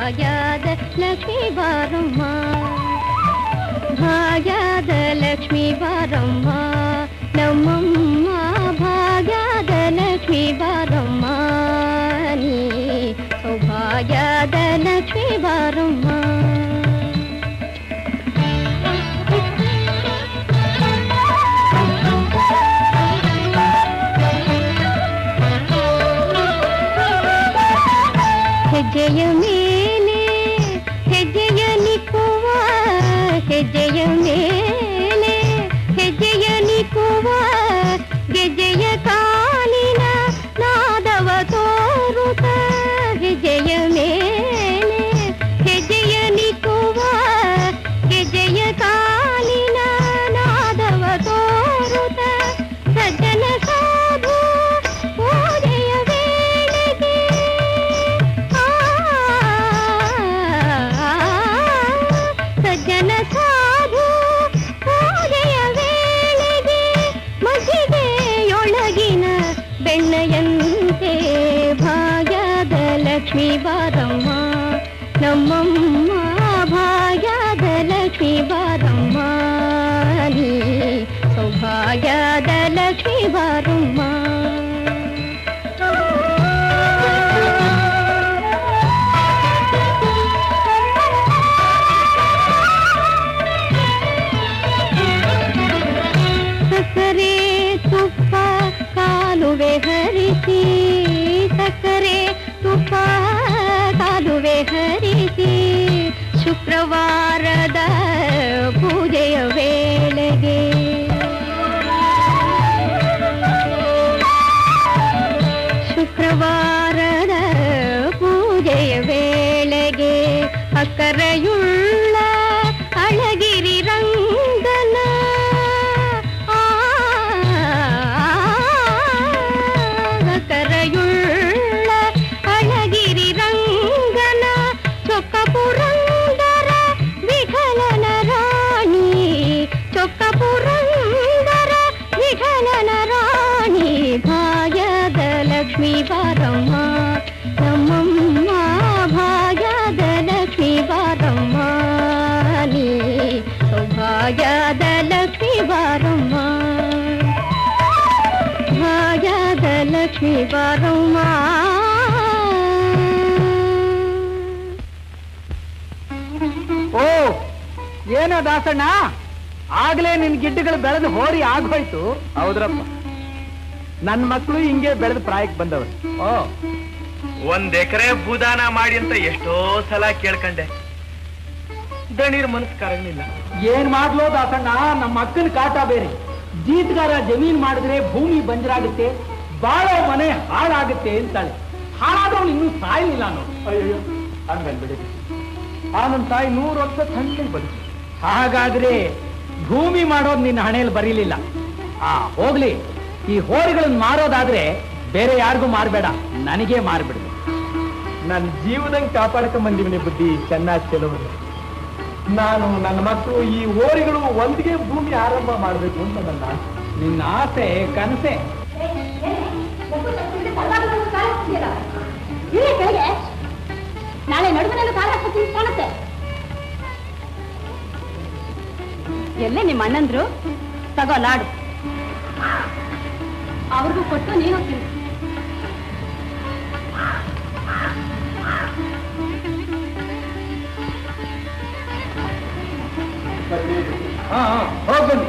ಭಾಗ್ಯದ ಲಕ್ಷ್ಮೀ ಬಾರಮ್ಮ ಭಾಗ್ಯದ ಲಕ್ಷ್ಮೀ ಬಾರಮ್ಮ ನಮ್ಮಮ್ಮ ಭಾಗ್ಯದ ಲಕ್ಷ್ಮೀ ಬಾರಮ್ಮ ನೀ ಸೌಭಾಗ್ಯದ ಲಕ್ಷ್ಮೀ ಬಾರಮ್ಮ ಹೆಜ್ಜೆಯ ಮೇಲೆ ಹೆಜ್ಜೆಯ ನಿಕ್ಕುವ ಹೆಜ್ಜೆಯ ಮೇಲೆ ಹೆಜ್ಜೆಯ ನಿಕ್ಕುವ ಗೆಜ್ಜೆಯ ಕಾಲಿನ ನಾದವ ತೋರುತ್ತ ಹೆಜ್ಜೆಯ ಮೇಲೆ ಹೆಜ್ಜೆಯ ನಿಕ್ಕುವ ಗೆಜ್ಜೆಯ ಕಾಲಿನ ನಾದವ ತೋರುತ್ತ ಸಜ್ಜನ ಸಾಧು ಪೂಜೆಯ ವೇಳೆಗೆ ಸಜ್ಜನ ಸಾಧು ಪೂಜೆಯ ವೇಳೆಗೆ ಮಜ್ಜಿಗೆಯೊಳಗಿನ ಬೆಣ್ಣೆಯಂತೆ ಭಾಗ್ಯದ ಲಕ್ಷ್ಮೀ ಬಾರಮ್ಮ ನಮ್ಮಮ್ಮ ಭಾಗ್ಯದ ಲಕ್ಷ್ಮೀ ಬಾರಮ್ಮ ನೀ ಸೌಭಾಗ್ಯದ ಲಕ್ಷ್ಮೀ ಬಾರಮ್ಮ ಸಕ್ಕರೆ ತುಪ್ಪ ಕಾಲುವೆ ಹರಿಸಿ ಸಕ್ಕರೆ ತುಪ್ಪ ಕಾಲುವೆ ಹರಿಸಿ ಶುಕ್ರವಾರದ ಪೂಜೆಯ ವೇಳೆಗೆ ಶುಕ್ರವಾರದ ಪೂಜೆಯ ವೇಳೆಗೆ ಅಕ್ಕರೆಯುಳ್ಳ ಅಳಗಿರಿ ರಂಗನ ಆ, ಅಕ್ಕರೆಯುಳ್ಳ ಅಳಗಿರಿ ರಂಗನ ಚೊಕ್ಕ ಪುರಂದರ ವಿಠಲನ ರಾಣಿ ಚೊಕ್ಕ ಪುರಂದರ ವಿಠಲನ ರಾಣಿ ಭಾಗ್ಯದ ಲಕ್ಷ್ಮೀ ಬಾರಮ್ಮ ನಮ್ಮಮ್ಮ ಭಾಗ್ಯದ ಲಕ್ಷ್ಮೀ ಬಾರಮ್ಮ ನೀ ಸೌಭಾಗ್ಯದ ಲಕ್ಷ್ಮೀ ಬಾರಮ್ಮ ಭಾಗ್ಯದ ಲಕ್ಷ್ಮೀ ಬಾರಮ್ಮ ಓ ಏನೋ ದಾಸಣ್ಣ ಆಗ್ಲೇ ನಿನ್ ಗಿಡ್ಡಗಳು ಬೆಳೆದು ಹೋರಿ ಆಗೋಯ್ತು ಹೌದ್ರಪ್ಪ ನನ್ ಮಕ್ಕಳು ಹಿಂಗೆ ಬೆಳೆದು ಪ್ರಾಯಕ್ಕೆ ಬಂದವರು ಓ ಒಂದ್ ಎಕರೆ ಭೂದಾನ ಮಾಡಿ ಅಂತ ಎಷ್ಟೋ ಸಲ ಕೇಳ್ಕಂಡೆ ದಣೀರ್ ಮನಸ್ ಕರಗಲಿಲ್ಲ ಏನ್ ಮಾಡ್ಲೋ ದಾಸಣ್ಣ ನಮ್ಮ ಅಕ್ಕನ ಕಾಟ ಬೇರೆ ಜೀತಗಾರ ಜಮೀನ್ ಮಾಡಿದ್ರೆ ಭೂಮಿ ಬಂಜರಾಗುತ್ತೆ ಬಾಳೋ ಮನೆ ಹಾಳಾಗುತ್ತೆ ಅಂತಾಳೆ ಹಾಳಾದವನು ಇನ್ನೂ ಸಾಯಲಿಲ್ಲ ನೋಡಿ ಅಯ್ಯೋ ಹಂಗನ್ಬಿಡಿ ಆ ನನ್ನ ತಾಯಿ ನೂರು ವರ್ಷ ಸಂಖ್ಯೆ ಬದುಕು ಹಾಗಾದ್ರೆ ಭೂಮಿ ಮಾಡೋದು ನಿನ್ನ ಹಣೆಯಲ್ಲಿ ಬರೀಲಿಲ್ಲ ಆ ಹೋಗ್ಲಿ ಈ ಹೋರಿಗಳನ್ನ ಮಾರೋದಾದ್ರೆ ಬೇರೆ ಯಾರಿಗೂ ಮಾರ್ಬೇಡ ನನಗೆ ಮಾರ್ಬಿಡು ನನ್ನ ಜೀವದಂಗ್ ಕಾಪಾಡ್ಕೊಂಡ್ ಬಂದಿವನಿ ಬುದ್ಧಿ ಚೆನ್ನಾಗಿ ಕೆಲವರು ನಾನು ನನ್ನ ಮಕ್ಕಳು ಈ ಓರಿಗಳು ಒಂದಿಗೆ ಭೂಮಿ ಆರಂಭ ಮಾಡಬೇಕು ಅಂತ ನನ್ನ ಆಸೆ. ನಿನ್ನ ಆಸೆ ಕನಸೆ ನಾಳೆ ನಡುವಿನಲ್ಲಿ ಕಾಲ ಹಾಕಿ ಕಾಣುತ್ತೆ ಎಲ್ಲೇ ನಿಮ್ಮ ಅಣ್ಣಂದ್ರು ತಗೋ ಲಾಡು ಅವ್ರಿಗೂ ಕೊಟ್ಟು ನೀನು ತಿನ್ನು ಹಾ ಹೋಗ್ ಬನ್ನಿ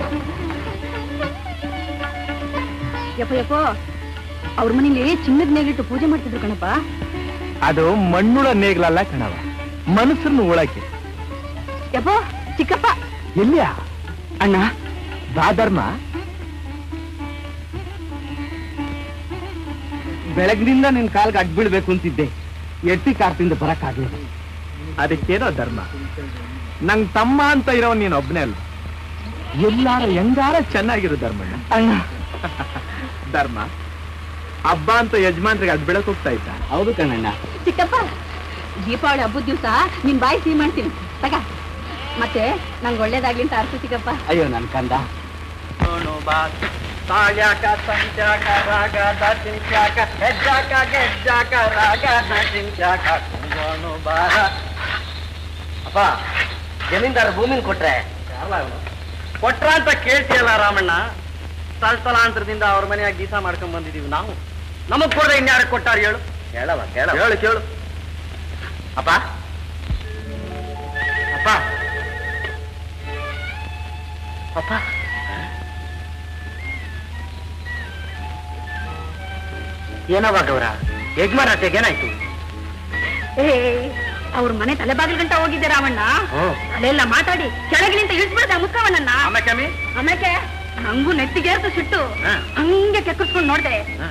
ಯಪ್ಪ ಯಪ್ಪ ಅವ್ರ ಮನೇಲಿ ಚಿನ್ನದ ನೇಗಿಟ್ಟು ಪೂಜೆ ಮಾಡ್ತಿದ್ರು ಕಣಪ್ಪ ಅದು ಮಣ್ಣುಳ ನೇಗ್ಲಲ್ಲ ಕಣವ ಮನಸ್ಸನ್ನು ಉಳಕ್ಕೆ ಯಪ್ಪ ಚಿಕ್ಕಪ್ಪ ಎಲ್ಲಿಯ ಅಣ್ಣ ದಾಧರ್ಮ ಬೆಳಗ್ನಿಂದ ನಿನ್ ಕಾಲ್ಗೆ ಅಡ್ ಬೀಳ್ಬೇಕು ಅಂತಿದ್ದೆ ಎಟ್ಟಿ ಕಾರ್ತಿಂದ ಬರಕ್ಕಾಗ್ಲಿಲ್ಲ ಅದಕ್ಕೇನೋ ಧರ್ಮ ನಂಗ್ ತಮ್ಮ ಅಂತ ಇರೋ ನೀನ್ ಒಬ್ನೇ ಅಲ್ಲ ಎಲ್ಲಾರ ಹೆಂಗಾರ ಚೆನ್ನಾಗಿರು ಧರ್ಮಣ್ಣ ಅಣ್ಣ ಧರ್ಮ ಹಬ್ಬ ಅಂತ ಯಜಮಾನ್ರಿಗೆ ಅಡ್ ಬೀಳಕ್ ಹೋಗ್ತಾ ಇದ್ದ ಹೌದು ಕಣ್ಣಣ್ಣ ಚಿಕ್ಕಪ್ಪ ದೀಪಾವಳಿ ಹಬ್ಬದ ದಿವಸ ನಿನ್ ಬಾಯಿ ಸಿಹಿ ಮಾಡ್ತೀನಿ ತಗ ಮತ್ತೆ ನಂಗೆ ಒಳ್ಳೇದಾಗ್ಲಿ ಅಂತ ಅರ್ಥ ಚಿಕ್ಕಪ್ಪ ಅಯ್ಯೋ ನನ್ ಕಂದ ತಾಳ್ಯಾಕ ಸಂಚಾಕ ರಾಗ ದಚಿಂಚಾಕ ಹೆಜ್ಜಾಕ ಗೆಜ್ಜಾಕ ರಾಗ ದಚಿಂಚಾಕ ಕುಂಗೋಣು ಬಾರ ಅಪ್ಪ ಜಮೀನ್ದಾರ ಭೂಮಿನ ಕೊಟ್ರೆ ಕೊಟ್ರ ಅಂತ ಕೇಳ್ತೀಯಲ್ಲ ರಾಮಣ್ಣ ತಲತಲಾಂತರದಿಂದ ಅವ್ರ ಮನೆಯಾಗ ಗೀಸ ಮಾಡ್ಕೊಂಡ್ ಬಂದಿದೀವಿ ನಾವು ನಮಗ್ ಕೊಡ್ದೆ ಇನ್ಯಾರು ಕೊಟ್ಟಾರ ಹೇಳು ಹೇಳವ ಹೇಳ ಹೇಳು ಕೇಳು ಅಪ್ಪ ಅಪ್ಪ ಅಪ್ಪ ಏನವ ಗೌರ ಯಜಮಾನತೆಗೆ ಏನಾಯ್ತು ಏ ಅವ್ರ ಮನೆ ತಲೆ ಬಾಗಿಲು ಗಂಟ ಹೋಗಿದ್ದೆ ರಾಮಣ್ಣ ಹ್ಮ್ ಅಲ್ಲೆಲ್ಲ ಮಾತಾಡಿ ಕೆಳಗಿನಿಂದ ಇಳಿಸ್ಬಿಡ್ದ ಮುಖವನ್ನ ಆಮೇಲೆ ಆಮೇಲೆ ನಂಗೂ ನೆತ್ತಿಗೇರ್ತು ಸಿಟ್ಟು ಹಾ. ಹಂಗೆ ಕೆಕ್ಕರ್ಸ್ಕೊಂಡು ನೋಡ್ದೆ ಹಾ.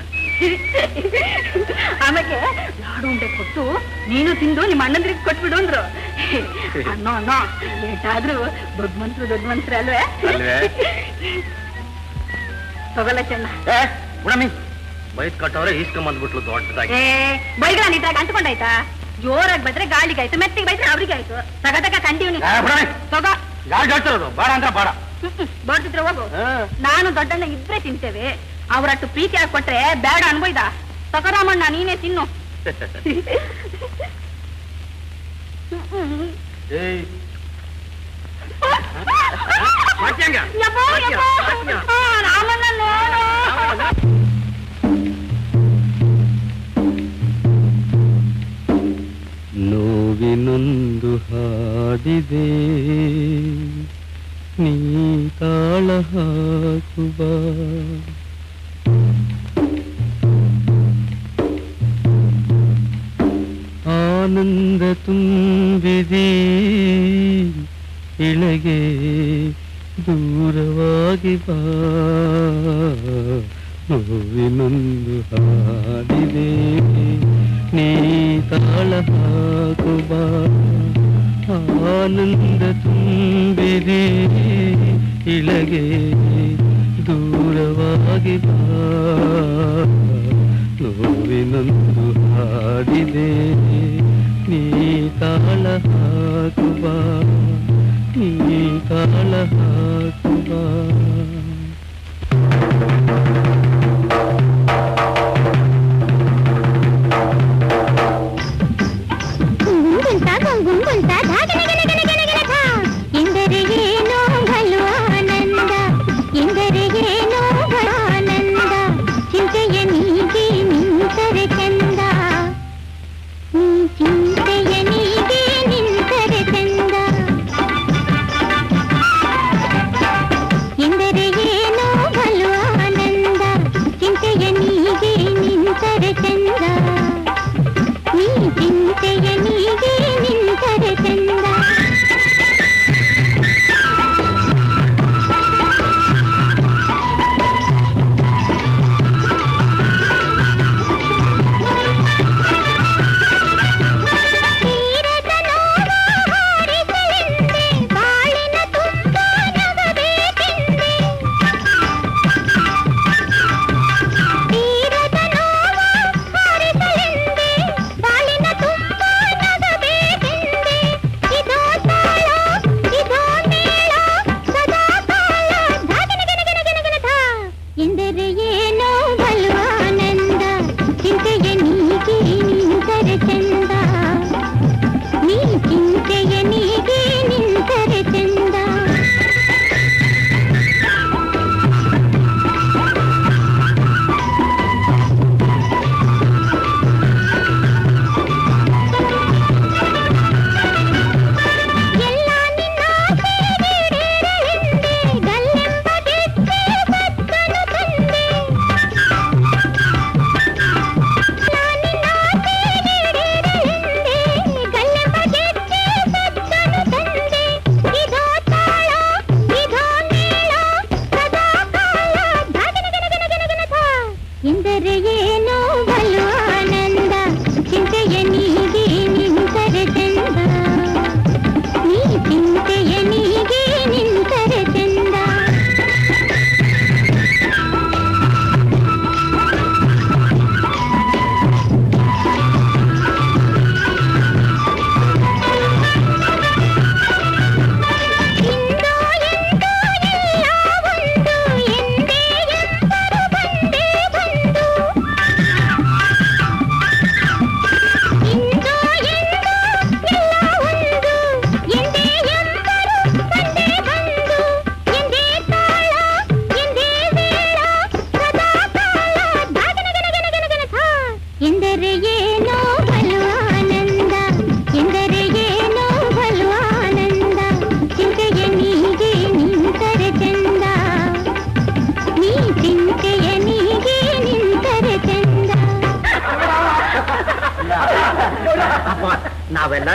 ಆಮೇಲೆ ಲಾಡು ಉಂಡೆ ಕೊಟ್ಟು ನೀನು ತಿಂದು ನಿಮ್ಮ ಅಣ್ಣಂದ್ರಿಗೆ ಕೊಟ್ಬಿಡು ಅಂದ್ರು ಅನ್ನೋ ಅನ್ನೋ ಏಟಾದ್ರೂ ದೊಡ್ಡ ಮನ್ಸರು ದೊಡ್ಡ ಮನ್ಸರು ಅಲ್ವೇ ಅಲ್ವೇ? ತಗೊಲ್ಲ ಚೆನ್ನ ಏ ಉಣಮಿ ಬೈತ್ ಕಟ್ಟವ್ರೆ ಈಸ್ಕೊಂಬಂದ್ಬಿಟ್ಲು ದೊಡ್ಡದಾಗಿ ಏ ಬೈಗಳ ನೀಟಾಗ ಅಂಟ್ಕೊಂಡಾಯ್ತಾ ಜೋರಾಗಿ ಬೈದ್ರೆ ಗಾಳಿಗೆ ಆಯ್ತು ಮೆತ್ತಿಗೆ ಬೈದ್ರೆ ಅವ್ರಿಗೆ ಆಯ್ತು ತಗ ತಗ ಕಂಟಿವ್ನಿ ಏ, ಬಿಡಮ್ಮಿ. ತಗೋ ಯಾರು ಹೇಳ್ತಿರೋದು ಬೇಡ ಅಂದ್ರೆ ಬೇಡ ಬಡ್ತಿದ್ರೆ ಹೋಗು ನಾನು ದೊಡ್ಡಣ್ಣ ಇಬ್ರೇ ತಿಂತೇವೆ ಅವರಟ್ಟು ಪ್ರೀತಿ ಆಗಿ ಕೊಟ್ರೆ ಬೇಡ ಅನ್ಬೋಯ್ದ ತಗರಾಮಣ್ಣ ನೀನೇ ತಿನ್ನು ಏಯ್ ಮಾಡ್ತ್ಯಾಂಗ? ಯಪ್ಪೋ, ಯಪ್ಪೋ. ಮಾಡ್ತ್ಯಾ? ಆ, ರಾಮಣ್ಣ ನೋಡು. ನೋವಿನೊಂದು ಹಾಡಿದೆ ನೀ ತಾಳ ಹಾಕುವ ಆನಂದ ತುಂಬಿದೆ ಇಳಗೆ ದೂರವಾಗಿ ಬಾ ನೋವಿನೊಂದು ಹಾಡಿದೆ ನೀ ತಾಳ ಹಾಕುವ ಆನಂದ ತುಂಬಿದೆ ಇಳಗೆ ದೂರವಾಗಿ ಬಾ ನೋವಿನೊಂದು ಹಾಡಿದೆ ನೀ ತಾಳ ಹಾಕುವ ನೀ ತಾಳ ಹಾಕುವ ಗುಂಗುಂಟ ಗುಂಗುಂಟ ಧಾ ಗಲ ಗಲ ಗಲ ಗಲ ಗಲ ಧಾ. ಎಂದರೆ ಏನೋ ಬಲು ಆನಂದ ಎಂದರೆ ಏನೋ ಬಲು ಆನಂದ ಚಿಂತೆಯ ನೀಗೆ ನಿಂತರೆ ಚಂದ ನೀ ಚಿಂತೆಯ ನೀಗೆ ನಿಂತರೆ ಚಂದ ಎಂದರೆ ಏನೋ ಬಲು ಆನಂದ ಚಿಂತೆಯ ನೀಗೆ ನಿಂತರೆ ಚಂದ ನೀ ಚಿಂತೆಯ ನೀಗೆ ನಿಂತರೆ ಚಂದ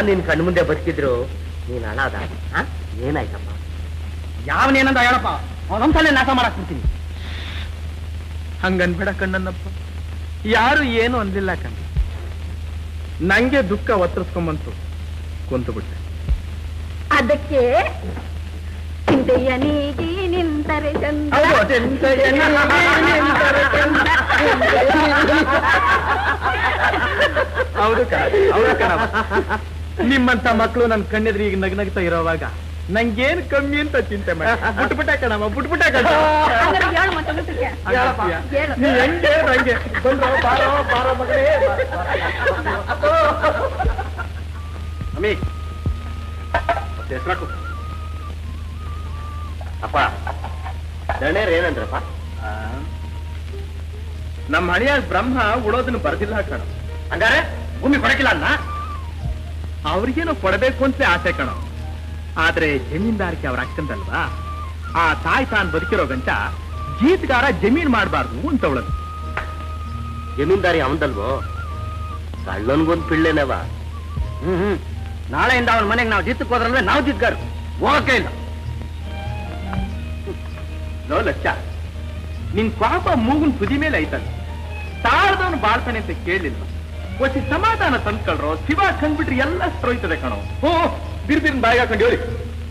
ನಿನ್ ಕಣ್ಣು ಮುಂದೆ ಬದುಕಿದ್ರು ನೀನ್ ಅನಾದ ಏನಾಯ್ತಪ್ಪ ಯಾವನೇನಂದ ಹೇಳಪ್ಪ ಅವನೊಂದ್ಸಲ ನಾಶ ಮಾಡಕ್ ಬಿಡ್ತೀನಿ ಹಂಗನ್ಬೇಡ ಕಣ್ಣನ್ನಪ್ಪ ಯಾರು ಏನು ಅನ್ಲಿಲ್ಲ ಕಣ್ಣ ನಂಗೆ ದುಃಖ ಒತ್ತರಿಸ್ಕೊಂಬಂತು ಕುಂತು ಬಿಟ್ಟೆ ಅದಕ್ಕೆ ಚಿಂತೆಯ ನೀಗಿ ನಿಂತರೆ ಚಂದ ಹೌದು ಕಣ ಹೌದು ಕಣಪ್ಪ ನಿಮ್ಮಂತ ಮಕ್ಕಳು ನನ್ ಕಣ್ಣೆದ್ರಿ ಈಗ ನಗ್ನಗ್ತಾ ಇರೋವಾಗ ನಂಗೇನ್ ಕಮ್ಮಿ ಅಂತ ಚಿಂತೆ ಮಾಡಿ ಬಿಟ್ಬಿಟ್ಟ ಕಣಮ್ಮ ಬಿಟ್ಬಿಟ್ಟ ಕಣ ಹಂಗಾರೆ ಹೇಳು ಮತ್ತೆ ಊಟಕ್ಕೆ. ಹೇಳು. ನೀ ಹೆಂಗೆ ಹಂಗೆ ಬಂದ್ರು ಬಾರೋ ಬಾರೋ ಮಗಳೇ ಅಮ್ಮಿ ಹೆಸರಾಕು ಅಪ್ಪ ದಣೇರ್ ಏನಂದ್ರಪ್ಪ ನಮ್ಮ ಹಣಿಯ ಬ್ರಹ್ಮ ಉಳೋದನ್ನ ಬರ್ದಿಲ್ಲ ಕಣ ಹಂಗಾರೆ ಭೂಮಿ ಕೊಡಕಿಲ್ಲ ಅನ್ನ ಅವ್ರಿಗೇನೋ ಕೊಡಬೇಕು ಅಂತ ಆಸೆ ಕಣ ಆದ್ರೆ ಜಮೀನ್ದಾರಿಕೆ ಅವ್ರ ಅಕ್ಕಂದಲ್ವಾ ಆ ತಾಯಿ ತಾನು ಬದುಕಿರೋ ಗಂಟ ಜೀತ್ಗಾರ ಜಮೀನ್ ಮಾಡಬಾರ್ದು ಅಂತ ಅವಳದು ಜಮೀನ್ದಾರಿ ಅವನ್ದಲ್ವೋ ಕಳ್ಳನ್ಗೊಂದ್ ಪಿಳ್ಳೆನವ ಹ್ಮ್ ಹ್ಮ್ ನಾಳೆಯಿಂದ ಅವನ ಮನೆಗೆ ನಾವು ಜಿತ್ತಕ್ಕೆ ಹೋದ್ರಂದ್ರೆ ನಾವು ಜಿತ್ಗಾರು ಹೋಗಕ್ಕೆ ಇಲ್ಲ ಲೋ ಲಚ್ಚ ನಿನ್ ಪಾಪ ಮೂಗುನ್ ತುದಿ ಮೇಲೆ ಐತಲ್ಲ ತಾಳ್ದವನು ಬಾಳ್ತಾನೆ ಅಂತ ಕೇಳಿಲ್ಲ ಒಸಿ ಸಮಾಧಾನ ತಂದ್ಕೊಳ್ರೋ ಶಿವ ಕಂಡ್ಬಿಟ್ರಿ ಎಲ್ಲ ಸರೋಯ್ತದೆ ಕಣೋ ಹೋ ಬಿರ್ ಬಿರ್ನ್ ಬಾಯಿಗೆ ಹಾಕೊಂಡು ಹೇಳಿ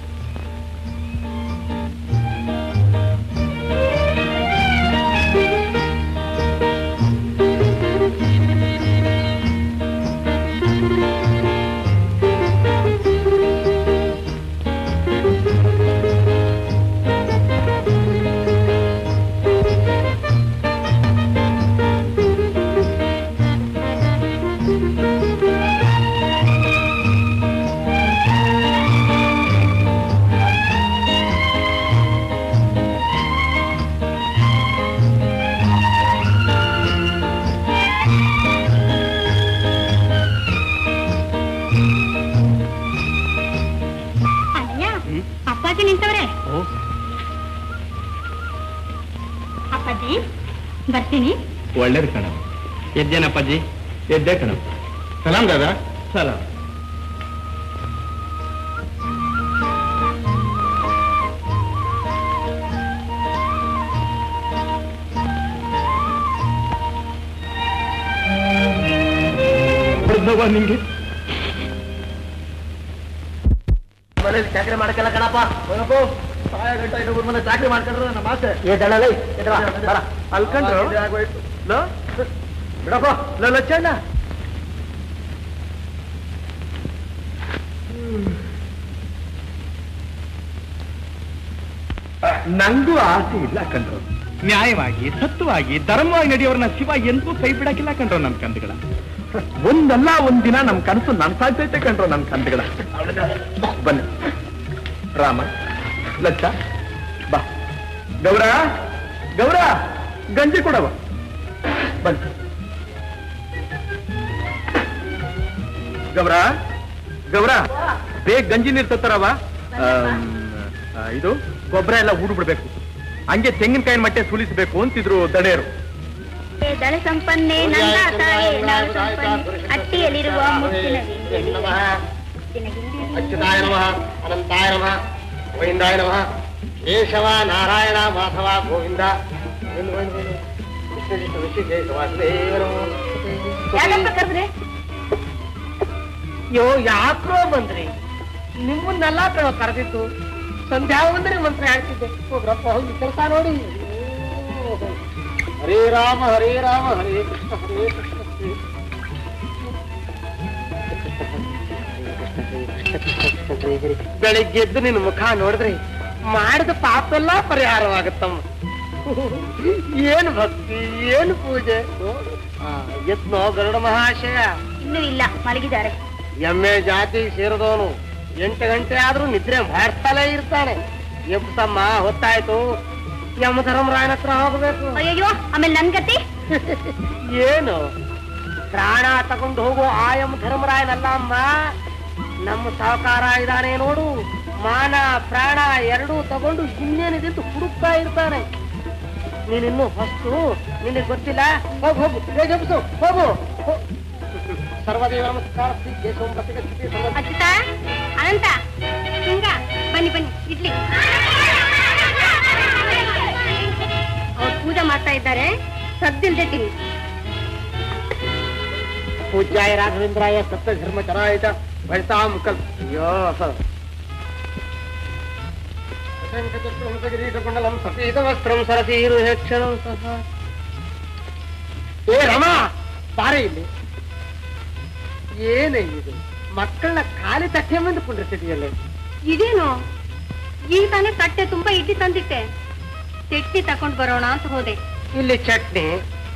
ಅಯ್ಯ ಅಪ್ಪಾಜಿ ನಿಂತವ್ರೆ ಅಪ್ಪಾಜಿ ಬರ್ತೀನಿ ಒಳ್ಳೇದು ಕಣ ಎದ್ದೇನಪ್ಪಾಜಿ ಎದ್ದೆ ಕಣ ಸಲಾಂ ದಾದಾ ಸಲಾಂ ಹೊಡ್ದವ್ವ ನಿಂಗೆ ಮನೇಲಿ ಚಾಕರಿ ಮಾಡಕ್ಕೆಲ್ಲ ಕಣಪ್ಪ ಹೋಗಪ್ಪು ಸಹಾಯ ಗಂಟ ಇನ್ನೊಬ್ಬರ ಮನೆ ಚಾಕರಿ ಮಾಡ್ಕೊಂಡ್ರೆ ನಮ್ಮ ಆಸೆ ಏ ದಳಲೈ ಬರ ಅಲ್ಕಂಡ್ರು ಲೋ ಬಿಡಪ್ಪ ಲೋ ಲಚ್ಚಣ್ಣ ನಂಗೂ ಆಸೆ ಇಲ್ಲ ಕಂಡ್ರು ನ್ಯಾಯವಾಗಿ ಸತ್ವವಾಗಿ ಧರ್ಮವಾಗಿ ನಡೆಯೋರ್ನ ಶಿವ ಎಂದೂ ಕೈ ಬಿಡಕ್ಕಿಲ್ಲ ಕಂಡ್ರು ನನ್ ಕಂದುಗಳ ಒಂದಲ್ಲ ಒಂದಿನ ನಮ್ ಕನಸು ನನ್ಸಾಗ್ತೈತೆ ಕಂಡ್ರು ನನ್ ಕಂದುಗಳ ಬನ್ನಿ ರಾಮ ಲಚ್ಚ ಬಾ ಗೌರ ಗೌರ ಗಂಜಿ ಕೊಡವ ಬನ್ನಿ ಗೌರ ಗೌರ ಬೇಗ ಗಂಜಿ ನೀರು ತತ್ತಾರವ ಇದು ಗೊಬ್ಬರ ಎಲ್ಲ ಊಡು ಬಿಡ್ಬೇಕು ಹಂಗೆ ತೆಂಗಿನಕಾಯಿನ ಮಟ್ಟೆ ಸುಲಿಸ್ಬೇಕು ಅಂತಿದ್ರು ದಡೆಯರು ದಳ ಸಂಪನ್ನೆ ನನ್ನ ತಾಯೇ ನಾಳು ಸಂಪನ್ನೆ ಅಟ್ಟಿಯಲ್ಲಿರುವ ಮುತ್ತಿನ ಗಿಂಡಿಯಲ್ಲಿ ಮುತ್ತಿನ ಗಿಂಡಿಯಲ್ಲಿ ಅಚ್ಯುತಾಯ ನಮಃ ಅನಂತಾಯ ನಮಃ ಗೋವಿಂದಾಯ ನಮಃ ಕೇಶವ ನಾರಾಯಣ ಮಾಧವ ಗೋವಿಂದ ಗೋವಿಂದ, ಗೋವಿಂದ, ಗೋವಿಂದ. ವಿಷ್ಣು ವಿಷ್ಣು ವಿಷ್ಣು ಜಯ ವಾಸುದೇವ ನಮಃ. ಯಾಕಪ್ಪ ಕರೆದ್ರೆ ಯೋ ಯಾಕ್ರೋ ಬಂದ್ರಿ ನಿಮ್ಮನ್ನೆಲ್ಲ ಕಣೋ ಕರೆದಿತ್ತು ಸಂಧ್ಯಾ ಒಂದ್ರೆ ಮಂತ್ರ ಹೇಳ್ತಿದ್ದೆ ಹೋಗ್ರಪ್ಪ ಹೋಗಿ ಕೆಲಸ ನೋಡಿ ಹರೇ ರಾಮ ಹರೇ ರಾಮ ಹರೇ ಕೃಷ್ಣ ಹರೇ ಕೃಷ್ಣ ಹರೇ ಬೆಳಿಗ್ಗೆ ಎದ್ದು ನಿನ್ನ ಮುಖ ನೋಡಿದ್ರೆ ಮಾಡಿದ ಪಾಪೆಲ್ಲ ಪರಿಹಾರವಾಗುತ್ತಮ್ಮ ಏನು ಭಕ್ತಿ ಏನು ಪೂಜೆ ಯತ್ನೋ ಗರುಡ ಮಹಾಶಯ ಇನ್ನೂ ಇಲ್ಲ ಮಲಗಿದ್ದಾರೆ ಎಮ್ಮೆ ಜಾತಿ ಸೇರಿದವನು ಎಂಟು ಗಂಟೆ ಆದ್ರೂ ನಿದ್ರೆ ಮಾಡ್ತಲೇ ಇರ್ತಾನೆ ಎಬ್ಸಮ್ಮ ಹೊತ್ತಾಯ್ತು ಯಮಧರ್ಮರಾಯನ ಹತ್ರ ಹೋಗ್ಬೇಕು ಅಯ್ಯಯ್ಯೋ ಆಮೇಲೆ ನನ್ ಗತಿ ಏನು ಪ್ರಾಣ ತಗೊಂಡು ಹೋಗೋ ಆ ಯಮ ಧರ್ಮರಾಯನಲ್ಲ ಅಮ್ಮ ನಮ್ಮ ಸಾಹುಕಾರ ಇದಾನೆ ನೋಡು ಮಾನ ಪ್ರಾಣ ಎರಡೂ ತಗೊಂಡು ಇನ್ನೇನಿದೆ ಹುಡುಕ್ತಾ ಇರ್ತಾನೆ ನೀನಿನ್ನು ಫಸ್ಟು ನಿನಗೆ ಗೊತ್ತಿಲ್ಲ ಹೋಗು ಹೋಗು ಬೇಗ ಎಬ್ಸು, ಹೋಗು ಹೋ- ಸರ್ವದೇವ ನಮಸ್ಕಾರ ಶ್ರೀ ಕೇಶವಂ ಪ್ರತಿಗಚ್ಚತಿ ಸರ್ವ ಅಚ್ಯುತ ಅನಂತ ತುಂಗ ಬನ್ನಿ ಬನ್ನಿ ಇಡ್ಲಿ ಅವ್ರು ಪೂಜೆ ಮಾಡ್ತಾ ಇದ್ದಾರೆ ಸದ್ದಿಲ್ದೆ ತಿನ್ನಿ ಪೂಜ್ಯಾಯ ರಾಘವೇಂದ್ರಾಯ ಸತ್ಯ ಧರ್ಮಚರಾಯ ಚ ಭಜತಾಂ ಕಲ್ ಅಯ್ಯೋ ಕಿರೀಟಕುಂಡಲಂ ಸಫೀದ ವಸ್ತ್ರಂ ಸರಸೀರು ಹೇಕ್ಷಣಂ ಸಹ ಏ ರಮ ಬಾರೆ ಇಲ್ಲಿ ಏನೇ ಇದು ಮಕ್ಕಳನ್ನ ಖಾಲಿ ತಟ್ಟೆ ಮುಂದೆ ಕುಂಡಿರ್ತಿದೆಯಲ್ಲ ಇದೇನು ಈಗ ತಾನೇ ತಟ್ಟೆ ತುಂಬಾ ಇಡ್ಲಿ ತಂದಿಟ್ಟೆ ಚಟ್ನಿ ತಕೊಂಡ್ ಬರೋಣ ಅಂತ ಹೋದೆ ಇಲ್ಲಿ ಚಟ್ನಿ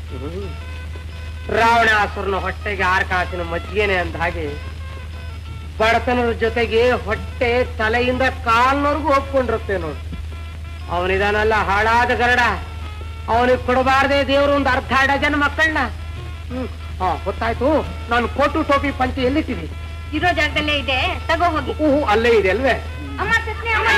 ರಾವಣಾಸುರನ ಹೊಟ್ಟೆಗೆ ಆರ್ ಕಾಸಿನ ಮಜ್ಜಿಗೆನೆ ಅಂದ ಹಾಗೆ ಬಡತನದ ಜೊತೆಗೆ ಹೊಟ್ಟೆ ತಲೆಯಿಂದ ಕಾಲ್ನವರೆಗೂ ಒಪ್ಕೊಂಡಿರುತ್ತೆ ನೋಡಿ ಅವನಿದಾನಲ್ಲ ಹಾಳಾದ ಗರಡ ಅವನಿಗೆ ಕೊಡಬಾರ್ದೆ ದೇವರು ಒಂದು ಅರ್ಧ ಡಜನ್ ಮಕ್ಕಳನ್ನ ಹ್ಮ್ ಹಾ ಗೊತ್ತಾಯ್ತು ನಾನು ಕೋಟು ಟೋಪಿ ಪಂಚೆ ಎಲ್ಲಿಟ್ಟಿವಿ ಇರೋ ಜಾಗದಲ್ಲೇ ಇದೆ ತಗೋ ಹೋಗಿ ಊಹು ಅಲ್ಲೇ ಇದೆ ಅಲ್ವೇ ಅಮ್ಮ ಚಟ್ನಿ ಅಮ್ಮ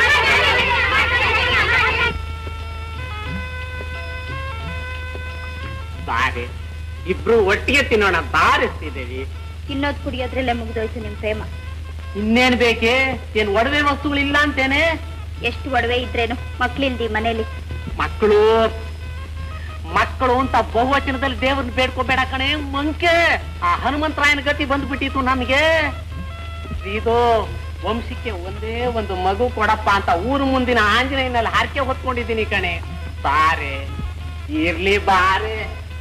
ಬಾರೆ ಇಬ್ರು ಒಟ್ಟಿಗೆ ತಿನ್ನೋಣ ಬಾರಿಸ್ತಿದ್ದೇವೆ ತಿನ್ನೋದ್ ಕುಡಿಯೋದ್ರಲ್ಲೇ ಮುಗ್ದೋಯ್ತು ನಿಮ್ ಪ್ರೇಮ ಇನ್ನೇನ್ ಬೇಕೆ ಏನ್ ಒಡವೆ ವಸ್ತುಗಳಿಲ್ಲ ಅಂತೇನೆ ಎಷ್ಟು ಒಡವೆ ಇದ್ರೇನು ಮಕ್ಳಿಲ್ದಿ ಮನೇಲಿ ಮಕ್ಕಳು ಮಕ್ಕಳು ಅಂತ ಬಹುವಚನದಲ್ಲಿ ದೇವ್ರನ್ನ ಬೇಡ್ಕೋಬೇಡ ಕಣೆ ಮಂಕೆ ಆ ಹನುಮಂತರಾಯನ ಗತಿ ಬಂದ್ಬಿಟ್ಟಿತ್ತು ನಮ್ಗೆ ಇದು ವಂಶಕ್ಕೆ ಒಂದೇ ಒಂದು ಮಗು ಕೊಡಪ್ಪ ಅಂತ ಊರು ಮುಂದಿನ ಆಂಜನೇಯನಲ್ಲಿ ಹರಕೆ ಹೊತ್ಕೊಂಡಿದ್ದೀನಿ ಕಣೆ ಬಾರೆ ಇರ್ಲಿ ಬಾರೆ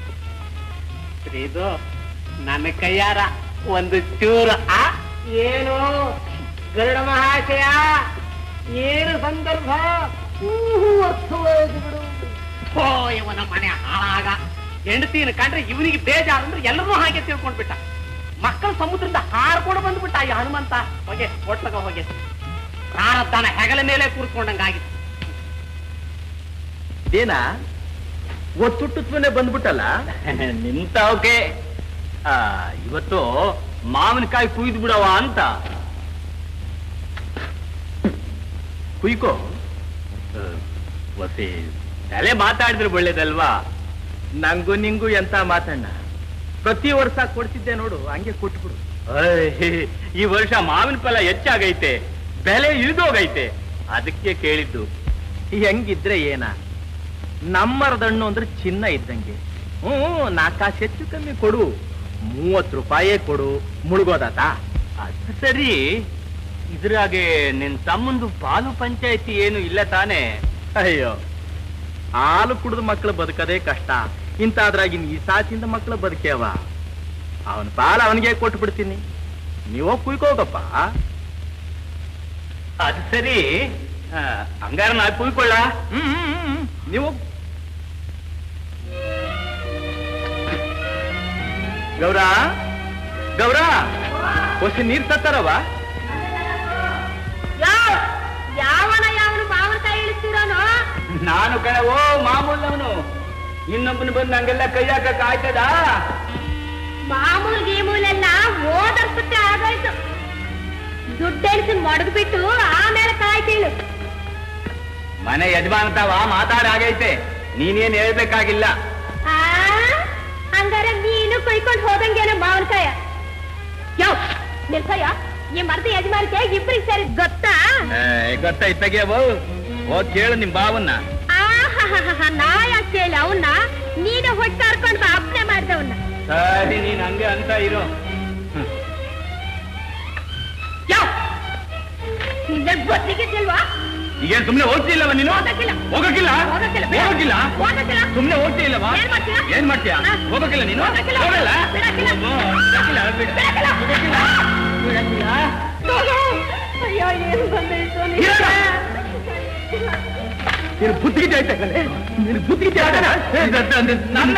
ಇದು ನನ್ನ ಕೈಯಾರ ಒಂದು ಚೂರು ಆ ಏನು ಗರುಡ ಮಹಾಶಯ ಏನು ಸಂದರ್ಭ ಊಹು ಅರ್ಥವಾಯ್ತು ಬಿಡು ಓ ಇವನ ಮನೆ ಹಾಳಾಗ ಹೆಂಡತಿನ ಕಂಡ್ರೆ ಇವನಿಗೆ ಬೇಜಾರು ಅಂದ್ರೆ ಎಲ್ಲರೂ ಹಾಗೆ ತಿಳ್ಕೊಂಡ್ಬಿಟ್ಟ ಮಕ್ಕಳ ಸಮುದ್ರದಿಂದ ಹಾರ್ಕೊಂಡು ಬಂದ್ಬಿಟ್ಟ ಈ ಹನುಮಂತ ಹೋಗೆ ಒಟ್ಲಗ ಹೋಗೆ ಪ್ರಾಣದಾನ ಹೆಗಲ ಮೇಲೆ ಕೂರ್ಸ್ಕೊಂಡಂಗಾಗಿತ್ತು ಏನ ಒತ್ತುಟ್ಟುತ್ತನೆ ಬಂದ್ಬಿಟ್ಟಲ್ಲ ನಿಂತವಕೆ ಇವತ್ತು ಮಾವಿನಕಾಯಿ ಕುಯ್ದು ಬಿಡವ ಅಂತ ಕುಯ್ಕೋ ಆ, ಒಸಿ ತಲೆ ಮಾತಾಡಿದ್ರೆ ಒಳ್ಳೇದಲ್ವಾ ನಂಗೂ ನಿಂಗೂ ಎಂತ ಮಾತಣ್ಣ ಪ್ರತಿ ವರ್ಷ ಕೊಡ್ತಿದ್ದೆ ನೋಡು ಹಂಗೆ ಕೊಟ್ಬಿಡು ಅಯ್, ಈ ವರ್ಷ ಮಾವಿನ ಫಲ ಹೆಚ್ಚಾಗೈತೆ ಬೆಲೆ ಇಳಿದೋಗೈತೆ ಅದಕ್ಕೆ ಕೇಳಿದ್ದು ಹೆಂಗಿದ್ರೆ ಏನ ನಮ್ಮರದಣ್ಣು ಅಂದ್ರೆ ಚಿನ್ನ ಇದ್ದಂಗೆ ಹ್ಮ್ ನಾಲ್ಕಾಸು ಹೆಚ್ಚು ಕಮ್ಮಿ ಕೊಡು ಮೂವತ್ತು ರೂಪಾಯೇ ಕೊಡು ಮುಳುಗೋದಾತ ಅದು ಸರಿ ಇದ್ರಾಗೆ ನಿನ್ ತಮ್ಮಂದು ಪಾಲು ಪಂಚಾಯತಿ ಏನು ಇಲ್ಲ ತಾನೇ ಅಯ್ಯೋ ಹಾಲು ಕುಡಿದ ಮಕ್ಕಳು ಬದುಕದೇ ಕಷ್ಟ ಇಂತಾದ್ರಾಗಿನ್ ಈ ಸಾಚಿಂದ ಮಕ್ಕಳು ಬದುಕ್ಯಾವ ಅವನ ಪಾಲ ಅವನಿಗೆ ಕೊಟ್ಟು ಬಿಡ್ತೀನಿ ನೀವು ಕುಯ್ಕೋಗಪ್ಪ ಅದು ಸರಿ ಆ, ಹಂಗಾರ ನಾ ಕುಯ್ಕೊಳ್ಳ ಹ್ಮ್ ಹ್ಮ್, ಹ್ಮ್, ಹ್ಮ್. ನೀವು ಗೌರ ಗೌರ ಹೊಸಿ ನೀರ್ ತತ್ತಾರವ ಯಾವನ ಯಾವನು ಮಾವಿನಕಾಯಿ ಇಳಿಸ್ತಿರೋನು ನಾನು ಕಣವೋ ಮಾಮೂಲವನು ಇನ್ನೊಬ್ಬನು ಬಂದು ನಂಗೆಲ್ಲ ಕೈ ಹಾಕಕ್ ಆಯ್ತದ ಮಾಮೂಲ್ ಗೀಮೂಲೆಲ್ಲ ಓದರ್ಸಕ್ಕೆ ಆಗೋಯ್ತು ದುಡ್ಡೆಣಿಸಿ ಮಡಗ್ಬಿಟ್ಟು ಆಮೇಲೆ ಕಾಯಿ ಕೀಳು ಮನೆ ಯಜಮಾನತಾವ ಮಾತಾಡಾಗೈತೆ ನೀನೇನ್ ಹೇಳ್ಬೇಕಾಗಿಲ್ಲ ಆ ಹಂಗಾರೆ ನೀನು ಕೊಯ್ಕೊಂಡು ಹೋದಂಗೇನ ಮಾವಿನಕಾಯ ಯಾವ ನಿಲ್ಸಯ್ಯ ಈ ಮರದ ಯಜಮಾನಿಕೆ ಇಬ್ರಿಗೆ ಸೇರಿ ಗೊತ್ತಾ ಗೊತ್ತಾಯ್ತಗ್ಯಾವ ಹೋಗ್ ಕೇಳು ನಿಮ್ ಬಾವನ್ನ ಆಹಾಹಾಹಾ, ನಾ ಯಾಕೆ ಕೇಳಿ ಅವನ್ನ ನೀನು ಹೊಟ್ಟೆ ಹರ್ಕೊಂಡು ಅಪ್ಪನೆ ಮಾಡ್ದವನ್ನ ಸರಿ ನೀನ್ ಹಂಗೆ ಅಂತ ಇರು ನಿನ್ನ ಗೊತ್ತಿಗಿದ್ದಿಲ್ವಾ ಈಗೇನ್ ಸುಮ್ನೆ ಹೋಗ್ತಿಲ್ಲವ ನೀನು ಹೋಗಕ್ಕಿಲ್ಲ. ಹೋಗಕ್ಕಿಲ್ಲ ಹೋಗಕ್ಕಿಲ್ಲ, ಬೇಡ. ಹೋಗಕ್ಕಿಲ್ಲ ಹೋಗಕ್ಕಿಲ್ಲ. ಸುಮ್ನೆ ಹೋಗ್ತಿಲ್ಲವಾ ಏನ್ ಮಾಡ್ತೀಯ? ಏನ್ ಮಾಡ್ತೀಯ ಹಾ. ಹೋಗಕ್ಕಿಲ್ಲ ನೀನು ಹೋಗಕ್ಕಿಲ್ಲ. ಹೋಗಲ್ಲ ಬಿಡಕ್ಕಿಲ್ಲ. ಹೋಗು. ಬಿಡಕ್ಕಿಲ್ಲ, ಬಿಡ- ಬಿಡಕ್ಕಿಲ್ಲ. ಬಿಡಕ್ಕಿಲ್ಲ. ಬಿಡಕ್ಕಿಲ್ಲ. ಅಯ್ಯೋ ಏನು ಬಂದಿತ್ತು ಇರಲ್ಲ. ನೀನು ಬುದ್ಧಿಗೆ ಐತೆ ನೀನು ಬುದ್ಧಿಗೆ ನನ್ನ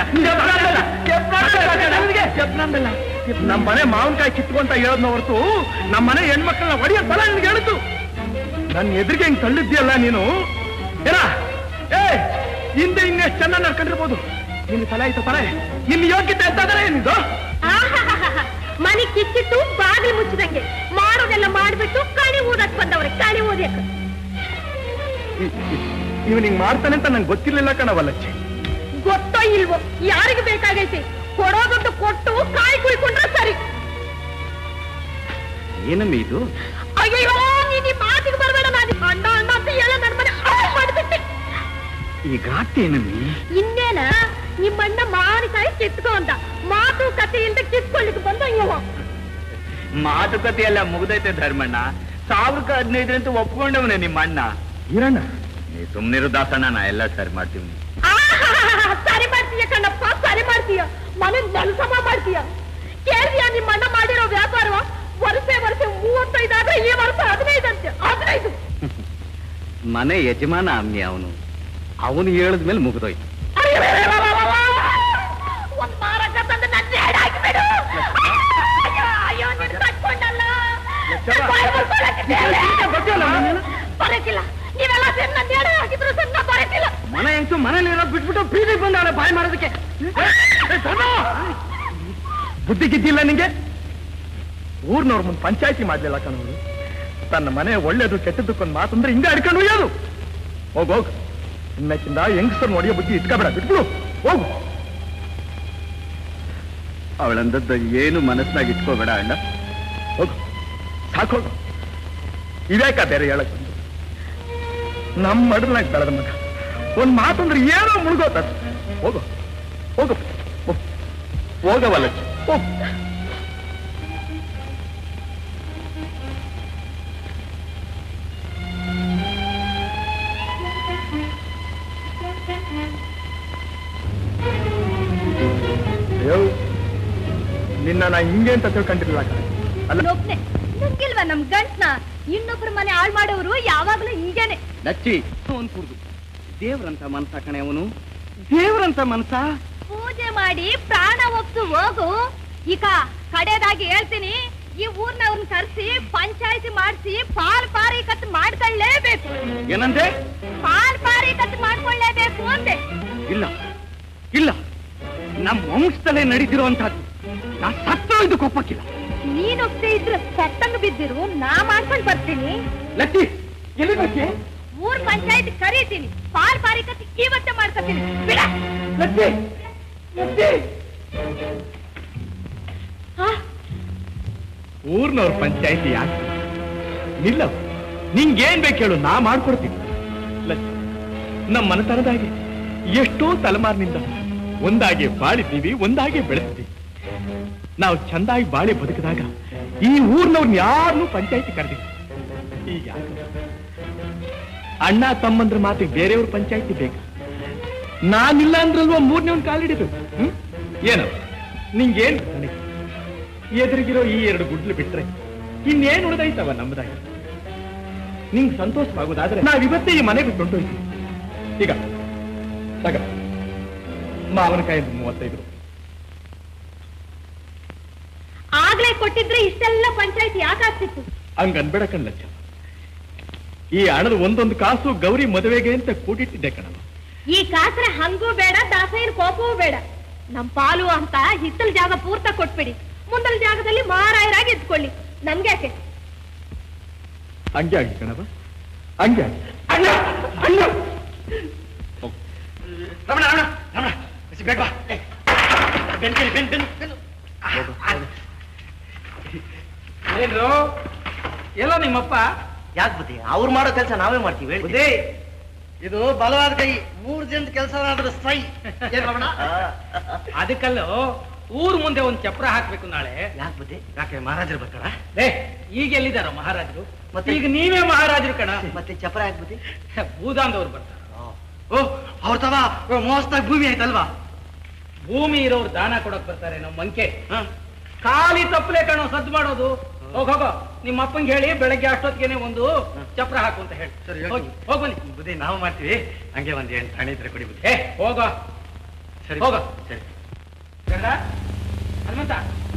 ನಮ್ಮ ಮನೆ ಮಾವಿನಕಾಯಿ ಕಿತ್ಕೊಂತ ಹೇಳದ್ನ ಹೊರತು ನಮ್ಮ ಮನೆ ಹೆಣ್ಮಕ್ಳನ್ನ ಹೊಡೆಯೋ ಬಲ ನಿನ್ಗೆ ಹೇಳಿದ್ದು ನನ್ನ ಎದುರಿಗೆ ಹಿಂಗ್ ತಳ್ಳಿದ್ಯಲ್ಲ ನೀನು ಏನ ಏ ಹಿಂದೆ ಇನ್ನೆಷ್ಟು ಚೆನ್ನಾಗಿ ನಡ್ಕೊಂಡಿರ್ಬೋದು ನಿನ್ನ ತಲೆ ಆಯ್ತು ತಲೆ ಇಲ್ಲಿ ಯೋಗ್ಯತೆ ಅಂತಂದ್ರೆ ಏನಿದು ಮನೆ ಕಿಚ್ಚಿಟ್ಟು ಬಾಗಿಲು ಮುಚ್ಚಿದಂಗೆ ಮಾಡೋದೆಲ್ಲ ಮಾಡ್ಬಿಟ್ಟು ಕಣಿ ಊದಕ್ ಬಂದವ್ರೆ ಕಣಿ ಊದಕ್ ಇವನ್ ಹಿಂಗ್ ಮಾಡ್ತಾನೆ ಅಂತ ನಂಗೆ ಗೊತ್ತಿರ್ಲಿಲ್ಲ ಕಣವಲ್ಲಚ್ಚಿ ಗೊತ್ತೋ ಇಲ್ವೋ ಯಾರಿಗೆ ಬೇಕಾಗೈತೆ ಕೊಡೋ ದುಡ್ಡು ಕೊಟ್ಟು ಕಾಯಿ ಕುಯ್ಕೊಂಡ್ರೆ ಸರಿ ಏನಮ್ಮ ಇದು ಅಯ್ಯೋ ನೀನ್ ಈ ಮಾತಿಗೆ ಬರಬೇಡ ನಾನು ಅಣ್ಣ ಅಣ್ಣ ಅಂತ ಹೇಳ ನನ್ನ ಮನೆ ಹಾಳ್ ಮಾಡ್ಬಿಟ್ಟೆ ಈಗ ಏನಮ್ಮಿ ಇನ್ನೇನ ನಿಮ್ಮಣ್ಣ ಮಾವಿನಕಾಯಿ ಕಿತ್ಕೊ ಅಂತ ಮಾತು ಕಥೆ ಇಲ್ದ ಕಿತ್ಕೊಳ್ಳಿಕ್ಕೆ ಬಂದ ಇವ ಮಾತುಕತೆ ಎಲ್ಲ ಮುಗ್ದೈತೆ ಧರ್ಮಣ್ಣ ಸಾವಿರಕ್ಕೆ ಹದಿನೈದರಂತ ಒಪ್ಕೊಂಡವನೇ ನಿಮ್ಮ ಅಣ್ಣ ಇರಣ್ಣ ನೀ ಸುಮ್ನಿರು ದಾಸಣ್ಣ ನಾ ಎಲ್ಲ ಸರಿ ಮಾಡ್ತೀವಿ ಆಹಾಹಾಹಾ, ಸರಿ ಮಾಡ್ತೀಯ ಕಣ್ಣಪ್ಪ ಸರಿ ಮಾಡ್ತೀಯ ಮನೆ ನೆಲಸಮ ಮಾಡ್ತೀಯ ಕೇಳಿದ್ಯಾ ನಿಮ್ಮ ಅಣ್ಣ ಮಾಡಿರೋ ವ್ಯಾಪಾರವ ವರ್ಷ ವರ್ಷ ಮೂವತ್ತೈದು ಆದ್ರೆ ಈ ವರ್ಷ ಹದಿನೈದು ಅಂತೆ ಹದಿನೈದು ಮನೆ ಯಜಮಾನ ಅಮ್ಮಿ ಅವನು ಅವನು ಹೇಳಿದ್ಮೇಲೆ ಮುಗ್ದೋಯ್ತು ಒಂದ್ ಮಾರಕ ತಂದು ನನ್ನ ಹಾಕಿಬಿಡು ಅಯ್ಯೋ ಅಯ್ಯೋ ನೀನು ಕಟ್ಕೊಂಡಲ್ಲ ಬರಕಿಲ್ಲ ನೀವೆಲ್ಲ ಸೇರಿ ನನ್ನ ಎಡೆ ಹಾಕಿದ್ರು ಸಣ್ಣ ಬರಕಿಲ್ಲ ಮನೆ ಹೆಂಗ್ಸು ಮನೇಲಿ ಇರೋದ್ ಬಿಟ್ಬಿಟ್ಟು ಬೀದಿಗೆ ಬಂದಾಳೆ ಬಾಯ್ ಮಾಡೋದಕ್ಕೆ ಬುದ್ಧಿ ಗಿದ್ದಿಲ್ಲ ನಿಂಗೆ ಊರ್ನವ್ರ ಮುಂದೆ ಪಂಚಾಯತಿ ಮಾಡ್ಲಿಲ್ಲ ಕಣವರು ತನ್ನ ಮನೆ ಒಳ್ಳೇದು ಕೆಟ್ಟದಕ್ಕೊಂದು ಮಾತಂದ್ರೆ ಹಿಂಗೆ ಅಡ್ಕೊಂಡು ಒಯ್ಯೋದು ಹೋಗ್ ಹೋಗ್ ಇನ್ನಕ್ಕಿಂದ ಹೆಂಗಸರ್ ನೋಡಿಯೋ ಬುದ್ಧಿ ಇಟ್ಕೋಬೇಡ ಬಿಟ್ಬಿಡು ಹೋಗು ಅವಳಂದದ್ದು ಏನು ಮನಸ್ಸಿನಾಗ ಇಟ್ಕೋಬೇಡ ಅಣ್ಣ ಹೋಗು ಸಾಕೋಗು ಇವ್ಯಾಕ ಬೇರೆ ಹೇಳಕ್ ಬಂದು ನಮ್ಮ ಮಡಲ್ನಾಗ ಬೆಳೆದ ಮಗ ಒಂದ್ ಮಾತಂದ್ರೆ ಏನೋ ಮುಳುಗೋತ ಹೋಗು ಹೋಗು ಹೋಗು. ಹೋಗವಲ್ಲ ಹೋಗು ಅಯ್ಯೋ ನಿನ್ನ ನಾ ಹಿಂಗೆ ಅಂತ ತಿಳ್ಕೊಂಡಿರ್ಲಿಲ್ಲ ಕಣೆ. ಅಲ್ಲ ಒಬ್ನೇ ನಂಗಿಲ್ವಾ ನಮ್ ಗಂಟ್ನ ಇನ್ನೊಬ್ರ ಮನೆ ಹಾಳ್ ಮಾಡೋರು ಯಾವಾಗ್ಲೂ ಹಿಂಗೇನೆ ನಚ್ಚಿ ಅವನ್ ಕುಡ್ದು ದೇವ್ರಂತ ಮನ್ಸ ಕಣೆ ಅವನು ದೇವ್ರಂತ ಮನ್ಸ ಪೂಜೆ ಮಾಡಿ ಪ್ರಾಣ ಒಪ್ಸು ಹೋಗು ಈಗ ಕಡೆದಾಗಿ ಹೇಳ್ತೀನಿ ಈ ಊರ್ನವ್ರನ್ನ ಕರ್ಸಿ ಪಂಚಾಯತಿ ಮಾಡಿಸಿ ಪಾಲ್ ಪಾರಿ ಕತ್ ಮಾಡ್ಕೊಳ್ಳೇಬೇಕು ಏನಂದೆ ಪಾಲ್ ಪಾರಿ ಕತ್ ಮಾಡ್ಕೊಳ್ಳೇಬೇಕು ಅಂದೆ ಇಲ್ಲ ಇಲ್ಲ ನಮ್ಮ ವಂಶದಲ್ಲೇ ನಡೀತಿರುವಂತಹದ್ದು ನಾ ಸತ್ತು ಇದಕ್ಕೆ ಒಪ್ಪಕ್ಕಿಲ್ಲ ನೀನ್ ಒಪ್ತೆ ಇದ್ರೆ ಸತ್ತಂಗ್ ಬಿದ್ದಿರು ನಾ ಮಾಡ್ಕೊಂಡ್ ಬರ್ತೀನಿ ಲಚ್ಚಿ ಎಲ್ಲಿ ಬರ್ತೀಯ ಊರ್ ಪಂಚಾಯತ್ ಕರೀತೀನಿ ಪಾಲ್ ಪಾರಿ ಕತ್ ಇವತ್ತೇ ಮಾಡ್ಕೊತೀನಿ ಬಿಡ ಲಚ್ಚಿ ಲಚ್ಚಿ ಆ, ಊರ್ನವ್ರ ಪಂಚಾಯತಿ ಯಾಕೆ ನಿಲ್ಲ ನಿಂಗೇನ್ ಬೇಕು ಹೇಳು ನಾ ಮಾಡ್ಕೊಡ್ತೀನಿ ಲಚ್ಚಿ ನಮ್ಮ ಮನತನದಾಗೆ ಎಷ್ಟೋ ತಲೆಮಾರಿನಿಂದ ಒಂದಾಗೆ ಬಾಳಿದ್ದೀವಿ ಒಂದಾಗೆ ಬೆಳೆಸ್ತೀವಿ ನಾವು ಚಂದಾಗಿ ಬಾಳಿ ಬದುಕಿದಾಗ ಈ ಊರ್ನವ್ರನ್ನ ಯಾರನ್ನೂ ಪಂಚಾಯತಿ ಕರೆದಿಲ್ಲ ಈಗ ಯಾಕೆ? ಅಣ್ಣ ತಮ್ಮಂದ್ರ ಮಾತಿಗೆ ಬೇರೆಯವ್ರ ಪಂಚಾಯತಿ ಬೇಕಾ ನಾನಿಲ್ಲ ಅಂದ್ರಲ್ವಾ ಮೂರನೇ ಕಾಲಿಡಿಬೇಕು ಹ್ಮ್ ಏನು ನಿಂಗೇನ್ ನನಗೆ ಎದುರಿಗಿರೋ ಈ ಎರಡು ಗುಡ್ಲು ಬಿಟ್ರೆ ಇನ್ನೇನ್ ಉಳಿದೈತವ ನಮ್ಮದಾಗಿ ನಿಂಗ್ ಸಂತೋಷವಾಗೋದಾದ್ರೆ ನಾವಿವತ್ತೇ ಈ ಮನೆ ಬಿಟ್ಟು ಹೊಂಟೋಯ್ತೀವಿ ಈಗ ತಗ ಮಾವನಕಾಯಿ ಮೂವತ್ತೈದು ರೂಪಾಯಿ ಆಗ್ಲೇ ಕೊಟ್ಟಿದ್ರೆ ಇಷ್ಟೆಲ್ಲ ಪಂಚಾಯತ್ ಯಾಕಾಗ್ತಿತ್ತು ಹಂಗ ಅನ್ಬೇಡ ಕಣ್ಲಚ್ಚ ಈ ಹಣದ ಒಂದೊಂದು ಕಾಸು ಗೌರಿ ಮದುವೆಗೆ ಅಂತ ಕೂಡಿಟ್ಟಿದ್ದೆ ಕಣವ ಈ ಕಾಸ್ರ ಹಂಗೂ ಬೇಡ ದಾಸಯ್ಯನ ಕೋಪವೂ ಬೇಡ ನಮ್ ಪಾಲು ಅಂತ ಹಿತ್ತಲ ಜಾಗ ಪೂರ್ತ ಕೊಟ್ಬಿಡಿ ಮುಂದಲ ಜಾಗದಲ್ಲಿ ಮಾರಾಯರಾಗಿ ಇದ್ಕೊಳ್ಳಿ ನಮ್ಗ್ಯಾಕೆ ಹಂಗೆ ಆಗಿ ಕಣವ ಹಂಗೆ ಆಗಿ ಅಣ್ಣ ಅಣ್ಣ ಹೋಗು. ರಮಣ ರಮಣ ರಮಣ ಬಿಸಿ ಬೇಗ ಬಾ ಏ, ಬೆನ್ ಬೆನ್ ಬೆನ್ ಬೆನ್ ಬೆನ್ ಹೋಗು, ಹೋಗು. ಏನ್ರು ಎಲ್ಲ ನಿಮ್ಮಪ್ಪ ಯಾಕೆ ಬುದ್ಧಿ ಅವ್ರು ಮಾಡೋ ಕೆಲಸ ನಾವೇ ಮಾಡ್ತೀವಿ ಹೇಳಿ ಬುದ್ಧಿ ಇದು ಬಲವಾದ ಕೈ ಮೂರ್ ಜನದ ಕೆಲಸ ಆದ್ರೆ ಸೈ ಏನ್ ರಮಣ ಅದಕ್ಕಲ್ಲೂ ಊರ್ ಮುಂದೆ ಒಂದ್ ಚಪ್ರ ಹಾಕ್ಬೇಕು ನಾಳೆ ಯಾಕೆ ಬುದ್ಧಿ ಯಾಕೆ ಮಹಾರಾಜರು ಬರ್ತಾರ ಲೇ ಈಗ ಎಲ್ಲಿದಾರ ಮಹಾರಾಜರು ಮತ್ತೆ? ಈಗ ನೀವೇ ಮಹಾರಾಜರು ಕಣ ಮತ್ತೆ ಚಪ್ರ ಯಾಕೆ ಬುದ್ಧಿ ಭೂದಾನ್ದವ್ರು ಬರ್ತಾರ ಓ ಅವ್ರ ತವ ಮೋಸ್ತಾಗ ಭೂಮಿ ಆಯ್ತಲ್ವಾ ಭೂಮಿ ಇರೋರು ದಾನ ಕೊಡಕ್ ಬರ್ತಾರೆ ನಮ್ಮ ಮಂಕೆ ಖಾಲಿ ತಪ್ಪಲೆ ಕಣೋ ಸದ್ದು ಮಾಡೋದು ಹೋಗ್ ಹೋಗೋ ನಿಮ್ಮ ಅಪ್ಪಂಗೆ ಹೇಳಿ ಬೆಳಗ್ಗೆ ಅಷ್ಟೊತ್ತಿಗೆನೆ ಒಂದು ಚಪ್ರ ಹಾಕು ಅಂತ ಹೇಳಿ ಸರಿ, ಹೋಗಿ ಹೇಳ್ತೀನಿ. ಹೋಗ್ ಬನ್ನಿ ಬುದ್ಧಿ ನಾವು ಮಾಡ್ತೀವಿ ಹಂಗೆ ಒಂದ್ ಎಂಟು ಹಣಿ ಇದ್ರೆ ಕೊಡಿ ಬುದ್ಧಿ ಏ ಹೋಗೋ ಸರಿ ಹೋಗ. ಸರಿ ಗಂಡ ಹನುಮಂತ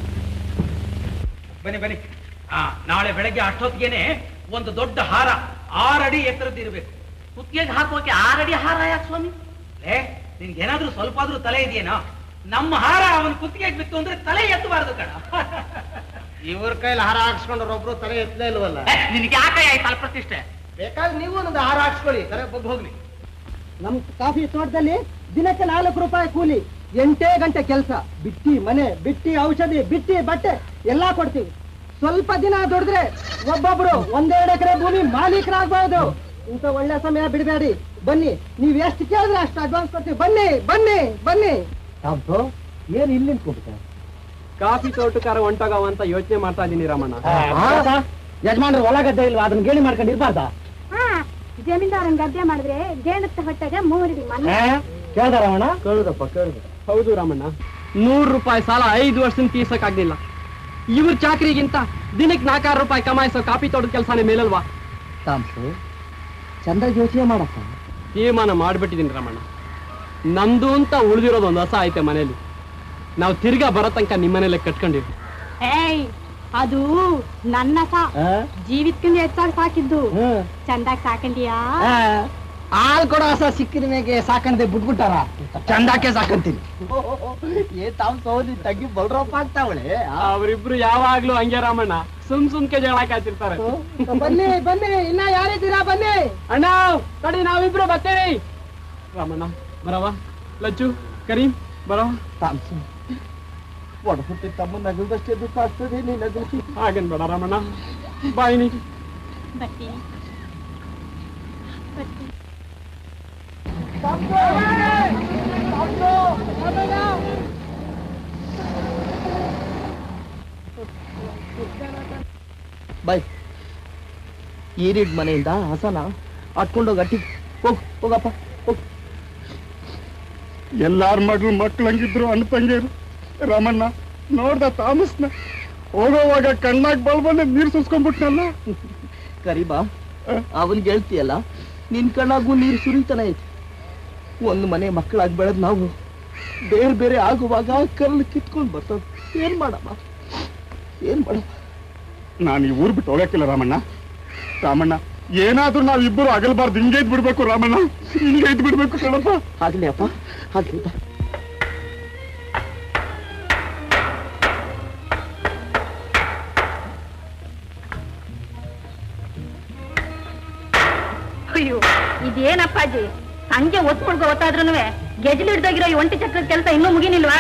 ಬನ್ನಿ ಬನ್ನಿ ಆ ನಾಳೆ ಬೆಳಗ್ಗೆ ಅಷ್ಟೊತ್ತಿಗೆನೆ ಒಂದು ದೊಡ್ಡ ಹಾರ ಆರಡಿ ಎತ್ತರದ್ದಿರ್ಬೇಕು ಕುತ್ತಿಗೆಗೆ ಹಾಕೋಕೆ ಆರಡಿ ಹಾರ ಯಾಕೆ ಸ್ವಾಮಿ ಏ ನಿನ್ಗೆ ಏನಾದ್ರೂ ಸ್ವಲ್ಪ ಆದ್ರೂ ತಲೆ ಇದೆಯೇನೋ ನಮ್ಮ ಹಾರ ಅವನ ಕುತ್ತಿಗೆಗೆ ಬಿತ್ತು ಅಂದ್ರೆ ತಲೆ ಎತ್ತಬಾರ್ದು ಕಣ ಇವ್ರ ಕೈಲಿ ಹಾರ ಹಾಕ್ಸ್ಕೊಂಡ್ರ ಒಬ್ರು ತಲೆ ಎತ್ತಲೇ ಇಲ್ವಲ್ಲ ನಿನಗೆ ಯಾಕೆ ಆಯ್ತು ಅಲ್ಪ್ರತಿಷ್ಠೆ ಬೇಕಾದ್ರೆ ನೀವು ಒಂದು ಹಾರ ಹಾಕ್ಸ್ಕೊಳ್ಳಿ ತಲೆ ಬಗ್ಗಿ ಹೋಗ್ಲಿ ನಮ್ ಕಾಫಿ ತೋಟದಲ್ಲಿ ದಿನಕ್ಕೆ ನಾಲ್ಕು ರೂಪಾಯಿ ಕೂಲಿ ಎಂಟೇ ಗಂಟೆ ಕೆಲಸ ಬಿಟ್ಟಿ ಮನೆ ಬಿಟ್ಟಿ ಔಷಧಿ ಬಿಟ್ಟಿ ಬಟ್ಟೆ ಎಲ್ಲಾ ಕೊಡ್ತೀವಿ ಸ್ವಲ್ಪ ದಿನ ದುಡಿದ್ರೆ ಒಬ್ಬೊಬ್ರು ಒಂದೆರಡು ಎಕರೆ ಭೂಮಿ ಮಾಲೀಕರಾಗಬಹುದು ಇಂಥ ಒಳ್ಳೆ ಸಮಯ ಬಿಡಬೇಡಿ ಬನ್ನಿ ನೀವ್ ಎಷ್ಟು ಕೇಳಿದ್ರೆ ಅಷ್ಟು ಅಡ್ವಾನ್ಸ್ ಕೊಡ್ತೀವಿ ಬನ್ನಿ ಬನ್ನಿ ಬನ್ನಿ ಏನ್ ಇಲ್ಲಿ ನಿಂತ್ಕೊಬಿಟ್ಟೆ ಕಾಫಿ ತೋಟಕಾರ ಹೊಂಟೋಗವ ಅಂತ ಯೋಚನೆ ಮಾಡ್ತಾ ಇದ್ದೀನಿ ರಾಮಣ್ಣ ಯಜಮಾನ್ರು ಹೊಲ ಗದ್ದೆ ಇಲ್ವಾ ಅದನ್ನ ಗೇಣಿ ಮಾಡ್ಕೊಂಡು ಇರ್ಬಾರ್ದ ಜಮೀನ್ದಾರನ್ ಗದ್ದೆ ಮಾಡಿದ್ರೆ ಜೇನತ್ತ ಹೊಟ್ಟೆಗೆ ಮೂರಿಡಿ ಮನೆ ಕೇಳ್ದಾರವಣ ಕೇಳುದಪ್ಪ ಕೇಳುದ ಹೌದು ರಾಮಣ್ಣ ನೂರು ರೂಪಾಯಿ ಸಾಲ ಐದು ವರ್ಷದಿಂದ ತೀರ್ಸಕ್ಕಾಗ್ಲಿಲ್ಲ ಇವ್ರ ಚಾಕ್ರಿಗಿಂತ ದಿನಕ್ಕೆ ನಾಲ್ಕಾರು ರೂಪಾಯಿ ಕಮಾಯಿಸೋ ಕಾಫಿ ತೋಟದ ಕೆಲಸನೇ ಮೇಲಲ್ವಾ ತಾಮ್ಸು ಚಂದ ಯೋಚನೆ ಮಾಡಪ್ಪ ತೀರ್ಮಾನ ಮಾಡ್ಬಿಟ್ಟಿದ್ದೀನಿ ರಾಮಣ್ಣ ನಂದು ಅಂತ ಉಳಿದಿರೋದು ಒಂದು ಹೊಸ ಐತೆ ಮನೇಲಿ ನಾವು ತಿರ್ಗಾ ಬರೋ ತನಕ ನಿಮ್ಮನೇಲೆ ಕಟ್ಕೊಂಡಿವಿ ಏಯ್ ಅದು ನನ್ನ ಸಾ ಜೀವಿತಕ್ಕಿಂತ ಹೆಚ್ಚಾಗಿ ಸಾಕಿದ್ದು ಚಂದಾಗ್ ಸಾಕಂಡಿಯಾ ಹಾಲ್ ಕೊಡೋ ಹಸ ಸಿಕ್ಕಿದ ಮೇಲೆ ಸಾಕಂದೆ ಬಿಟ್ಬಿಟ್ಟಾರ ಚಂದಾಕೆ ಸಾಕಂತೀನಿ ಏ ತಾವ್ ಸೋದಿ ತಗ್ಗಿ ಬಲ್ರಪ್ಪ ಆಗ್ತಾವಳೆ ಅವರಿಬ್ರು ಯಾವಾಗ್ಲೂ ಹಂಗೆ ರಾಮಣ್ಣ ಸುಮ್ ಸುಮ್ಕೆ ಜಗಳ ಕಾಯ್ತಿರ್ತಾರೆ ಬನ್ನಿ ಬನ್ನಿ ಇನ್ನ ಯಾರಿದ್ದೀರಾ ಬನ್ನಿ ಅಣ್ಣ ಕಡಿ ನಾವಿಬ್ರು ಬರ್ತೇವೆ ರಾಮಣ್ಣ ಬರವ ಲಚ್ಚು ಕರೀಂ ಬರವ ತಾಮ್ಸು ಒಡಹುಟ್ಟಿ ತಮ್ಮ ನಗಲ್ದಷ್ಟೇ ದುಃಖ ಆಗ್ತದೆ ನೀ ನಗಲ್ಸಿ ಹಾಗೇನ್ ಬೇಡ ರಾಮಣ್ಣ ಬಾಯಿ ನೀ ಬರ್ತೀನಿ ಬರ್ತೀನಿ ಬಾಯ್ ಈರಿಡ್ ಮನೆಯಿಂದ ಹಸನ ಅಟ್ಕೊಂಡೋಗಿ ಅಟ್ಟಿ ಹೋಗ್ ಹೋಗಪ್ಪ ಹೋಗ್ ಎಲ್ಲಾರ ಮಗಳು ಮಕ್ಳಂಗಿದ್ರು ಅಣ್ತಂಗಿರು ರಾಮಣ್ಣ ನೋಡ್ದ ತಾಮಸ್ನ ಹೋಗೋವಾಗ ಕಣ್ಣಾಗ್ ಬಲ್ ಬಂದೆ ನೀರ್ ಸುಸ್ಕೊಂಡ್ಬಿಟ್ನಲ್ಲ ಕರಿಬಾ ಅವನ್ ಗೆಳ್ತಿಯಲ್ಲ ನಿನ್ ಕಣ್ಣಾಗೂ ನೀರು ಸುರಿತಾನೆ ಐತಿ ಒಂದು ಮನೆ ಮಕ್ಕಳಾಗಿ ಬೆಳೆದ್ ನಾವು ಬೇರೆ ಬೇರೆ ಆಗುವಾಗ ಕರ್ಲ್ ಕಿತ್ಕೊಂಡ್ ಬರ್ತದ ಏನ್ ಮಾಡಮ್ಮ ಏನ್ ಮಾಡಮ್ಮ ನಾನು ಈ ಊರ್ ಬಿಟ್ಟು ಹೋಗಕ್ಕಿಲ್ಲ ರಾಮಣ್ಣ ರಾಮಣ್ಣ ಏನಾದ್ರೂ ನಾವ್ ಇಬ್ಬರು ಅಗಲ್ಬಾರ್ದು ಹಿಂಗೆ ಇದ್ ಬಿಡ್ಬೇಕು ರಾಮಣ್ಣ ಹಿಂಗೆ ಇದ್ ಬಿಡ್ಬೇಕು ಕಣಪ್ಪ ಆಗ್ಲಿ ಅಪ್ಪ ಆಗ್ಲಿ ಬಾ. ಅಯ್ಯೋ ಇದೇನಪ್ಪಾಜಿ ಸಂಜೆ ಒತ್ಕೊಳ್ಕೊ ಗೊತ್ತಾದ್ರೂ ಗೆಜಲ್ ಹಿಡ್ದೋಗಿರೋ ಈ ಒಂಟಿ ಚಕ್ರದ ಕೆಲಸ ಇನ್ನೂ ಮುಗಿನಿಲ್ವಾ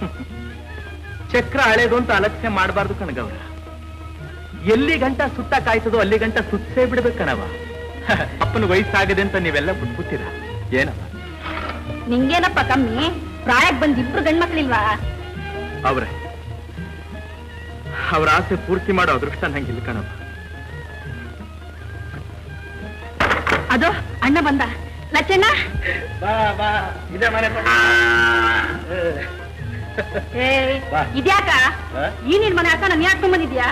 ಚಕ್ರ ಹಳೇದು ಅಂತ ಅಲಕ್ಷ್ಯ ಮಾಡಬಾರ್ದು ಕಣಗವ್ರ ಎಲ್ಲಿ ಗಂಟ ಸುತ್ತ ಕಾಯ್ತದೋ ಅಲ್ಲಿ ಗಂಟ ಸುತ್ತೇ ಬಿಡ್ಬೇಕು ಕಣವ ಅಪ್ಪನ ವಯಸ್ಸಾಗದೆ ಅಂತ ನೀವೆಲ್ಲ ಬಿಟ್ಬಿಟ್ಟಿರ ಏನವ ನಿಂಗೇನಪ್ಪ ಕಮ್ಮಿ ಪ್ರಾಯಕ್ ಬಂದ್ ಇಬ್ರು ಗಂಡ್ಮಕ್ಳಿಲ್ವಾ ಅವ್ರೆ ಅವ್ರ ಆಸೆ ಪೂರ್ತಿ ಮಾಡೋ ಅದೃಷ್ಟ ನಂಗಿಲ್ಲ ಕಣವ ಅದು ಅಣ್ಣ ಬಂದ ಲಚ್ಚಣ್ಣ ಬಾ ಬಾ ಇದೇ ಮನೆ ಏ ಬಾ. ಇದ್ಯಾಕ ಆ? ಈ ನಿನ್ ಮನೆ ಅಕ್ಕ ನಾನು ಯಾಕೆ ಬಂದಿದ್ಯಾ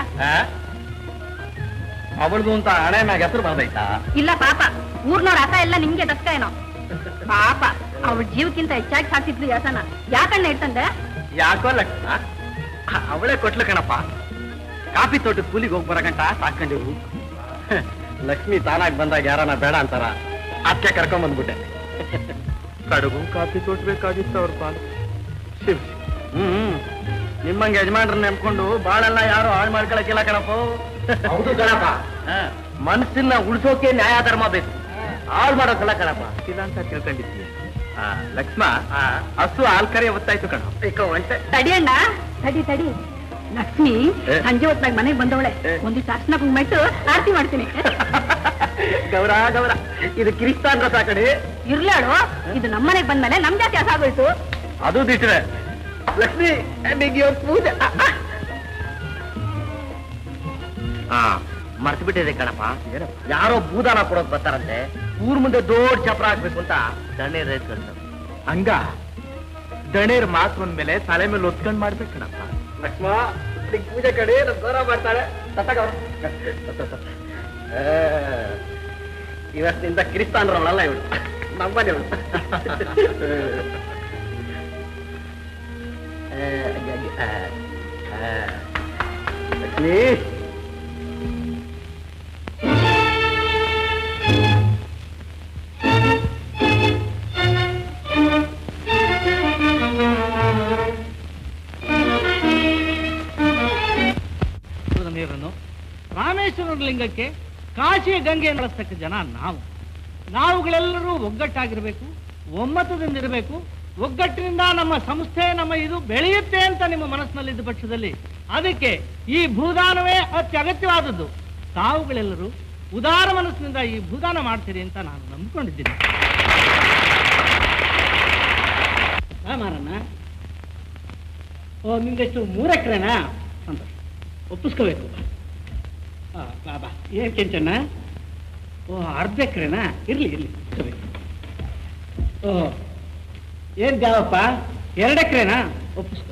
ಅವಳದು ಅಂತ ಹಣೆ ಮ್ಯಾಗ ಹೆಸರು ಬಂದೈತಾ ಇಲ್ಲ ಪಾಪ ಊರ್ನವ್ರ ಅಕ್ಕ ಎಲ್ಲ ನಿಮ್ಗೆ ದಸ್ಕ ಏನೋ ಪಾಪ ಅವಳ ಜೀವಕ್ಕಿಂತ ಹೆಚ್ಚಾಗಿ ಸಾಕ್ತಿದ್ಲು ಯಾಸನ ಯಾಕಣ್ಣ ಇಟ್ಟಂದೆ ಯಾಕೋ ಲಕ್ಷ್ಮ ಅವಳೇ ಕೊಟ್ಲು ಕಣಪ್ಪ ಕಾಫಿ ತೋಟದ ಕೂಲಿಗೆ ಹೋಗಿ ಬರಗಂಟ ಸಾಕೊಂಡಿರು ಲಕ್ಷ್ಮಿ ತಾನಾಗಿ ಬಂದಾಗ ಯಾರನ್ನ ಬೇಡ ಅಂತಾರ ಅದಕ್ಕೆ ಕರ್ಕೊಂಡ್ ಬಂದ್ಬಿಟ್ಟೆ ಕಡುಗು ಕಾಫಿ ತೋಟ ಬೇಕಾಗಿತ್ತು ಅವ್ರ ಪಾಲು ಶಿವ್ ಹ್ಮ್ ನಿಮ್ಮಂಗೆ ಯಜಮಾನ್ರನ್ನ ನೆಮ್ಕೊಂಡು ಬಾಳೆಲ್ಲ ಯಾರು ಹಾಳು ಮಾಡ್ಕೊಳಕ್ಕಿಲ್ಲ ಕಣಪ್ಪ ಹೌದು ಕಣಪ್ಪ ಮನಸ್ಸನ್ನ ಉಳಿಸೋಕೆ ನ್ಯಾಯ ಧರ್ಮ ಬೇಕು ಹಾಳು ಮಾಡೋಕಲ್ಲ ಕಣಪ್ಪ ಇಲ್ಲ ಅಂತ ತಿಳ್ಕೊಂಡಿದ್ದೀಯ ಲಕ್ಷ್ಮ ಹಸು ಹಾಲ್ ಕರೆ ಒತ್ತಾಯ್ತು ಕಣ ಒಂಟೆ ತಡಿಯಣ್ಣ ತಡಿ ತಡಿ ಲಕ್ಷ್ಮಿ ಏ? ಸಂಜೆ ಹೊತ್ನಾಗ ಮನೆಗೆ ಬಂದವಳೆ ಏ? ಒಂದಿಷ್ಟು ಅರ್ಶನ ಕುಂಬಿಟ್ಟು ಆರತಿ ಮಾಡ್ತೀನಿ ಗೌರ ಗೌರ ಇದು ಕಿರಿಸ್ತಾನ್ ಗೊತ್ತಾ ಕಡೆ ಇರ್ಲಾಡು ಇದು ನಮ್ಮನೆಗೆ ಬಂದ್ಮೇಲೆ ನಮ್ ಜಾತಿ ಹಸಾಗೋಯ್ತು ಅದು ದಿಟ್ರೆ ಲಕ್ಷ್ಮಿ ನಿಗೆ ಪೂಜೆ ಹಾ ಮರ್ತು ಬಿಟ್ಟಿದೆ ಕಣಪ್ಪ ಯಾರೋ ಬೂದಾನ ಕೊಡೋಕ್ ಬರ್ತಾರಂತೆ ಊರ್ ಮುಂದೆ ದೊಡ್ಡ ಚಪ್ರ ಹಾಕ್ಬೇಕು ಅಂತ ದಣ್ಣೆ ರೈತ ಹಂಗ ದಣೇರ್ ಮಾತು ಅಂದ್ಮೇಲೆ ತಲೆ ಮೇಲೆ ಒತ್ಕೊಂಡ್ ಮಾಡ್ಬೇಕು ಕಣಪ್ಪ ಲಕ್ಷ್ಮ ಪೂಜೆ ಕಡೆ ಗೌರವ ಮಾಡ್ತಾಳೆ ಇವತ್ತಿನಿಂದ ಕಿರಿಸ್ತಾನ್ರವಳಲ್ಲ ಇವಳು ನಮ್ಮನೆ ಇವಳು ಲಕ್ಷ್ಮೀ ನೀರನ್ನು ರಾಮೇಶ್ವರ ಲಿಂಗಕ್ಕೆ ಕಾಶಿ ಗಂಗೆ ನಡೆಸ್ತಕ್ಕ ಜನ ನಾವು ನಾವುಗಳೆಲ್ಲರೂ ಒಗ್ಗಟ್ಟಾಗಿರ್ಬೇಕು ಒಮ್ಮತದಿಂದಿರಬೇಕು ಒಗ್ಗಟ್ಟಿನಿಂದ ನಮ್ಮ ಸಂಸ್ಥೆ ನಮ್ಮ ಇದು ಬೆಳೆಯುತ್ತೆ ಅಂತ ನಿಮ್ಮ ಮನಸ್ಸಿನಲ್ಲಿದ್ದ ಪಕ್ಷದಲ್ಲಿ ಅದಕ್ಕೆ ಈ ಭೂದಾನವೇ ಅತ್ಯಗತ್ಯವಾದದ್ದು ತಾವುಗಳೆಲ್ಲರೂ ಉದಾರ ಮನಸ್ಸಿನಿಂದ ಈ ಭೂದಾನ ಮಾಡ್ತೀರಿ ಅಂತ ನಾನು ನಂಬಿಕೊಂಡಿದ್ದೀನಿ ಆ ಮಾರಣ್ಣ ಓ ನಿಂದೆಷ್ಟು ಮೂರು ಎಕರೆನಾ ಸಂತೋಷ ಒಪ್ಪಿಸ್ಕೋಬೇಕು ಆ, ಬಾ ಬಾ ಏನ್ ಕೆಂಚಣ್ಣ ಓ ಅರ್ಧ ಎಕರೆನಾ ಇರ್ಲಿ ಇರ್ಲಿ ಒಪ್ಪಿಸ್ಕೋಬೇಕು ಓ ಏನ್ ಜಾವಪ್ಪ ಎರಡು ಎಕರೆನಾ ಒಪ್ಪಿಸ್ಕೋಬೇಕು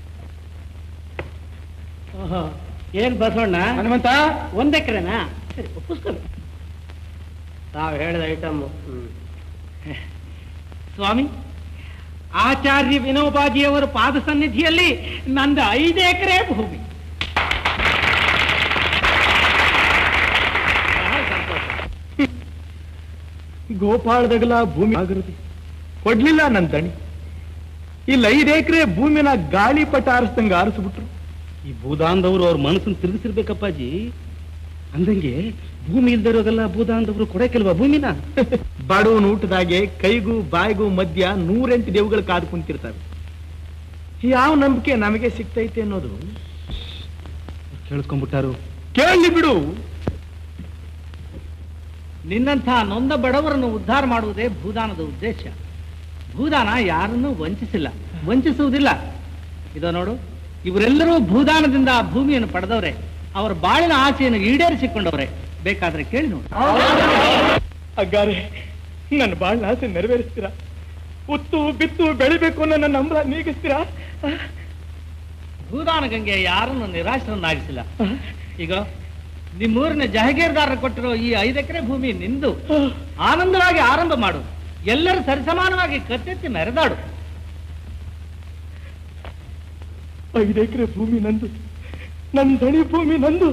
ಓಹೋ ಏನ್ ಬಸವಣ್ಣ ಹನುಮಂತ ಒಂದ್ ಎಕರೆನಾ ಸರಿ ಒಪ್ಪಿಸ್ಕೋಬೇಕು ತಾವು ಹೇಳಿದ ಐಟಮ್ ಸ್ವಾಮಿ ಆಚಾರ್ಯ ವಿನೋಬಾಜಿಯವರ ಪಾದ ಸನ್ನಿಧಿಯಲ್ಲಿ ನಂದು ಐದು ಎಕರೆ ಭೂಮಿ ಬಹಳ ಸಂತೋಷ. ಗೋಪಾಳದಗಲ ಭೂಮಿ ಆಗಿರುತ್ತೆ ಕೊಡ್ಲಿಲ್ಲ ನನ್ ದಣಿ ಇಲ್ಲಿ ಐದು ಎಕರೆ ಭೂಮಿನ ಗಾಳಿಪಟ ಆರಿಸ್ದಂಗ ಆರಿಸ್ಬಿಟ್ರು ಈ ಭೂದಾನದವರು ಅವ್ರ ಮನಸ್ಸನ್ನು ತಿರುಗಿಸಿರ್ಬೇಕಪ್ಪಾಜಿ ಅಂದಂಗೆ ಭೂಮಿ ಇಲ್ದಿರೋದೆಲ್ಲ ಭೂದಾನದವರು ಕೊಡಕ್ಕಿಲ್ವಾ ಭೂಮಿನ ಬಡವನ ಊಟದಾಗೆ ಕೈಗೂ ಬಾಯಿಗೂ ಮಧ್ಯ ನೂರೆಂಟು ದೇವುಗಳು ಕಾದು ಕುಂತಿರ್ತವೆ ಯಾವ ನಂಬಿಕೆ ನಮಗೆ ಸಿಗ್ತೈತೆ ಅನ್ನೋದು ಕೇಳಿಸ್ಕೊಂಡ್ಬಿಟ್ಟಾರು ಕೇಳಿ ಬಿಡು ನಿನ್ನಂಥ ನೊಂದ ಬಡವರನ್ನು ಉದ್ಧಾರ ಮಾಡುವುದೇ ಭೂದಾನದ ಉದ್ದೇಶ ಭೂದಾನ ಯಾರನ್ನೂ ವಂಚಿಸಿಲ್ಲ ವಂಚಿಸುವುದಿಲ್ಲ ಇದೋ ನೋಡು ಇವರೆಲ್ಲರೂ ಭೂದಾನದಿಂದ ಆ ಭೂಮಿಯನ್ನು ಪಡೆದವರೇ ಅವರ ಬಾಳಿನ ಆಸೆಯನ್ನು ಈಡೇರಿಸಿಕೊಂಡವರೇ ಬೇಕಾದ್ರೆ ಕೇಳಿ ನೋಡು ಅಗ್ಗಾರೆ ನನ್ನ ಬಾಳ್ ಆಸೆ ನೆರವೇರಿಸ್ತೀರಾ ಉತ್ತು ಬಿತ್ತು ಬೆಳಿಬೇಕು ಅನ್ನೋ ನನ್ನ ನಂಬರ ನೀಗಿಸ್ತೀರಾ ಭೂದಾನ ಗಂಗೆ ಯಾರನ್ನು ನಿರಾಶರನ್ನಾಗಿಸಿಲ್ಲ ಈಗ ನಿಮ್ಮೂರಿನ ಜಹಗೀರ್ದಾರರು ಕೊಟ್ಟಿರೋ ಈ ಐದು ಎಕರೆ ಭೂಮಿ ನಿಂದು ಆನಂದವಾಗಿ ಆರಂಭ ಮಾಡು ಎಲ್ಲರೂ ಸರಿಸಮಾನವಾಗಿ ಕತ್ತೆತ್ತಿ ಮೆರೆದಾಡು ಐದು ಎಕರೆ ಭೂಮಿ ನಂದು ನನ್ನ ದಣಿ ಭೂಮಿ ನಂದು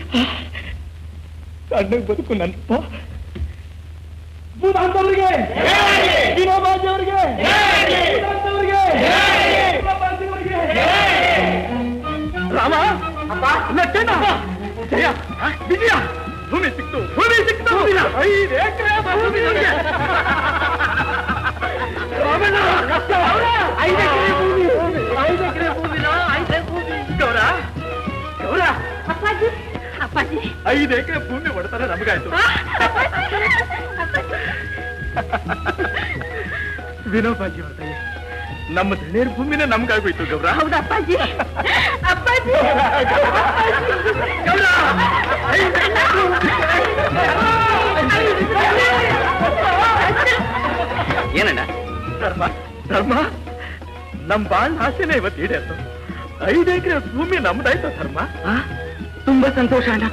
ಸಣ್ಣಗ್ ಬದುಕು ನನ್ನಪ್ಪ ಭೂದಾಂತವ್ರಿಗೆ ವಿನೋಬಾಜಿ ಅವರಿಗೆ ರಾಮ ಅಪ್ಪ ಲಟ್ಟಣ್ಣ ಜಯ ವಿಜಯ ಭೂಮಿ ಸಿಕ್ತು ಭೂಮಿ ಸಿಕ್ತು ಐದು ಎಕರೆ ಭೂಮಿ ನಮ್ಗೆ. ರಾಮಣ್ಣ, ಐದು ಎಕರೆ ಭೂಮಿ ಐದು ಎಕರೆ ಭೂಮಿನ ಐದು ಭೂಮಿ ಗೌರ ಗೌರ ಅಪ್ಪಾಜಿ ಅಪ್ಪಾಜಿ ಐದು ಎಕರೆ ಭೂಮಿ ಹೊಡೆತಾರೆ ನಮಗಾಯ್ತು ವಿನೋಬಾಜಿ ಅವ್ರ ದಯೆ. ನಮ್ಮ ದಣಿಯರ್ ಭೂಮಿನೇ ನಮ್ಗಾಗೋಯ್ತು ಗೌರ ಹೌದಾ ಅಪ್ಪಾಜಿ ಅಪ್ಪಾಜಿ ಗೌರ ಏನಣ್ಣ ಧರ್ಮ ಧರ್ಮ ನಮ್ ಬಾಳ್ ಆಸೆನೇ ಇವತ್ತು ಈಡೇರ್ತು ಐದು ಎಕರೆ ಭೂಮಿ ನಮ್ದಾಯ್ತು ಧರ್ಮ ತುಂಬಾ ಸಂತೋಷ ಅಣ್ಣ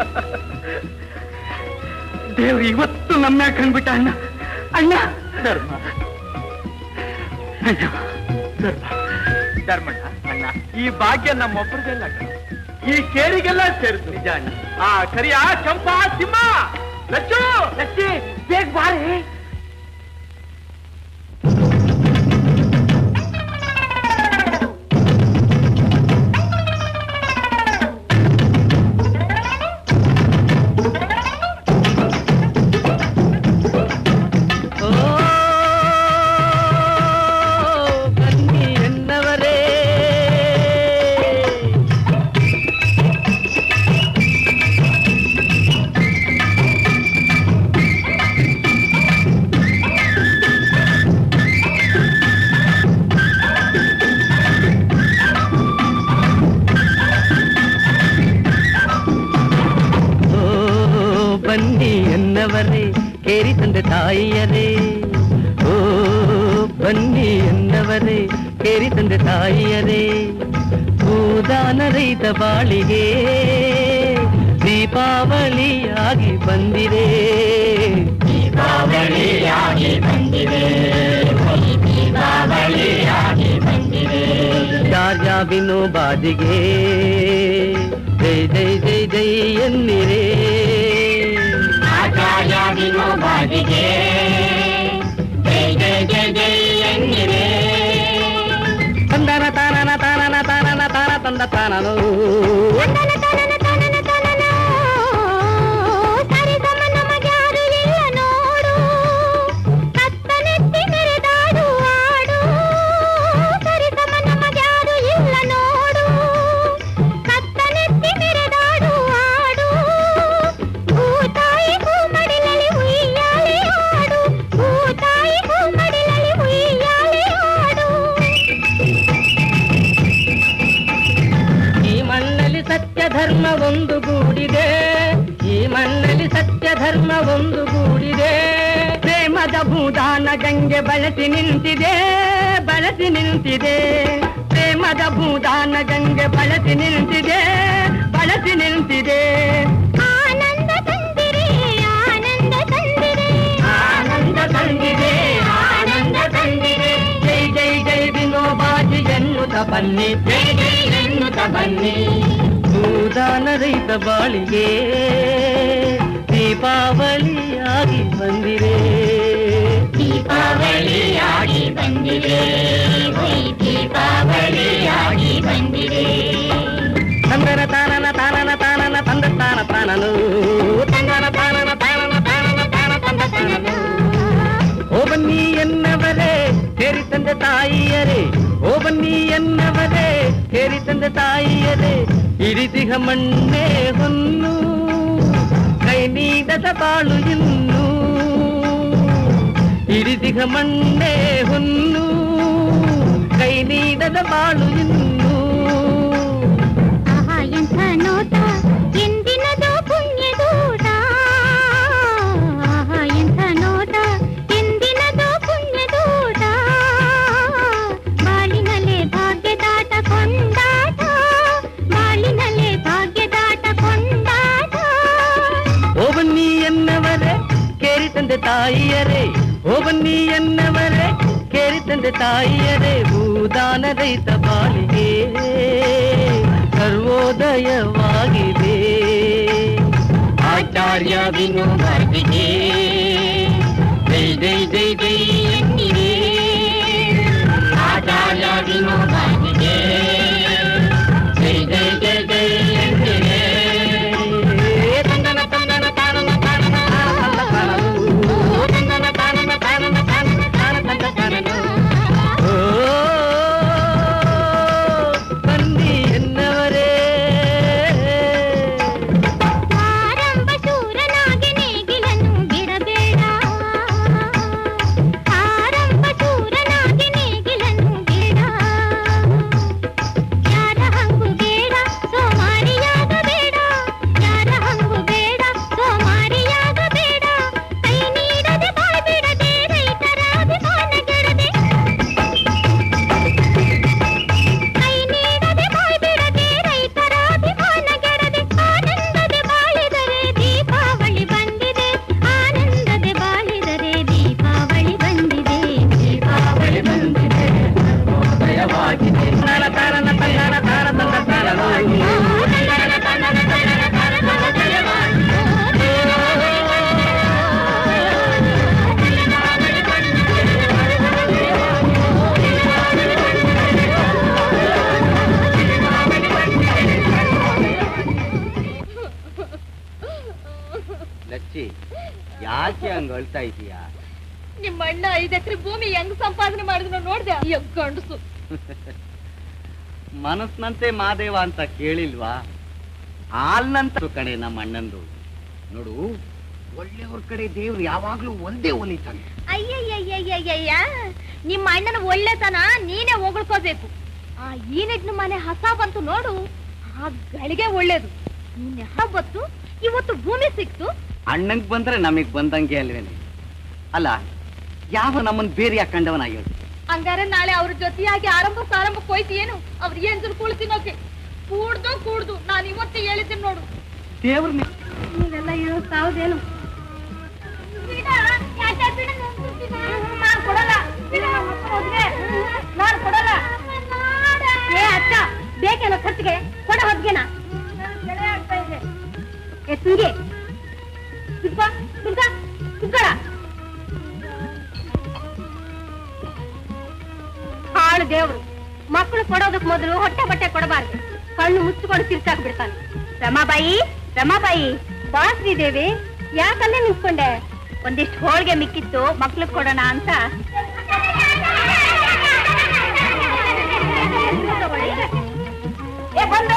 ದೇವ್ರು ಇವತ್ತು ನಮ್ಮ ಕಂಡ್ಬಿಟ್ಟ ಅಣ್ಣ ಅಣ್ಣ ಧರ್ಮ ಅಣ್ಣ ಧರ್ಮ ಧರ್ಮಣ್ಣ ಅಣ್ಣ ಈ ಭಾಗ್ಯ ನಮ್ಮೊಬ್ಬರದೆಲ್ಲ ಈ ಕೇರಿಗೆಲ್ಲ ಸೇರಿತು ನಿಜ ಅಣ್ಣ ಆ ಕರಿಯ ಚಂಪಾ ಸಿಂಹ ಲಚ್ಚು ಲಚ್ಚಿ ಬೇಗ ಬಾರಿ ಬನ್ನಿ ಎನ್ನವರೇ ಓ ಬನ್ನಿ ಎನ್ನವರೇ ಕೇರಿ ತಂದೆ ತಾಯಿಯರೇ ಓ ಬನ್ನಿ ಎನ್ನವರೇ ಕೇರಿ ತಂದೆ ತಾಯಿಯರೇ ಭೂದಾನ ರೈತ ಬಾಳಿಗೆ ದೀಪಾವಳಿಯಾಗಿ ಬಂದಿದೆ ದೀಪಾವಳಿಯಾಗಿ ಬಂದಿದೆ ದೀಪಾವಳಿಯಾಗಿ ಬಂದಿದೆ ಯಾರ್ಯ ವಿನೋಬಾದಿಗೆ ಜೈ ಜೈ ಜೈ ಜೈ ಎನ್ನಿರೇ ಆಚಾರ್ಯ ವಿನೋಬಾದಿಗೆ ಜೈ ಜೈ ಜೈ ಜೈ ಎನ್ನಿರೇ ತಂದನ ತಾನನ ತಾನನ ತಾನನ ತಾನ ತಂದ ತಾನನು ನೋಡು ಕತ್ತನೆತ್ತಿ ಮೆರೆದಾಡು ಆಡು ಸತ್ಯ ಧರ್ಮ ಒಂದು ಗೂಡಿದೆ ಪ್ರೇಮದ ಭೂದಾನ ಗಂಗೆ ಬಳಸಿ ನಿಂತಿದೆ ಬಳಸಿ ನಿಂತಿದೆ ಪ್ರೇಮದ ಭೂದಾನ ಗಂಗೆ ಬಳಸಿ ನಿಂತಿದೆ ಬಳಸಿ ನಿಂತಿದೆ ಆನಂದ ತಂದಿರೆ ಆನಂದ ತಂದಿರೆ ಆನಂದ ತಂದಿದೆ ಆನಂದ ತಂದಿದೆ ಜೈ ಜೈ ಜೈ ವಿನೋಬಾಜಿ ಎನ್ನುತ್ತ ಬನ್ನಿ ಜೈ ಜೈ ಎನ್ನುತ್ತ ಬನ್ನಿ ಭೂದಾನ ರೈತ ಬಾಳಿಗೆ ದೀಪಾವಳಿಯಾಗಿ ಬಂದಿದೆ ದೀಪಾವಳಿಯಾಗಿ ಬಂದಿದೆ ಹೊಯ್ ದೀಪಾವಳಿಯಾಗಿ ಬಂದಿದೆ ತಂದನ ತಾನನ ತಾನನ ತಾನನ ತಂದ ತಾನ ತಾನನು ತಂದನ ತಾನನ ತಾನನ ತಾನನ ತಾನ ತಂದ ತಾನನು ಓ ಬನ್ನಿ ಎನ್ನವರೇ ಸೇರಿ ತಂದೆ ತಾಯಿಯರೇ ಓ ಬನ್ನಿ ಎನ್ನವರೇ ಸೇರಿ ತಂದೆ ತಾಯಿಯರೇ ಇರಿದಿಹ ಮಣ್ಣೆ ಹೊನ್ನು ಕೈ ನೀಡದ ಬಾಳು ಇನ್ನು ಇರಿದಿಹ ಮಣ್ಣೆ ಹೊನ್ನು ಕೈ ನೀಡದ ಬಾಳು ಇನ್ನು ಆಹಾ ಎಂಥ ನೋಟ ಎಂದಿನದು ಪುಣ್ಯದೂಟ ಆಹಾ ಎಂಥ ನೋಟ ಎಂದಿನದು ಪುಣ್ಯದೂಟ ಬಾಳಿನಲ್ಲೇ ಭಾಗ್ಯದಾಟ ಕೊಂಡಾಟ ಬಾಳಿನಲ್ಲೇ ಭಾಗ್ಯದಾಟ ಕೊಂಡಾಟ ಓ ಬನ್ನಿ ಎನ್ನವರೇ ಕೇರಿ ತಂದೆ ತಾಯಿಯರೇ ಓ ಬನ್ನಿ ಎನ್ನವರೇ ಕೇರಿ ತಂದೆ ತಾಯಿಯರೇ ಭೂದಾನ ರೈತ ಬಾಳಿಗೆ ಸರ್ವೋದಯವಾಗಿದೆ ಆಚಾರ್ಯ ವಿನೋಬಾಜಿಗೆ ಜೈ ಜೈ ಜೈ ಜೈ ಎನ್ನಿರೆ. ಆಚಾರ್ಯ ವಿನೋಬಾಜಿಗೆ ಜೈ ಜೈ ಜೈ ಜೈ ಎನ್ನಿರೆ. ತಂದನ ತಂದನ ತಾನನ ತಾನನ ತಾನನ ತಾನನು. ತಂದನ ತಾನನ ತಾನನ ತಾನನ ತಾನ ತಂದ ತಾನನು. ಓ, ಬನ್ನಿ ಎನ್ನವರೇ ಆರಂಭ ಶೂರನಾಗಿ ನೇಗಿಲನ್ನು ಬಿಡಬೇಡ ಆರಂಭ ಶೂರನಾಗಿ ನೇಗಿಲನ್ನು ಬಿಡ ಯಾರ ಹಂಗು ಬೇಡ ಸೋಮಾರಿಯಾಗಬೇಡ ಯಾರ ಹಂಗು ಬೇಡ ಸೋಮಾರಿಯಾಗಬೇಡ ಕೈ ನೀಡದೆ ಬಾಯ್ ಬಿಡದೆ ರೈತರ ಅಭಿಮಾನ ಗೆಡದೆ ಕೈ ನೀಡದೆ ಬಾಯ್ ಬಿಡದೆ ರೈತರ ಅಭಿಮಾನ ಗೆಡದೆ ಆನಂದದೆ ಬಾಳಿದರೆ ದೀಪಾವಳಿ ಬಂದಿದೆ ಆನಂದದೆ ಬಾಳಿದರೆ ದೀಪಾವಳಿ ಬಂದಿದೆ ದೀಪಾವಳಿ ಬಂದಿದೆ ಉದಯವಾಗಿದೆ ತಾನ ತಾನನ ತಂದನ ತಾನ ತಂದ ತಾನನು. ಲಚ್ಚಿ ಯಾಕೆ ಹಂಗ ಅಳ್ತಾ ಇದೀಯಾ ನಿಮ್ಮ ಅಣ್ಣ ಐದ್ ಎಕರೆ ಭೂಮಿ ಹೆಂಗ್ ಸಂಪಾದನೆ ಮಾಡಿದ್ರು ನೋಡ್ದೆ ಅಯ್ಯೋ ಗಂಡಸು ಮನಸ್ನಂತೆ ಮಾದೇವ ಅಂತ ಕೇಳಿಲ್ವಾ ಹಾಲ್ನಂತ ಕಡೆ ನಮ್ಮ ಅಣ್ಣಂದು ನೋಡು ಒಳ್ಳೆಯವ್ರ ಕಡೆ ದೇವ್ರು ಯಾವಾಗ್ಲೂ ಒಂದೇ ಒಲಿತಾನೆ ಅಯ್ಯಯ್ಯಯ್ಯಯ್ಯಯ್ಯ ನಿಮ್ಮ ಅಣ್ಣನ ಒಳ್ಳೆತನ ನೀನೇ ಹೊಗಳ್ಕೋಬೇಕು ಆ ಈನೆಡ್ನ ಮನೆ ಹಸ ಬಂತು ನೋಡು ಆ ಗಳಿಗೆ ಒಳ್ಳೇದು ನಿನ್ನೆ ಹಬ್ಬತ್ತು ಇವತ್ತು ಭೂಮಿ ಸಿಕ್ತು ಅಣ್ಣಂಗ್ ಬಂದ್ರೆ ನಮಗ್ ಬಂದಂಗೆ ಅಲ್ವೇನೆ ಅಲ್ಲ ಯಾವ ನಮ್ಮನ್ ಬೇರೆ ಯಾಕಂಡವನಾಗಿ ಹಂಗಾರೆ ನಾಳೆ ಅವ್ರ ಜೊತೆಯಾಗಿ ಆರಂಭ ಸಾರಂಭ ಹೋಯ್ತು ಏನು ಅವ್ರ ಏನ್ ಕುಳ್ ತಿನ್ನೋಕೆ ಕೂಡ್ದು ಕೂಡ್ದು ನಾನು ಇವತ್ತೇ ಹೇಳಿದ್ದೀನಿ ನೋಡು ದೇವ್ರ ನೀವೆಲ್ಲ ಹೇಳೋ ಸಾವುದೇನು ನಾನು ಕೊಡಲ್ಲ ನಾನು ಕೊಡಲ್ಲ ಏ ಅಕ್ಕ ಬೇಕೇನೋ ಖರ್ಚಿಗೆ ಕೊಡ ಹೊದ್ಗೆನ ಏ ತುಂಗೆ ತುಪ್ಪ ತುಪ್ಪ ತುಪ್ಪಳ ಹಾಳು ದೇವ್ರು ಮಕ್ಕಳು ಕೊಡೋದಕ್ ಮೊದಲು ಹೊಟ್ಟೆ ಬಟ್ಟೆ ಕೊಡಬಾರ್ದು ಕಣ್ಣು ಮುಚ್ಚಿಕೊಂಡು ತಿರ್ಚಾಕ್ ಬಿಡ್ತಾನೆ ರಮಾಬಾಯಿ ರಮಾಬಾಯಿ ಬಾ ಶ್ರೀದೇವಿ ಯಾಕಲ್ಲೇ ನಿಂತ್ಕೊಂಡೆ ಒಂದಿಷ್ಟು ಹೋಳಿಗೆ ಮಿಕ್ಕಿತ್ತು ಮಕ್ಳಿಗೆ ಕೊಡೋಣ ಅಂತ ಏ ಬಂದು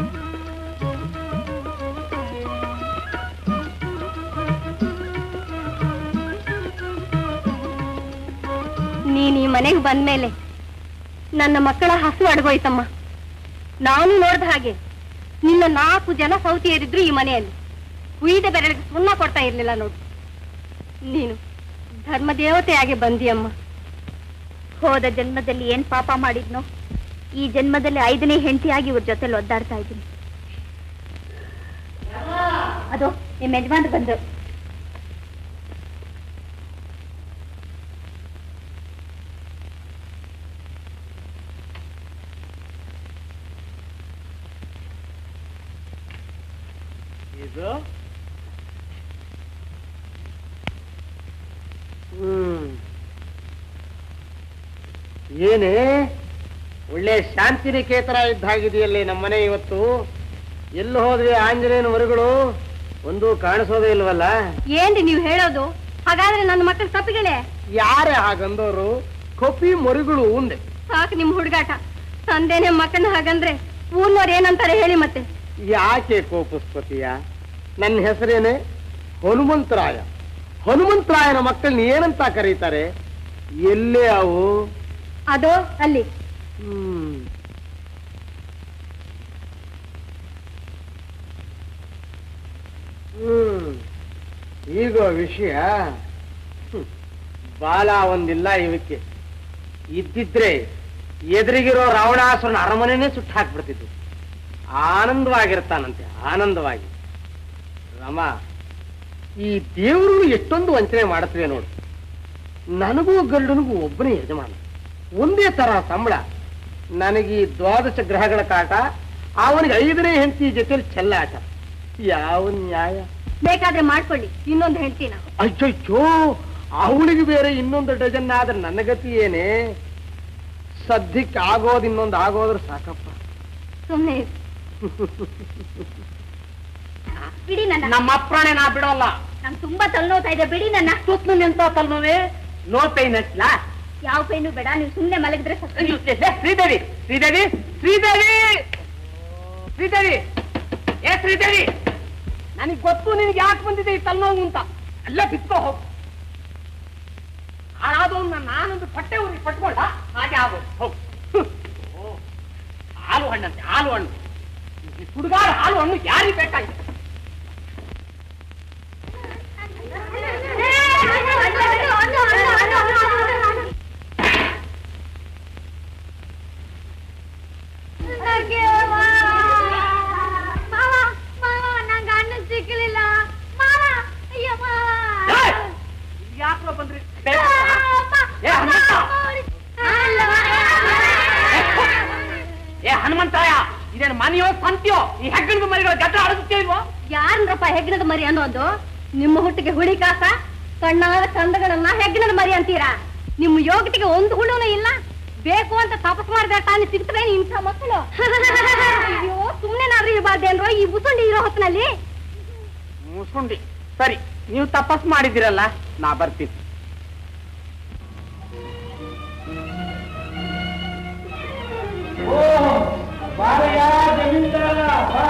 ನೀನ್ ಈ ಮನೆಗೆ ಬಂದ್ಮೇಲೆ ನನ್ನ ಮಕ್ಕಳ ಹಸು ಅಡಗೋಯ್ತಮ್ಮ ನಾನು ನೋಡ್ದ ಹಾಗೆ ನಿನ್ನ ನಾಲ್ಕು ಜನ ಸೌತಿಯರಿದ್ರು ಈ ಮನೆಯಲ್ಲಿ ಉಯಿದ ಬೆರಳಿಗೆ ಸುಣ್ಣ ಕೊಡ್ತಾ ಇರ್ಲಿಲ್ಲ ನೋಡು ನೀನು ಧರ್ಮ ದೇವತೆಯಾಗಿ ಬಂದಿಯಮ್ಮ ಹೋದ ಜನ್ಮದಲ್ಲಿ ಏನ್ ಪಾಪ ಮಾಡಿದ್ನೋ ಈ ಜನ್ಮದಲ್ಲಿ ಐದನೇ ಹೆಂಡತಿಯಾಗಿ ಇವ್ರ ಜೊತೆಲಿ ಒದ್ದಾಡ್ತಾ ಇದ್ದೀನಿ ಅದು ನಿಮ್ ಯಜಮಾನ್ರು ಬಂದ್ರು ಇದು ಹ್ಮ್ ಏನೇ ಒಳ್ಳೆ ಶಾಂತಿ ನಿಕೇತನ ಇದ್ದ ಹಾಗಿದೆಯಲ್ಲಿ ನಮ್ಮನೆ ಇವತ್ತು ಎಲ್ಲಿ ಹೋದ್ವಿ ಆಂಜನೇಯನ ಮರುಗಳು ಒಂದು ಕಾಣಿಸೋದೇ ಇಲ್ವಲ್ಲ ಏನ್ರಿ ನೀವು ಹೇಳೋದು ಹಾಗಾದ್ರೆ ನನ್ನ ಮಕ್ಕಳ ತಪ್ಪಿಗಳೇ ಯಾರೇ ಹಾಗಂದವರು ಕಪಿ ಮರುಗಳು ಉಂಡೆ ಸಾಕು ನಿಮ್ ಹುಡುಗಾಟ ತಂದೆನೆ ಮಕ್ಕಳನ್ನ ಹಾಗಂದ್ರೆ ಊರ್ನವ್ರು ಏನಂತಾರೆ ಹೇಳಿ ಮತ್ತೆ ಯಾಕೆ ಕೋಪಿಸ್ಕೊತೀಯ ನನ್ನ ಹೆಸರೇನೆ ಹನುಮಂತರಾಯ ಹನುಮಂತರಾಯನ ಮಕ್ಕಳನ್ನ ಏನಂತ ಕರೀತಾರೆ ಎಲ್ಲೇ ಅವು ಅದು ಅಲ್ಲಿ ಹ್ಮ್ ಹ್ಮ್ ಈಗ ವಿಷಯ ಹ್ಮ್. ಬಾಲ ಒಂದಿಲ್ಲ ಇವಕ್ಕೆ ಇದ್ದಿದ್ರೆ ಎದುರಿಗಿರೋ ರಾವಣಾಸುರನ ಅರಮನೆನೇ ಸುಟ್ಟು ಹಾಕ್ಬಿಡ್ತಿದ್ದು ಆನಂದವಾಗಿರ್ತಾನಂತೆ ಆನಂದವಾಗಿ ರಾಮ ಈ ದೇವರು ಎಷ್ಟೊಂದು ವಂಚನೆ ಮಾಡುತ್ತವೆ ನೋಡು ನನಗೂ ಗರುಡನಿಗೂ ಒಬ್ಬನೇ ಯಜಮಾನ ಒಂದೇ ತರ ಸಂಬಳ ನನಗೆ ಈ ದ್ವಾದಶ ಗ್ರಹಗಳ ಕಾಟ ಅವನಿಗೆ ಐದನೇ ಹೆಂಡತಿ ಜೊತೆಲಿ ಚೆಲ್ಲಾಟ ಯಾವ ನ್ಯಾಯ ಬೇಕಾದ್ರೆ ಮಾಡ್ಕೊಳ್ಳಿ ಇನ್ನೊಂದು ಹೇಳ್ತೀನ ಅಯ್ಯಯ್ಯೋ ಅವಳಿಗೆ ಬೇರೆ ಇನ್ನೊಂದು ಡಜನ್ ಆದ್ರೆ ನನ್ನ ಗತಿ ಏನೇ ಸದ್ಯಕ್ಕೆ ಆಗೋದು ಇನ್ನೊಂದು ಆಗೋದ್ರೆ ಸಾಕಪ್ಪ ಸುಮ್ನೆ ಇರು. ಬಿಡಿ ನನ್ನ ನಮ್ಮ ಅಪ್ರಾಣೆ ನಾ ಬಿಡೋಲ್ಲ ನಂಗೆ ತುಂಬಾ ತಲೆನೋತಾ ಇದೆ ಬಿಡಿ ನನ್ನ ಸುತ್ತಲೂ ನಿಂತ ತಲ್ನೋವೆ ನೋ ಪೈನ್ ಹಚ್ಲಾ ಯಾವ ಪೈನು ಬೇಡ ನೀವು ಸುಮ್ನೆ ಮಲಗಿದ್ರೆ ಸಾಕು. ಶ್ರೀದೇವಿ ಶ್ರೀದೇವಿ ಶ್ರೀದೇವಿ ಶ್ರೀದೇವಿ ಏ ಶ್ರೀದೇವಿ ನನಗೆ ಗೊತ್ತು ನಿನಗೆ ಯಾಕೆ ಬಂದಿದೆ ಈ ತಲೆನೋವು ಅಂತ ಅಲ್ಲ ಬಿತ್ಕೋ ಹೋಗು ಹಾಳಾದವನ್ನ ನಾನೊಂದು ಪಟ್ಟೆ ಊರಿ ಪಟ್ಕೊಂಡ ಹಾಗೆ ಆಗೋದು ಹೋಗು ಹ್ಮ್. ಓ, ಹಾಲು ಹಣ್ಣಂತೆ ಹಾಲು ಹಣ್ಣು ಈ ಸುಡುಗಾಡ ಹಾಲು ಹಣ್ಣು ಯಾರಿಗೆ ಬೇಕಾಗಿದೆ ಏಯ್! ಇಲ್ಲಿ ಯಾಕ್ರೋ ಬಂದ್ರಿ ಏ ಹನುಮಂತ ಏ ಹನುಮಂತರಾಯ ಇದೇನು ಮನೆಯೋ ಸಂತಿಯೋ ಈ ಹೆಗ್ಗಣ ಮರಿಗಳ ಗದ್ದ ಅಡಗುತ್ತೇ ಇಲ್ವೋ ಯಾರನ್ರಪ್ಪ ಹೆಗ್ಗಣದ ಮರಿ ಅನ್ನೋದು ನಿಮ್ಮ ಹುಟ್ಟಿಗೆ ಹುಳಿ ಕಾಸ ಕಣ್ಣಾದ ಕಂದಗಳನ್ನ ಹೆಗ್ಗಣದ ಮರಿ ಅಂತೀರಾ ನಿಮ್ಮ ಯೋಗ್ಯತೆಗೆ ಒಂದು ಹುಳುನೂ ಇಲ್ಲ ಬೇಕು ಅಂತ ತಪಸ್ ಮಾಡಿದ್ರೆ ತಾನೇ ಸಿಗ್ತವೆ ಇಂಥ ಮಕ್ಕಳು ಅಯ್ಯೋ ಸುಮ್ನೆ ನಾದ್ರು ಇರಬಾರ್ದೇನ್ರೋ ಈ ಬುಸುಂಡಿ ಇರೋ ಹೊತ್ತಿನಲ್ಲಿ ಮುಸುಂಡಿ ಸರಿ ನೀವು ತಪಸ್ ಮಾಡಿದಿರಲ್ಲ ನಾ ಬರ್ತೀನಿ ಬಾರಯ್ಯ ಜಮೀನ್ದಾರ ಬಾ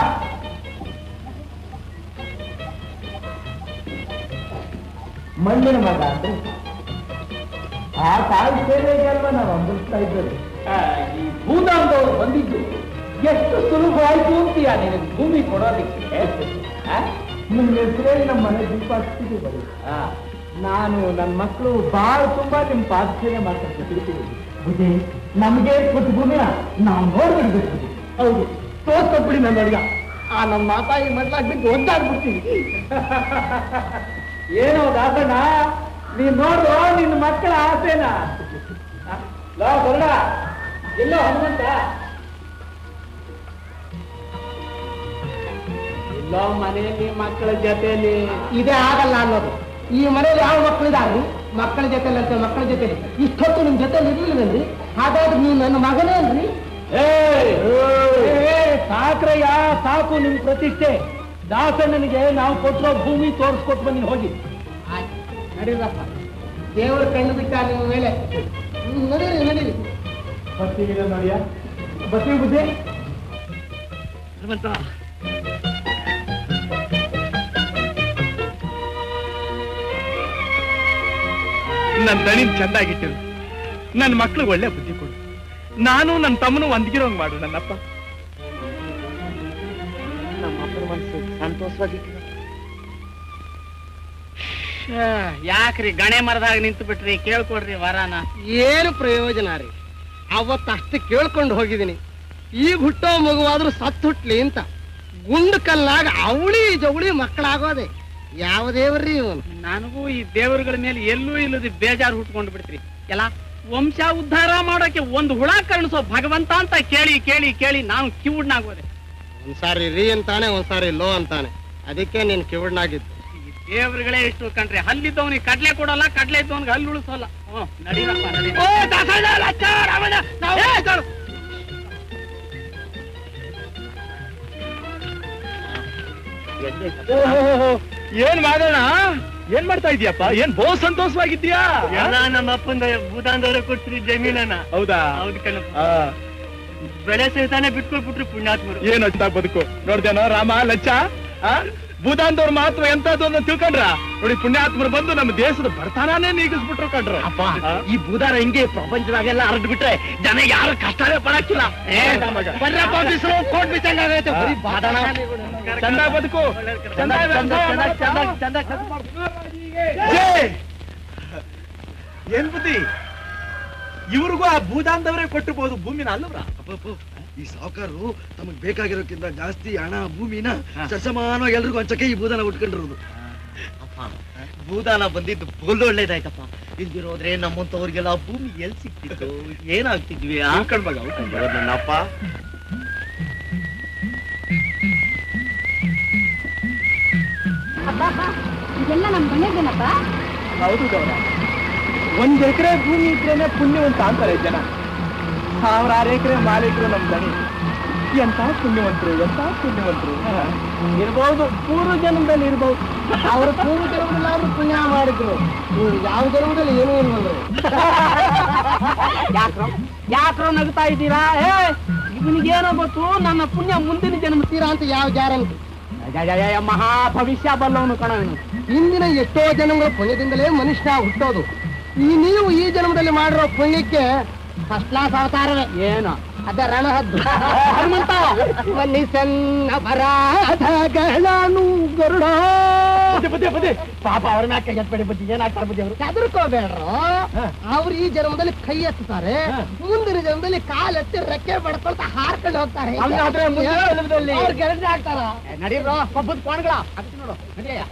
ಮಣ್ಣಿನ ಮಗ ಅಂದ್ರೆ ಆ ತಾಯಿ ಸೇವೆಗೆ ಅಲ್ವಾ ನಾವು ಅಂಬಿಸ್ತಾ ಇದ್ದರು ಈ ಭೂದಾನದವರು ಬಂದಿದ್ದು ಎಷ್ಟು ಸುಲಭವಾಯ್ತು ಅಂತೀಯ ನಿನಗೆ ಭೂಮಿ ಕೊಡೋದಕ್ಕೆ ಆ? ನಿಮ್ಮ ಹೆಸರೇ ನಮ್ಮ ಮನೆ ದೀಪ ಹಚ್ಚಿದ್ದೀವಿ ಬರೀ ಆ, ನಾನು ನನ್ನ ಮಕ್ಕಳು ಬಹಳ ತುಂಬಾ ನಿಮ್ ಪಾದಸೇನೆ ಮಾಡ್ಕೊಂಡು ತಿಳ್ತೀನಿ ಬುದ್ಧಿ ನಮ್ಗೆ ಕೊಟ್ಟು ಭೂಮಿನ ನಾವು ನೋಡ್ಬಿಡ್ಬೇಕು ಹೌದು ತೋರ್ಸ್ಕೊಟ್ಬಿಡಿ ನನ್ನ ಅಡ್ಗ ಆ ನಮ್ಮ ಮಾತಾಯಿ ಮಡ್ಲಾಗ್ಬಿಟ್ಟು ಒದ್ದಾಡ್ಬಿಡ್ತೀವಿ ಏನೋ ದಾಸಣ್ಣ ನೀನ್ ನೋಡು ನಿನ್ನ ಮಕ್ಕಳ ಆಸೆನ ಲೋ ಗರುಡ ಎಲ್ಲೋ ಹನುಮಂತ ಎಲ್ಲೋ ಮನೆಯಲ್ಲಿ ಮಕ್ಕಳ ಜೊತೆಯಲ್ಲಿ ಇದೇ ಆಗಲ್ಲ ಅನ್ನೋದು ಈ ಮನೇಲಿ ಯಾವ ಮಕ್ಕಳಿದಾರು ಮಕ್ಕಳ ಜೊತೆಲಿ ಅಂತ ಮಕ್ಕಳ ಜೊತೆಲಿ ಇಷ್ಟೊತ್ತು ನಿಮ್ ಜೊತೆಲಿ ಇರ್ಲಿಲ್ಲವಲ್ರಿ ಹಾಗಾದ್ರೆ ನೀವು ನನ್ನ ಮಗನೇ ಅಲ್ರಿ ಸಾಕ್ರಯ್ಯ ಸಾಕು ನಿಮ್ ಪ್ರತಿಷ್ಠೆ ದಾಸಣ್ಣನಿಗೆ ನಾವು ಕೊಟ್ಟಿರೋ ಭೂಮಿ ತೋರಿಸ್ಕೊಟ್ಟು ಬನ್ನಿ ಹೋಗಿ ನಡೀರಪ್ಪ ದೇವರ ಕಣ್ಣದಕ್ಕ ನಿಮ್ಮ ಮೇಲೆ ಹ್ಮ್, ನಡೀರಿ ನಡೀರಿ ಬರ್ತೀವಿ ನೋಡಿಯ ಬರ್ತೀವಿ ಬುದ್ಧಿ ಹನುಮಂತ ನನ್ನ ದಣಿನ್ ಚಂದಾಗಿಟ್ಟಿರು ನನ್ನ ಮಕ್ಳಿಗೆ ಒಳ್ಳೆ ಬುದ್ಧಿ ಕೊಡು ನಾನು ನನ್ನ ತಮ್ಮನು ಒಂದ್ಗಿರೋಂಗ್ ಮಾಡು ನನ್ನಪ್ಪ ನಮ್ಮ ಅಪ್ಪನ ಮನಸ್ಸು ಸಂತೋಷವಾಗಿತ್ತು ಯಾಕ್ರಿ ಗಣೆ ಮರದಾಗ ನಿಂತು ಬಿಟ್ರಿ ಕೇಳ್ಕೊಡ್ರಿ ವರಾನ ಏನು ಪ್ರಯೋಜನ ರೀ ಅವತ್ತಷ್ಟು ಕೇಳ್ಕೊಂಡು ಹೋಗಿದ್ದೀನಿ ಈಗ ಹುಟ್ಟೋ ಮಗುವಾದ್ರೂ ಸತ್ತು ಹುಟ್ಲಿ ಅಂತ ಗುಂಡು ಕಲ್ಲಾಗ ಅವಳಿ ಜವಳಿ ಮಕ್ಕಳಾಗೋದೆ ಯಾವ ದೇವ್ರಿ ಇವನು ನನಗೂ ಈ ದೇವರುಗಳ ಮೇಲೆ ಎಲ್ಲೂ ಇಲ್ಲದ ಬೇಜಾರು ಹುಟ್ಕೊಂಡು ಬಿಡ್ತ್ರಿ ಎಲ್ಲ ವಂಶ ಉದ್ಧಾರ ಮಾಡೋಕೆ ಒಂದು ಹುಳ ಕರ್ಣಿಸೋ ಭಗವಂತ ಅಂತ ಕೇಳಿ ಕೇಳಿ ಕೇಳಿ ನಾವು ಕಿವುಡ್ನಾಗೋದೆ ಒಂದ್ಸಾರಿ ರೀ ಅಂತಾನೆ ಒಂದ್ಸಾರಿ ಲೋ ಅಂತಾನೆ ಅದಕ್ಕೆ ನೀನ್ ಕಿವಿಡ್ನಾಗಿದ್ದು ಈ ದೇವರುಗಳೇ ಎಷ್ಟು ಕಂಡ್ರೆ ಹಲ್ಲಿದ್ದವನಿಗೆ ಕಡ್ಲೆ ಕೊಡಲ್ಲ ಕಡ್ಲೆ ಇದ್ದವನಿಗೆ ಹಲ್ಲು ಉಳಿಸೋಲ್ಲ ಹ್ಞೂ ನಡೀರಪ್ಪ ನಡೀರಿ. ಏ, ಏನ್ ಮಾಡೋಣ ಏನ್ ಮಾಡ್ತಾ ಇದೀಯಪ್ಪ ಏನ್ ಬಹು ಸಂತೋಷವಾಗಿದ್ಯಾ ಎಲ್ಲ ನಮ್ಮ ಅಪ್ಪಂದ ಭೂತಾಂದವ್ರೆ ಕೊಡ್ತೀರಿ ಜಮೀನನ್ನ ಹೌದಾ ಹೌದು ಕಣಪ್ಪ ಆ, ಬೆಳೆ ಸಹಿತಾನೆ ಬಿಟ್ಕೊಟ್ಬಿಟ್ರು ಪುಣ್ಯಾತ್ಮರು ಏನ್ ಅಷ್ಟ ಬದುಕು ನೋಡ್ದೇನೋ ರಾಮ ಲಚ್ಚ ಆ? ಭೂತಾನ್ದವ್ರ ಮಹತ್ವ ಎಂತದ್ದು ಅಂತ ತಿಳ್ಕೊಂಡ್ರ ನೋಡಿ ಪುಣ್ಯಾತ್ಮರು ಬಂದು ನಮ್ಮ ದೇಶದ ಬಡತನಾನೇ ನೀಗಿಸ್ಬಿಟ್ರು ಕಂಡ್ರ ಅಪ್ಪ ಈ ಭೂದಾರ ಹಿಂಗೆ ಪ್ರಪಂಚದಾಗೆಲ್ಲ ಹರಡ್ ಬಿಟ್ರೆ ಜನ ಯಾರು ಕಷ್ಟನೇ ಪಡಕ್ಕಿಲ್ಲ ಬರ್ರಪ್ಪ ಬಿಸಿಲು ಕೋಟ್ ಬಿಚ್ಚಂಗಾಗೈತೆ ಬರೀ ಬಾದಾನ ಚಂದ ಬದುಕು ಚಂದ ಚಂದ, ಚಂದ, ಚಂದ, ಚಂದ, ಜೈ! ಏನ್ ಬುದ್ಧಿ ಇವ್ರಿಗೂ ಆ ಭೂದಾನ್ದವರೇ ಕೊಟ್ಟಿರ್ಬೋದು ಭೂಮಿನ ಅಲ್ಲವ್ರ ಈ ಸಾವುಕಾರರು ತಮಗ್ ಬೇಕಾಗಿರೋಕ್ಕಿಂತ ಜಾಸ್ತಿ ಹಣ ಭೂಮಿನ ಸಸಮಾನವಾಗಿ ಎಲ್ರಿಗೂ ಹಂಚಕ್ಕೆ ಈ ಭೂದಾನ ಉಟ್ಕೊಂಡಿರೋದು ಅಪ್ಪ ಭೂದಾನ ಬಂದಿದ್ದು ಬೋಲ್ ಒಳ್ಳೇದಾಯ್ತಪ್ಪ ಇಲ್ದಿರೋದ್ರೆ ನಮ್ಮಂತವ್ರಿಗೆಲ್ಲ ಭೂಮಿ ಎಲ್ ಸಿಕ್ತಿತ್ತು ಏನಾಗ್ತಿದ್ವಿ ಆ? ಉಳ್ಕೊಂಡ್ ಮಗ ಉಳ್ಕೊಂಡ್ ಮಗ. ನನ್ನಪ್ಪ ಅಪ್ಪ ಇದೆಲ್ಲ ನಮ್ ಗಣ್ಯದೇನಪ್ಪ ಹೌದು ಗೌರ ಒಂದ್ ಎಕರೆ ಭೂಮಿ ಇದ್ರೇನೆ ಪುಣ್ಯವಂತ ಅಂತಾರೆ ಜನ ಸಾವಿರಾರು ಎಕರೆ ಮಾಲೀಕರು ನಮ್ ದಣಿ ಎಂತ ಪುಣ್ಯವಂತರು ಎಂತ ಪುಣ್ಯವಂತರು ಇರ್ಬಹುದು ಪೂರ್ವ ಜನ್ಮದಲ್ಲಿ ಇರ್ಬಹುದು ಅವ್ರ ಪೂರ್ವ ಜನ್ಮದಲ್ಲಿ ಅವ್ರು ಪುಣ್ಯ ಮಾಡಿದ್ರು ಇವ್ರು ಯಾವ ಜನ್ಮದಲ್ಲಿ ಏನೂ ಇಲ್ವಲ್ರಿ ಯಾಕ್ರೋ ಯಾಕ್ರೋ ನಗ್ತಾ ಇದ್ದೀರಾ ಏ ಇವನಿಗೇನೋ ಗೊತ್ತು ನನ್ನ ಪುಣ್ಯ ಮುಂದಿನ ಜನ್ಮ ತೀರಾ ಅಂತ ಯಾವ ಗ್ಯಾರಂಟಿ ಮಹಾ ಭವಿಷ್ಯ ಬಲ್ಲವನು ಕಣ ಇವನು ಹಿಂದಿನ ಎಷ್ಟೋ ಜನ್ಮಗಳ ಪುಣ್ಯದಿಂದಲೇ ಮನುಷ್ಯ ಹುಟ್ಟೋದು ಈ ನೀವು ಈ ಜನ್ಮದಲ್ಲಿ ಮಾಡಿರೋ ಪುಣ್ಯಕ್ಕೆ ಫಸ್ಟ್ ಕ್ಲಾಸ್ ಅವತಾರವೇ ಏನು ಅದ ರಣಹದ್ದು ಹನುಮಂತ ಮನ್ನಿಸನ್ನ ಅಪರಾಧಗಳನ್ನು ಗರುಡ ಪಾಪ ಅವ್ರನ್ನ ಕೈಗೆತ್ಬೇಡಿ ಬುದ್ಧಿ ಏನಾಗ್ತಾರೆ ಬುದ್ಧಿ ಅವರು ಹೆದರ್ಕೋಬೇಡ್ರು ಅವ್ರು ಈ ಜನ್ಮದಲ್ಲಿ ಕೈ ಎತ್ತುತ್ತಾರೆ ಮುಂದಿನ ಜನ್ಮದಲ್ಲಿ ಕಾಲೆತ್ತಿ ರೆಕ್ಕೆ ಬಡ್ಕೊಳ್ತಾ ಹಾರ್ಕೊಂಡು ಹೋಗ್ತಾರೆ ಹಂಗಾದ್ರೆ ಮುಂದಿನ ಜನ್ಮದಲ್ಲಿ- ಅವ್ರು ಗೆಳತಿ ಆಗ್ತಾರ ನಡೀರೋ ಕೊಬ್ಬದ ಕೋಣಗಳ ನೋಡು ನಡಿಯಯ್ಯ.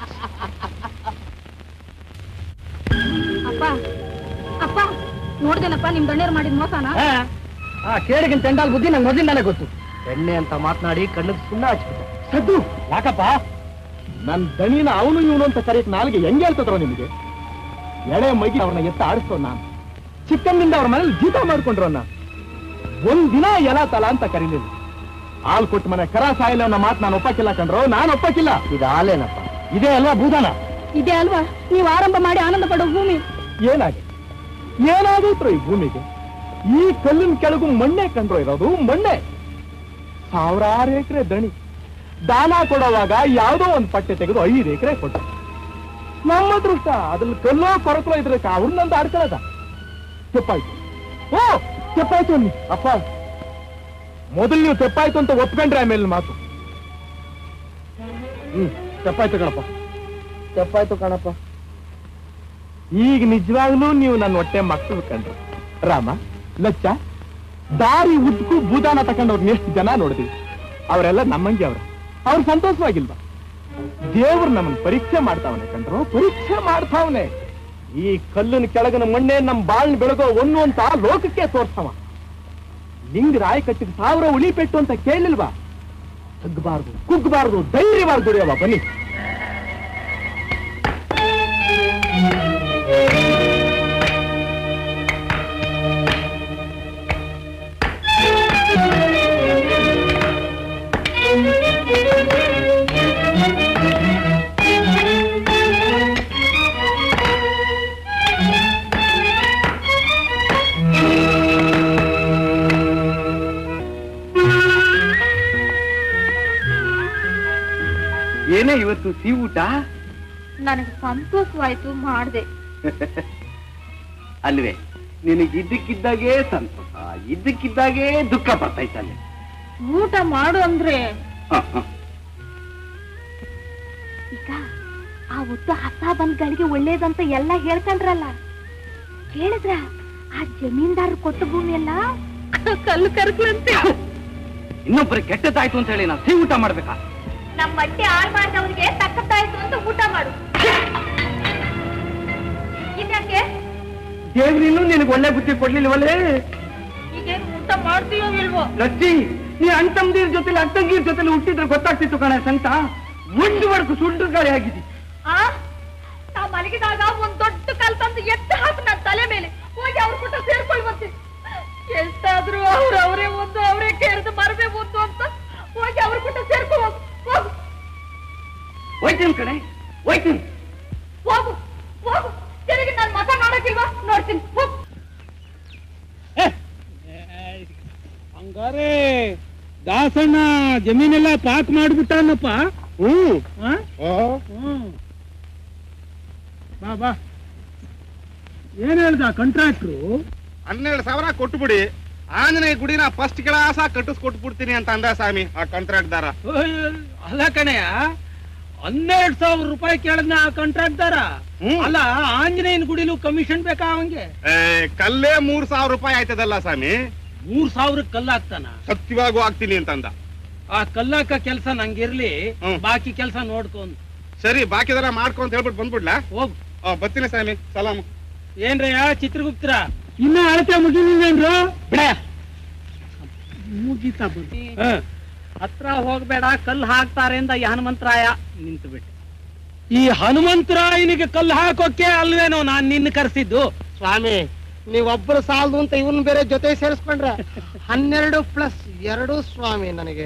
ಅಪ್ಪ ಅಪ್ಪ ನೋಡ್ದೇನಪ್ಪ ನಿಮ್ ದಣ್ಯರು ಮಾಡಿದ ಮೋಸನ ಆ ಕೇಳಿಗಿನ ತೆಂಡಾಲ್ ಬುದ್ಧಿ ನಂಗೆ ಮೊದಲಿಂದಾನೆ ಗೊತ್ತು ಎಣ್ಣೆ ಅಂತ ಮಾತನಾಡಿ ಕಣ್ಣಿಗೆ ಸುಣ್ಣ ಹಚ್ಬಿಟ್ಟೆ ಸದ್ದು ಯಾಕಪ್ಪ ನನ್ ದಣಿನ ಅವನು ಇವನು ಅಂತ ಕರೆಯಕ್ ನಾಲ್ಗೆ ಹೆಂಗೆ ಹೇಳ್ತದ್ರು ನಿಮಗೆ ಎಳೆ ಮಗಿ ಅವ್ರನ್ನ ಎತ್ತ ಆಡಿಸ್ತೋ ನಾನು ಚಿಕ್ಕಂದಿಂದ ಅವ್ರ ಮನೇಲಿ ಜೀತ ಮಾಡ್ಕೊಂಡ್ರನ್ನ ಒಂದ್ ದಿನ ಎಲ ತಲ ಅಂತ ಕರೀಲಿಲ್ಲ ಹಾಲ್ ಕೊಟ್ಟು ಮನೆ ಕರ ಸಾಯಿಲ್ಲ ಅನ್ನೋ ಮಾತು ನಾನು ಒಪ್ಪಕ್ಕಿಲ್ಲ ಕಂಡ್ರು ನಾನು ಒಪ್ಪಕ್ಕಿಲ್ಲ ಇದು ಹಾಲೇನಪ್ಪ ಇದೇ ಅಲ್ವಾ ಭೂದಾನ ಇದೆ ಅಲ್ವಾ ನೀವು ಆರಂಭ ಮಾಡಿ ಆನಂದ ಪಡೋ ಭೂಮಿ ಏನಾಗಿ ಏನಾಗೈತ್ರು ಈ ಭೂಮಿಗೆ ಈ ಕಲ್ಲಿನ ಕೆಳಗು ಮಣ್ಣೆ ಕಂಡ್ರು ಇರೋದು ಮಣ್ಣೆ ಸಾವಿರಾರು ಎಕರೆ ದಣಿ ದಾನ ಕೊಡುವಾಗ ಯಾವುದೋ ಒಂದು ಪಟ್ಟೆ ತೆಗೆದು ಐದು ಎಕರೆ ಕೊಟ್ಟ ನಮ್ಮ ಅದೃಷ್ಟ ಅದ್ರಲ್ಲಿ ಕಲ್ಲೋ ಕೊರಕಲೋ ಇದ್ರೆ ಅವ್ರನ್ನಂತ ಆಡ್ಕೊಳ್ಳೋದ ತೆಪ್ಪಾಯ್ತು ಓ ತೆಪ್ಪಾಯ್ತು ಅನ್ನಿ ಅಪ್ಪ ಮೊದಲು ನೀವು ತೆಪ್ಪಾಯ್ತು ಅಂತ ಒಪ್ಕೊಂಡ್ರೆ ಆಮೇಲೆ ಮಾತು ಹ್ಮ್ ತೆಪ್ಪಾಯ್ತು ಕಣಪ್ಪ ತೆಪ್ಪಾಯ್ತು ಕಣಪ್ಪ ಈಗ ನಿಜವಾಗ್ಲೂ ನೀವು ನನ್ನ ಹೊಟ್ಟೆ ಮಕ್ಕಳು ಕಂಡ್ರು ರಾಮ ಲಚ್ಚ ದಾರಿ ಉದ್ದಕ್ಕೂ ಭೂದಾನ ತಗೊಂಡವ್ರನ್ನ ಎಷ್ಟು ಜನ ನೋಡಿದ್ವಿ ಅವರೆಲ್ಲ ನಮ್ಮಂಗೆ ಅವ್ರ ಅವ್ರು ಸಂತೋಷವಾಗಿಲ್ವಾ ದೇವ್ರು ನಮ್ಮನ್ನ ಪರೀಕ್ಷೆ ಮಾಡ್ತಾವನೆ ಕಂಡ್ರು ಪರೀಕ್ಷೆ ಮಾಡ್ತಾವನೆ ಈ ಕಲ್ಲಿನ ಕೆಳಗಿನ ಮಣ್ಣೆ ನಮ್ ಬಾಳ್ ಬೆಳಗೋ ಒಂದು ಅಂತ ಲೋಕಕ್ಕೆ ತೋರ್ಸವ ಲಿಂಗ ರಾಯ ಕಟ್ಟಿದ ಸಾವಿರ ಉಳಿಪೆಟ್ಟು ಅಂತ ಕೇಳಿಲ್ವಾ ತಗ್ಗಬಾರ್ದು ಕುಗ್ಗಬಾರ್ದು ಧೈರ್ಯವಾಗಿ ದುಡಿಯವ ಬನ್ನಿ ಏನೇ ಇವತ್ತು ಸಿಹಿ ಊಟ ನನಗೆ ಸಂತೋಷವಾಯ್ತು ಮಾಡ್ದೆ ಅಲ್ವೇ ನಿನಗೆ ಇದ್ದಕ್ಕಿದ್ದಾಗೆ ಸಂತೋಷ ಇದ್ದಕ್ಕಿದ್ದಾಗೆ ದುಃಖ ಬರ್ತೈತಲ್ಲಿ ಊಟ ಮಾಡು ಅಂದ್ರೆ ಈಗ ಆ ಅವತ್ತು ಹಸ ಬಂದ್ಗಳಿಗೆ ಒಳ್ಳೇದಂತ ಎಲ್ಲ ಹೇಳ್ಕೊಂಡ್ರಲ್ಲ ಕೇಳಿದ್ರ ಆ ಜಮೀನ್ದಾರ್ ಕೊಟ್ಟ ಭೂಮಿ ಎಲ್ಲ ಕಲ್ಲು ಕರ್ಕಲಂತೆ ಇನ್ನೊಬ್ಬರಿಗೆ ಕೆಟ್ಟದಾಯ್ತು ಅಂತ ಹೇಳಿ ನಾವು ಸಿಹಿ ಊಟ ಮಾಡ್ಬೇಕಾ ನಮ್ಮ ಬಟ್ಟೆ ಹಾಳು ಮಾಡಿದವ್ರಿಗೆ ತಕ್ಕತ್ತಾಯ್ತು ಅಂತ ಊಟ ಮಾಡು ಇದ್ಯಾಕೆ ದೇವ್ರಿನ್ನೂ ನಿನಗೆ ಒಳ್ಳೆ ಬುದ್ಧಿ ಕೊಡ್ಲಿಲ್ವಲ್ಲೇ ಈಗೇನು ಊಟ ಮಾಡ್ತೀಯೋ ಇಲ್ವೋ ಲಚ್ಚಿ ನೀ ಅಣ್ತಂದಿರ ಜೊತೆಲಿ ಅಕ್ಕಂಗಿರ ಜೊತೆಲಿ ಹುಟ್ಟಿದ್ರೆ ಗೊತ್ತಾಗ್ತಿತ್ತು ಕಣ ಸಂತ ಮುಂದು ವರ್ಗು ಸುಂಡ್ರು ಗಾಳಿ ಆಗಿದೆ ಆ ನಾ ಮಲಗಿದಾಗ ಒಂದ್ ದೊಡ್ಡ ಕಲ್ ತಂದು ಎತ್ತು ಹಾಕು ನನ್ನ ತಲೆ ಮೇಲೆ ಹೋಗಿ ಅವ್ರ ಕೂಟ ಸೇರ್ಕೊಳ್ಬಂತೆ ಎಷ್ಟಾದ್ರೂ ಅವ್ರ ಅವರೇ ಒಂದು ಅವರೇ ಕೇಳಿದ ಮರವೇ ಒಂದು ಅಂತ ಹೋಗಿ ಅವ್ರ ಕೂಟ ಸೇರ್ಕೊ ಹೋಗು ಹೋಗು ಹೋಯ್ತೀನಿ ಕಣೆ ಹೋಯ್ತೀನಿ ಹೋಗು ಹೋಗು ತಿರುಗಿ ನನ್ ಮಗ ನೋಡಕ್ಕಿಲ್ವಾ ನೋಡ್ತೀನಿ ಹೋಗು ಹಂಗಾರೆ ದಾಸಣ್ಣ ಜಮೀನೆಲ್ಲ ಪಾಕ್ ಮಾಡ್ಬಿಟ್ಟನಪ್ಪ ಹ್ಮ್ ಹ್ಮ್ ಬಾ ಬಾ ಏನ್ ಹೇಳ್ದ ಕಾಂಟ್ರಾಕ್ಟ್ರು ಹನ್ನೆರಡು ಸಾವಿರ ಕೊಟ್ಬಿಡಿ ಆಂಜನೇಯ ಗುಡಿನ ಫಸ್ಟ್ ಕ್ಲಾಸ ಕಟ್ಟಿಸ್ಕೊಟ್ಬಿಡ್ತೀನಿ ಅಂತ ಅಂದ ಸ್ವಾಮಿ ಆ ಕಾಂಟ್ರಾಕ್ಟ್ದಾರ ಅಲ್ಲ ಕಣಯ್ಯ ಹನ್ನೆರಡು ಸಾವಿರ ರೂಪಾಯಿ ಕೇಳದ್ನ ಆ ಕಾಂಟ್ರಾಕ್ಟ್ದಾರ ಹ್ಮ್. ಅಲ್ಲ ಆಂಜನೇಯನ ಗುಡಿಲು ಕಮಿಷನ್ ಬೇಕಾ ಅವಂಗೆ ಏ, ಕಲ್ಲೇ ಮೂರ್ ಸಾವಿರ ರೂಪಾಯಿ ಆಯ್ತದಲ್ಲ ಸ್ವಾಮಿ ಮೂರ್ ಸಾವಿರ ಕಲ್ಲಾಕ್ತಾನ ಸತ್ಯವಾಗೂ ಆಗ್ತೀನಿ ಅಂತಂದ ಆ ಕಲ್ಲಾಕ ಕೆಲ್ಸ ನಂಗಿರ್ಲಿ ಹ್ಮ್. ಬಾಕಿ ಕೆಲ್ಸ ನೋಡ್ಕೊಂಡ್ ಸರಿ ಬಾಕಿದೆಲ್ಲ ಮಾಡ್ಕೊಂತ ಹೇಳ್ಬಿಟ್ಟು ಬಂದ್ಬಿಡ್ಲಾ ಹೋಗ್ ಆ, ಬರ್ತೀನಿ ಸ್ವಾಮಿ ಸಲಾಮ್ ಏನ್ರಯ್ಯ ಚಿತ್ರಗುಪ್ತರ ಇನ್ನ ಅಳತೆ ಮುಗಿಲಿಲ್ವೇನ್ರು ಬಿಡ ಮುಗೀತಾ ಹತ್ರ ಹೋಗ್ಬೇಡ ಕಲ್ಲು ಹಾಕ್ತಾರೆ ಅಂದ ಈ ಹನುಮಂತರಾಯ ನಿಂತು ಬಿಟ್ಟು ಈ ಹನುಮಂತರಾಯನಿಗೆ ಕಲ್ಲು ಹಾಕೋಕೆ ಅಲ್ವೇನೋ ನಾನ್ ನಿನ್ನ ಕರೆಸಿದ್ದು ಸ್ವಾಮಿ ನೀವೊಬ್ಬರು ಸಾಲದು ಅಂತ ಇವನ್ ಬೇರೆ ಜೊತೆ ಸೇರಿಸ್ಕೊಂಡ್ರೆ ಹನ್ನೆರಡು ಪ್ಲಸ್ ಎರಡು ಸ್ವಾಮಿ ನನಗೆ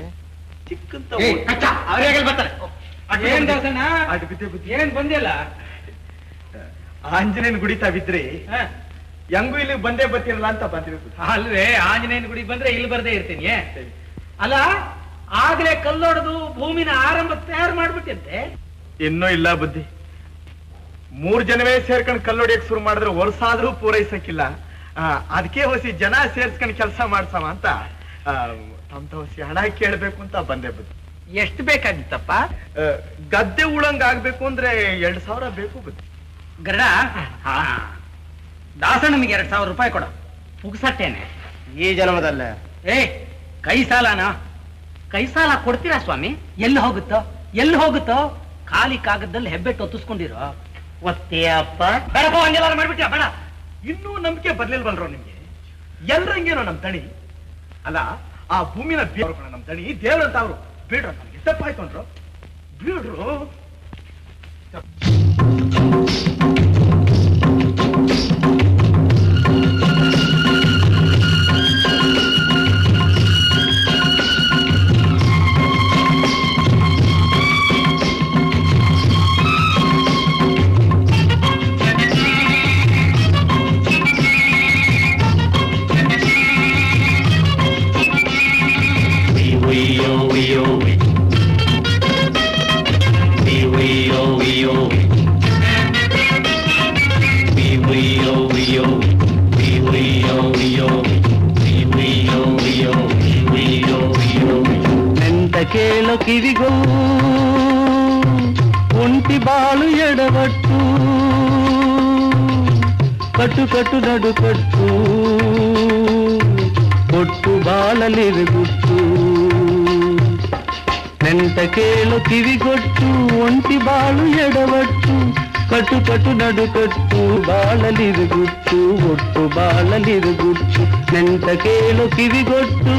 ಏನ್ ದಾಸಣ್ಣ ಏನ್ ಬಂದಿಲ್ಲ ಆಂಜನೇಯನ ಗುಡಿ ತಾವಿದ್ರಿ ಹೆಂಗೂ ಇಲ್ಲಿ ಬಂದೇ ಬರ್ತಿರಲ್ಲ ಅಂತ ಬಂದಿರೋದು ಅಲ್ವೇ ಆಂಜನೇಯನ ಗುಡಿ ಬಂದ್ರೆ ಇಲ್ಲಿ ಬರ್ದೇ ಇರ್ತೀನಿ ಅಲ್ಲ ಆಗ್ಲೇ ಕಲ್ಲೊಡೆದು ಭೂಮಿನ ಆರಂಭ ತಯಾರು ಮಾಡ್ಬಿಟ್ಟಿದ್ದೆ ಇನ್ನೂ ಇಲ್ಲ ಬುದ್ಧಿ ಮೂರ್ ಜನವೇ ಸೇರ್ಕೊಂಡು ಕಲ್ಲೊಡಿಯಕ್ ಶುರು ಮಾಡಿದ್ರೆ ವರ್ಷಾದ್ರೂ ಪೂರೈಸಕ್ಕಿಲ್ಲ ಆ, ಅದಕ್ಕೆ ಹೊಸಿ ಜನ ಸೇರ್ಸ್ಕೊಂಡ್ ಕೆಲಸ ಮಾಡ್ಸವ ಅಂತ ಆ, ತಮ್ ಹೊಸಿ ಹಣ ಕೇಳ್ಬೇಕು ಅಂತ ಬಂದೆ ಬುದ್ಧಿ ಎಷ್ಟು ಬೇಕಾಗಿತ್ತಪ್ಪ ಆ, ಗದ್ದೆ ಉಳಂಗ್ ಆಗ್ಬೇಕು ಅಂದ್ರೆ ಎರಡ್ ಸಾವಿರ ಬೇಕು ಬುದ್ಧಿ ಗರಡ ದಾಸಣ್ಣನಿಗೆ ಎರಡ್ ಸಾವಿರ ರೂಪಾಯಿ ಕೊಡ ಪುಗ್ಸಟ್ಟೇನೆ ಈ ಜನ್ಮದಲ್ಲೇ ಏ ಕೈ ಸಾಲನ ಕೈ ಸಾಲ ಕೊಡ್ತೀರಾ ಸ್ವಾಮಿ ಎಲ್ಲಿ ಹೋಗುತ್ತೋ ಎಲ್ಲಿ ಹೋಗುತ್ತೋ ಖಾಲಿ ಕಾಗದಲ್ಲಿ ಹೆಬ್ಬೆಟ್ಟು ಒತ್ತಿಸ್ಕೊಂಡಿರೋ ಒತ್ತೇ ಅಪ್ಪ ಬೇಡಪ್ಪ ಹಂಗೆಲ್ಲ ಮಾಡ್ಬಿಟ್ಯಾ ಬೇಡ ಇನ್ನೂ ನಂಬಿಕೆ ಬರ್ಲಿಲ್ವಲ್ರೋ ನಿಮ್ಗೆ ಎಲ್ರಂಗೇನೋ ನಮ್ ತಣಿ ಅಲ್ಲ ಆ ಭೂಮಿನ ಬೇರ್ಕೊಳ ನಮ್ ತಣಿ ದೇವ್ರಂತ ಅವ್ರು ಬಿಡ್ರ ನಮ್ಗೆ ತಪ್ಪಾಯ್ತು ಅಂದ್ರು ಬಿಡ್ರು ಎಂತ ಕೇಳೋ ಕಿವಿಗೋ ಒಂಟಿ ಬಾಳು ಎಡವಟ್ಟು ಕಟ್ಟು ಕಟ್ಟು ನಡು ಕಟ್ಟು ಕೊಟ್ಟು ಬಾಳಲಿರುಗುಟ್ಟು ನೆಂತ ಕೇಳು ಕಿವಿಗೊಟ್ಟು ಒಂಟಿ ಬಾಳು ಎಡವಟ್ಟು ಕಟ್ಟು ಕಟ್ಟು ನಡು ಕಟ್ಟು ಬಾಳಲಿರುಗುಟ್ಟು ಒಟ್ಟು ಬಾಳಲಿರುಗುಟ್ಟು ನೆಂತ ಕೇಳು ಕಿವಿಗೊಟ್ಟು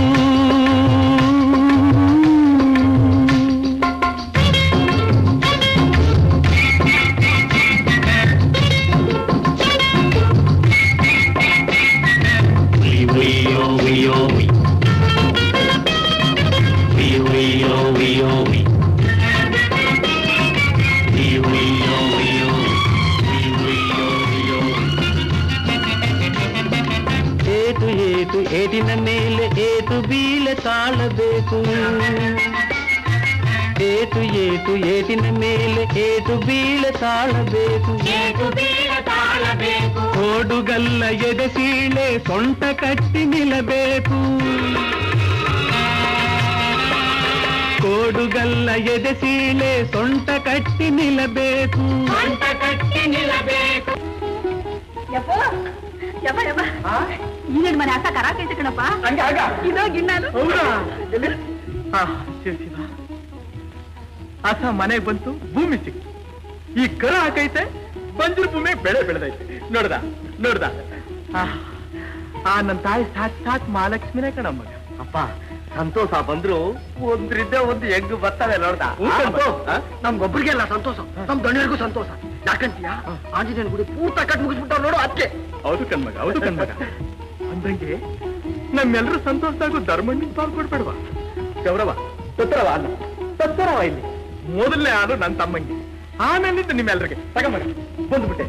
ಏಟು ಏಟು ಏಟಿನ ಮೇಲೆ ಏಟು ಬೀಳೆ ತಾಳಬೇಕು ಏಟು ಏಟು ಏಟಿನ ಮೇಲೆ ಏಟು ಬೀಳೆ ತಾಳಬೇಕು ಓಡುಗಲ್ಲ ಎದೆ ಸೀಳೆ ಸೊಂಟ ಕಟ್ಟಿ ನಿಲ್ಲಬೇಕು ಕೋಡುಗಲ್ಲ ಎದೆ ಸೀಳೆ ಸೊಂಟ ಕಟ್ಟಿ ನಿಲ್ಲಬೇಕು ಸೊಂಟ ಕಟ್ಟಿ ನಿಲ್ಲಬೇಕು ಯಪ್ಪ ಯಪ್ಪ ಯಪ್ಪ ಈಗಿನ ಮನೆ ಅಕ್ಕ ಕರಾಕೈತೆ ಕಣಪ್ಪ ಹಂಗ ಆಗ ಇದು ಗಿಣ್ಣದು ಹೌದಾ ಎಲ್ಲಿ? ಆ, ಶಿವ ಶಿವ ಆತ ಮನೆಗೆ ಬಂತು ಭೂಮಿ ಸಿಕ್ತು ಈ ಕರ ಹಾಕೈತೆ ಬಂಜರು ಭೂಮಿ ಬೆಳೆ ಬೆಳೆದೈತೆ ನೋಡ್ದ ನೋಡ್ದ ಆ, ಆ ನನ್ನ ತಾಯಿ ಸಾಕ್ ಸಾಕ್ ಮಹಾಲಕ್ಷ್ಮಿನೇ ಕಣಮ್ಮ ಅಪ್ಪ ಸಂತೋಷ ಬಂದ್ರು ಒಂದ್ರಿದ್ದೆ ಒಂದು ಹೆಂಗ್ ಬರ್ತವೆ ನೋಡ್ದ ಹ್ಞೂ ಕಣಮ್ಮ. ಆ? ನಮ್ಗೊಬ್ರಿಗೆಲ್ಲ ಸಂತೋಷ ನಮ್ ಗಣ್ಯರಿಗೂ ಸಂತೋಷ ಯಾಕಂತೀಯ ಆಂಜನೇಯನ ಗುಡಿ ಪೂರ್ತ ಕಟ್ ಮುಗಿಸ್ಬಿಟ್ಟವ್ರು ನೋಡು ಅದಕ್ಕೆ ಹೌದು ಕಣ್ಮಗ ಹೌದು ಕಣ್ಮಗ ಅಂದಂಗೆ ನಮ್ಮೆಲ್ಲರೂ ಸಂತೋಷದಾಗೂ ಧರ್ಮಣ್ಣಿಗೆ ಪಾಲ್ ಕೊಡ್ಬೇಡವಾ ಗೌರವ ತತ್ತರವ ಅಲ್ಲ ತತ್ತರವ ಇಲ್ಲಿ ಮೊದಲನೇ ಹಾಲು ನನ್ನ ತಮ್ಮಂಗೆ ಆಮೇಲಿಂದ ನಿಮ್ಮೆಲ್ಲರಿಗೆ ತಗಮಗ ಬಂದ್ಬಿಟ್ಟೆ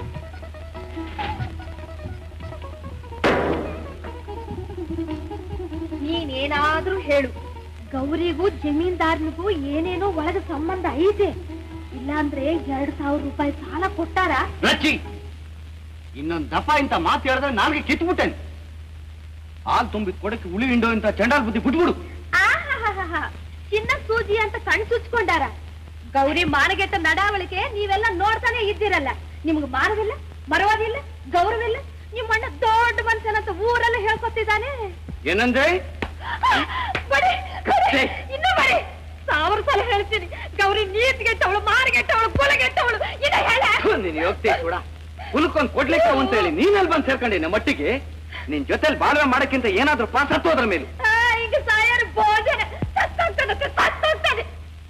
ನೀನೇನಾದ್ರೂ ಹೇಳು ಗೌರಿಗೂ ಜಮೀನ್ದಾರನಿಗೂ ಏನೇನೋ ಒಳಗ ಸಂಬಂಧ ಐತೆ ಇಲ್ಲಾಂದ್ರೆ ಎರಡ್ ಸಾವಿರ ರೂಪಾಯಿ ಸಾಲ ಕೊಟ್ಟಾರ ರಚ್ಚಿ ಇನ್ನೊಂದ್ ದಫಾ ಇಂತ ಮಾತು ಹೇಳಿದ್ರೆ ನಾಲ್ಗೆ ಕಿತ್ಬಿಟ್ಟೇನೆ ಹಾಲ್ ತುಂಬಿದ ಕೊಡಕ್ಕೆ ಉಳಿ ಹಿಂಡೋ ಇಂತ ಚಂಡಾಲ್ ಬುದ್ಧಿ ಬಿಟ್ಬಿಡು ಆಹಾಹಾಹಾ. ಚಿನ್ನ ಸೂಜಿ ಅಂತ ಕಣ್ ಸುಚ್ಕೊಂಡಾರ ಗೌರಿ ಮಾನಗೆಟ್ಟ ನಡಾವಳಿಕೆ ನೀವೆಲ್ಲ ನೋಡ್ತಾನೆ ಇದ್ದೀರಲ್ಲ ನಿಮ್ಗೆ ಮಾನವಿಲ್ಲ ಮರವಾದಿಲ್ಲ ಗೌರವಿಲ್ಲ ನಿಮ್ಮಣ್ಣ ದೊಡ್ಡ ಮನುಷ್ಯನಂತ ಊರೆಲ್ಲ ಹೇಳ್ಕೊತಿದ್ದಾನೆ ಏನಂದ್ರೆ ಬಡಿ, ಬಡಿ, ಇನ್ನು ಬಡಿ ಸಾವಿರ ಸಲ ಹೇಳ್ತೀನಿ ಗೌರಿ ನೀತಿಗೆಟ್ಟವಳು ಮಾನಗೆಟ್ಟವಳು ಕುಲಗೆಟ್ಟವಳು ಇನ್ನ ಹೇಳ ನೀನ್ ಹೋಗ್ತೀಯ ಕೂಡ ಹುಲ್ಕೊಂಡ್ ಕೊಡ್ಲಿಕ್ಕೆ ಅಂತ ಹೇಳಿ ನೀನಲ್ಲಿ ಬಂದ್ ಸೇರ್ಕೊಂಡಿನ ಮಟ್ಟಿಗೆ ನಿನ್ ಜೊತೆಲಿ ಬಾಳ್ವೆ ಮಾಡಕ್ಕಿಂತ ಏನಾದ್ರೂ ಪಾಸ್ ಹತ್ತೋದ್ರ ಮೇಲೆ ಆ, ಈಗ ಸಾಯರ್ ಭೋಜನ ಸತ್ತೋಗ್ತಾನೆ ಸತ್ತೋಗ್ತಾನೆ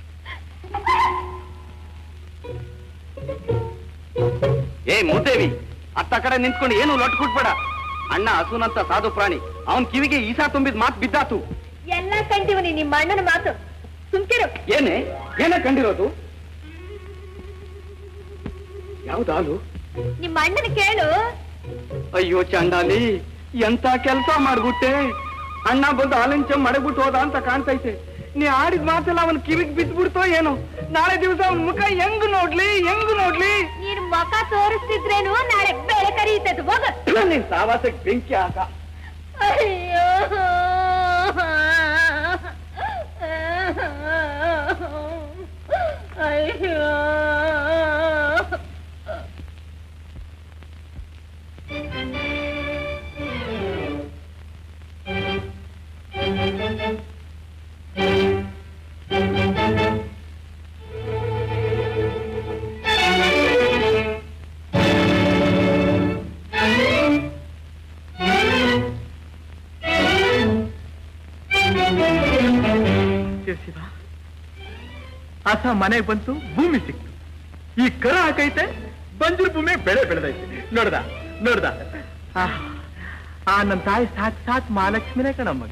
ಏ ಮೂದೇವಿ ಅತ್ತ ಕಡೆ ನಿಂತ್ಕೊಂಡು ಏನು ಲೊಟ್ ಕೊಟ್ಬೇಡ ಅಣ್ಣ ಹಸುನಂತ ಸಾಧು ಪ್ರಾಣಿ ಅವನ್ ಕಿವಿಗೆ ಈಸಾ ತುಂಬಿದ ಮಾತು ಬಿದ್ದಾತು ಎಲ್ಲ ಕಂಡಿವನಿ ನಿಮ್ಮ ಅಣ್ಣನ ಮಾತು ಸುಮ್ಕಿರು ಏನೇ ಏನ ಕಂಡಿರೋದು ಯಾವ್ದು ಹಾಲು ನಿಮ್ಮ ಅಣ್ಣನ ಕೇಳು ಅಯ್ಯೋ ಚಂಡಾಲಿ ಎಂತ ಕೆಲಸ ಮಾಡ್ಬಿಟ್ಟೆ ಅಣ್ಣ ಬಂದು ಹಾಲಿಂಚ ಮಡಗ್ಬಿಟ್ಟು ಹೋದ ಅಂತ ಕಾಣ್ತೈತೆ ನೀ ಆಡಿದ ಮಾತೆಲ್ಲ ಅವನ್ ಕಿವಿಗ್ ಬಿದ್ಬಿಡ್ತೋ ಏನೋ ನಾಳೆ ದಿವಸ ಅವನ್ ಮುಖ ಹೆಂಗ್ ನೋಡ್ಲಿ ಹೆಂಗ್ ನೋಡ್ಲಿ ನೀನ್ ಮುಖ ತೋರಿಸ್ತಿದ್ರೇನು ನಾಳೆ ಬೆಳೆ ಕರೀತದ ಹೋಗ ನಿನ್ ಸಾವಾಸಕ್ ಬೆಂಕಿ ಹಾಕ ಅಯ್ಯೋ ಅಯ್ಯೋ ಶಿವ ಶಿವ ಆತ ಮನೆಗೆ ಬಂತು ಭೂಮಿ ಸಿಕ್ತು ಈ ಕರ ಹಾಕೈತೆ ಬಂಜರು ಭೂಮಿ ಬೆಳೆ ಬೆಳೆದೈತೆ ನೋಡ್ದ ನೋಡ್ದ ಆ, ಆ ನನ್ನ ತಾಯಿ ಸಾಕ್ ಸಾಕ್ ಮಹಾಲಕ್ಷ್ಮಿನೇ ಕಣಮ್ಮಗ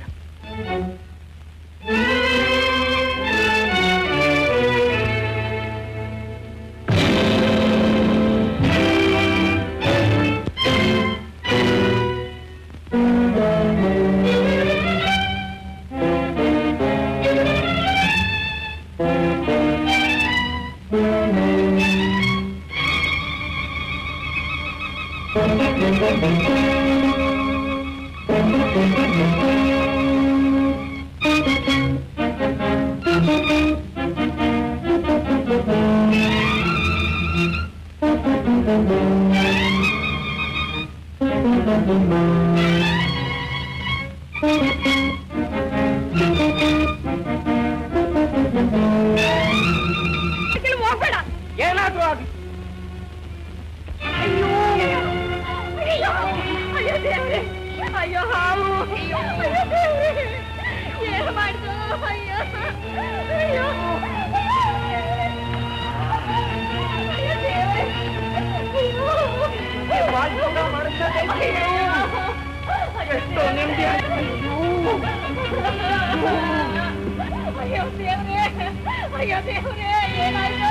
ಹೋಗ್ಬೇಡ ಏನಾದ್ರೂ ಆಗ್ಲಿ ಅಯ್ಯೋ ಅಯ್ಯೋ ಅಯ್ಯೋ ದೇವ್ರೆ ಅಯ್ಯೋ ಹಾವು ಅಯ್ಯೋ ದೇವ್ರೆ ಏನು ಮಾಡ್ದು ಅಯ್ಯೋ ಅಯ್ಯೋ ಅಯ್ಯೋ ದೇವ್ರೆ ಎಷ್ಟೋ ನೆಮ್ಮದಿ ಅಯ್ಯೋ ದೇವ್ರೆ ಅಯ್ಯೋ ದೇವ್ರೆ ಏನಾಯ್ತು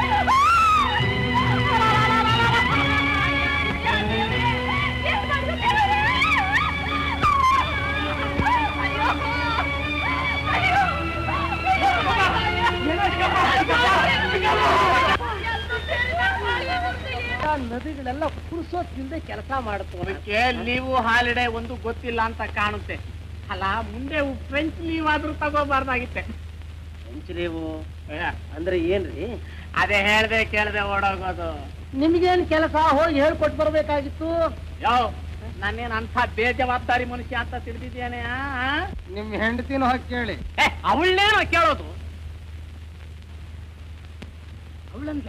ನದಿಗಳೆಲ್ಲ ಪುರುಸೋತ್ತಿಂದ ಕೆಲಸ ಮಾಡುತ್ತವೆ ಅದಕ್ಕೆ ಲೀವು ಹಾಲಿಡೇ ಒಂದು ಗೊತ್ತಿಲ್ಲ ಅಂತ ಕಾಣುತ್ತೆ ಅಲ್ಲ ಮುಂದೆ ಫ್ರೆಂಚ್ ಲೀವ್ ಆದ್ರೂ ತಗೋಬಾರ್ದಾಗಿತ್ತೆ ಹೆಂಚಲೇವು ಅಂದ್ರೆ ಏನ್ರಿ ಅದೇ ಹೇಳ್ದೆ ಕೇಳ್ದೆ ಓಡೋಗೋದು ನಿಮ್ಗೇನ್ ಕೆಲಸ ಹೋಗಿ ಹೇಳ್ಕೊಟ್ ಬರ್ಬೇಕಾಗಿತ್ತು ಯಾವ ನಾನೇನ್ ಅಂತ ಬೇಜವಾಬ್ದಾರಿ ಮನುಷ್ಯ ಅಂತ ತಿಳಿದಿದ್ದೇನೆ ನಿಮ್ ಹೆಂಡತಿನ ಹೋಗಿ ಕೇಳಿ ಅವಳನ್ನೇನೋ ಕೇಳೋದು ಅವಳಂದ್ರೆ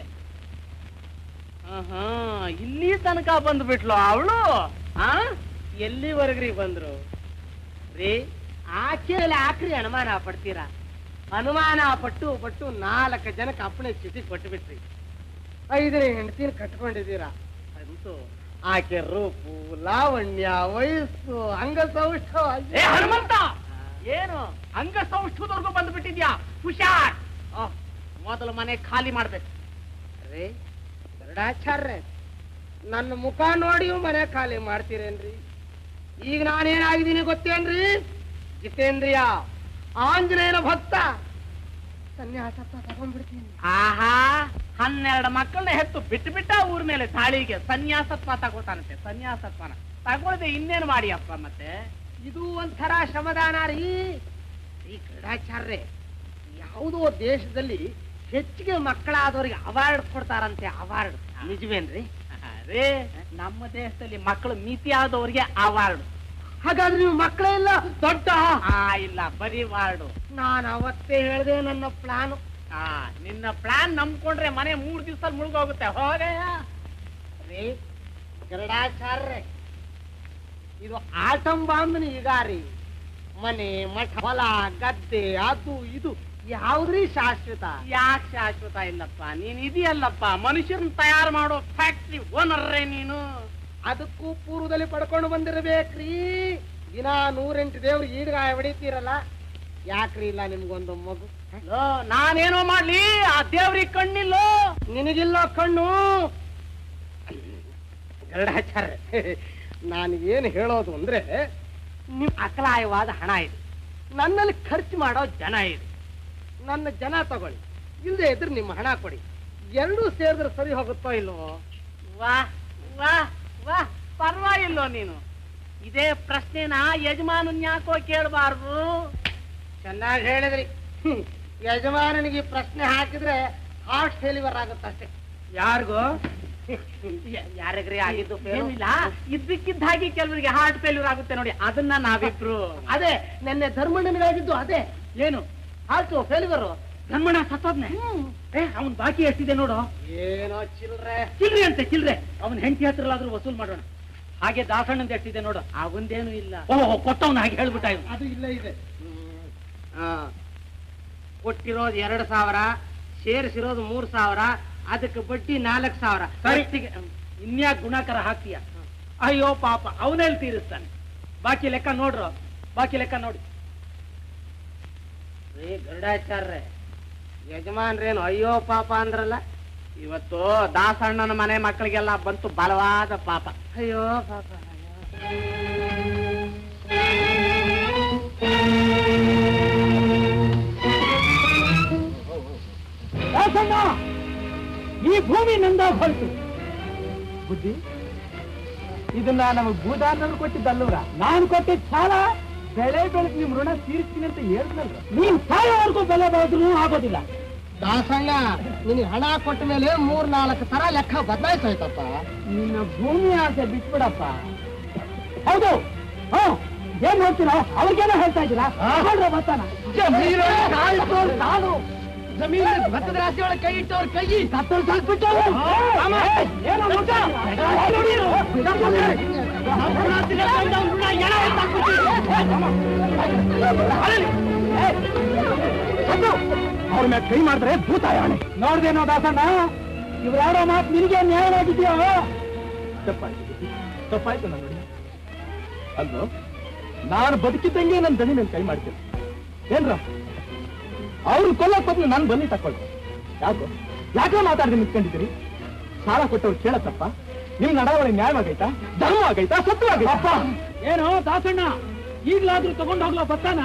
ಇಲ್ಲಿ ತನಕ ಬಂದ್ಬಿಟ್ಲು ಅವಳು ಆ ಎಲ್ಲಿವರೆಗ್ರಿ ಬಂದ್ರು ರೀ ಆಕೆಯಲ್ಲಿ ಆಕ್ರಿ ಅನುಮಾನ ಪಡ್ತೀರಾ ಅನುಮಾನ ಪಟ್ಟು ಪಟ್ಟು ನಾಲ್ಕು ಜನಕ್ಕೆ ಅಪ್ಪಣೆ ಸ್ಥಿತಿ ಕೊಟ್ಟು ಬಿಟ್ರಿ ಐದನೇ ಹೆಂಡತಿನ ಕಟ್ಕೊಂಡಿದ್ದೀರಾ ಅಂತೂ ಆಕೆ ರೂಪು ಲಾವಣ್ಯ ವಯಸ್ಸು ಅಂಗಸೌಷ್ಠವ ಹನುಮಂತ ಏನು ಅಂಗಸೌಷ್ಠದವರೆಗೂ ಬಂದ್ಬಿಟ್ಟಿದ್ಯಾ ಹುಷಾರ್ ಆ, ಮೊದಲು ಮನೆ ಖಾಲಿ ಮಾಡ್ಬೇಕು ರೇ ಗರುಡಾಚಾರ್ಯ ನನ್ನ ಮುಖ ನೋಡಿಯೂ ಮನೆ ಖಾಲಿ ಮಾಡ್ತೀರೇನ್ರಿ ಈಗ ನಾನೇನಾಗಿದ್ದೀನಿ ಗೊತ್ತೇನ್ರಿ ಜಿತೇಂದ್ರಿಯ ಆಂಜನೇಯನ ಭಕ್ತ ಸನ್ಯಾಸ ತಗೊಂಡ್ಬಿಡ್ತೀನಿ ಆಹಾ ಹನ್ನೆರಡು ಮಕ್ಕಳನ್ನ ಹೆತ್ತು ಬಿಟ್ಟು ಬಿಟ್ಟ ಊರ್ ಮೇಲೆ ದಾಳಿಗೆ ಸನ್ಯಾಸತ್ವ ತಗೋತಾನಂತೆ ಸನ್ಯಾಸತ್ವನ ತಗೊಳ್ದೆ ಇನ್ನೇನು ಮಾಡಿ ಅಪ್ಪ ಮತ್ತೆ ಇದು ಒಂಥರ ಶ್ರಮದಾನ ರೀ ಈ ಕ್ರೀಡಾಚಾರ್ಯ ಯಾವುದೋ ದೇಶದಲ್ಲಿ ಹೆಚ್ಚಿಗೆ ಮಕ್ಕಳಾದವರಿಗೆ ಅವಾರ್ಡ್ ಕೊಡ್ತಾರಂತೆ ಅವಾರ್ಡ್ ನಿಜವೇನ್ರಿ ರೇ ನಮ್ಮ ದೇಶದಲ್ಲಿ ಮಕ್ಕಳು ಮಿತಿ ಆದವರಿಗೆ ಅವಾರ್ಡ್ ಹಾಗಾದ್ರೆ ನೀವು ಮಕ್ಕಳೇ ಇಲ್ಲ ದೊಡ್ಡ ಆ ಇಲ್ಲ ಬರೀ ವಾರ್ಡು ನಾನು ಅವತ್ತೇ ಹೇಳ್ದೆ ನನ್ನ ಪ್ಲಾನ್ ಆ ನಿನ್ನ ಪ್ಲಾನ್ ನಂಬ್ಕೊಂಡ್ರೆ ಮನೆ ಮೂರ್ ದಿವಸ ಮುಳುಗೋಗುತ್ತೆ ಹೋಗಯ್ಯ ರೇ ಗರುಡಾಚಾರ್ಯ ಇದು ಆಟಂ ಬಾಂಬನ ಈಗ ರೀ ಮನೆ ಮಠ ಹೊಲ ಗದ್ದೆ ಅದು ಇದು ಯಾವ್ದ್ರಿ ಶಾಶ್ವತ ಯಾಕೆ ಶಾಶ್ವತ ಇಲ್ಲಪ್ಪ ನೀನ್ ಇದೆಯಲ್ಲಪ್ಪ ಮನುಷ್ಯರನ್ನ ತಯಾರು ಮಾಡೋ ಫ್ಯಾಕ್ಟ್ರಿ ಓನರ್ರೇ ನೀನು ಅದಕ್ಕೂ ಪೂರ್ವದಲ್ಲಿ ಪಡ್ಕೊಂಡು ಬಂದಿರಬೇಕ್ರಿ ದಿನ ನೂರೆಂಟು ದೇವ್ರು ಈಡ್ಗಾಯ ಹೊಡಿತೀರಲ್ಲ ಯಾಕ್ರಿ ಇಲ್ಲ ನಿಮ್ಗೊಂದು ಮಗು ನಾನೇನೋ ಮಾಡ್ಲಿ ಆ ದೇವ್ರಿಗೆ ಕಣ್ಣಿಲ್ಲ ನಿನಗಿಲ್ಲ ಕಣ್ಣು ಗರುಡಾಚಾರ್ಯ ನಾನು ಏನು ಹೇಳೋದು ಅಂದ್ರೆ ನಿಮ್ ಅಕಲಾಯವಾದ ಹಣ ಇದೆ ನನ್ನಲ್ಲಿ ಖರ್ಚು ಮಾಡೋ ಜನ ಇದೆ ನನ್ನ ಜನ ತಗೊಳ್ಳಿ ಇಲ್ಲದೆ ಇದ್ರೆ ನಿಮ್ಮ ಹಣ ಕೊಡಿ ಎರಡೂ ಸೇರಿದ್ರೆ ಸರಿ ಹೋಗುತ್ತೋ ಇಲ್ವೋ ವಾ ವಾ ವಾ ಪರವಾಗಿಲ್ಲೋ ನೀನು ಇದೇ ಪ್ರಶ್ನೆನ ಯಜಮಾನನ್ ಯಾಕೋ ಕೇಳಬಾರ್ದು ಚೆನ್ನಾಗಿ ಹೇಳಿದ್ರಿ ಹ್ಮ್. ಯಜಮಾನನಿಗೆ ಈ ಪ್ರಶ್ನೆ ಹಾಕಿದ್ರೆ ಹಾರ್ಟ್ ಫೇಲ್ಯೂರ್ ಆಗುತ್ತಷ್ಟೇ ಯಾರಿಗೋ ಯಾರಿಗ್ರಿ ಆಗಿದ್ದು ಏನಿಲ್ಲ ಇದ್ದಕ್ಕಿದ್ದ ಹಾಗೆ ಕೆಲವರಿಗೆ ಹಾರ್ಟ್ ಫೇಲ್ಯೂರ್ ಆಗುತ್ತೆ ನೋಡಿ ಅದನ್ನ ನಾವಿಬ್ರು ಅದೇ ನೆನ್ನೆ ಧರ್ಮಣ್ಣನಿಗಾಗಿದ್ದು ಅದೇ ಏನು ಹಾರ್ಟ್ ಫೇಲ್ಯೂರ್ ಧರ್ಮಣ್ಣ ಸತ್ತೋದ್ನೆ ಏ ಅವನ್ ಬಾಕಿ ಎಷ್ಟಿದೆ ನೋಡು ಏನೋ ಚಿಲ್ರೆ ಚಿಲ್ರೆ ಅಂತೆ ಚಿಲ್ರೆ ಅವನ್ ಹೆಂಡತಿ ಹತ್ರಲಾದ್ರೂ ವಸೂಲ್ ಮಾಡೋಣ ಹಾಗೆ ದಾಸಣ್ಣಂದ ಎಷ್ಟಿದೆ ನೋಡು ಅವಂದೇನು ಇಲ್ಲ ಓಹೋ ಕೊಟ್ಟವನ ಹಾಗೆ ಹೇಳ್ಬಿಟ್ಟ ಇವ್ನು. ಅದು ಇಲ್ಲ ಇದೆ ಕೊಟ್ಟಿರೋದು ಎರಡು ಸಾವಿರ ಸೇರಿಸಿರೋದು ಮೂರ್ ಸಾವಿರ ಅದಕ್ಕೆ ಬಡ್ಡಿ ನಾಲ್ಕು ಸಾವಿರ ಖರ್ಚಿಗೆ ಇನ್ಯಾಕ್ ಗುಣಾಕಾರ ಹಾಕ್ತೀಯ ಅಯ್ಯೋ ಪಾಪ ಅವನಲ್ಲಿ ತೀರಿಸ್ತಾನೆ ಬಾಕಿ ಲೆಕ್ಕ ನೋಡ್ರು ಬಾಕಿ ಲೆಕ್ಕ ನೋಡಿ ಏ ಗರುಡಾಚಾರ್ಯ ಯಜಮಾನ್ರೇನು ಅಯ್ಯೋ ಪಾಪ ಅಂದ್ರಲ್ಲ ಇವತ್ತು ದಾಸಣ್ಣನ ಮನೆ ಮಕ್ಕಳಿಗೆಲ್ಲ ಬಂತು ಬಲವಾದ ಪಾಪ ಅಯ್ಯೋ ಪಾಪ ದಾಸಣ್ಣ ಈ ಭೂಮಿ ನಂದ ಹೊರಟು ಬುದ್ಧಿ ಇದನ್ನ ನಮಗ್ ಭೂದಾನರು ಕೊಟ್ಟಿದ್ದಲ್ಲವ್ರ ನಾನು ಕೊಟ್ಟಿದ್ದ ಸಾಲ ಬೆಳೆ ಬೆಳೆದು ನಿಮ್ ಋಣ ತೀರಿಸ್ತೀನಿ ಅಂತ ಹೇಳಿದ್ನಲ್ರ ನೀನ್ ಸಾಯೋವರೆಗೂ ಬೆಲೆ ಬೆಳೆದ್ರು ಆಗೋದಿಲ್ಲ ದಾಸಣ್ಣ ನಿನಗೆ ಹಣ ಕೊಟ್ಟ ಮೇಲೆ ಮೂರ್ ನಾಲ್ಕು ತರ ಲೆಕ್ಕ ಬದಲಾಯಿಸೋಯ್ತಪ್ಪ ನಿನ್ನ ಭೂಮಿ ಆಸೆ ಬಿಟ್ಬಿಡಪ್ಪ ಹೌದು ಹ ಏನ್ ಹೇಳ್ತೀರಾ ಅವ್ರಿಗೇನೋ ಹೇಳ್ತಾ ಇದ್ದೀರಾ ಹೇಳ್ರ ಬರ್ತಾನ ನಾನು ಜಮೀನು ಭತ್ತದ ರಾಶಿ ಒಳಗೆ ಕೈ ಇಟ್ಟವ್ರ ಕೈ ಕತ್ತಲು ಸಾಕ್ಬಿಟ್ಟು ಏನೋ ಮುಖ ಅವ್ರ ಮೇಲೆ ಕೈ ಮಾಡಿದ್ರೆ ಭೂತಾಯಾಣೆ ನೋಡ್ದೇನೋ ದಾಸಣ್ಣ ಇವ್ರಾಡೋ ಮಾತು ನಿನಗೆ ನ್ಯಾಯವಾಗಿದೆಯೋ ತಪ್ಪಾಯ್ತು ಬುದ್ಧಿ. ತಪ್ಪಾಯ್ತು ನನ್ನ ನೋಡಿ ಅಲ್ವೋ ನಾನು ಬದುಕಿದ್ದಂಗೆ ನನ್ನ ದನಿ ಮೇಲೆ ಕೈ ಮಾಡ್ತೇನೆ ಏನ್ರ ಅವ್ರು ಕೊಲ್ಲಕ್ ಬದಲು ನಾನು ಬನ್ನಿ ತಕೊಳ್ತೀನಿ ಯಾಕೋ ಯಾಕೋ ಮಾತಾಡ್ದೆ ನಿಂತ್ಕೊಂಡಿದ್ದೀರಿ ಸಾಲ ಕೊಟ್ಟವ್ರು ಕೇಳತ್ತಪ್ಪ ನಿಮ್ ನಡವಳಿ ನ್ಯಾಯವಾಗೈತಾ ಧರ್ಮವಾಗೈತಾ ಸತ್ಯವಾಗೈತಾ ಏನೋ ದಾಸಣ್ಣ ಈಗ್ಲಾದ್ರೂ ತಗೊಂಡು ಹೋಗ್ಲೋ ಬತ್ತಾನ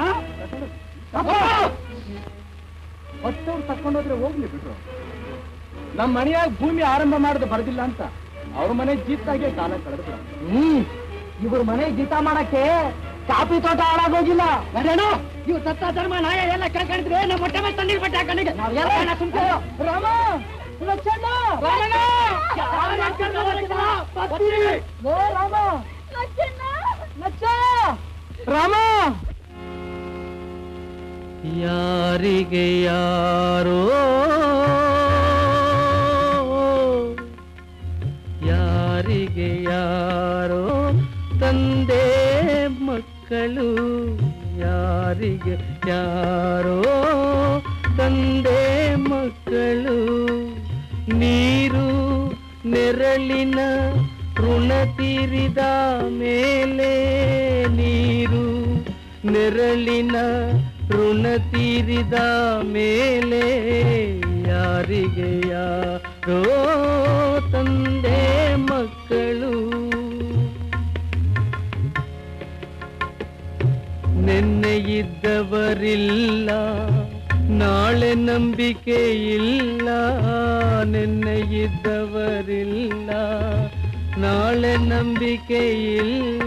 ಹೊತ್ತವ್ರು ತಕೊಂಡೋದ್ರೆ ಹೋಗ್ಲಿ ಬಿಟ್ರು ನಮ್ಮ ಮನೆಯಾಗ ಭೂಮಿ ಆರಂಭ ಮಾಡೋದು ಬರದಿಲ್ಲ ಅಂತ ಅವ್ರ ಮನೆ ಜೀತಾಗೆ ಕಾಲ ಕಳೆದು ಹ್ಮ್ ಇವ್ರ ಮನೆ ಜೀತ ಮಾಡಕ್ಕೆ ಕಾಫಿ ತೋಟ ಹಾಳಾಗೋಗಿಲ್ಲ ಅದೇನು ಇವು ಸತ್ತ ಧರ್ಮ ನಾಯ ಎಲ್ಲ ಕೇಳ್ಕೊಂಡಿದ್ರೆ ನಮ್ಮ ಹೊಟ್ಟೆ ಮೇಲೆ ತಣ್ಣೀರ್ ಬಟ್ಟೆ ಹಾಕೊಂಡಿಗೆ ನಾವೆಲ್ಲ ಸುಮ್ಕೆ ರಾಮ ಲಕ್ಷಣ್ಣ ರಾಮಣ್ಣ ಯಾರ್ ಹಾಕ್ಕೊಂಡ್ ಹೋಗ್ತಿದ್ದೀರಾ? ಬರ್ತೀವಿ. ಲೋ ರಾಮ ಲಕ್ಷ ರಾಮ ಯಾರಿಗೆ ಯಾರೋ ಯಾರಿಗೆ ಯಾರೋ ತಂದೆ ಮಕ್ಕಳು ಯಾರಿಗೆ ಯಾರೋ ತಂದೆ ಮಕ್ಕಳು ನೀರು ನೆರಳಿನ ಋಣ ತೀರಿದ ಮೇಲೆ ನೀರು ನೆರಳಿನ ಋಣ ತೀರಿದ ಮೇಲೆ ಯಾರಿಗೆ ಯಾರೋ ತಂದೆ ಮಕ್ಕಳು ನಿನ್ನೆ ಇದ್ದವರಿಲ್ಲ ನಾಳೆ ನಂಬಿಕೆ ಇಲ್ಲ ನಿನ್ನೆ ಇದ್ದವರಿಲ್ಲ ನಾಳೆ ನಂಬಿಕೆ ಇಲ್ಲ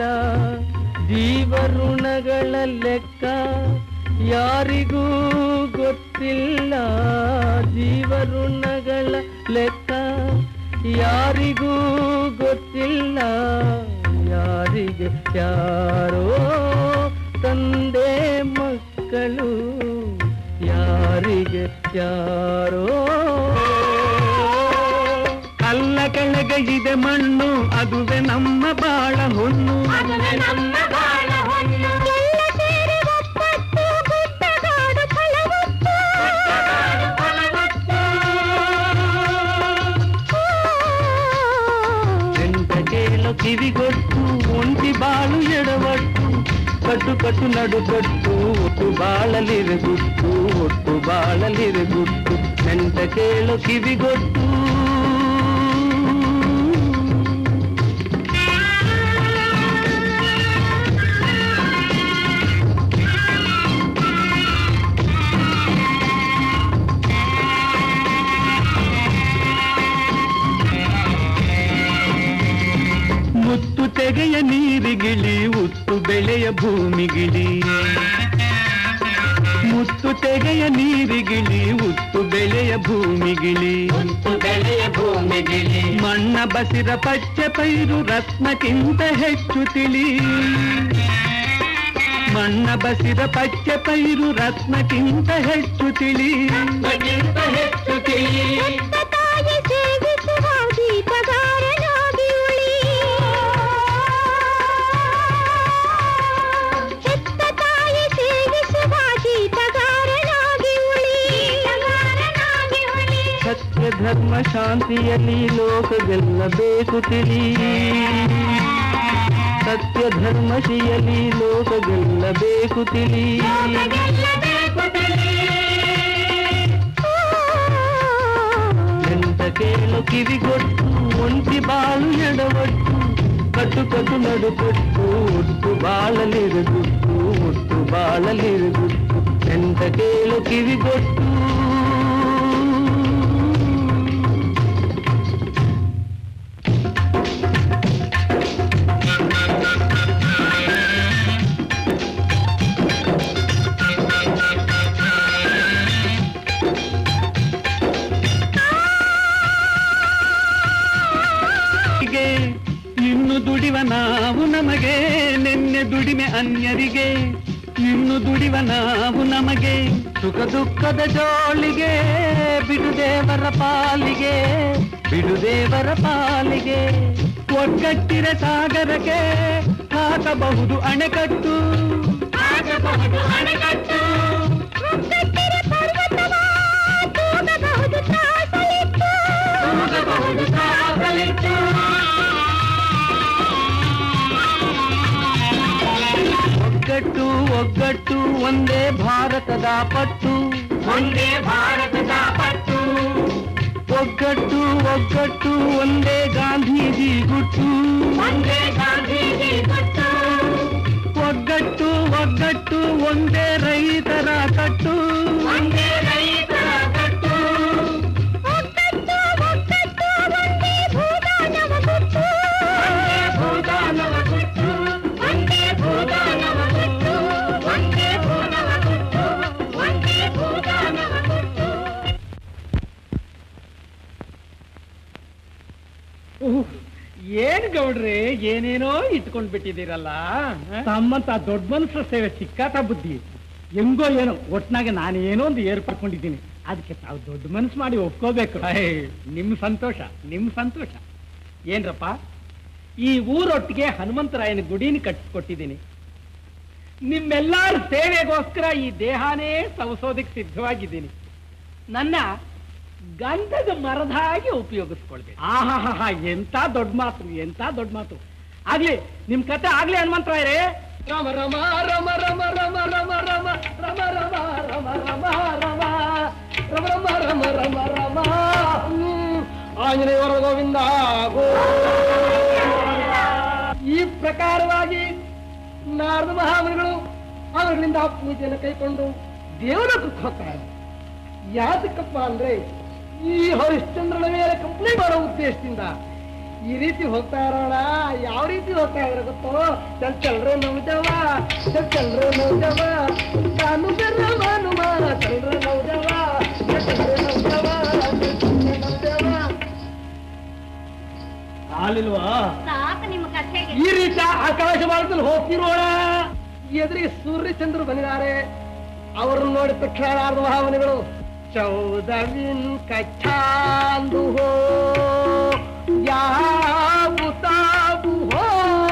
ಜೀವಋಣಗಳ ಲೆಕ್ಕ ಯಾರಿಗೂ ಗೊತ್ತಿಲ್ಲ ಜೀವಋಣಗಳ ಲೆಕ್ಕ ಯಾರಿಗೂ ಗೊತ್ತಿಲ್ಲ ಯಾರಿಗೆ ಯಾರೋ ತಂದೆ ಮಕ್ಕಳು ಯಾರಿಗೆ ಯಾರೋ ಕಲ್ಲ ಕೆಳಗೆ ಇದೆ ಮಣ್ಣು ಅದುವೆ ನಮ್ಮ ಬಾಳ ಹೊನ್ನು ನಮ್ಮ ಬಾಳ ಹೊನ್ನು ಎಂಟ ಕೇಳೋ ಕಿವಿಗೊಟ್ಟು ಒಂಟಿ ಬಾಳು ಎಡವಟ್ಟು ಕಟ್ಟು ಕಟ್ಟು ನಡು ಕಟ್ಟು ಒಟ್ಟು ಬಾಳಲಿರುಗುಟ್ಟು ಒಟ್ಟು ಬಾಳಲಿರುಗುಟ್ಟು ಎಂಟ ಕೇಳೋ ಕಿವಿಗೊಟ್ಟು ಮುತ್ತು ತೆಗೆಯ ನೀರಿಗಿಳಿ ಉತ್ತು ಬೆಳೆಯ ಭೂಮಿಗಿಳಿ ಮುತ್ತು ತೆಗೆಯ ನೀರಿಗಿಳಿ ಉತ್ತು ಬೆಳೆಯ ಭೂಮಿಗಿಳಿ ಉತ್ತು ಬೆಳೆಯ ಭೂಮಿಗಿಳಿ ಮಣ್ಣ ಬಸಿರ ಪಚ್ಚೆ ಪೈರು ರತ್ನಕ್ಕಿಂತ ಹೆಚ್ಚು ತಿಳಿ ಮಣ್ಣ ಬಸಿರ ಪಚ್ಚೆ ಪೈರು ರತ್ನಕ್ಕಿಂತ ಹೆಚ್ಚು ತಿಳಿ ಹೆಚ್ಚು ತಿಳಿ ತಾಯಿ ಸೇವಿಸುವ ದೀಪಗಾರನಾಗಿ ಉಳಿ ಹೆತ್ತ ತಾಯಿ ಸೇವಿಸುವ ದೀಪಗಾರನಾಗಿ ಉಳಿ ಸತ್ಯ ಧರ್ಮ ಶಾಂತಿಯಲ್ಲಿ ಲೋಕ ಗೆಲ್ಲಬೇಕು ತಿಳಿ ಸತ್ಯ ಧರ್ಮ ಶಿಯಲಿ ಲೋಕ ಗೆಲ್ಲಬೇಕು ತಿಳಿ ಎಂತ ಕೇಳು ಕಿವಿಗೊಟ್ಟು ಒಂಟಿ ಬಾಳು ಎಡವಟ್ಟು ಕಟ್ಟು ಕಟ್ಟು ನಡುಕಟ್ಟು ಒಟ್ಟು ಬಾಳಲಿರುಗುಟ್ಟು ಒಟ್ಟು ಬಾಳಲಿರುಗುಟ್ಟು ಎಂತ ಕೇಳು ಕಿವಿಗೊಟ್ಟು ಗೆ ಇನ್ನು ದುಡಿವ ನಾವು ನಮಗೆ ನಿನ್ನೆ ದುಡಿಮೆ ಅನ್ಯರಿಗೆ ಇನ್ನು ದುಡಿವ ನಾವು ನಮಗೆ ಸುಖ ದುಃಖದ ಜೋಳಿಗೆ ಬಿಡು ದೇವರ ಪಾಲಿಗೆ ಬಿಡು ದೇವರ ಪಾಲಿಗೆ ಒಗ್ಗಟ್ಟಿರ ಸಾಗರಕ್ಕೆ ಹಾಕಬಹುದು ಅಣೆಕಟ್ಟು ಹಾಕಬಹುದು ಅಣೆಕಟ್ಟು ಒಗ್ಗಟ್ಟಿರ ಪರ್ವತವ ತೂಗಬಹುದು ತ್ರಾಸಲಿಟ್ಟು ತೂಗಬಹುದು ತ್ರಾಸಲಿಟ್ಟು ಒಗ್ಗಟ್ಟು ಒಗ್ಗಟ್ಟು ಒಂದೇ ಭಾರತದ ಪಟ್ಟು ಒಂದೇ ಭಾರತದ ಪಟ್ಟು ಒಗ್ಗಟ್ಟು ಒಗ್ಗಟ್ಟು ಒಂದೇ ಗಾಂಧೀಜಿ ಗುಟ್ಟು ಒಂದೇ ಗಾಂಧೀಜಿ ಗುಟ್ಟು ಒಗ್ಗಟ್ಟು ಒಗ್ಗಟ್ಟು ಒಂದೇ ರೈತರ ಕಟ್ಟು ಒಂದೇ ರೈತರ ಕಟ್ಟು ಒಗ್ಗಟ್ಟು ಒಗ್ಗಟ್ಟು ಒಂದೇ ಭೂದಾನವ ಗುಟ್ಟು ಭೂದಾನವ ಗುಟ್ಟು ಒಂದೇ ಭೂದಾನವ ಗುಟ್ಟು ಏನ್ ಗೌಡ್ರೆ ಏನೇನೋ ಇಟ್ಕೊಂಡ್ ಬಿಟ್ಟಿದ್ದೀರಲ್ಲ ತಮ್ಮಂತ ದೊಡ್ಡ ಮನುಷ್ಯರ ಸೇವೆ ಸಿಕ್ಕಾತ ಬುದ್ಧಿ ಹೆಂಗೋ ಏನೋ ಒಟ್ನಾಗೆ ನಾನೇನೋ ಒಂದು ಏರ್ಪಡ್ಕೊಂಡಿದ್ದೀನಿ ಅದಕ್ಕೆ ತಾವು ದೊಡ್ಡ ಮನಸ್ಸು ಮಾಡಿ ಒಪ್ಕೋಬೇಕು ಐ, ನಿಮ್ ಸಂತೋಷ ನಿಮ್ ಸಂತೋಷ ಏನ್ರಪ್ಪ ಈ ಊರೊಟ್ಟಿಗೆ ಹನುಮಂತರಾಯನ ಗುಡಿನ ಕಟ್ಟಿಸ್ಕೊಟ್ಟಿದ್ದೀನಿ ನಿಮ್ಮೆಲ್ಲರ ಸೇವೆಗೋಸ್ಕರ ಈ ದೇಹನೇ ಸವಸೋದಕ್ಕೆ ಸಿದ್ಧವಾಗಿದ್ದೀನಿ ನನ್ನ ಗಂಧದ ಮರದ ಹಾಗೆ ಉಪಯೋಗಿಸ್ಕೊಳ್ಬೇಕು ಆಹಾ ಎಂತ ದೊಡ್ಡ ಮಾತು ಎಂತ ದೊಡ್ಡ ಮಾತು ಆಗ್ಲಿ ನಿಮ್ ಕತೆ ಆಗ್ಲಿ ಹನುಮಂತರಾಯರೇ ರಮ ರಮ ರಮ ರಮ ರಮ ರಮ ರಮ ರಮ ರಮ ರಮ ರಮ ರಮ ರಮ ರಮ ರಮ ರಮ ರಮ ಹ್ಮ್. ಆಂಜನೇಯವರ ಗೋವಿಂದ ಈ ಪ್ರಕಾರವಾಗಿ ನಾರದ ಮಹಾಮನಿಗಳು ಅವರಿಂದ ಪೂಜೆಯನ್ನು ಕೈಕೊಂಡು ದೇವಲೋಕಕ್ಕೆ ಹೋಗ್ತಾರೆ ಯಾತಕ್ಕಪ್ಪ ಅಂದ್ರೆ ಈ ಹರಿಶ್ಚಂದ್ರನ ಮೇಲೆ ಕಂಪ್ಲೇಂಟ್ ಮಾಡೋ ಉದ್ದೇಶದಿಂದ ಈ ರೀತಿ ಹೋಗ್ತಾ ಇರೋಣ ಯಾವ ರೀತಿ ಹೋಗ್ತಾ ಇದ್ರೆ ಗೊತ್ತೋ ಚಲ್ ಚಲ್ರೆ ನೌಜವ ಚಲ್ ಚಲ್ರೆ ನೌಜವ ನಾನು ಬೆರ್ರ ಮಾನುಮ ಚಲ್ರೆ ನೌಜವ ಚಲ್ ಚಲ್ರೆ ನೌಜವ ಚಲ್ ಚಲ್ರೆ ನೌಜವ ಹಾಲಿಲ್ವಾ ಸಾಕು ನಿಮ್ಮ ಕಥೆಗೆ ಈ ರೀತಿ ಆಕಾಶ ಮಾರ್ಗದಲ್ಲಿ ಹೋಗ್ತಿರೋಣ ಎದುರಿಗೆ ಸೂರ್ಯಚಂದ್ರ ಬಂದಿದ್ದಾರೆ ಅವರನ್ನು ನೋಡಿದ ತಕ್ಷಣ ನಾರದ ಮಹಾಮನಿಗಳು ಚೌದವಿನ್ ಕಚ್ಚಾಂದು ಹೋ ಯಾವು ತಾವು ಹೋ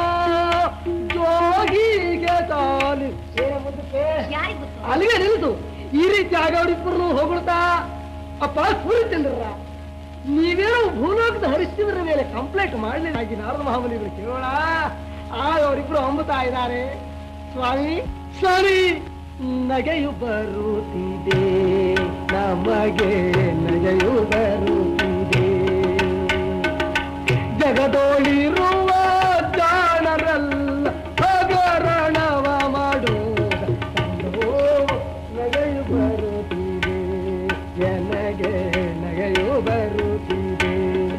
ಜೋಗಿಗೆ ತಾಲಿ ಏನ ಮುಂದಕ್ಕೆ ಯಾರಿಗ್ ಗೊತ್ತು ಅಲ್ಲಿಗೆ ನಿಲ್ತು ಈ ರೀತಿ ಆಗವರಿಬ್ಬರು ಹೊಗಳ್ತಾ ಅಪ್ಪ ಸೂರ್ಯಚಂದ್ರರ ನೀವೇನೋ ಭೂಲೋಕದ ಹರಿಶ್ಚಂದ್ರನ ಮೇಲೆ ಕಂಪ್ಲೇಂಟ್ ಮಾಡಲಿಲ್ಲ ಹಾಗೆ ನಾರದ ಮಹಾಮನಿಗಳು ಕೇಳೋಣ ಆಗ ಅವರಿಬ್ರು ಅಂಬುತ್ತಾ ಇದ್ದಾರೆ ಸ್ವಾಮಿ ಸ್ವಾಮಿ ನಗೆಯು ಬರುತ್ತಿದೆ ನಮಗೆ ನಗೆಯು ಬರುತ್ತಿದೆ ಜಗದೋಳಿರುವ ಜಾಣರಲ್ಲ ಹಗರಣವ ಮಾಡುವುದ ಕಂಡು ನಗೆಯು ಬರುತ್ತಿದೆ ನನಗೆ ನಗೆಯು ಬರುತ್ತಿದೆ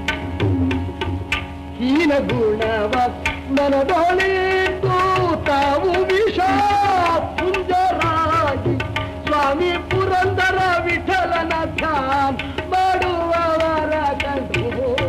ಹೀನ ಗುಣವ ಮನದೊಳಿತು ತಾವು ವಿಷ ಪುಂಜರಾಗಿ ಸ್ವಾಮಿ ಪುರಂದರ ವಿಠಲನ ಧ್ಯಾನ್ ಮಾಡುವವರ ಕಂಡು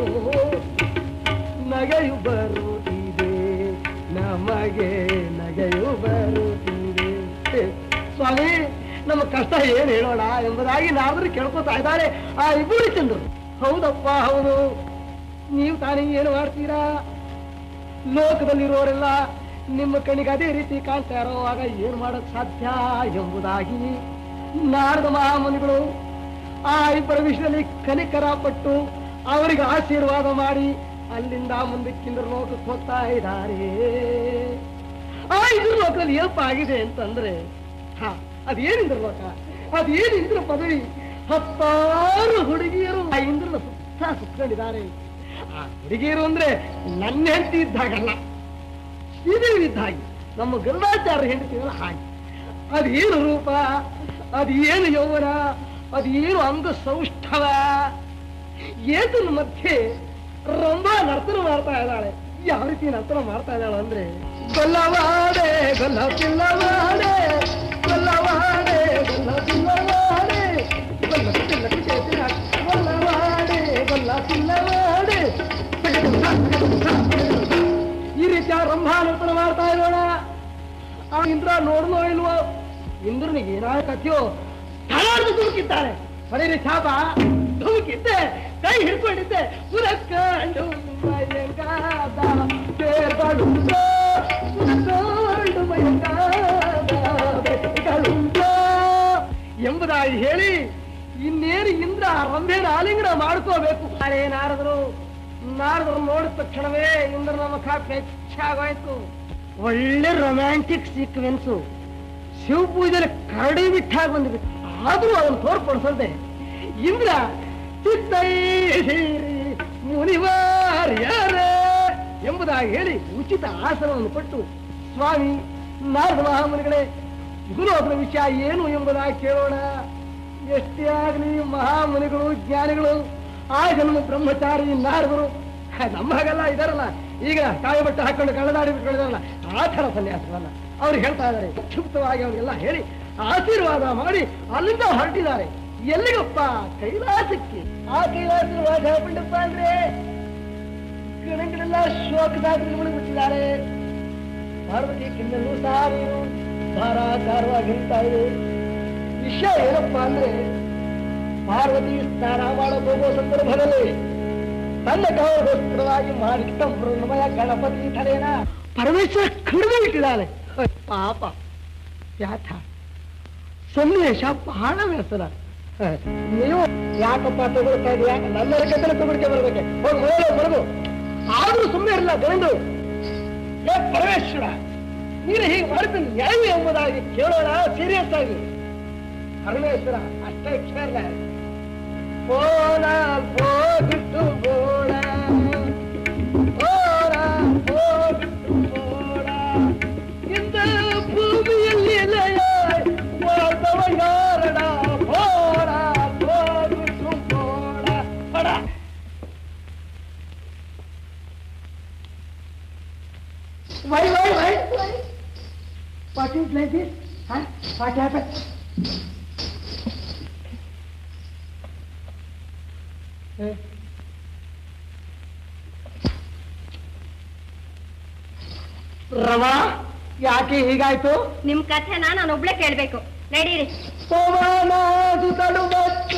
ನಗೆಯು ಬರುತ್ತಿದೆ ನಮಗೆ ನಗೆಯು ಬರುತ್ತಿದೆ ಸ್ವಾಮಿ ನಮ್ಮ ಕಷ್ಟ ಏನ್ ಹೇಳೋಣ ಎಂಬುದಾಗಿ ನಾದರೂ ಕೇಳ್ಕೊತಾ ಇದ್ದಾರೆ ಆ ಇಬ್ಬರು ಚಂದ್ರು ಹೌದಪ್ಪ ಹೌದು ನೀವು ತಾನೇ ಏನು ಮಾಡ್ತೀರಾ ಲೋಕದಲ್ಲಿರೋರೆಲ್ಲ ನಿಮ್ಮ ಕಣಿಗೆ ಅದೇ ರೀತಿ ಕಾಣ್ತಾ ಇರೋವಾಗ ಏನ್ ಮಾಡಕ್ ಸಾಧ್ಯ ಎಂಬುದಾಗಿ ನಾರದ ಮಹಾಮುನಿಗಳು ಆ ಇಬ್ಬರ ವಿಷಯದಲ್ಲಿ ಕನಿಕರ ಪಟ್ಟು ಅವರಿಗೆ ಆಶೀರ್ವಾದ ಮಾಡಿ ಅಲ್ಲಿಂದ ಮುಂದಕ್ಕಿಂದ ಲೋಕಕ್ಕೆ ಹೋಗ್ತಾ ಇದ್ದಾರೆ ಆ ಇದ್ರ ಲೋಕದಲ್ಲಿ ಏನಪ್ಪ ಆಗಿದೆ ಅಂತಂದ್ರೆ ಹ ಅದೇನು ಇಂದ್ರ ಲೋಕ ಅದೇನು ಇಂದ್ರ ಪದವಿ ಹತ್ತಾರು ಹುಡುಗಿಯರು ಆ ಇಂದ್ರನ ಸುತ್ತ ಸುತ್ಕೊಂಡಿದ್ದಾರೆ ಆ ಹುಡುಗಿಯರು ಅಂದ್ರೆ ನನ್ನ ಹೆಂಡತಿ ಇದ್ದಾಗಲ್ಲ ಶ್ರೀದೇವಿ ಇದ್ದ ಹಾಗೆ ನಮ್ಮ ಗರುಡಾಚಾರ್ಯ ಹೆಂಡತಿಗಳ ಹಾಗೆ ಅದೇನು ರೂಪ ಅದೇನು ಯೌವನ ಅದೇನು ಅಂಗ ಸೌಷ್ಠವ ಏತನ ಮಧ್ಯೆ ರಂಭ ನರ್ತನ ಮಾಡ್ತಾ ಇದ್ದಾಳೆ ಯಾವ ರೀತಿ ನರ್ತನ ಮಾಡ್ತಾ ಇದ್ದಾಳೆ ಅಂದ್ರೆ ಗೊಲ್ಲವಾಡೆ ಗೊಲ್ಲ ಪಿಲ್ಲವಾಡೆ ಗೊಲ್ಲವಾಡೆ ಗೊಲ್ಲ ಪಿಲ್ಲವಾಡೆ ಗೊಲ್ಲ ಪಿಲ್ಲ ಪಿಲ್ಲ ಗೊಲ್ಲವಾಡೆ ಗೊಲ್ಲ ಪಿಲ್ಲವಾಡೆ ಈ ರೀತಿಯ ರಂಭಾ ನರ್ತನ ಮಾಡ್ತಾ ಇರೋಣ ಆ ಇಂದ್ರ ನೋಡ್ಲೋ ಇಲ್ವೋ ಇಂದ್ರನಿಗೆ ಏನಾದ ಕಥೆಯೋ ತಲಾಡ್ದು ಧುಮುಕಿದ್ದಾನೆ ಬರೀರಿ ಛಾಪ ಧುಮುಕಿದ್ದೆ ಕೈ ಹಿಡ್ಕೊಂಡಿದ್ದೆ ಪುರಕ್ಕಂಡು ಮಯಂಗಾದ ಸೇರ್ಗಳುಂಟೋ ಪುರಕ್ಕಂಡು ಮಯಂಗಾದ ಬೆಟ್ಟಗಳುಂಟೋ ಎಂಬುದಾಗಿ ಹೇಳಿ ಇನ್ನೇನು ಇಂದ್ರ ರಂಭೆನ ಆಲಿಂಗನ ಮಾಡ್ಕೋಬೇಕು ಅರೇ ನಾರದರು ನಾರದರು ನೋಡಿದ ತಕ್ಷಣವೇ ಇಂದ್ರನ ಮುಖ ಬೆಚ್ಚಾಗೋಯ್ತು ಒಳ್ಳೆ ರೊಮ್ಯಾಂಟಿಕ್ ಸೀಕ್ವೆನ್ಸು ಶಿವ ಪೂಜೆಯಲ್ಲಿ ಕರಡಿ ಬಿಟ್ಟಾಗ ಬಂದ್ಬಿಟ್ಟು ಆದ್ರೂ ಅದನ್ನು ತೋರ್ಪಡಿಸದೆ ಇಂದ್ರ ಚಿತ್ತೈರಿ ಮುನಿವಾರ್ಯರೇ ಎಂಬುದಾಗಿ ಹೇಳಿ ಉಚಿತ ಆಸನವನ್ನು ಕೊಟ್ಟು ಸ್ವಾಮಿ ನಾರದ ಮಹಾಮುನಿಗಳೇ ಗುರುವರ ವಿಷಯ ಏನು ಎಂಬುದಾಗಿ ಕೇಳೋಣ ಎಷ್ಟೇ ಆಗಲಿ ಮಹಾಮುನಿಗಳು ಜ್ಞಾನಿಗಳು ಆ ಜನ್ಮ ಬ್ರಹ್ಮಚಾರಿ ನಾರದರು ನಮ್ಮ ಹಾಗೆಲ್ಲ ಇದಾರಲ್ಲ ಈಗ ಕಾಯಿ ಬಟ್ಟೆ ಹಾಕೊಂಡು ಕಳೆದಾಡಿ ಬಿಟ್ಕೊಂಡಿದಾರಲ್ಲ ಆ ಥರ ಸನ್ಯಾಸಗಳನ್ನ ಅವ್ರು ಹೇಳ್ತಾ ಇದ್ದಾರೆ ಕ್ಷುಪ್ತವಾಗಿ ಅವ್ರಿಗೆಲ್ಲ ಹೇಳಿ ಆಶೀರ್ವಾದ ಮಾಡಿ ಅಲ್ಲಿಂದ ಹೊರಟಿದ್ದಾರೆ ಎಲ್ಲಿಗಪ್ಪ ಕೈಲಾಸಕ್ಕೆ ಆ ಕೈಲಾಸ ಹೇಳ್ಬಿಟ್ಟಪ್ಪ ಅಂದ್ರೆ ಶೋಕದಾಗ ಮುಳುಗುತ್ತಿದ್ದಾರೆ ಪಾರ್ವತಿ ಕಿನ್ನಲ್ಲೂ ಸಹ ನೀರು ಧಾರಾಕಾರವಾಗಿ ಹರಿತಾ ಇದೆ ವಿಷಯ ಏನಪ್ಪಾ ಅಂದ್ರೆ ಪಾರ್ವತಿ ಸ್ನಾನ ಮಾಡಕ್ ಹೋಗೋ ಸಂದರ್ಭದಲ್ಲಿ ತನ್ನ ಗೌರವಗೋಸ್ಕರವಾಗಿ ಮಾಡಿಟ್ಟ ಮೃಣ್ಮಯ ಗಣಪತಿ ತಲೆನ ಪರಮೇಶ್ವರ ಕಡಿಮೆ ಇಟ್ಟಿದ್ದಾಳೆ ಪಾಪ ವ್ಯಾಥ ಸನ್ನಿವೇಶ ಬಹಳ ವ್ಯಸನ ಹ, ನೀವು ಯಾಕಪ್ಪ ತಗೊಳ್ತಾ ಇದೀಯಾ ನನ್ನ ಕತ್ತಲೆ ತಗೊಳ್ಕೆ ಬರ್ಬೇಕೆ ಹೋಗಿ ಮೇಲೆ ಬರದು ಆದ್ರೂ ಸುಮ್ಮನೆ ಇರಲ್ಲ ಗಂಡು ಏ ಪರಮೇಶ್ವರ ನೀನು ಹೀಗೆ ಮಾಡಿದ ನ್ಯಾಯ ಎಂಬುದಾಗಿ ಕೇಳೋಣ ಸೀರಿಯಸ್ ಆಗಿ ಪರಮೇಶ್ವರ ಅಷ್ಟೇ ಕೇಳಲ್ಲ போன போகிட்டு போன போன போகிட்டு போன இந்த பூமியில் இலையாய் வாழ்ந்தவ யாரடா போன போகிட்டு போன படா Why, why, why? What is like this? Huh? What happened? ರವಾ ಯಾಕೆ ಹೀಗಾಯ್ತು ನಿಮ್ ಕಥೆನ ನಾನು ಒಬ್ಳೆ ಕೇಳ್ಬೇಕು ನಡೀರಿ ಪವನಾದು ತಡುಬತ್ತು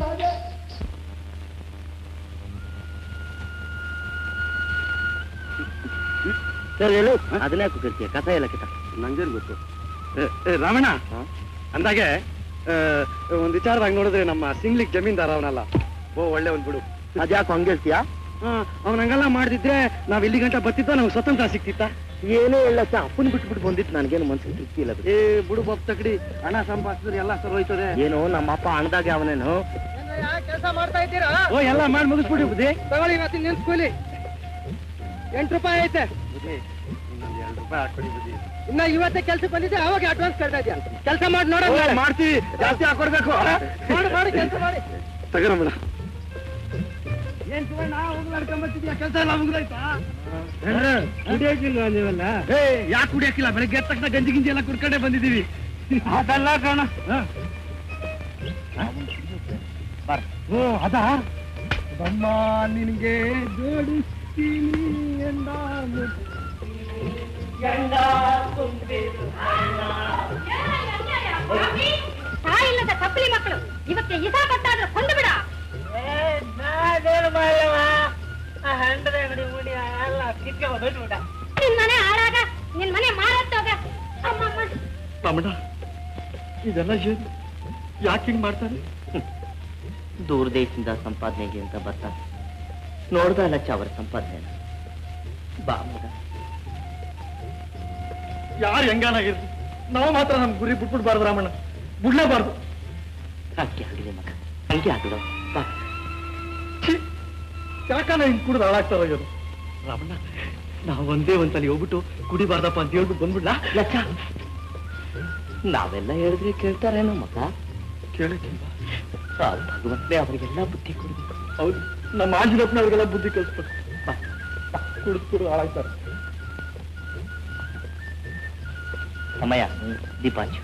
ಸರ್ ಹೇಳು ಅದನ್ನೇ ಕೂತಿರ್ತೀಯ ಕಥೆ ಎಲ್ಲ ಕಿತ ನಂಗೇನು ಗೊತ್ತು ರಾಮಣ್ಣ ಅಂದಾಗೆ ಆ, ಒಂದ್ ವಿಚಾರವಾಗಿ ನೋಡಿದ್ರೆ ನಮ್ಮ ಸಿಂಗ್ಲಿಕ್ ಜಮೀನ್ದಾರ ಅವನಲ್ಲ ಓ ಒಳ್ಳೆ ಒಂದ್ ಬಿಡು ಅದ್ಯಾಕೆ ಹಂಗೆ ಹೇಳ್ತೀಯಾ ಅವನ ಹಂಗೆಲ್ಲ ಮಾಡ್ದಿದ್ರೆ ನಾವ್ ಇಲ್ಲಿ ಗಂಟ ಬತ್ತಿದ್ದ ನಮ್ಗೆ ಸ್ವತಂತ್ರ ಸಿಕ್ತಿತ್ತ ಏನೇ ಹೇಳ ಅಪ್ಪನ್ ಬಿಟ್ಬಿಟ್ಟು ಬಂದಿತ್ತು ನನಗೇನು ಮನ್ಸಿಗೆ ತೃಪ್ತಿ ಇಲ್ಲ ಏ ಬಿಡು ಬಪ್ ತಗಡಿ ಹಣ ಸಂಪಾದಿಸಿದ್ರೆ ಎಲ್ಲ ಸರ್ ಹೋಯ್ತದೆ ಏನು ನಮ್ಮ ಅಪ್ಪ ಹಣದಾಗೆ ಅವನೇನು ಕೆಲಸ ಮಾಡ್ತಾ ಇದ್ದೀರಾ ಓ ಎಲ್ಲ ಮಾಡಿ ಮುಗಿಸ್ಬಿಡಿ ಬುದ್ಧಿ ತಗೊಳ್ಳಿ ಇವತ್ತಿನ ನಿಲ್ಸ್ಕೊಳ್ಳಿ ಎಂಟು ರೂಪಾಯಿ ಐತೆ ಬುದ್ಧಿ ಇನ್ನೊಂದ್ ಎರಡು ರೂಪಾಯಿ ಹಾಕೊಡಿ ಬುದ್ಧಿ ಇನ್ನ ಇವತ್ತೇ ಕೆಲಸ ಬಂದಿದ್ದೆ ಅವಾಗ ಅಡ್ವಾನ್ಸ್ ಕಳ್ತಾ ಇದೆಯಾ ಕೆಲಸ ಮಾಡಿ ನೋಡೋಣ ಓ, ಮಾಡ್ತೀವಿ ಜಾಸ್ತಿ ಹಾಕೊಡ್ಬೇಕು ಮಾಡಿ ಮಾಡಿ ಕೆಲಸ ಮಾಡಿ ತಗರಮ್ಮಣ ಏನ್ ಸುವರ್ಣ ಹೋಗಿ ನಡ್ಕೊಂಬರ್ತಿದ್ಯಾ ಕೆಲಸ ಎಲ್ಲ ಮುಗಿದಾಯ್ತಾ ಕುಡಿಯಕ್ಕಿಲ್ವಾ ನೀವೆಲ್ಲ ಏ ಯಾಕೆ ಕುಡಿಯಕ್ಕಿಲ್ಲ ಬೆಳಗ್ಗೆ ಎದ್ದ ತಕ್ಷಣ ಗಂಜಿ ಗಿಂಜಿ ಎಲ್ಲ ಕುಡ್ಕೊಂಡೇ ಬಂದಿದ್ದೀವಿ ಅದಲ್ಲ ಕಾಣ ಓ ಅದಾ ಬಮ್ಮ ನಿನಗೆ ಜೋಡಿಸ್ತೀನಿ ಎಂದ ತಾಯಿಲ್ಲದ ಕಪ್ಪಲಿ ಮಕ್ಕಳು ಇವಕ್ಕೆ ಇಸಾ ಗೊತ್ತಾದ್ರೆ ಕೊಂದು ಬಿಡ ನಿನ್ ಮನೆ ಹಾಳಾಗ ನಿನ್ ಮನೆ ಮಾರತ್ತೋಗ ಅಮ್ಮಮ್ಮ ತಮ್ಮಣ್ಣ ಇದೆಲ್ಲ ಏನು ಯಾಕೆ ಹಿಂಗ್ ಮಾಡ್ತಾರೆ ದೂರ ದೇಶದಿಂದ ಸಂಪಾದನೆಗೆ ಅಂತ ಬರ್ತಾರೆ ನೋಡ್ದ ಲಚ್ಚ ಅವರ ಸಂಪಾದನೆ ಬಾ ಮಗ ಯಾರು ಹೆಂಗಾನಾಗಿರ್ಲಿ ನಾವು ಮಾತ್ರ ನಮ್ ಗುರಿ ಬಿಟ್ಬಿಡ್ಬಾರ್ದು ರಾಮಣ್ಣ ಬಿಡ್ಲೇಬಾರ್ದು ಹಂಗೆ ಆಗಲಿ ಮಗ ಹಂಗೆ ಆಗಲು ಬಾ ಯಾಕನ ಹಿಂಗ್ ಕುಡ್ದು ಹಾಳಾಗ್ತಾರ ಇವರು ರಾಮಣ್ಣ ನಾವು ಒಂದೇ ಒಂದ್ಸಲಿ ಹೋಗ್ಬಿಟ್ಟು ಕುಡಿಬಾರ್ದಪ್ಪ ಅಂತ ಹೇಳ್ಬಿಟ್ಟು ಬಂದ್ಬಿಡ್ಲಾ ಲಚ್ಚ ನಾವೆಲ್ಲ ಹೇಳಿದ್ರೆ ಕೇಳ್ತಾರೇನೋ ಮಗ ಕೇಳಿಕ್ಕಿಲ್ವಾ ಆ ಭಗವಂತನೇ ಅವರಿಗೆಲ್ಲ ಬುದ್ಧಿ ಕೊಡ್ಬೇಕು ಹೌದು ನಮ್ಮ ಆಂಜನಪ್ಪನವ್ರಿಗೆಲ್ಲ ಬುದ್ಧಿ ಕಲಿಸ್ಬೇಕು ಕುಡಿದು ಕುಡಿದು ಹಾಳಾಗ್ತಾರೆ ಅಮ್ಮಯ್ಯ ದೀಪಾಂಚು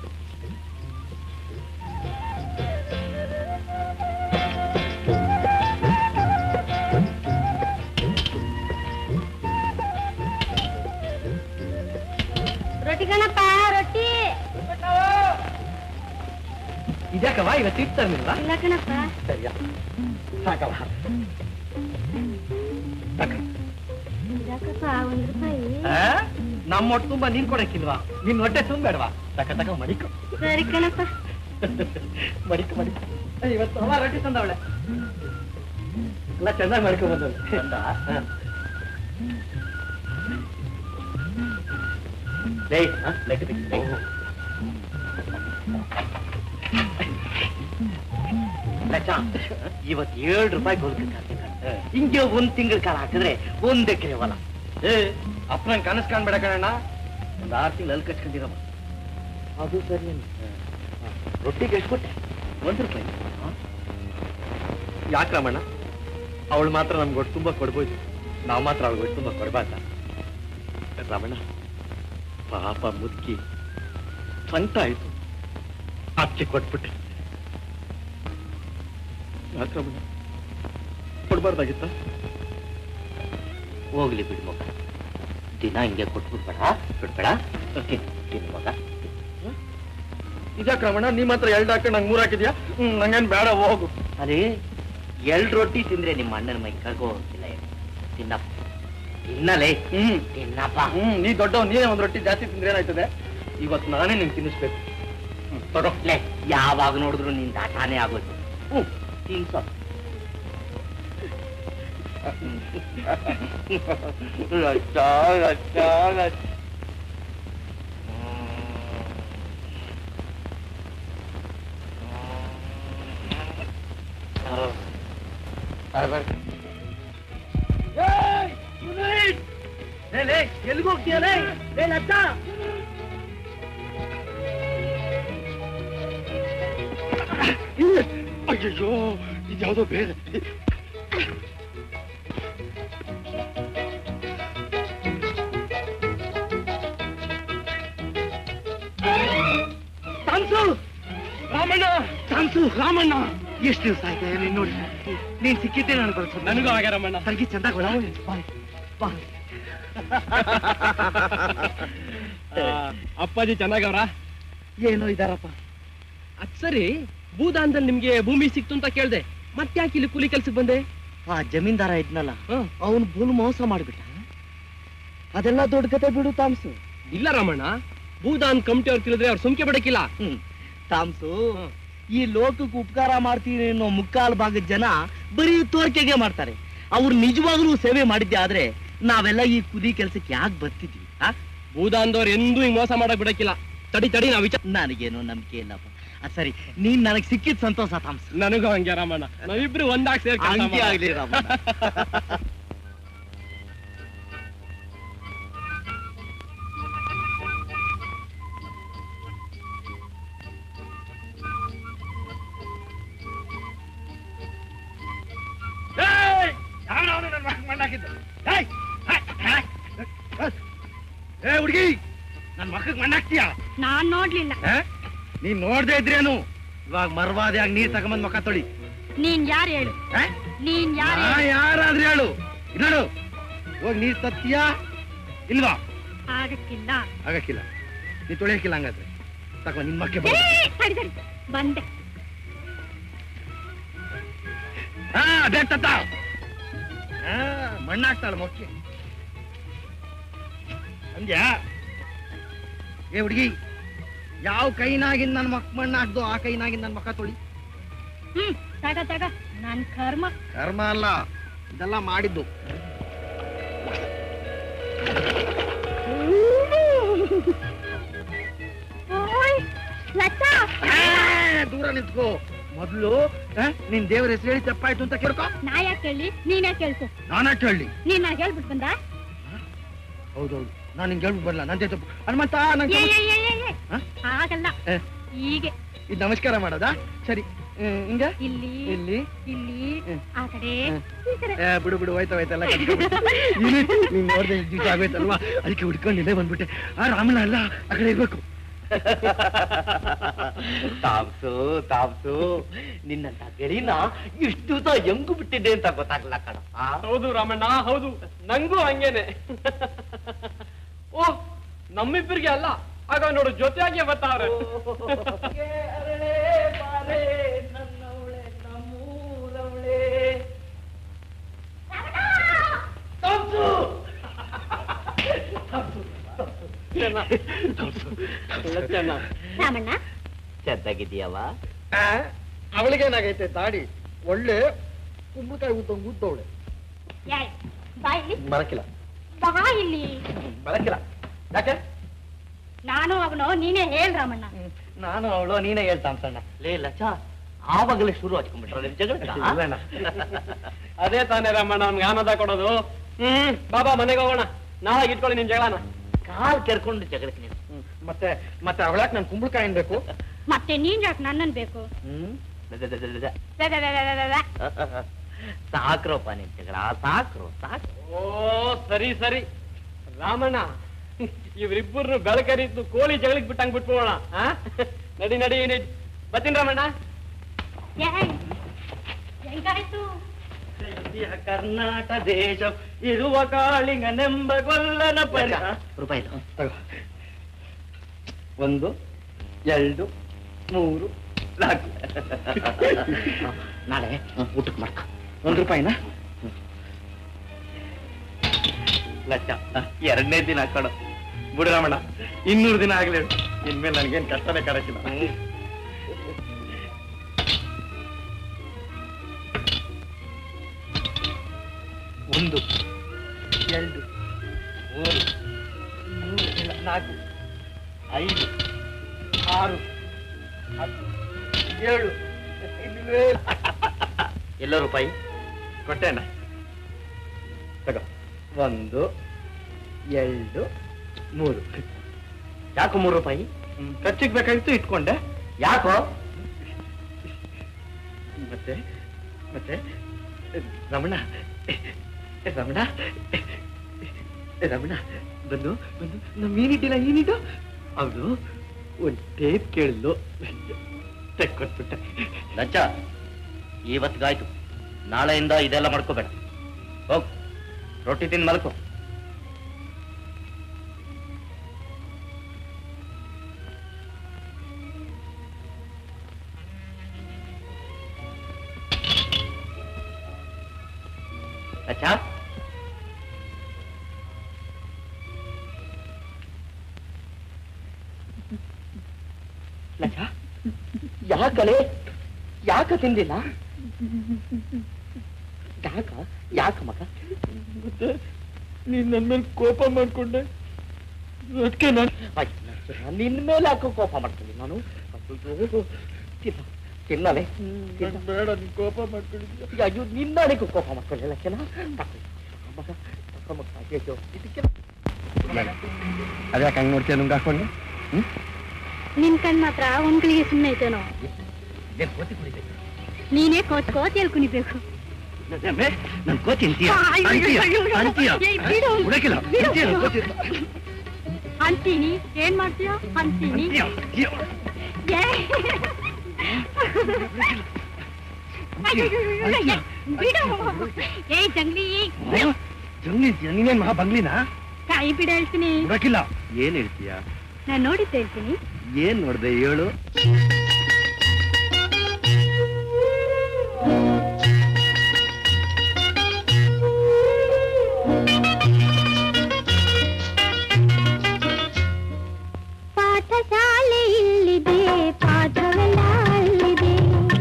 ರೊಟ್ಟಿ ಕಣಪ್ಪ ರೊಟ್ಟಿ ಇದ್ಯಾಕವ ಇವತ್ತು ಇರ್ತಾರಿಲ್ಲ ಇಲ್ಲ ಕಣಪ್ಪ ಸರಿಯಾ ಸಾಕವ ಯಾಕಪ್ಪ ಒಂದ್ ರೂಪಾಯಿ ನಮ್ಮ ಹೊಟ್ಟೆ ತುಂಬಾ ನೀನ್ ಕೊಡಕ್ಕಿಲ್ವಾ ನಿನ್ ಹೊಟ್ಟೆ ತುಂಬಬೇಡವಾ ತಕ ತಕ ಮಡಿಕ ಸರಿ ಕಣಪ್ಪ ಮಡಿಕ ಮಡಿಕ ಏ, ಇವತ್ತು ಅವ ರೊಟ್ಟಿ ತಂದವಳೆ ಎಲ್ಲ ಚೆನ್ನಾಗಿ ಮಾಡ್ಕೊಂಡ್ ಬಂದವಳೆ ಚಂದ? ಹ. ಲೇ ಹ? ಲೆಕ್ಕ ತೆಗಿ, ಲೇ. ಲಚ್ಚ, ಇವತ್ತು ಏಳು ರೂಪಾಯಿ ಗೋಲ್ಕ ಹಿಂಗೆ ಒಂದ್ ತಿಂಗಳ ಕಾಲ ಹಾಕಿದ್ರೆ ಒಂದ್ ಎಕರೆ ಹೊಲ ಏ ಅಪ್ಪನಂಗ್ ಕನಸ್ ಕಾಣ್ಬೇಡ ಕಣಣ್ಣ ಒಂದ್ ಆರು ತಿಂಗಳು ಅಲ್ಲಿ ಕಚ್ಕೊಂಡಿರಮ್ಮ ಅದು ಸರಿ ರೊಟ್ಟಿಗೆ ಎಷ್ಟು ಕೊಟ್ಟೆ ಒಂದ್ ರೂಪಾಯಿ ಯಾಕೆ ರಾಮಣ್ಣ ಅವಳು ಮಾತ್ರ ನಮ್ಗೆ ಒಟ್ಟು ತುಂಬಾ ಕೊಡ್ಬೋದು ನಾವು ಮಾತ್ರ ಅವಳಿಗೆ ಒಟ್ಟು ತುಂಬಾ ಕೊಡ್ಬಾರ್ದ ರಾಮಣ್ಣ ಪಾಪ ಮುದುಕಿ ಸಂತ ಆಯ್ತು ಅದಕ್ಕೆ ಕೊಟ್ಬಿಟ್ಟೆ ಯಾಕೆ ರಾಮಣ್ಣ ಕೊಡ್ಬಾರ್ದಾಗಿತ್ತ ಹೋಗ್ಲಿ ಬಿಡು ಮಗ ದಿನ ಹಿಂಗೆ ಕೊಟ್ಬಿಡ್ಬೇಡ ಬಿಡ್ಬೇಡ ತಿನ್ನು ತಿನ್ನು ಮಗ ಇದ್ಯಾಕ್ ರಮಣ ನೀ ಮಾತ್ರ ಎರಡು ಹಾಕೊಂಡು ನಂಗೆ ಮೂರ್ ಹಾಕಿದ್ಯಾ ಹ್ಮ್ ನಂಗೇನ್ ಬೇಡ ಹೋಗು ಅದೇ ಎಲ್ಡ್ ರೊಟ್ಟಿ ತಿಂದ್ರೆ ನಿಮ್ಮ ಅಣ್ಣನ ಮೈ ಕರ್ಗೋ ಹೋಗ್ತಿಲ್ಲ ಏನು ತಿನ್ನಪ್ಪ ತಿನ್ನಲೇ ಹ್ಮ್ ತಿನ್ನಪ್ಪ ಹ್ಮ್ ನೀ ದೊಡ್ಡವ್ ನೀನೇ ಒಂದ್ ರೊಟ್ಟಿ ಜಾಸ್ತಿ ತಿಂದ್ರೆ ಏನಾಯ್ತದೆ ಇವತ್ತು ನಾನೇ ನಿಂಗೆ ತಿನ್ನಿಸ್ಬೇಕು ಹ್ಮ್, ತಗೋ ಲೇ ಯಾವಾಗ ನೋಡಿದ್ರು ನಿನ್ ದಾಟಾನೇ ಆಗೋದು ಹ್ಞೂ ತಿನ್ಸೋ ಲಚ್ಚ ಲಚ್ಚ ಲಚ್ಚ ಎಲ್ಲಿಗೆ ಹೋಗ್ತೀಯಲೇ ಲೇ ಲಚ್ಚ ಅಯ್ಯಯ್ಯೋ ಇದ್ಯಾವುದೋ ಬೇರೆ ತಾನ್ಸು ರಾಮಣ್ಣ ತಾನ್ಸು ರಾಮಣ್ಣ ಎಷ್ಟು ದಿವಸ ಆಯ್ತಾ ನೀನ್ ನೋಡಿ ನೀನ್ ಸಿಕ್ಕಿದ್ದೆ ನಾನು ಬರ್ತದೆ ನನಗೂ ಹಾಗೆ ರಾಮಣ್ಣ ಸರ್ಗಿ ಚಂದ ಗೊಳ ಅಪ್ಪಾಜಿ ಚೆನ್ನಾಗವ್ರ ಏನೋ ಇದಾರಪ್ಪ ಅದ್ ಸರಿ ಭೂದಾನದಲ್ಲಿ ನಿಮ್ಗೆ ಭೂಮಿ ಸಿಕ್ತು ಅಂತ ಕೇಳ್ದೆ ಮತ್ತ್ಯಾಕೆ ಇಲ್ಲಿ ಕೂಲಿ ಕೆಲ್ಸಕ್ಕೆ ಬಂದೆ ಆ ಜಮೀನ್ದಾರ ಇದ್ನಲ್ಲ ಹ್ಮ್. ಅವನು ಬೂಲ್ ಮೋಸ ಮಾಡ್ಬಿಟ್ಟ ಅದೆಲ್ಲ ದೊಡ್ಡ ಕತೆ ಬಿಡು ತಾಮ್ಸು ಇಲ್ಲ ರಾಮಣ್ಣ ಭೂದಾನ್ ಕಮಿಟಿ ಅವ್ರು ತಿಳಿದ್ರೆ ಅವ್ರು ಸುಮ್ಕೆ ಬಿಡಕ್ಕಿಲ್ಲ ಹ್ಮ್ ತಾಮ್ಸು ಈ ಲೋಕಕ್ಕೆ ಉಪಕಾರ ಮಾಡ್ತೀನಿ ಅನ್ನೋ ಮುಕ್ಕಾಲು ಭಾಗದ ಜನ ಬರೀ ತೋರಿಕೆಗೆ ಮಾಡ್ತಾರೆ ಅವ್ರು ನಿಜವಾಗ್ಲೂ ಸೇವೆ ಮಾಡಿದ್ದೆ ಆದ್ರೆ ನಾವೆಲ್ಲ ಈ ಕುದಿ ಕೆಲ್ಸಕ್ಕೆ ಯಾಕೆ ಬರ್ತಿದ್ವಿ ಆ? ಭೂದಾನ್ದವ್ರು ಎಂದೂ ಹಿಂಗ್ ಮೋಸ ಮಾಡಕ್ ಬಿಡಕ್ಕಿಲ್ಲ ತಡಿ ತಡಿ ನಾವ್ ವಿಚಾರ ನನಗೇನೋ ನಂಬಿಕೆ ಇಲ್ಲಪ್ಪ ಅದ್ ಸರಿ ನೀನ್ ನನಗ್ ಸಿಕ್ಕಿದ್ ಸಂತೋಷ ತಾಮ್ಸು ನನಗೂ ಹಂಗೆ ರಾಮಣ್ಣ ನಾವಿಬ್ರು ಒಂದಾಗ್ ಸೇರ್ ಕೆಲ್ಸ ಹಂಗೆ ಮಾಡೋಣ. ಆಗ್ಲಿ ರಾಮಣ್ಣ. ಏ ಹುಡುಗಿ ನನ್ ಮಕ್ಕಳಿಗೆ ಮಣ್ಣಾಕ್ತೀಯ ನಾನ್ ನೋಡ್ಲಿಲ್ಲ ನೀನ್ ನೋಡ್ದೇ ಇದ್ರೇನು ಇವಾಗ ಮರ್ವಾದಿಯಾಗಿ ನೀರ್ ತಗೊಂಬಂದ್ ಮಕ್ಕ ತೊಳಿ ನೀನ್ ಯಾರು ಹೇಳು ಆ? ನೀನ್ ಯಾರು ನಾ ಯಾರಾದ್ರೂ ಹೇಳು ನೋಡು ಹೋಗಿ ನೀರ್ ತತ್ತೀಯಾ ಇಲ್ವಾ ಆಗಕ್ಕಿಲ್ಲ ಆಗಕ್ಕಿಲ್ಲ ನೀ ತೊಳಿಯಕ್ಕಿಲ್ಲ ಹಂಗಾದ್ರೆ ತಗೋ ನಿನ್ ಮಕ್ಕೆ ಏ, ಸರಿ ಸರಿ ಬಂದೆ ಹಾ ಅದೇ ತತ್ತ ಹಾ ಮಣ್ಣಾಕ್ತಾಳ ಮೊಕ್ಕೆ ಅಂದ್ಯಾ ಏ ಹುಡುಗಿ ಯಾವ ಕೈನಾಗಿಂದ ನನ್ ಮಕ್ ಮಣ್ಣಾಕ್ದು ಆ ಕೈನಾಗಿಂದ ನನ್ ಮಕ್ಕ ತೊಳಿ ಹ್ಮ್ ತಗ ತಗ ನನ್ ಕರ್ಮ ಕರ್ಮ ಅಲ್ಲ ಇದೆಲ್ಲ ಮಾಡಿದ್ದು ಓಯ್ ಲಚ್ಚ ಏ, ದೂರ ನಿಂತ್ಕೋ ಮೊದ್ಲು ಆ, ನಿನ್ ದೇವ್ರ ಹೆಸರು ಹೇಳಿ ತಪ್ಪಾಯ್ತು ಅಂತ ಕೇಳ್ಕೊ ನಾ ಯಾಕೆ ಹೇಳಿ ನೀನೇ ಕೇಳ್ಸು ನಾನಾ ಕೇಳಿ ನೀನ್ ನಾ ಹೇಳ್ಬಿಟ್ ಬಂದ ಹೌದೌದು ನಾನು ನಿಂಗೆ ಹೇಳ್ಬಿಟ್ಟು ಬರಲ್ಲ ನಂದೇ ತಪ್ಪು ಹನುಮಂತ ನಂಗೆ ಏ, ಏ, ಏ, ಏ, ಏ. ಹ? ಹಾಗಲ್ಲ ಏ. ಹೀಗೆ ಇದು ನಮಸ್ಕಾರ ಮಾಡೋದಾ ಸರಿ ಹ್ಮ್, ಹಿಂಗ ಇಲ್ಲಿ ಇಲ್ಲಿ ಇಲ್ಲಿ ಹ್ಮ್. ಆ ಕಡೆ ಹ್ಮ್. ಈ ಕಡೆ ಏ, ಬಿಡು ಬಿಡು ಹೋಯ್ತಾ ಹೋಯ್ತಲ್ಲ ನೀನ್ ನೋಡ್ದೆ ಇಷ್ಟ್ ದಿವ್ಸ ಆಗೋಯ್ತಲ್ವಾ ಅದಕ್ಕೆ ಹುಡ್ಕೊಂಡು ಇಲ್ಲೇ ಬಂದ್ಬಿಟ್ಟೆ ಆ ರಾಮಣ್ಣ ಅಲ್ಲ ಆ ಕಡೆ ಇರ್ಬೇಕು ತಾಪ್ಸು ತಾಪ್ಸು ನಿನ್ನಂತ ಗೆಳಿನ ಇಷ್ಟು ದಿವಸ ಹೆಂಗು ಬಿಟ್ಟಿದ್ದೆ ಅಂತ ಗೊತ್ತಾಗಲ್ಲ ಕಣ ಹೌದು ರಾಮಣ್ಣ ಹೌದು ನಂಗೂ ಹಂಗೇನೆ ಓ ನಮ್ಮಿಬ್ಬರಿಗೆ ಅಲ್ಲ ಆಗ ನೋಡು ಜೊತೆಯಾಗಿ ಬರ್ತಾವ್ರೆ ರಾಮಣ್ಣ ಚೆನ್ನಾಗಿದೀಯವ ಅವಳಿಗೇನಾಗೈತೆ ದಾಡಿ ಒಳ್ಳೆ ಕುಂಬಳಕಾಯಿ ಊದ್ದಂಗ್ ಊದ್ದವಳೆ ಯಾಯ್ ಬಾ ಇಲ್ಲಿ ಬರಕಿಲ್ಲ ಬಾ ಇಲ್ಲಿ ಬರಕಿಲ್ಲ ಯಾಕೆ ನಾನು ಅವನು ನೀನೇ ಹೇಳ್ ರಾಮಣ್ಣ ನಾನು ಅವಳು ನೀನೇ ಹೇಳ್ತಾ ಸಣ್ಣ ಲೇ ಲಚ್ಚ ಆವಾಗಲೇ ಶುರು ಹಚ್ಕೊಂಡ್ಬಿಟ್ರ ನಿಮ್ ಜಗಳ ಅದೇ ತಾನೇ ರಾಮಣ್ಣ ಅವ್ನಿಗೆ ಆನಂದ ಕೊಡೋದು ಹ್ಮ್ ಬಾಬಾ ಮನೆಗೆ ಹೋಗೋಣ ನಾಳೆ ಇಟ್ಕೊಳ್ಳಿ ನಿಮ್ ಜಗಳನ ಕಾಲ್ ಕೆರ್ಕೊಂಡು ಜಗಳಕ್ಕೆ ನೀನು ಮತ್ತೆ ಮತ್ತೆ ಅವಳಾಕ್ ನನ್ ಕುಂಬಳಕಾಯಿ ಅನ್ಬೇಕು ಮತ್ತೆ ನೀನ್ ಯಾಕೆ ನನ್ನನ್ ಬೇಕು ಹ್ಮ್ ದ- ದ- ದ- ದ- ದ- ದ. ದ, ದ, ದ, ದ, ದ, ದ. ಸಾಕ್ರಪ್ಪ ನಿನ್ ಜಗಳ ಸಾಕ್ರು ಸಾಕು ಓ ಸರಿ ಸರಿ ರಾಮಣ್ಣ ಇವ್ರಿಬ್ಬರನ್ನು ಬೆಳಕರಿದ್ದು ಕೋಳಿ ಜಗಳಿಗೆ ಬಿಟ್ಟಂಗ್ ಬಿಟ್ಬೋಣ ಆ ನಡಿ ನಡಿ ನಡಿ ಬರ್ತೀನಿ ರಾಮಣ್ಣ ಏಯ್, ಹೆಂಗಾಯ್ತು ಕರ್ನಾಟ ದೇಶ ಇರುವ ಕಾಳಿಂಗನೆಂಬ ಗೊಲ್ಲನ ಪರಿ ರೂಪಾಯಿ ಒಂದು ಎರಡು ಮೂರು ನಾಲ್ಕು ನಾಳೆ ಊಟಕ್ಕೆ ಮಾಡ್ಕೊ ಒಂದು ರೂಪಾಯಿನ ಲಕ್ಷ ಎರಡನೇ ದಿನ ಕಡು ಬಿಡು ರಮಣ ಇನ್ನೂರು ದಿನ ಆಗ್ಲಿ ಇನ್ಮೇಲೆ ನನಗೇನ್ ಕಷ್ಟನೇ ಕರಕಿಲ್ಲ ಒಂದು ಎರಡು ಮೂರು ಮೂರು ಇಲ್ಲ, ನಾಲ್ಕು ಐದು ಆರು ಹತ್ತು ಏಳು ಎಲ್ಲೋ ರೂಪಾಯಿ ಕೊಟ್ಟೆಣ್ಣ ತಗೋ ಒಂದು ಎರಡು ಮೂರು ಯಾಕೋ ಮೂರು ರೂಪಾಯಿ ಹ್ಮ್, ಖರ್ಚಿಗೆ ಬೇಕಾಗಿತ್ತು ಇಟ್ಕೊಂಡೆ ಯಾಕೋ ಮತ್ತೆ ಮತ್ತೆ ರಮಣ ರಮಣ ರಮಣ ಬಂದು ಬಂದು ನಮ್ಮ ಮೀನಿಟ್ಟಿಲ್ಲ ಮೀನಿಟ್ಟು ಅವನು ಒಂದು ಟೇಪ್ ಕೇಳಿದ್ಲು ತೆಕ್ಕೊಟ್ಬಿಟ್ಟೆ ಲಂಚ ಇವತ್ತಿಗಾಯ್ತು ನಾಳೆಯಿಂದ ಇದೆಲ್ಲ ಮಾಡ್ಕೋಬೇಡ ಹೋಗ್ ರೊಟ್ಟಿ ತಿಂದು ಮಲ್ಕೋ ಲಚ್ಚ ಲಜ ಯಾಕಲೆ ಯಾಕ ತಿಂದಿಲ್ಲ ಯಾಕ ಯಾಕ ಮಗ ಮತ್ತೆ ನೀನ್ ನನ್ನ ಮೇಲೆ ಕೋಪ ಮಾಡ್ಕೊಂಡೆ ಅದಕ್ಕೆ ನಾನು ನಿನ್ನ ಮೇಲೆ ಯಾಕೋ ಕೋಪ ಮಾಡ್ತೀನಿ ನಾನು ಅಯ್ಯೋ, ತಿನ್ನ ತಿನ್ನಲೆ ಬೇಡ ನೀನ್ ಕೋಪ ಮಾಡ್ಕೊಂಡಿದ್ಯ ಅಯ್ಯೋ ನಿನ್ನಡೆಗೂ ಕೋಪ ಮಾಡ್ಕೊಳ್ಳಿಲ್ಲ ಕೆಲ ಮಗ ತಕೊ ಮಗ ಅಯ್ಯೋ ಇದಕ್ಕೆ ಅದ್ಯಾಕೆ ಹಂಗ್ ನೋಡ್ತೀಯ ನುಂಗ್ ಹಾಕೊಂಡು ಹ್ಮ್ ನಿನ್ ಕಣ್ ಮಾತ್ರ ಒಂದ್ಗಳಿಗೆ ಸುಮ್ಮನೆ ಐತೇನೋ ಇದೇನ್ ಕೋತಿ ಕುಡಿಬೇಕು ನೀನೇ ಕೋಚ್ ಕೋಚ್ ಎಲ್ ಕುಣಿಬೇಕು ನನ್ ಕೋತಿ ಅಂತೀಯ ಅಯ್ಯೋ, ಅಂತೀಯ ಅಯ್ಯೋ, ಅಯ್ಯೋ, ಅಂತೀಯ ಏಯ್, ಬಿಡು. ಉಡಕಿಲ್ಲ ಬಿಡು. ಅಂತೀಯ ನನ್ ಕೋತಿ ಅಂತೀನಿ ಏನ್ ಮಾಡ್ತೀಯ ಅಂತೀನಿ ಅಂತೀಯ ಅಂತೀಯ ಏ. ಅಯ್ಯೋ, ಅಯ್ಯೋ, ಅಯ್ಯೋ, ಬಿಡು ಏ ಜಂಗ್ಲಿ ಜಂಗ್ಲಿ ನೀನೇನ್ ಮಹಾ ಬಂಗ್ಲಿನಾ ಕಾಯಿ ಬಿಡ ಹೇಳ್ತೀನಿ ಉಡಕಿಲ್ಲ ಏನ್ ಹೇಳ್ತೀಯ ನಾನ್ ನೋಡಿದ್ದೆ ಹೇಳ್ತೀನಿ ಏನ್ ನೋಡ್ದೆ ಹೇಳು ಪಾಠಶಾಲೆ ಇಲ್ಲಿದೆ ಪಾಠವೆಲ್ಲ ಅಲ್ಲಿದೆ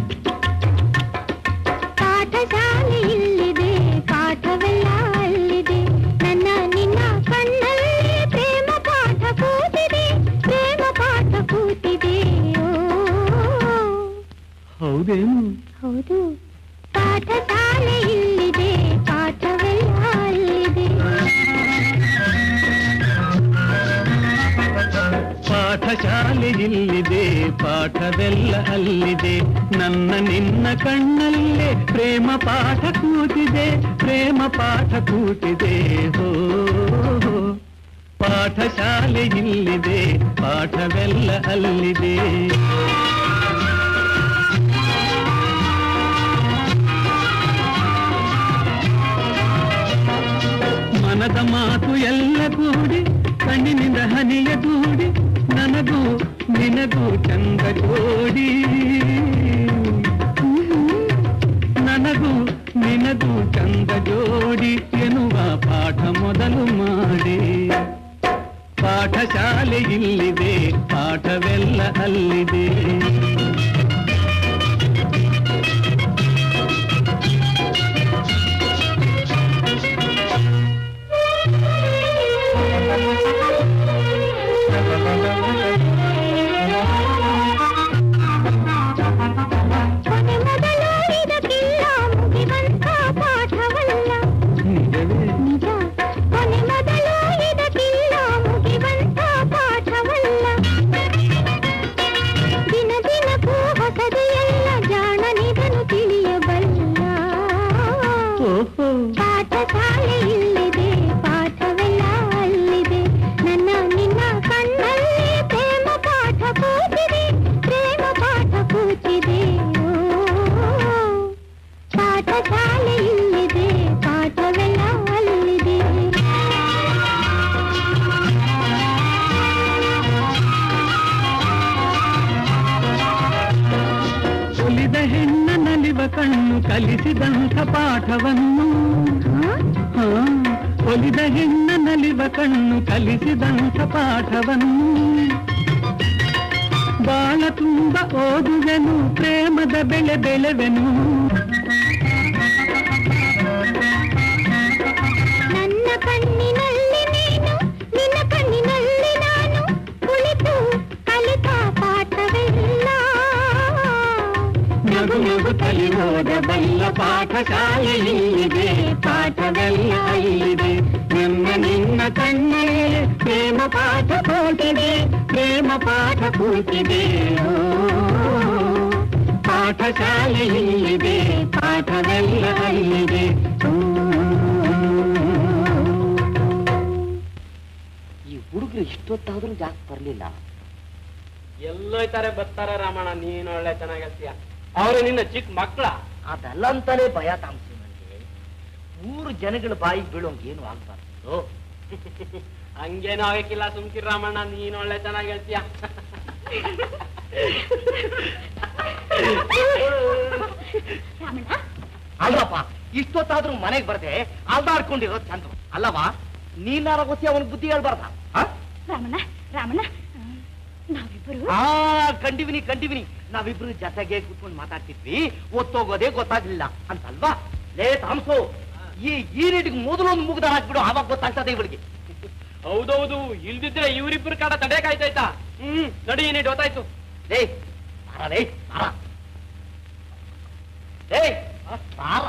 ಪಾಠಶಾಲೆ ಇಲ್ಲಿದೆ ಪಾಠವೆಲ್ಲ ಅಲ್ಲಿದೆ ನನ್ನ ನಿನ್ನ ಕಣ್ಣಲ್ಲಿ ಪ್ರೇಮ ಪಾಠ ಕೂತಿದೆ ಪ್ರೇಮ ಪಾಠ ಕೂತಿದೆ ಓ ಹೌದೇನು ಹೌದು ಪಾಠಶಾಲೆ ಇಲ್ಲಿದೆ ಪಾಠವೆಲ್ಲ ಅಲ್ಲಿದೆ ಪಾಠಶಾಲೆ ಇಲ್ಲಿದೆ ಪಾಠವೆಲ್ಲ ಅಲ್ಲಿದೆ ನನ್ನ ನಿನ್ನ ಕಣ್ಣಲ್ಲೇ ಪ್ರೇಮ ಪಾಠ ಕೂತಿದೆ ಪ್ರೇಮ ಪಾಠ ಕೂತಿದೆ ಹೋ ಹೋ. ಪಾಠಶಾಲೆ ಇಲ್ಲಿದೆ ಪಾಠವೆಲ್ಲ ಅಲ್ಲಿದೆ ಮನದ ಮಾತು ಎಲ್ಲ ಕೂಡಿ ಕಣ್ಣಿನಿಂದ ಹನಿಯ ದೂಡಿ ನನಗೂ ನಿನಗೂ ಚಂದ ಜೋಡಿ ನನಗೂ ನಿನಗೂ ಚಂದ ಜೋಡಿ ಎನ್ನುವ ಪಾಠ ಮೊದಲು ಮಾಡಿ ಪಾಠಶಾಲೆ ಇಲ್ಲಿದೆ ಪಾಠವೆಲ್ಲ ಅಲ್ಲಿದೆ ಕೊನೆ ಮೊದಲು ಇದಕ್ಕಿಲ್ಲ ಮುಗಿವಂತ ಪಾಠವಲ್ಲ ನಿಜವೇ ನಿಜ ಕೊನೆ ಮೊದಲು ಇದಕ್ಕಿಲ್ಲ ಮುಗಿವಂತ ಪಾಠವಲ್ಲ ದಿನ ದಿನ ಕಣ್ಣು ಕಲಿಸಿದಂಥ ಪಾಠವನ್ನು ಹಾ, ಒಲಿದ ಹೆಣ್ಣ ನಲಿವ ಕಣ್ಣು ಕಲಿಸಿದಂಥ ಪಾಠವನ್ನು ಬಾಳ ತುಂಬ ಓದುವೆನು ಪ್ರೇಮದ ಬೆಳೆ ಬೆಳೆವೆನು ನನ್ನ ಕಣ್ಣಿನಲ್ಲಿ ನೀನು ನಿನ್ನ ಕಣ್ಣಿನಲ್ಲಿ ನಾನು ಕುಳಿತು ಕಲಿತ ಪಾಠವೆಲ್ಲ ನಗು ನಗು ತಲಿ ಓದಬಲ್ಲ ಪಾಠಶಾಲೆ ಇಲ್ಲಿದೆ ಪಾಠವೆಲ್ಲ ಇಲ್ಲಿದೆ ನನ್ನ ನಿನ್ನ ಕಣ್ಣಲ್ಲಿ ಪ್ರೇಮ ಪಾಠ ಕೂತಿದೆ ಪ್ರೇಮ ಪಾಠ ಕೂತಿದೆ ಓ, ಪಾಠಶಾಲೆ ಇಲ್ಲಿದೆ ಪಾಠವೆಲ್ಲ ಇಲ್ಲಿದೆ ಈ ಹುಡುಗರು ಇಷ್ಟೊತ್ತಾದ್ರೂ ಜಾಸ್ತಿ ಬರ್ಲಿಲ್ಲ ಎಲ್ಲೋಯ್ತಾರೆ ಬರ್ತಾರೆ ರಾಮಣ್ಣ ನೀನ್ ಒಳ್ಳೆ ಚೆನ್ನಾಗಿರ್ತೀಯ ಅವ್ರು ನಿನ್ನ ಚಿಕ್ಕ ಮಕ್ಕಳ ಅದಲ್ಲ ಅಂತಾನೆ ಭಯ ತಾಮಸಿ ನನಗೆ ಊರು ಜನಗಳ ಬಾಯಿಗೆ ಬೀಳೋಂಗ್ ಏನು ಆಗ್ಬಾರ್ದು ಹಂಗೇನು ಆಗಕ್ಕಿಲ್ಲ ಸುಮ್ಕಿರ್ ರಾಮಣ್ಣ ನೀನ್ ಒಳ್ಳೆ ಚೆನ್ನಾಗಿ ಹೇಳ್ತೀಯ ರಾಮಣ್ಣ ಅಲ್ರಪ್ಪ ಇಷ್ಟೊತ್ತಾದ್ರೂ ಮನೆಗೆ ಬರ್ದೆ ಅಲ್ದಾಡ್ಕೊಂಡಿರೋದು ಚಂದ ಅಲ್ಲವಾ ನೀನಾರ ಗೊತ್ತಿ ಅವನಿಗೆ ಬುದ್ಧಿ ಹೇಳ್ಬಾರ್ದ ರಾಮಣ್ಣ ರಾಮಣ್ಣ ಆ, ನಾವಿಬ್ಬರು ಆ ಕಂಡಿವಿನಿ ಕಂಡಿವಿನಿ ನಾವಿಬ್ರು ಜೊತೆಗೆ ಕೂತ್ಕೊಂಡು ಮಾತಾಡ್ತಿದ್ವಿ ಒತ್ತೋಗೋದೇ ಗೊತ್ತಾಗ್ಲಿಲ್ಲ ಅಂತಲ್ವಾ ಲೇ ತಾಮ್ಸು ಈ ಈ ರೀತಿಗೆ ಮೊದಲು ಒಂದು ಮುಗ್ದ ಹಾಕ್ಬಿಡು ಆವಾಗ ಗೊತ್ತಾಗ್ತದೆ ಇವಳಿಗೆ ಹೌದೌದು ಇಲ್ದಿದ್ರೆ ಇವ್ರಿಬ್ರು ಕಾಡ ತಡೆಯಕಾಯ್ತಾಯ್ತಾ ಹ್ಮ್ ನಡಿ ನೀ ಗೊತ್ತಾಯ್ತು ಲೇ ಬಾರ ಲೇ ಬಾರ ಲೇ ಬಾರ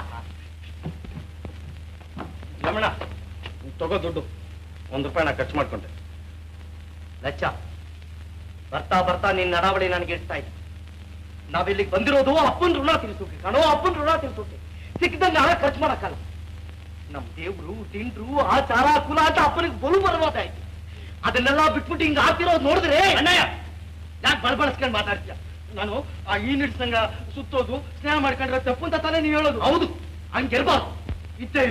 ರಮಣ ತಗೋ ದುಡ್ಡು ಒಂದ್ ರೂಪಾಯಿನ ಖರ್ಚು ಮಾಡ್ಕೊಂಡೆ ಲಚ್ಚ ಬರ್ತಾ ಬರ್ತಾ ನಿನ್ನ ನಡಾವಳಿ ನನಗೆ ಇಡ್ತಾ ಇದೆ ನಾವಿಲ್ಲಿಗೆ ಬಂದಿರೋದು ಅಪ್ಪನ ಋಣ ತೀರ್ಸೋಕೆ ಕಣೋ ಅಪ್ಪನ ಋಣ ತೀರ್ಸೋಕೆ ಸಿಕ್ಕಿದಂಗೆ ಹಣ ಖರ್ಚು ಮಾಡಕ್ಕಲ್ಲ ನಮ್ ದೇವ್ರು ತಿಂಡ್ರು ಆಚಾರ ಕುಲ ಅಂತ ಅಪ್ಪನಿಗೆ ಬಲು ಬರವಾದಾಯ್ತು ಅದನ್ನೆಲ್ಲ ಬಿಟ್ಬಿಟ್ಟು ಹಿಂಗ ಆಗ್ತಿರೋದು ನೋಡಿದ್ರೆ ಅಣ್ಣಯ್ಯ ಯಾಕೆ ಬಳ್ಬಳಿಸ್ಕೊಂಡು ಮಾತಾಡ್ತೀಯ ನಾನು ಆ ಈ ನಿಡ್ಸಂಗ ಸುತ್ತೋದು ಸ್ನೇಹ ಮಾಡ್ಕೊಂಡ್ರೆ ತಪ್ಪು ಅಂತ ತಾನೇ ನೀವು ಹೇಳೋದು ಹೌದು ಹಂಗಿರ್ಬಾರ್ದು ಇದ್ದೇ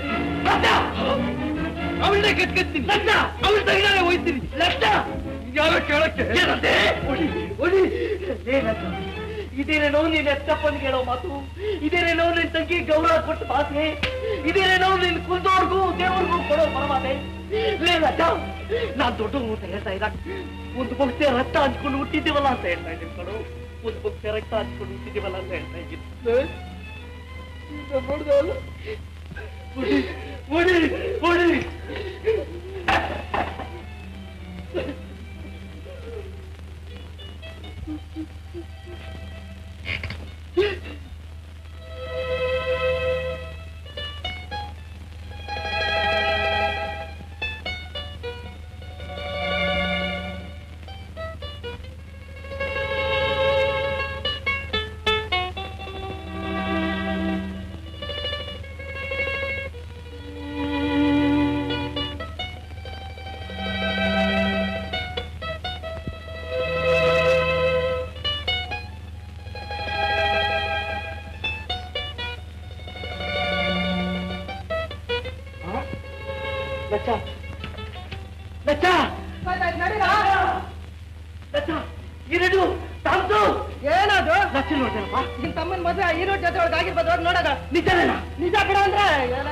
ಅವಳನ್ನೇ ಕೆತ್ಕೊತೀನಿ ಲಕ್ಷ ಅವಳ ತಗಿದಾನೆ ಹೋಯ್ತೀನಿ ಲಕ್ಷ ಯಾರೋ ಕೇಳಕ್ಕೆ ಏನಂತೆ ಒಡಿ ಒಡಿ ಏನಂತ ಇದೇನೇನೋ ನೀನ್ ಎತ್ತಪ್ಪನ್ ಹೇಳೋ ಮಾತು ಇದೇನೇನೋ ನಿನ್ ತಂಗಿ ಗೌರವ ಕೊಟ್ಟು ಮಾತೆ ಇದೇನೇನೋ ನಿನ್ ಕುಲ್ದೋರ್ಗೂ ದೇವ್ರಿಗೂ ಕೊಡೋ ಪರಮಾತೆ ಲೇನಕ್ಕ ನಾನ್ ದೊಡ್ಡವನು ಅಂತ ಹೇಳ್ತಾ ಇದ್ದ ಒಂದು ಭಕ್ತಿಯ ರಕ್ತ ಹಂಚ್ಕೊಂಡು ಹುಟ್ಟಿದ್ದೀವಲ್ಲ ಅಂತ ಹೇಳ್ತಾ ಇದ್ದೀನಿ ಕಣೋ ಒಂದು ಭಕ್ತಿಯ ರಕ್ತ ಹಂಚ್ಕೊಂಡು ಹುಟ್ಟಿದ್ದೀವಲ್ಲ ಅಂತ ಹೇಳ್ತಾ ಇದ್ದೀನಿ ನೋಡ್ದವಲ್ಲ ಒಡಿ ಒಡಿ ಒಡಿ ಲಚ್ಚ ಲಚ್ಚ ಲಚ್ಚ ಇರಡು ತಾಮ್ಸು ಏನದು ಲಚ್ಚ ನೋಡ್ತೇನಪ್ಪ ನಿಮ್ ತಮ್ಮನ್ ಮದ್ವೆ ಹೀರೋ ಜೊತೆ ಒಳಗೆ ಆಗಿರ್ಬೋದು ಹೋಗ್ ನೋಡೋಣ ನಿಜನೇನ ನಿಜ ಬಿಡ ಅಂದ್ರೆ ಏನೋ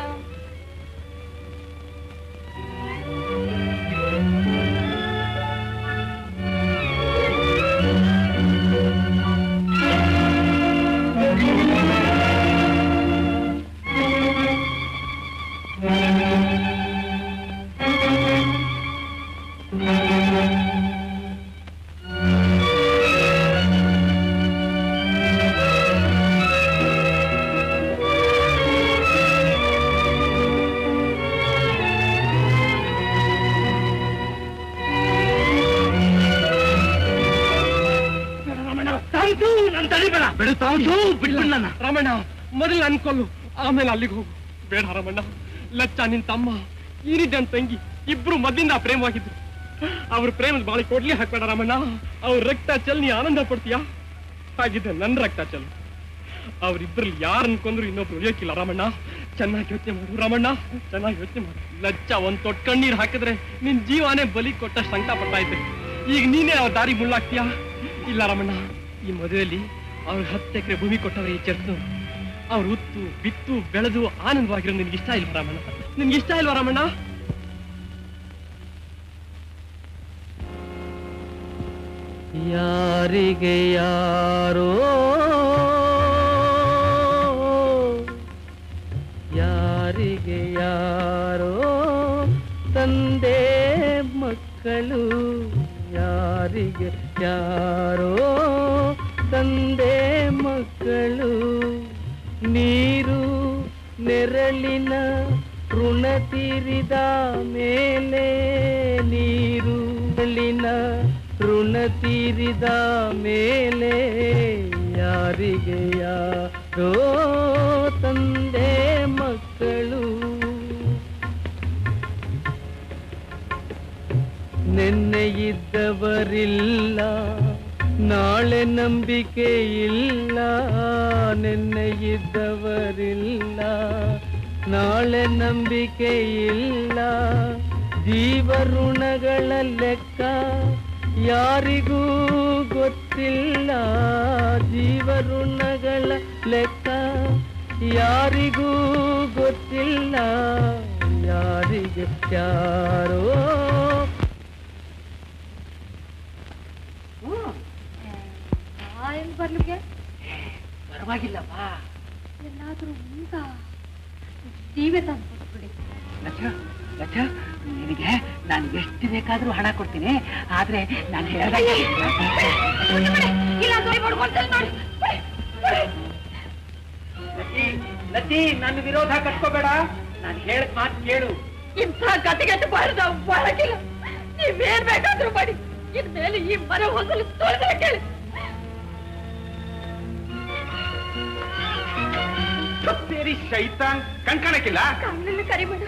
ತಾಮ್ಸು ನನ್ ತಡಿಬೇಡ ಬಿಡು ತಾಮ್ಸು ಬಿಟ್ಬಿಡ್ ನನ್ನ ರಮಣ್ಣ ಮೊದಲು ಅನ್ಕೊಲ್ಲು ಆಮೇಲೆ ಅಲ್ಲಿಗೆ ಹೋಗು ಬೇಡ ರಮಣ್ಣ ಲಚ್ಚ ನಿನ್ ತಮ್ಮ ಈ ರೀತಿ ನನ್ ತಂಗಿ ಇಬ್ರು ಮೊದಲಿಂದ ಪ್ರೇಮವಾಗಿದ್ರು ಅವ್ರ ಪ್ರೇಮದ ಬಾಳಿ ಕೊಡ್ಲಿ ಹಾಕ್ಬೇಡ ರಮಣ್ಣ ಅವ್ರ ರಕ್ತ ಚೆಲ್ ನೀ ಆನಂದ ಪಡ್ತೀಯಾ ಹಾಗಿದ್ದೆ ನನ್ ರಕ್ತ ಚೆಲ್ ಅವ್ರಿಬ್ರಲ್ಲಿ ಯಾರು ಅನ್ಕೊಂಡ್ರು ಇನ್ನೊಬ್ರು ಉಳಿಯೋಕಿಲ್ಲ ರಾಮಣ್ಣ ಚೆನ್ನಾಗಿ ಯೋಚನೆ ಮಾಡು ರಾಮಣ್ಣ ಚೆನ್ನಾಗಿ ಯೋಚನೆ ಮಾಡು ಲಚ್ಚ ಒಂದ್ ತೊಟ್ ಕಣ್ಣೀರ್ ಹಾಕಿದ್ರೆ ನಿನ್ ಜೀವನೇ ಬಲಿ ಕೊಟ್ಟಷ್ಟು ಸಂಕಟ ಪಡ್ತಾ ಇದ್ದೆ ಈಗ ನೀನೇ ಅವ್ರ ದಾರಿ ಮುಳ್ಳಾಗ್ತೀಯಾ ಇಲ್ಲ ರಾಮಣ್ಣ ಈ ಮದುವೆಯಲ್ಲಿ ಅವ್ರಿಗೆ ಹತ್ತು ಎಕರೆ ಭೂಮಿ ಕೊಟ್ಟವ್ರೆ ಈ ಚರ್ಚ್ ಅವ್ರು ಉತ್ತು ಬಿತ್ತು ಬೆಳೆದು ಆನಂದವಾಗಿರೋ ನಿನ್ಗೆ ಇಷ್ಟ ಇಲ್ವಾ ರಾಮಣ್ಣ ನಿನ್ಗೆ ಇಷ್ಟ ಇಲ್ವಾ ರಾಮಣ್ಣ ಯಾರಿಗೆ ಯಾರೋ ಯಾರಿಗೆ ಯಾರೋ ತಂದೆ ಮಕ್ಕಳು ಯಾರಿಗೆ ಯಾರೋ ತಂದೆ ಮಕ್ಕಳು ನೀರು ನೆರಳಿನ ಋಣ ತೀರಿದ ಮೇಲೆ ನೀರು ನೆರಳಿನ ಋಣ ತೀರಿದ ಮೇಲೆ ಯಾರಿಗೆ ಯಾರೋ ತಂದೆ ಮಕ್ಕಳು ನಿನ್ನೆ ಇದ್ದವರಿಲ್ಲ ನಾಳೆ ನಂಬಿಕೆ ಇಲ್ಲ ನಿನ್ನೆ ಇದ್ದವರಿಲ್ಲ ನಾಳೆ ನಂಬಿಕೆ ಇಲ್ಲ ಜೀವಋಣಗಳ ಲೆಕ್ಕ ಯಾರಿಗೂ ಗೊತ್ತಿಲ್ಲ ಜೀವಋಣಗಳ ಲೆಕ್ಕ ಯಾರಿಗೂ ಗೊತ್ತಿಲ್ಲ ಯಾರಿಗೆ ಯಾರೋ ಎಲ್ಲಿ ಬರ್ಲಿಕ್ಕೆ ಪರವಾಗಿಲ್ಲ ಬಾ ಎಲ್ಲಾದ್ರೂ ಉಂಟ ನೀವೇ ತಂದು ಕೊಟ್ಬಿಡಿ ಲಕ್ಷ ಲಕ್ಷ ನಿನಗೆ ನಾನು ಎಷ್ಟು ಬೇಕಾದ್ರೂ ಹಣ ಕೊಡ್ತೀನಿ ಆದ್ರೆ ನಾನು ಹೇಳ್ದಾಗ ಇಲ್ಲ ನೋಡಿ ನೋಡ್ಕೊಂತೇನೆ ನೋಡಿ ಲತಿ ನನ್ನ ವಿರೋಧ ಕಟ್ಕೋಬೇಡ ನಾನು ಹೇಳಕ್ ಮಾತು ಕೇಳು ಇಂಥ ಕತೆಗೆಟ್ಟು ಬಾರದ ಒಳಗಿಲ್ಲ ನೀವೇನ್ ಬೇಕಾದ್ರೂ ಮಾಡಿ ಇನ್ಮೇಲೆ ಈ ಮನೆ ಹೊಸಲು ತೊಳೆದ್ರೆ ಕೇಳಿ ಸೇರಿ ಶೈತಾನ್ ಕಣ್ಕಾಣಕ್ಕಿಲ್ಲ ಕಣ್ಣಲ್ಲಿ ಕರಿಬೇಡ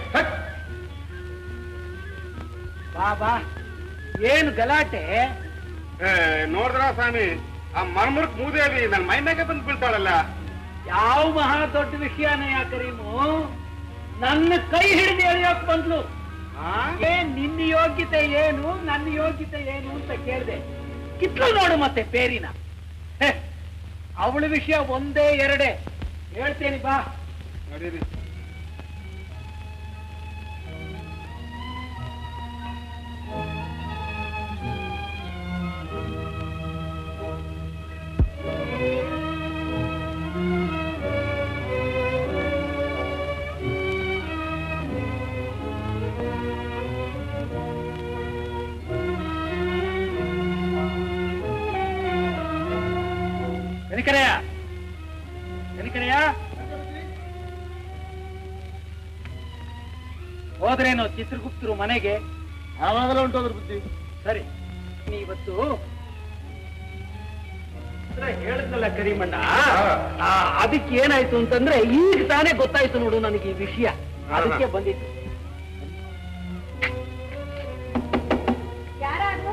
ಬಾ ಬಾ ಏನು ಗಲಾಟೆ ನೋಡಿದ್ರ ಸ್ವಾಮಿ ಆ ಮರ್ಮುರ್ಕ್ ಮೂದೇವಿ ನನ್ನ ಮೈ ಮೇಲೆ ಬಂದು ಬೀಳ್ತಾಳಲ್ಲ ಯಾವ ಮಹಾ ದೊಡ್ಡ ವಿಷಯನೇ ಕರೀಮು ನನ್ನ ಕೈ ಹಿಡಿದು ಎಳೆಯೋಕ್ ಬಂದ್ಲು ಏ ನಿನ್ನ ಯೋಗ್ಯತೆ ಏನು ನನ್ನ ಯೋಗ್ಯತೆ ಏನು ಅಂತ ಕೇಳಿದೆ ಕಿತ್ಲು ನೋಡು ಮತ್ತೆ ಪೇರಿನ ಅವಳ ವಿಷಯ ಒಂದೇ ಎರಡೇ ಹೇಳ್ತೇನೆ ಬಾ ನಡೀರಿ ಕನಿಕರಯ್ಯ ಕನಿಕರಯ್ಯ ಹೋದ್ರೇನು ಚಿತ್ರಗುಪ್ತರು ಮನೆಗೆ ಆವಾಗಲೇ ಉಂಟೋದ್ರ ಬುದ್ಧಿ ಸರಿ ನೀ ಇವತ್ತು ಹೇಳಿದ್ನಲ್ಲ ಕರಿಮಣ್ಣ ಆ, ಅದಕ್ಕೆ ಏನಾಯ್ತು ಅಂತಂದ್ರೆ ಈಗ ತಾನೇ ಗೊತ್ತಾಯ್ತು ನೋಡು ನನಗೆ ಈ ವಿಷಯ ಅದಕ್ಕೆ ಬಂದಿತ್ತು ಯಾರಾದ್ರು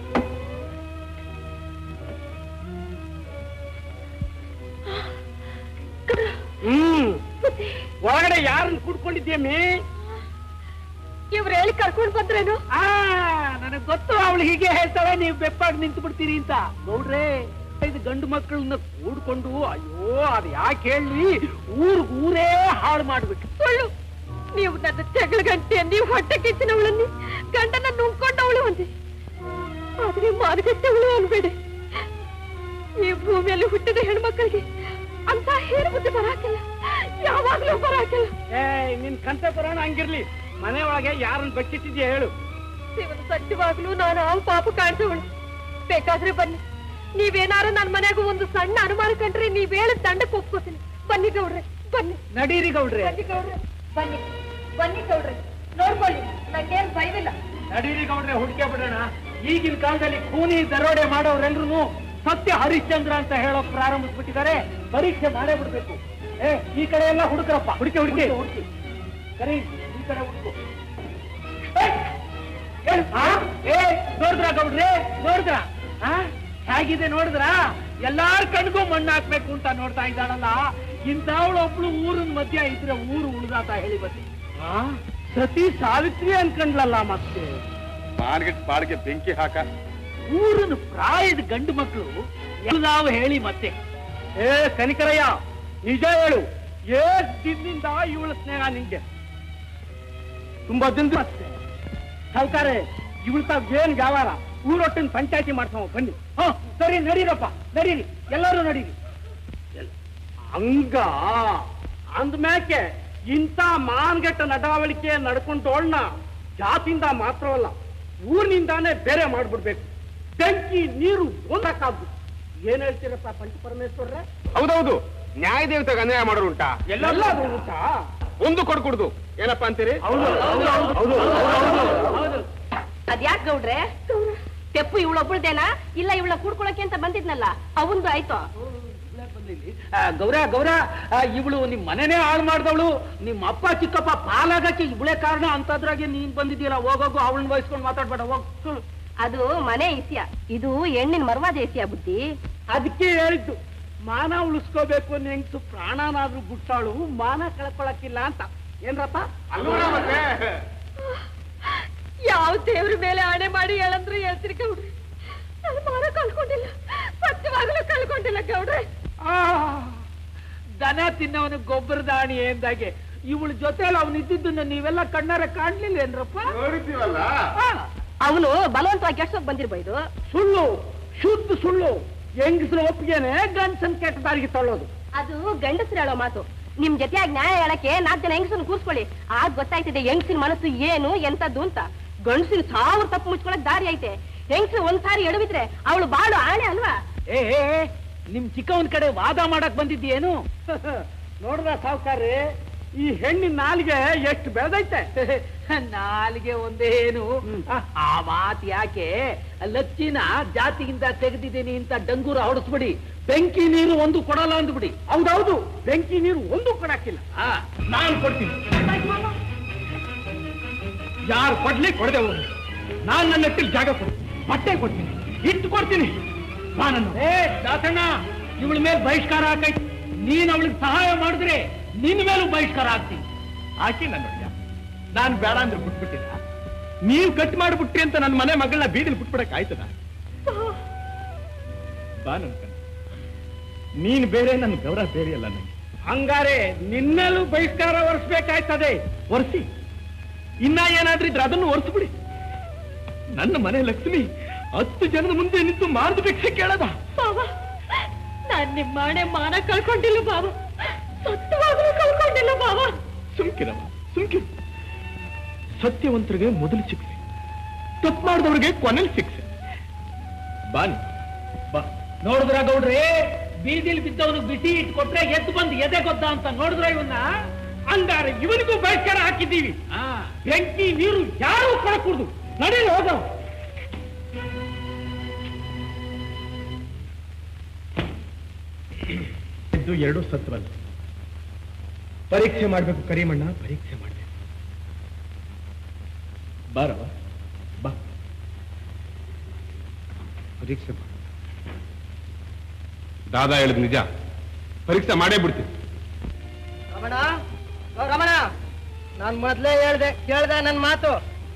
ಹ್ಮ್ ಒಳಗಡೆ ಯಾರನ್ನ ಕೂಡ್ಕೊಂಡಿದ್ಯಮ್ಮಿ ಇವ್ರು ಹೇಳಿ ಕರ್ಕೊಂಡ್ ಬಂದ್ರೇನು ಆ ನನಗ್ ಗೊತ್ತು ಅವಳು ಹೀಗೆ ಹೇಳ್ತಾಳೆ ನೀವು ಬೆಪ್ಪಾಗಿ ನಿಂತು ಬಿಡ್ತೀರಿ ಅಂತ ನೋಡ್ರೆ ಇದು ಗಂಡು ಮಕ್ಕಳನ್ನ ಕೂಡ್ಕೊಂಡು ಅಯ್ಯೋ ಅದ್ ಯಾಕೆ ಹೇಳಿ ಊರ್ಗ್ ಊರೇ ಹಾಳು ಮಾಡ್ಬಿಟ್ಟು ಸುಳ್ಳು ನೀವು ನನ್ನ ಜಗಳ ಗಂಟೆ ನೀವು ಹೊಟ್ಟೆ ಕಿಚ್ಚಿನವಳನ್ನಿ ಗಂಡನ ನುಂಗ್ಕೊಂಡವಳು ಅಂದೆ ಆದ್ರೆ ಮಾರುಕಟ್ಟೆವಳು ಅನ್ಬೇಡಿ ಈ ಭೂಮಿಯಲ್ಲಿ ಹುಟ್ಟಿದ ಹೆಣ್ಮಕ್ಳಿಗೆ ಅಂತ ಹೇರು ಬುದ್ಧಿ ಬರಾಕಿಲ್ಲ ಯಾವಾಗ್ಲೂ ಬರಾಕಿಲ್ಲ ಏ ನಿನ್ ಕಂತೆ ಪುರಾಣ ಹಂಗಿರ್ಲಿ ಮನೆ ಒಳಗೆ ಯಾರನ್ನ ಬಚ್ಚಿಟ್ಟಿದ್ಯಾ ಹೇಳು ಇವನು ಸತ್ಯವಾಗ್ಲೂ ನಾನು ಆ ಪಾಪ ಕಾಣಿಸೋಳು ಬೇಕಾದ್ರೆ ಬನ್ನಿ ನೀವೇನಾರು ನನ್ನ ಮನೆಯಾಗ ಒಂದು ಸಣ್ಣ ಅನುಮಾನ ಕಂಡ್ರೆ ನೀವ್ ಹೇಳಿದ ದಂಡಕ್ಕೆ ಒಪ್ಕೋತೀನಿ ಬನ್ನಿ ಗೌಡ್ರೆ ಬನ್ನಿ ನಡೀರಿ ಗೌಡ್ರೆ ಬನ್ನಿ ಗೌಡ್ರೆ ಬನ್ನಿ ಬನ್ನಿ ಗೌಡ್ರೆ ನೋಡ್ಕೊಳ್ಳಿ ನಂಗೇನ್ ಭಯವಿಲ್ಲ ನಡೀರಿ ಗೌಡ್ರೆ ಹುಡ್ಕೆ ಬಿಡೋಣ ಈಗಿನ ಕಾಲದಲ್ಲಿ ಕೂನಿ ದರೋಡೆ ಮಾಡೋರೆಲ್ರು ಸತ್ಯ ಹರಿಶ್ಚಂದ್ರ ಅಂತ ಹೇಳೋಕ್ ಪ್ರಾರಂಭಿಸ್ಬಿಟ್ಟಿದ್ದಾರೆ ಪರೀಕ್ಷೆ ಮಾಡೇ ಬಿಡ್ಬೇಕು ಏ ಈ ಕಡೆ ಎಲ್ಲ ಹುಡುಕ್ರಪ್ಪ ಹುಡುಕಿ ಹುಡುಕಿ ಹುಡುಕಿ ಕರಿ ಈ ಕಡೆ ಹುಡುಕು ಏ, ಏ, ಆ? ಏ ನೋಡಿದ್ರ ಗೌಡ್ರೆ ನೋಡಿದ್ರ ಆ ಹೇಗಿದೆ ನೋಡಿದ್ರ ಎಲ್ಲಾರ ಕಣ್ಗೂ ಮಣ್ಣು ಹಾಕ್ಬೇಕು ಅಂತ ನೋಡ್ತಾ ಇದ್ದಾಳಲ್ಲ ಇಂಥವಳು ಒಬ್ಳು ಊರಿನ ಮಧ್ಯ ಇದ್ರೆ ಊರು ಉಳಿದಾತ ಹೇಳಿ ಬನ್ನಿ ಆ? ಸತಿ ಸಾವಿತ್ರಿ ಅನ್ಕೊಂಡ್ಲಲ್ಲ ಮತ್ತೆ ಬಾಡ್ಗೆ ಬಾಡ್ಗೆ ಬೆಂಕಿ ಹಾಕ ಊರಿನ ಪ್ರಾಯದ ಗಂಡು ಮಕ್ಕಳು ನಾವು ಹೇಳಿ ಮತ್ತೆ ಏ ಕನಿಕರಯ್ಯ ನಿಜ ಹೇಳು ಏಟ್ ದಿನದಿಂದ ಇವಳ ಸ್ನೇಹ ನಿಂಗೆ ತುಂಬಾ ದಿನ ಸಾವುಕಾರೆ ಇವಳು ತಾವ್ ಏನ್ ವ್ಯವಹಾರ ಊರೊಟ್ಟಿನ ಪಂಚಾಯತಿ ಮಾಡ್ಸೋ ಬನ್ನಿ ಹ ಸರಿ ನಡೀರಪ್ಪ ನಡೀರಿ ಎಲ್ಲರೂ ನಡೀರಿ ಹಂಗ ಅಂದ್ಮ್ಯಾಕೆ ಇಂಥ ಮಾನ್ಗೆಟ್ಟ ನಡವಳಿಕೆ ನಡ್ಕೊಂಡೋಳ್ನ ಜಾತಿಯಿಂದ ಮಾತ್ರವಲ್ಲ ಊರಿನಿಂದಾನೇ ಬೇರೆ ಮಾಡ್ಬಿಡ್ಬೇಕು ಬೆಂಕಿ ನೀರು ಒಂದಕ್ಕಾಗ್ದು ಏನ್ ಹೇಳ್ತೀರಪ್ಪ ಪಂಚ ಪರಮೇಶ್ವರ್ರೆ ಹೌದೌದು ನ್ಯಾಯ ದೇವತೆಗೆ ಅನ್ಯಾಯ ಮಾಡೋರು ಉಂಟಾ ಎಲ್ಲ ಊಟ ಒಂದು ಕೊಡ್ಕೊಡುದು ಏನಪ್ಪಾ ಅಂತೀರಿ ಅದ್ಯಾಕ್ ಗೌಡ್ರೆ ತೆಪ್ಪು ಇವಳೊಬ್ಬಳ್ದೇನಾ ಇಲ್ಲ ಇವಳ ಕೂಡ್ಕೊಳಕ್ಕೆ ಅಂತ ಬಂದಿದ್ನಲ್ಲ ಅವಂದು ಆಯ್ತು ಗೌರ ಗೌರ ಇವಳು ನಿಮ್ ಮನೆನೇ ಹಾಳು ಮಾಡ್ದವಳು ನಿಮ್ಮ ಅಪ್ಪ ಚಿಕ್ಕಪ್ಪ ಪಾಲಾಗಕ್ಕೆ ಇವಳೇ ಕಾರಣ ಅಂತದ್ರಾಗೆ ನೀನ್ ಬಂದಿದ್ದೀರಾ ಹೋಗೋಗು ಅವಳನ್ನ ವಹಿಸ್ಕೊಂಡು ಮಾತಾಡ್ಬೇಡ ಹೋಗ್ ಹ್ಮ್. ಅದು ಮನೆ ಇಸ್ಯ ಇದು ಹೆಣ್ಣಿನ ಮರ್ವಾದ ಇಸ್ಯ ಬುದ್ಧಿ ಅದಕ್ಕೆ ಹೇಳಿದ್ದು ಮಾನ ಉಳಿಸ್ಕೋಬೇಕು ಅನ್ನೋ ಹೆಂಗ್ಸು ಪ್ರಾಣನಾದ್ರೂ ಬಿಟ್ಟಾಳು ಮಾನ ಕಳ್ಕೊಳಕ್ಕಿಲ್ಲ ಅಂತ ಏನ್ರಪ್ಪ ಯಾವ ದೇವ್ರ ಮೇಲೆ ಆಣೆ ಮಾಡಿ ಹೇಳಂದ್ರೆ ಹೇಳ್ತೀರಿ ಗೌಡ್ರಿ ನಾನು ಮಾರ ಕಳ್ಕೊಂಡಿಲ್ಲ ಸತ್ಯವಾಗಲೂ ಕಳ್ಕೊಂಡಿಲ್ಲ ಗೌಡ್ರೆ ಆ, ದನ ತಿನ್ನವನು ಗೊಬ್ಬರ ದಾಣಿ ಎಂದಾಗೆ ಇವಳ ಜೊತೆಲಿ ಅವನು ಇದ್ದಿದ್ದನ್ನ ನೀವೆಲ್ಲ ಕಣ್ಣಾರ ಕಾಣ್ಲಿಲ್ಲ ಏನ್ರಪ್ಪ ಆ, ಅವನು ಬಲವಂತವಾಗಿ ಕೆಡ್ಸೋಕ್ ಬಂದಿರ್ಬೋದು ಸುಳ್ಳು ಶುದ್ಧ ಸುಳ್ಳು ಹೆಂಗಸ್ರ ಒಪ್ಪಿಗೆನೆ ಗಂಡಸನ್ ಕೆಟ್ಟ ದಾರಿಗೆ ತಳ್ಳೋದು ಅದು ಗಂಡಸ್ರು ಹೇಳೋ ಮಾತು ನಿಮ್ ಜೊತೆಯಾಗಿ ನ್ಯಾಯ ಹೇಳಕ್ಕೆ ನಾಲ್ಕು ಜನ ಹೆಂಗಸನ್ ಕೂರ್ಸ್ಕೊಳ್ಳಿ ಆಗ ಗೊತ್ತಾಯ್ತದೆ ಹೆಂಗಸಿನ ಮನಸ್ಸು ಏನು ಎಂತದ್ದು ಅಂತ ಗಂಡಸಿನ ಸಾವಿರ ತಪ್ಪು ಮುಚ್ಕೊಳಕ್ ದಾರಿ ಐತೆ ಹೆಂಗಸರು ಒಂದ್ಸಾರಿ ಎಡವಿದ್ರೆ ಅವಳು ಬಾಳು ಆಣೆ ಅಲ್ವಾ ಏ ಏ, ಏ, ನಿಮ್ ಚಿಕ್ಕವನ್ ಕಡೆ ವಾದ ಮಾಡಕ್ ಬಂದಿದ್ದೀಯೇನು ನೋಡ್ದ ಸಾವುಕಾರ್ರಿ ಈ ಹೆಣ್ಣಿನ ನಾಲಿಗೆ ಎಷ್ಟು ಬೆಳೆದೈತೆ ನಾಲಿಗೆ ಒಂದೇನು ಆ ಮಾತ್ ಯಾಕೆ ಲಚ್ಚಿನ ಜಾತಿಯಿಂದ ತೆಗೆದಿದ್ದೀನಿ ಅಂತ ಡಂಗೂರ ಹೊಡಿಸ್ಬಿಡಿ ಬೆಂಕಿ ನೀರು ಒಂದು ಕೊಡಲ್ಲ ಅಂದ್ಬಿಡಿ ಹೌದೌದು ಬೆಂಕಿ ನೀರು ಒಂದು ಕೊಡಕ್ಕಿಲ್ಲ ಆ, ನಾನ್ ಕೊಡ್ತೀನಿ ಯಾರು ಕೊಡ್ಲಿ ಕೊಡದೆ ಹೋಗಿ ನಾನ್ ನನ್ನ ಹತ್ತಿರ ಜಾಗ ಕೊಡ್ತೀನಿ ಬಟ್ಟೆ ಕೊಡ್ತೀನಿ ಇಟ್ಟು ಕೊಡ್ತೀನಿ ನಾನನ್ನು ಏ ದಾಸಣ್ಣ ಇವಳ ಮೇಲೆ ಬಹಿಷ್ಕಾರ ಹಾಕೈತಿ ನೀನ್ ಅವಳಿಗೆ ಸಹಾಯ ಮಾಡಿದ್ರೆ ನಿನ್ ಮೇಲೂ ಬಹಿಷ್ಕಾರ ಹಾಕ್ತೀನಿ ಹಾಕಿ ನನ್ನ ನೋಡಿಯ ನಾನ್ ಬೇಡ ಅಂದ್ರೆ ಬಿಟ್ಬಿಟ್ಟಿಲ್ಲ ನೀವ್ ಕಟ್ ಮಾಡ್ಬಿಟ್ರಿ ಅಂತ ನನ್ನ ಮನೆ ಮಗಳನ್ನ ಬೀದಿಲ್ ಬಿಟ್ಬಿಡಕ್ ಆಯ್ತದ ಬಾ ನನ್ ಕಣ್. ನೀನ್ ಬೇರೆ ನನ್ನ ಗೌರವ ಬೇರೆ ಅಲ್ಲ ನನಗೆ ಹಂಗಾರೆ ನಿನ್ಮೇಲೂ ಬಹಿಷ್ಕಾರ ಒರೆಸ್ಬೇಕಾಯ್ತದೆ ಒರೆಸಿ ಇನ್ನ ಏನಾದ್ರೂ ಇದ್ರೆ ಅದನ್ನು ಒರೆಸ್ಬಿಡಿ ನನ್ನ ಮನೆ ಲಕ್ಷ್ಮಿ ಹತ್ತು ಜನದ ಮುಂದೆ ನಿಂತು ಮಾರ್ದು ಭಿಕ್ಷೆ ಕೇಳದ ಬಾಬಾ ನಾನ್ ನಿಮ್ಮ ಮನೆ ಮಾನ ಕಳ್ಕೊಂಡಿಲ್ಲ ಬಾಬಾ ಸತ್ಯವಾಗಲೂ ಕಳ್ಕೊಂಡಿಲ್ಲ ಬಾಬಾ ಸುಮ್ಕಿರವ ಸುಮ್ಕಿರು ಸತ್ಯವಂತರಿಗೆ ಮೊದಲು ಶಿಕ್ಷೆ ತಪ್ಪು ಮಾಡಿದವ್ರಿಗೆ ಕೊನೆಲಿ ಶಿಕ್ಷೆ ಬಾನಿ ಬಾ ನೋಡಿದ್ರ ಗೌಡ್ರಿ ಬೀದಿಲ್ ಬಿದ್ದವನು ಬಿಸಿ ಇಟ್ಕೊಟ್ರೆ ಎದ್ದು ಬಂದು ಎದೆ ಗೊತ್ತ ಅಂತ ನೋಡಿದ್ರ ಇವನ್ನ ಹಂಗಾರೆ ಇವನಿಗೂ ಬಹಿಷ್ಕಾರ ಹಾಕಿದ್ದೀವಿ ಬೆಂಕಿ ನೀರು ಯಾರು ಕೊಡಕೂಡ್ದು ನಡೀಲಿ ಹೋಗ ಇದು ಎರಡು ಸತ್ವಲ್ಲ ಪರೀಕ್ಷೆ ಮಾಡ್ಬೇಕು ಕರಿಮಣ್ಣ ಪರೀಕ್ಷೆ ಮಾಡ್ಬೇಕು ಬಾರವ ಬಾ ಪರೀಕ್ಷೆ ಮಾಡು. ದಾದಾ ಹೇಳಿದ್ ನಿಜ ಪರೀಕ್ಷೆ ಮಾಡೇ ಬಿಡ್ತೀನಿ ರಮಣ ಓ ರಮಣ ನಾನ್ ಮೊದ್ಲೇ ಹೇಳ್ದೆ ಕೇಳ್ದೆ ನನ್ ಮಾತು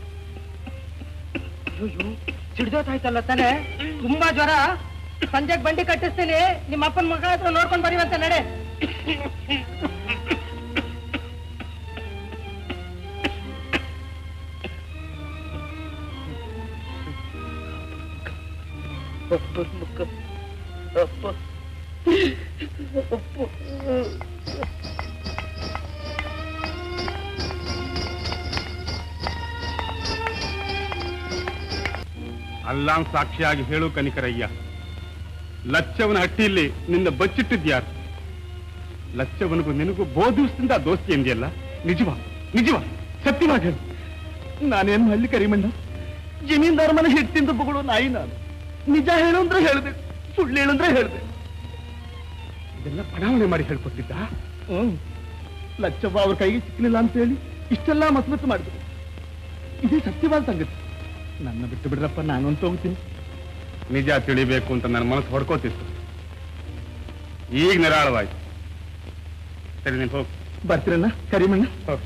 ಸಿಡ್ದೋತಾಯ್ತಲ್ಲ ತಾನೆ ತುಂಬಾ ಜ್ವರ ಸಂಜೆಗ್ ಬಂಡಿ ಕಟ್ಟಿಸ್ತೀನಿ ನಿಮ್ಮ ಅಪ್ಪನ ಮಗ ಹತ್ರ ನೋಡ್ಕೊಂಡ್ ಬರೀವಂತ ನಡೆ ಅಲ್ಲಾಂ ಸಾಕ್ಷಿಯಾಗಿ ಹೇಳು ಕನಿಕರಯ್ಯ ಲಚ್ಚವನ ಹಟ್ಟಿಯಲ್ಲಿ ನಿನ್ನ ಬಚ್ಚಿಟ್ಟಿದ್ಯಾರು ಲಚ್ಚವನಿಗೂ ನಿನಗೂ ಬಹು ದಿವಸದಿಂದ ದೋಸ್ತಿ ಎಂದಿಯಲ್ಲ ನಿಜವಾ ನಿಜವಾ ಸತ್ಯವಾಗಿ ಹೇಳು ನಾನೇನ್ ಹಳ್ಳಿ ಕರಿಮಣ್ಣ ಜಮೀನ್ದಾರ ಮನೆ ಹಿಟ್ಟಿಂದ ಬಗಳು ನಾಯಿ ನಾನು ನಿಜ ಹೇಳು ಅಂದ್ರೆ ಹೇಳ್ದೆ ಸುಳ್ಳು ಹೇಳು ಅಂದ್ರೆ ಹೇಳ್ದೆ ಇದೆಲ್ಲ ಬಡಾವಣೆ ಮಾಡಿ ಹೇಳ್ಕೊಟ್ಟಿದ್ದ ಹ್ಮ್ ಲಚ್ಚವ್ವ ಅವ್ರ ಕೈಗೆ ಸಿಕ್ಕಲಿಲ್ಲ ಅಂತ ಹೇಳಿ ಇಷ್ಟೆಲ್ಲ ಮಸಮತ್ತು ಮಾಡಿದ್ರು ಇದೇ ಸತ್ಯವಾದ ಸಂಗತಿ ನನ್ನ ಬಿಟ್ಟು ಬಿಡ್ರಪ್ಪ ನಾನಂತೂ ಹೋಗ್ತೀನಿ ನಿಜ ತಿಳಿಬೇಕು ಅಂತ ನನ್ನ ಮನಸ್ಸು ಹೊಡ್ಕೋತಿತ್ತು ಈಗ ನಿರಾಳವಾಯ್ತು ಸರಿ ನೀನು ಹೋಗು ಬರ್ತೀರಣ್ಣ ಕರಿಮಣ್ಣ ಹೋಗು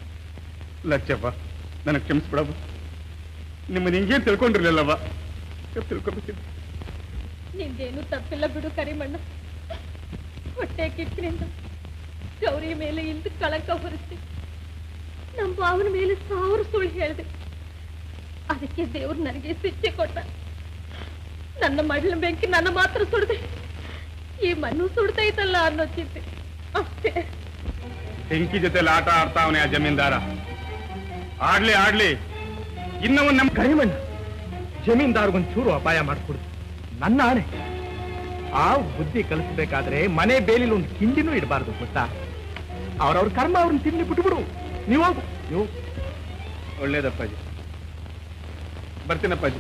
ಲಚ್ಚಪ್ಪ ನನಗೆ ಕ್ಷಮಿಸ್ಬಿಡಪ್ಪ ನಿಮ್ಮನ್ನ ಹಿಂಗೇ ತಿಳ್ಕೊಂಡಿರ್ಲಿಲ್ಲವ್ವ ಅಂತ ತಿಳ್ಕೊಬೇಕಿದೆ ನಿಂದೇನು ತಪ್ಪಿಲ್ಲ ಬಿಡು ಕರಿಮಣ್ಣ ಹೊಟ್ಟೆ ಕಿಕ್ಕಿನಿಂದ ಗೌರಿ ಮೇಲೆ ಇಂದು ಕಳಂಕ ಹೊರಿಸಿ ನಮ್ಮ ಭಾವನ ಮೇಲೆ ಸಾವಿರ ಸುಳ್ಳು ಹೇಳಿದೆ ಅದಕ್ಕೆ ದೇವ್ರು ನನಗೆ ಶಿಕ್ಷೆ ಕೊಟ್ಟ ನನ್ನ ಮಡ್ಲ ಬೆಂಕಿ ನನ್ನ ಮಾತ್ರ ಸುಡದೆ ಈ ಮಣ್ಣು ಸುಡ್ತೈತಲ್ಲ ಅನ್ನೋ ಚಿಂತೆ ಅಷ್ಟೇ ಬೆಂಕಿ ಜೊತೆಲಿ ಆಟ ಆಡ್ತಾವನೆ ಆ ಜಮೀನ್ದಾರ ಆಡ್ಲಿ ಆಡ್ಲಿ ಇನ್ನವ ನಮ್ ಕರಿಮಣ್ಣ ಜಮೀನ್ದಾರ್ಗೊಂದ್ ಚೂರು ಅಪಾಯ ಮಾಡ್ಕೊಡು ನನ್ನ ಆಣೆ ಆ ಬುದ್ಧಿ ಕಲಿಸ್ಬೇಕಾದ್ರೆ ಮನೆ ಬೇಲಿಲಿ ಒಂದು ಕಿಂಡಿನೂ ಇಡಬಾರ್ದು ಗೊತ್ತಾ ಅವ್ರವ್ರ ಕರ್ಮ ಅವ್ರನ್ನ ತಿನ್ನಿ ಬಿಟ್ಬಿಡು ನೀವು ಹೋಗು ನೀವು ಒಳ್ಳೇದಪ್ಪಾಜಿ ಬರ್ತೀನಪ್ಪಾಜಿ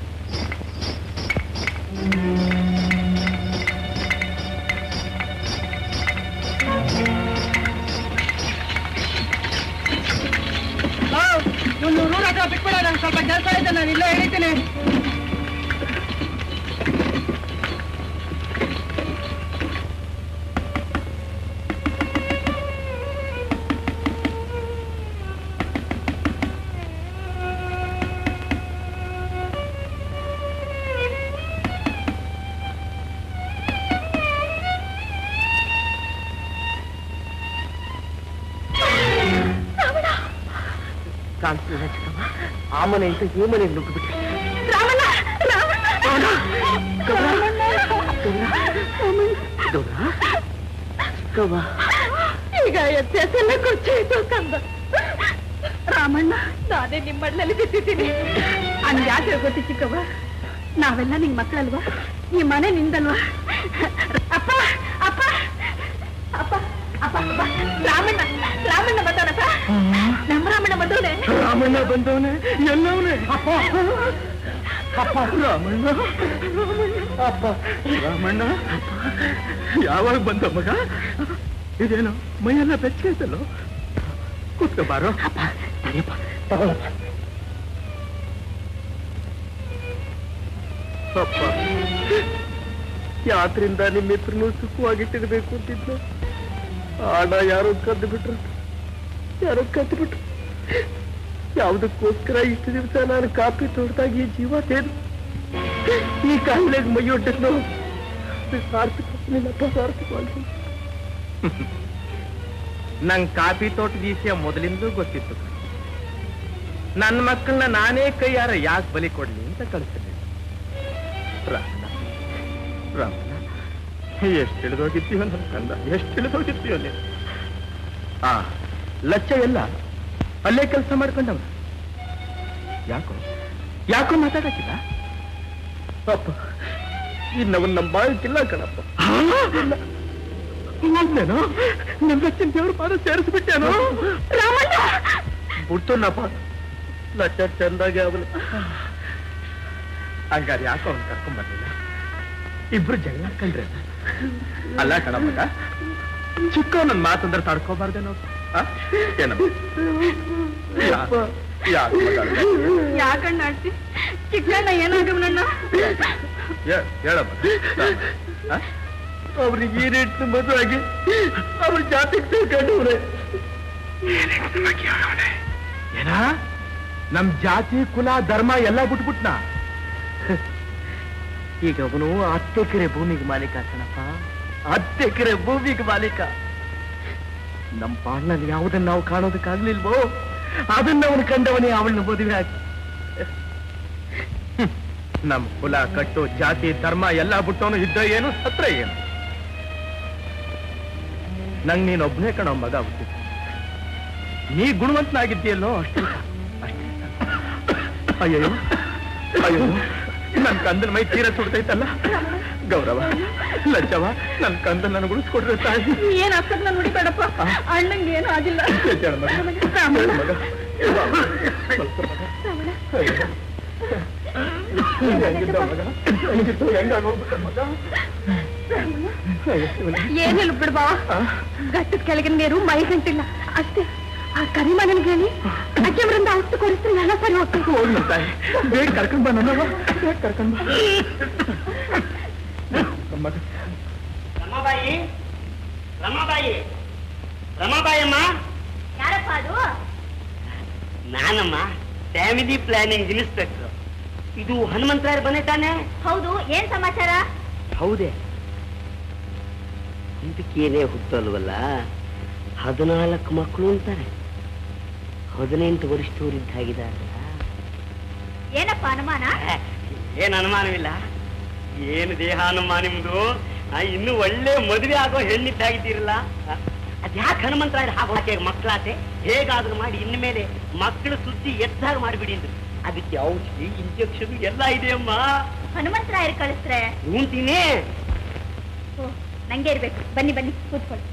ಒಂದು ನೂರ ಹತ್ರ ಬಿಟ್ಬಿಡ ನಂಗೆ ಸ್ವಲ್ಪ ಕೆಲಸ ಇದೆ ನಾನು ಇಲ್ಲೇ ಹಿಡಿತೀನಿ ಕಾಣಿಸ್ತಿಲ್ಲ ಚಿಕ್ಕಮ್ಮ ಆ ಮನೆಯಿಂದ ಈ ಮನೆಗೆ ನುಗ್ಗಿಬಿಟ್ಟೆ ಈಗ ಎತ್ತೆಲ್ಲ ಕೊಚ್ಚಾಯ್ತು ಕಂದ ರಾಮಣ್ಣ ನಾನೇ ನಿಮ್ಮ ಮಣ್ಣಲ್ಲಿ ಬಿದ್ದಿದ್ದೀನಿ ಹಂಗೆ ಯಾಕೆ ಗೊತ್ತಿ ಚಿಕ್ಕವ್ವ ನಾವೆಲ್ಲ ನಿನ್ ಮಕ್ಕಳಲ್ವಾ ಈ ಮನೆ ನಿಂದಲ್ವಾ ಅಪ್ಪ ಅಪ್ಪ ಅಪ್ಪ ಅಪ್ಪ ಅಪ್ಪ ರಾಮಣ್ಣ ರಾಮಣ್ಣ ಬಂದವನಪ್ಪ ನಮ್ಮ ರಾಮಣ್ಣ ಬಂದವನೆ ರಾಮಣ್ಣ ಬಂದವನೇ ಎಲ್ಲವನೇ ಅಪ್ಪ ಅಪ್ಪ ರಾಮಣ್ಣ ಅಪ್ಪ ರಾಮಣ್ಣ ಯಾವಾಗ ಬಂದ ಮಗ ಇದೇನು ಮೈಯೆಲ್ಲ ಬೆಚ್ಚೈತಲ್ಲೋ ಕೂತ್ಕೋಬಾರೋ ಅಪ್ಪ ಯಾತ್ರಿಂದ ನಿಮ್ಮ ಹೆಸರನ್ನು ಸುಖವಾಗಿಟ್ಟಿರ್ಬೇಕು ಅಂತಿದ್ಲು ಆಡ ಯಾರೋ ಕದ್ದು ಬಿಟ್ರು ಯಾರೋ ಕದ್ದು ಬಿಟ್ರು ಯಾವುದಕ್ಕೋಸ್ಕರ ಇಷ್ಟು ದಿವಸ ನಾನು ಕಾಪಿ ತೋಡ್ದಾಗ ಈ ಜೀವ ತೇದು ಈ ಕಾಯಿಲೆಗೆ ಮೈಯೊಡ್ಡನ್ನು ಸಾರ್ಥಕವಾಗಿಲ್ಲಪ್ಪ ಸಾರ್ಥಕವಾಗಿ ನಂಗ್ ಕಾಫಿ ತೋಟದ ವಿಷಯ ಮೊದಲಿಂದಲೂ ಗೊತ್ತಿತ್ತು ನನ್ನ ಮಕ್ಕಳನ್ನ ನಾನೇ ಕೈಯಾರ ಯಾಕೆ ಬಲಿ ಕೊಡ್ಲಿ ಅಂತ ಕಳಿಸಿದೆ ರಾಮಣ್ಣ ರಾಮಣ್ಣ ಎಷ್ಟು ಹಿಡಿದೋಗಿದ್ದೀಯೋ ನನ್ನ ಕಂದ ಎಷ್ಟು ಹಿಡಿದೋಗಿದ್ದೀಯೋ ನೀನು ಆ ಲಚ್ಚ ಎಲ್ಲ ಅಲ್ಲೇ ಕೆಲಸ ಮಾಡ್ಕೊಂಡವ ಯಾಕೋ ಯಾಕೋ ಮಾತಾಡಕ್ಕಿಲ್ಲ ಅಪ್ಪ ಇನ್ನವನ್ ನಮ್ಮ ಬಾಳಕ್ಕಿಲ್ಲ ಕಣಪ್ಪ ಮೊದ್ಲೇನು ನಮ್ಮ ಲಚ್ಚನ್ ದೇವ್ರ ಪಾದ ಸೇರಿಸ್ಬಿಟ್ಟೇನು ಬಿಡ್ತೋನಪ್ಪ ಲಚ್ಚ ಚಂದಾಗಿ ಅವನು ಹಂಗಾರೆ ಯಾಕೋ ಅವ್ನು ಕರ್ಕೊಂಡ್ ಬರ್ಲಿಲ್ಲ ಇಬ್ರು ಜಗಳ ಹಾಕೊಂಡ್ರೆ ಅಲ್ಲ ಕಣಪ್ಪ ಚಿಕ್ಕ ನನ್ನ ಮಾತಂದ್ರೆ ತಡ್ಕೋಬಾರ್ದೇನೋ ಆ? ಏನಪ್ಪ ಯಾ- ಯಾಕ್ ಮಗ ಅಳ್ದೆ? ಯಾಕಣ್ಣ ಆಡ್ತಿ ಚಿಕ್ಕಣ್ಣ ಏನಾಗವನಣ್ಣ ಹೇ- ಹೇಳಮ್ಮ ಆ? ಅವ್ರಿಗೆ ಈ ರೇಟ್ ಮದುವಾಗಿ ಅವ್ರ ಜಾತಿಗೆ ತಿಳ್ಕೊಂಡವ್ರೆ ಏನ ನಮ್ ಜಾತಿ ಕುಲ ಧರ್ಮ ಎಲ್ಲ ಬಿಟ್ಬಿಟ್ನಾ ಈಗ ಅವನು ಹತ್ತು ಎಕರೆ ಭೂಮಿಗೆ ಮಾಲೀಕ ಕಣಪ್ಪ ಹತ್ತು ಎಕರೆ ಭೂಮಿಗೆ ಮಾಲೀಕ ನಮ್ಮ ಪಾಡ್ನಲ್ಲಿ ಯಾವುದನ್ನ ನಾವು ಕಾಣೋದಕ್ಕಾಗ್ಲಿಲ್ವೋ ಅದನ್ನ ಅವನು ಕಂಡವನೇ ಅವಳನ್ನ ಮದುವೆ ಹಾಕಿ ಹ್ಮ್. ನಮ್ ಕುಲ ಕಟ್ಟು ಜಾತಿ ಧರ್ಮ ಎಲ್ಲ ಬಿಟ್ಟವನು ಇದ್ದ ಏನು ಸತ್ರ ಏನು ನಂಗ್ ನೀನ್ ಒಬ್ನೇ ಕಣ ಮಗ ಹುಟ್ಟಿದ್ದು ನೀ ಗುಣವಂತನಾಗಿದ್ದೀಯಲ್ಲೋ ಅಷ್ಟೇ ಸಾಕು. ಅಷ್ಟೇ ಸಾಕು. ಅಯ್ಯಯ್ಯೋ ಅಯ್ಯೋ ನನ್ ಕಂದನ ಮೈ ತೀರ ಸುಡ್ತೈತಲ್ಲ ಗೌರವ ಲಜ್ಜವ ನನ್ ಕಂದನ್ ನನಗೆ ಉಳಿಸ್ಕೊಡ್ರೆ ತಾಯಿ ಏನ್ ಅಕ್ಕನ್ನ ನುಡಿಬೇಡಪ್ಪ ಅಣ್ಣಂಗೆ ಏನೂ ಆಗಿಲ್ಲ ಹೇಳ ಮಗ ಹೇಳ ಮಗ ಸ್ವಲ್ಪ ಮಗ ಅಯ್ಯೋ. ಹೆಂಗಿದ್ದ ಮಗ ಹೆಂಗಿತ್ತು ಹೆಂಗಾಗೋಗ್ಬಿಟ್ಟ ಮಗ ಅಯ್ಯೋ, ಶಿವನೇ. ಏನಿಲ್ಲ ಬಿಡ್ಬಾ ಗಟ್ಟದ ಕೆಳಗಿನ ನೀರು ಮೈ ಗಂಟಿಲ್ಲ ಅಷ್ಟೇ ಆ ಕರಿಮಗನಿಗೆ ಹೇಳಿ ಅಜ್ಜವರಿಂದ ಔಷಧಿ ಕೊಡಿಸ್ತಾರೆ ಎಲ್ಲ ಸರಿ ಹೋಗ್ತೈತೆ ಹೋಗ್ಲಿ ತಾಯಿ ಬೇಗ ಕರ್ಕೊಂಡ್ ಬಾ ನನ್ನ ಬೇಗ ಕರ್ಕೊಂಡ್ ಬಾ ಮಗ ರಮಾಬಾಯಿ ರಮಾಬಾಯಿ ರಮಾಬಾಯಿ ಅಮ್ಮ ಯಾರಪ್ಪ ಅದು ನಾನಮ್ಮ ಫ್ಯಾಮಿಲಿ ಪ್ಲಾನಿಂಗ್ ಇನ್ಸ್ಪೆಕ್ಟರ್ ಇದು ಹನುಮಂತರಾಯರ್ ಮನೆ ತಾನೆ ಹೌದು ಏನ್ ಸಮಾಚಾರ ಹೌದೇ ಇದಕ್ಕೇನೇ ಹುಟ್ಟಲ್ವಲ್ಲ ಹದಿನಾಲ್ಕು ಮಕ್ಕಳು ಅಂತಾರೆ ಹದಿನೆಂಟು ವರ್ಷದವರಿದ್ದಾಗಿದ್ದಾರಲ್ಲ ಏನಪ್ಪ ಅನುಮಾನ ಏನ್ ಅನುಮಾನವಿಲ್ಲ ಏನು ದೇಹ ಅನುಮಾನ ನಿಮ್ದು ಆ, ಇನ್ನು ಒಳ್ಳೆ ಮದುವೆ ಆಗೋ ಹೆಣ್ಣಿದ್ದಾಗಿದ್ದೀರಲ್ಲ ಅದ್ಯಾಕೆ ಹನುಮಂತರಾಯರು ಹಾಗೆ ಮಕ್ಕಳಾತೆ ಹೇಗಾದ್ರೂ ಮಾಡಿ ಇನ್ಮೇಲೆ ಮಕ್ಕಳು ಸುದ್ದಿ ಎತ್ತಾಗ ಮಾಡಿಬಿಡಿ ಅಂದ್ರು ಅದಕ್ಕೆ ಔಷಧಿ ಇಂಜೆಕ್ಷನ್ ಎಲ್ಲ ಇದೆಯಮ್ಮ ಹನುಮಂತರಾಯರು ಕಳಿಸ್ರೆ ಉಂತೀನಿ ಓ, ನಂಗೆ ಇರ್ಬೇಕು ಬನ್ನಿ ಬನ್ನಿ ಕೂತ್ಕೊಳ್ಳಿ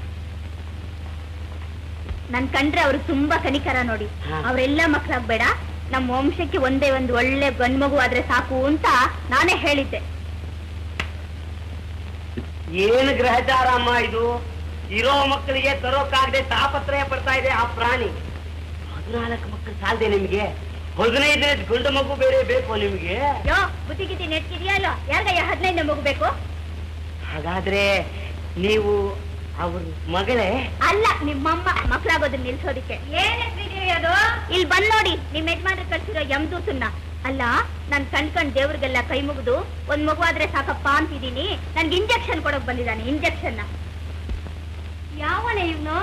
ನನ್ ಕಂಡ್ರೆ ಅವ್ರು ತುಂಬಾ ಕನಿಕರ ನೋಡಿ ಹಾ. ಅವರೆಲ್ಲ ಮಕ್ಕಳಾಗ್ಬೇಡ ನಮ್ಮ ವಂಶಕ್ಕೆ ಒಂದೇ ಒಂದು ಒಳ್ಳೆ ಗಂಡ್ಮಗು ಆದ್ರೆ ಸಾಕು ಅಂತ ನಾನೇ ಹೇಳಿದ್ದೆ ಏನು ಗ್ರಹಚಾರ ಅಮ್ಮ ಇದು ಇರೋ ಮಕ್ಕಳಿಗೆ ತರೋಕ್ಕಾಗದೆ ತಾಪತ್ರಯ ಪಡ್ತಾ ಇದೆ ಆ ಪ್ರಾಣಿ ಹದಿನಾಲ್ಕು ಮಕ್ಕಳು ಸಾಲದೆ ನಿಮ್ಗೆ ಹದಿನೈದನೇ ಗಂಡು ಮಗು ಬೇರೆ ಬೇಕು ನಿಮ್ಗೆ ಯೋ ಬುದ್ಧಿ ಗಿದ್ದಿ ನೆಟ್ಕಿದ್ಯಾ ಅಲ್ವಾ ಯಾರ್ಗಯ್ಯ ಹದಿನೈದನೇ ಮಗು ಹಾಗಾದ್ರೆ ನೀವು ಅವ್ರ ಮಗಳೇ ಅಲ್ಲ ನಿಮ್ಮಮ್ಮ ಮಕ್ಳಾಗೋದನ್ನ ನಿಲ್ಸೋದಿಕ್ಕೆ ಅದು ಇಲ್ಲಿ ಬಂದ್ ನೋಡಿ ನಿಮ್ ಯಜಮಾನ್ರು ಕಳ್ಸಿರೋ ಯಮದೂತನ್ನ ಅಲ್ಲ ನಾನ್ ಕಣ್ ಕಣ್ ದೇವ್ರಿಗೆಲ್ಲ ಕೈ ಮುಗಿದು ಒಂದ್ ಮಗು ಆದ್ರೆ ಸಾಕಪ್ಪ ಅಂತಿದೀನಿ ನನ್ಗೆ ಇಂಜೆಕ್ಷನ್ ಕೊಡಕ್ ಬಂದಿದ್ದಾನೆ ಇಂಜೆಕ್ಷನ್ ಯಾವನ ಇವನು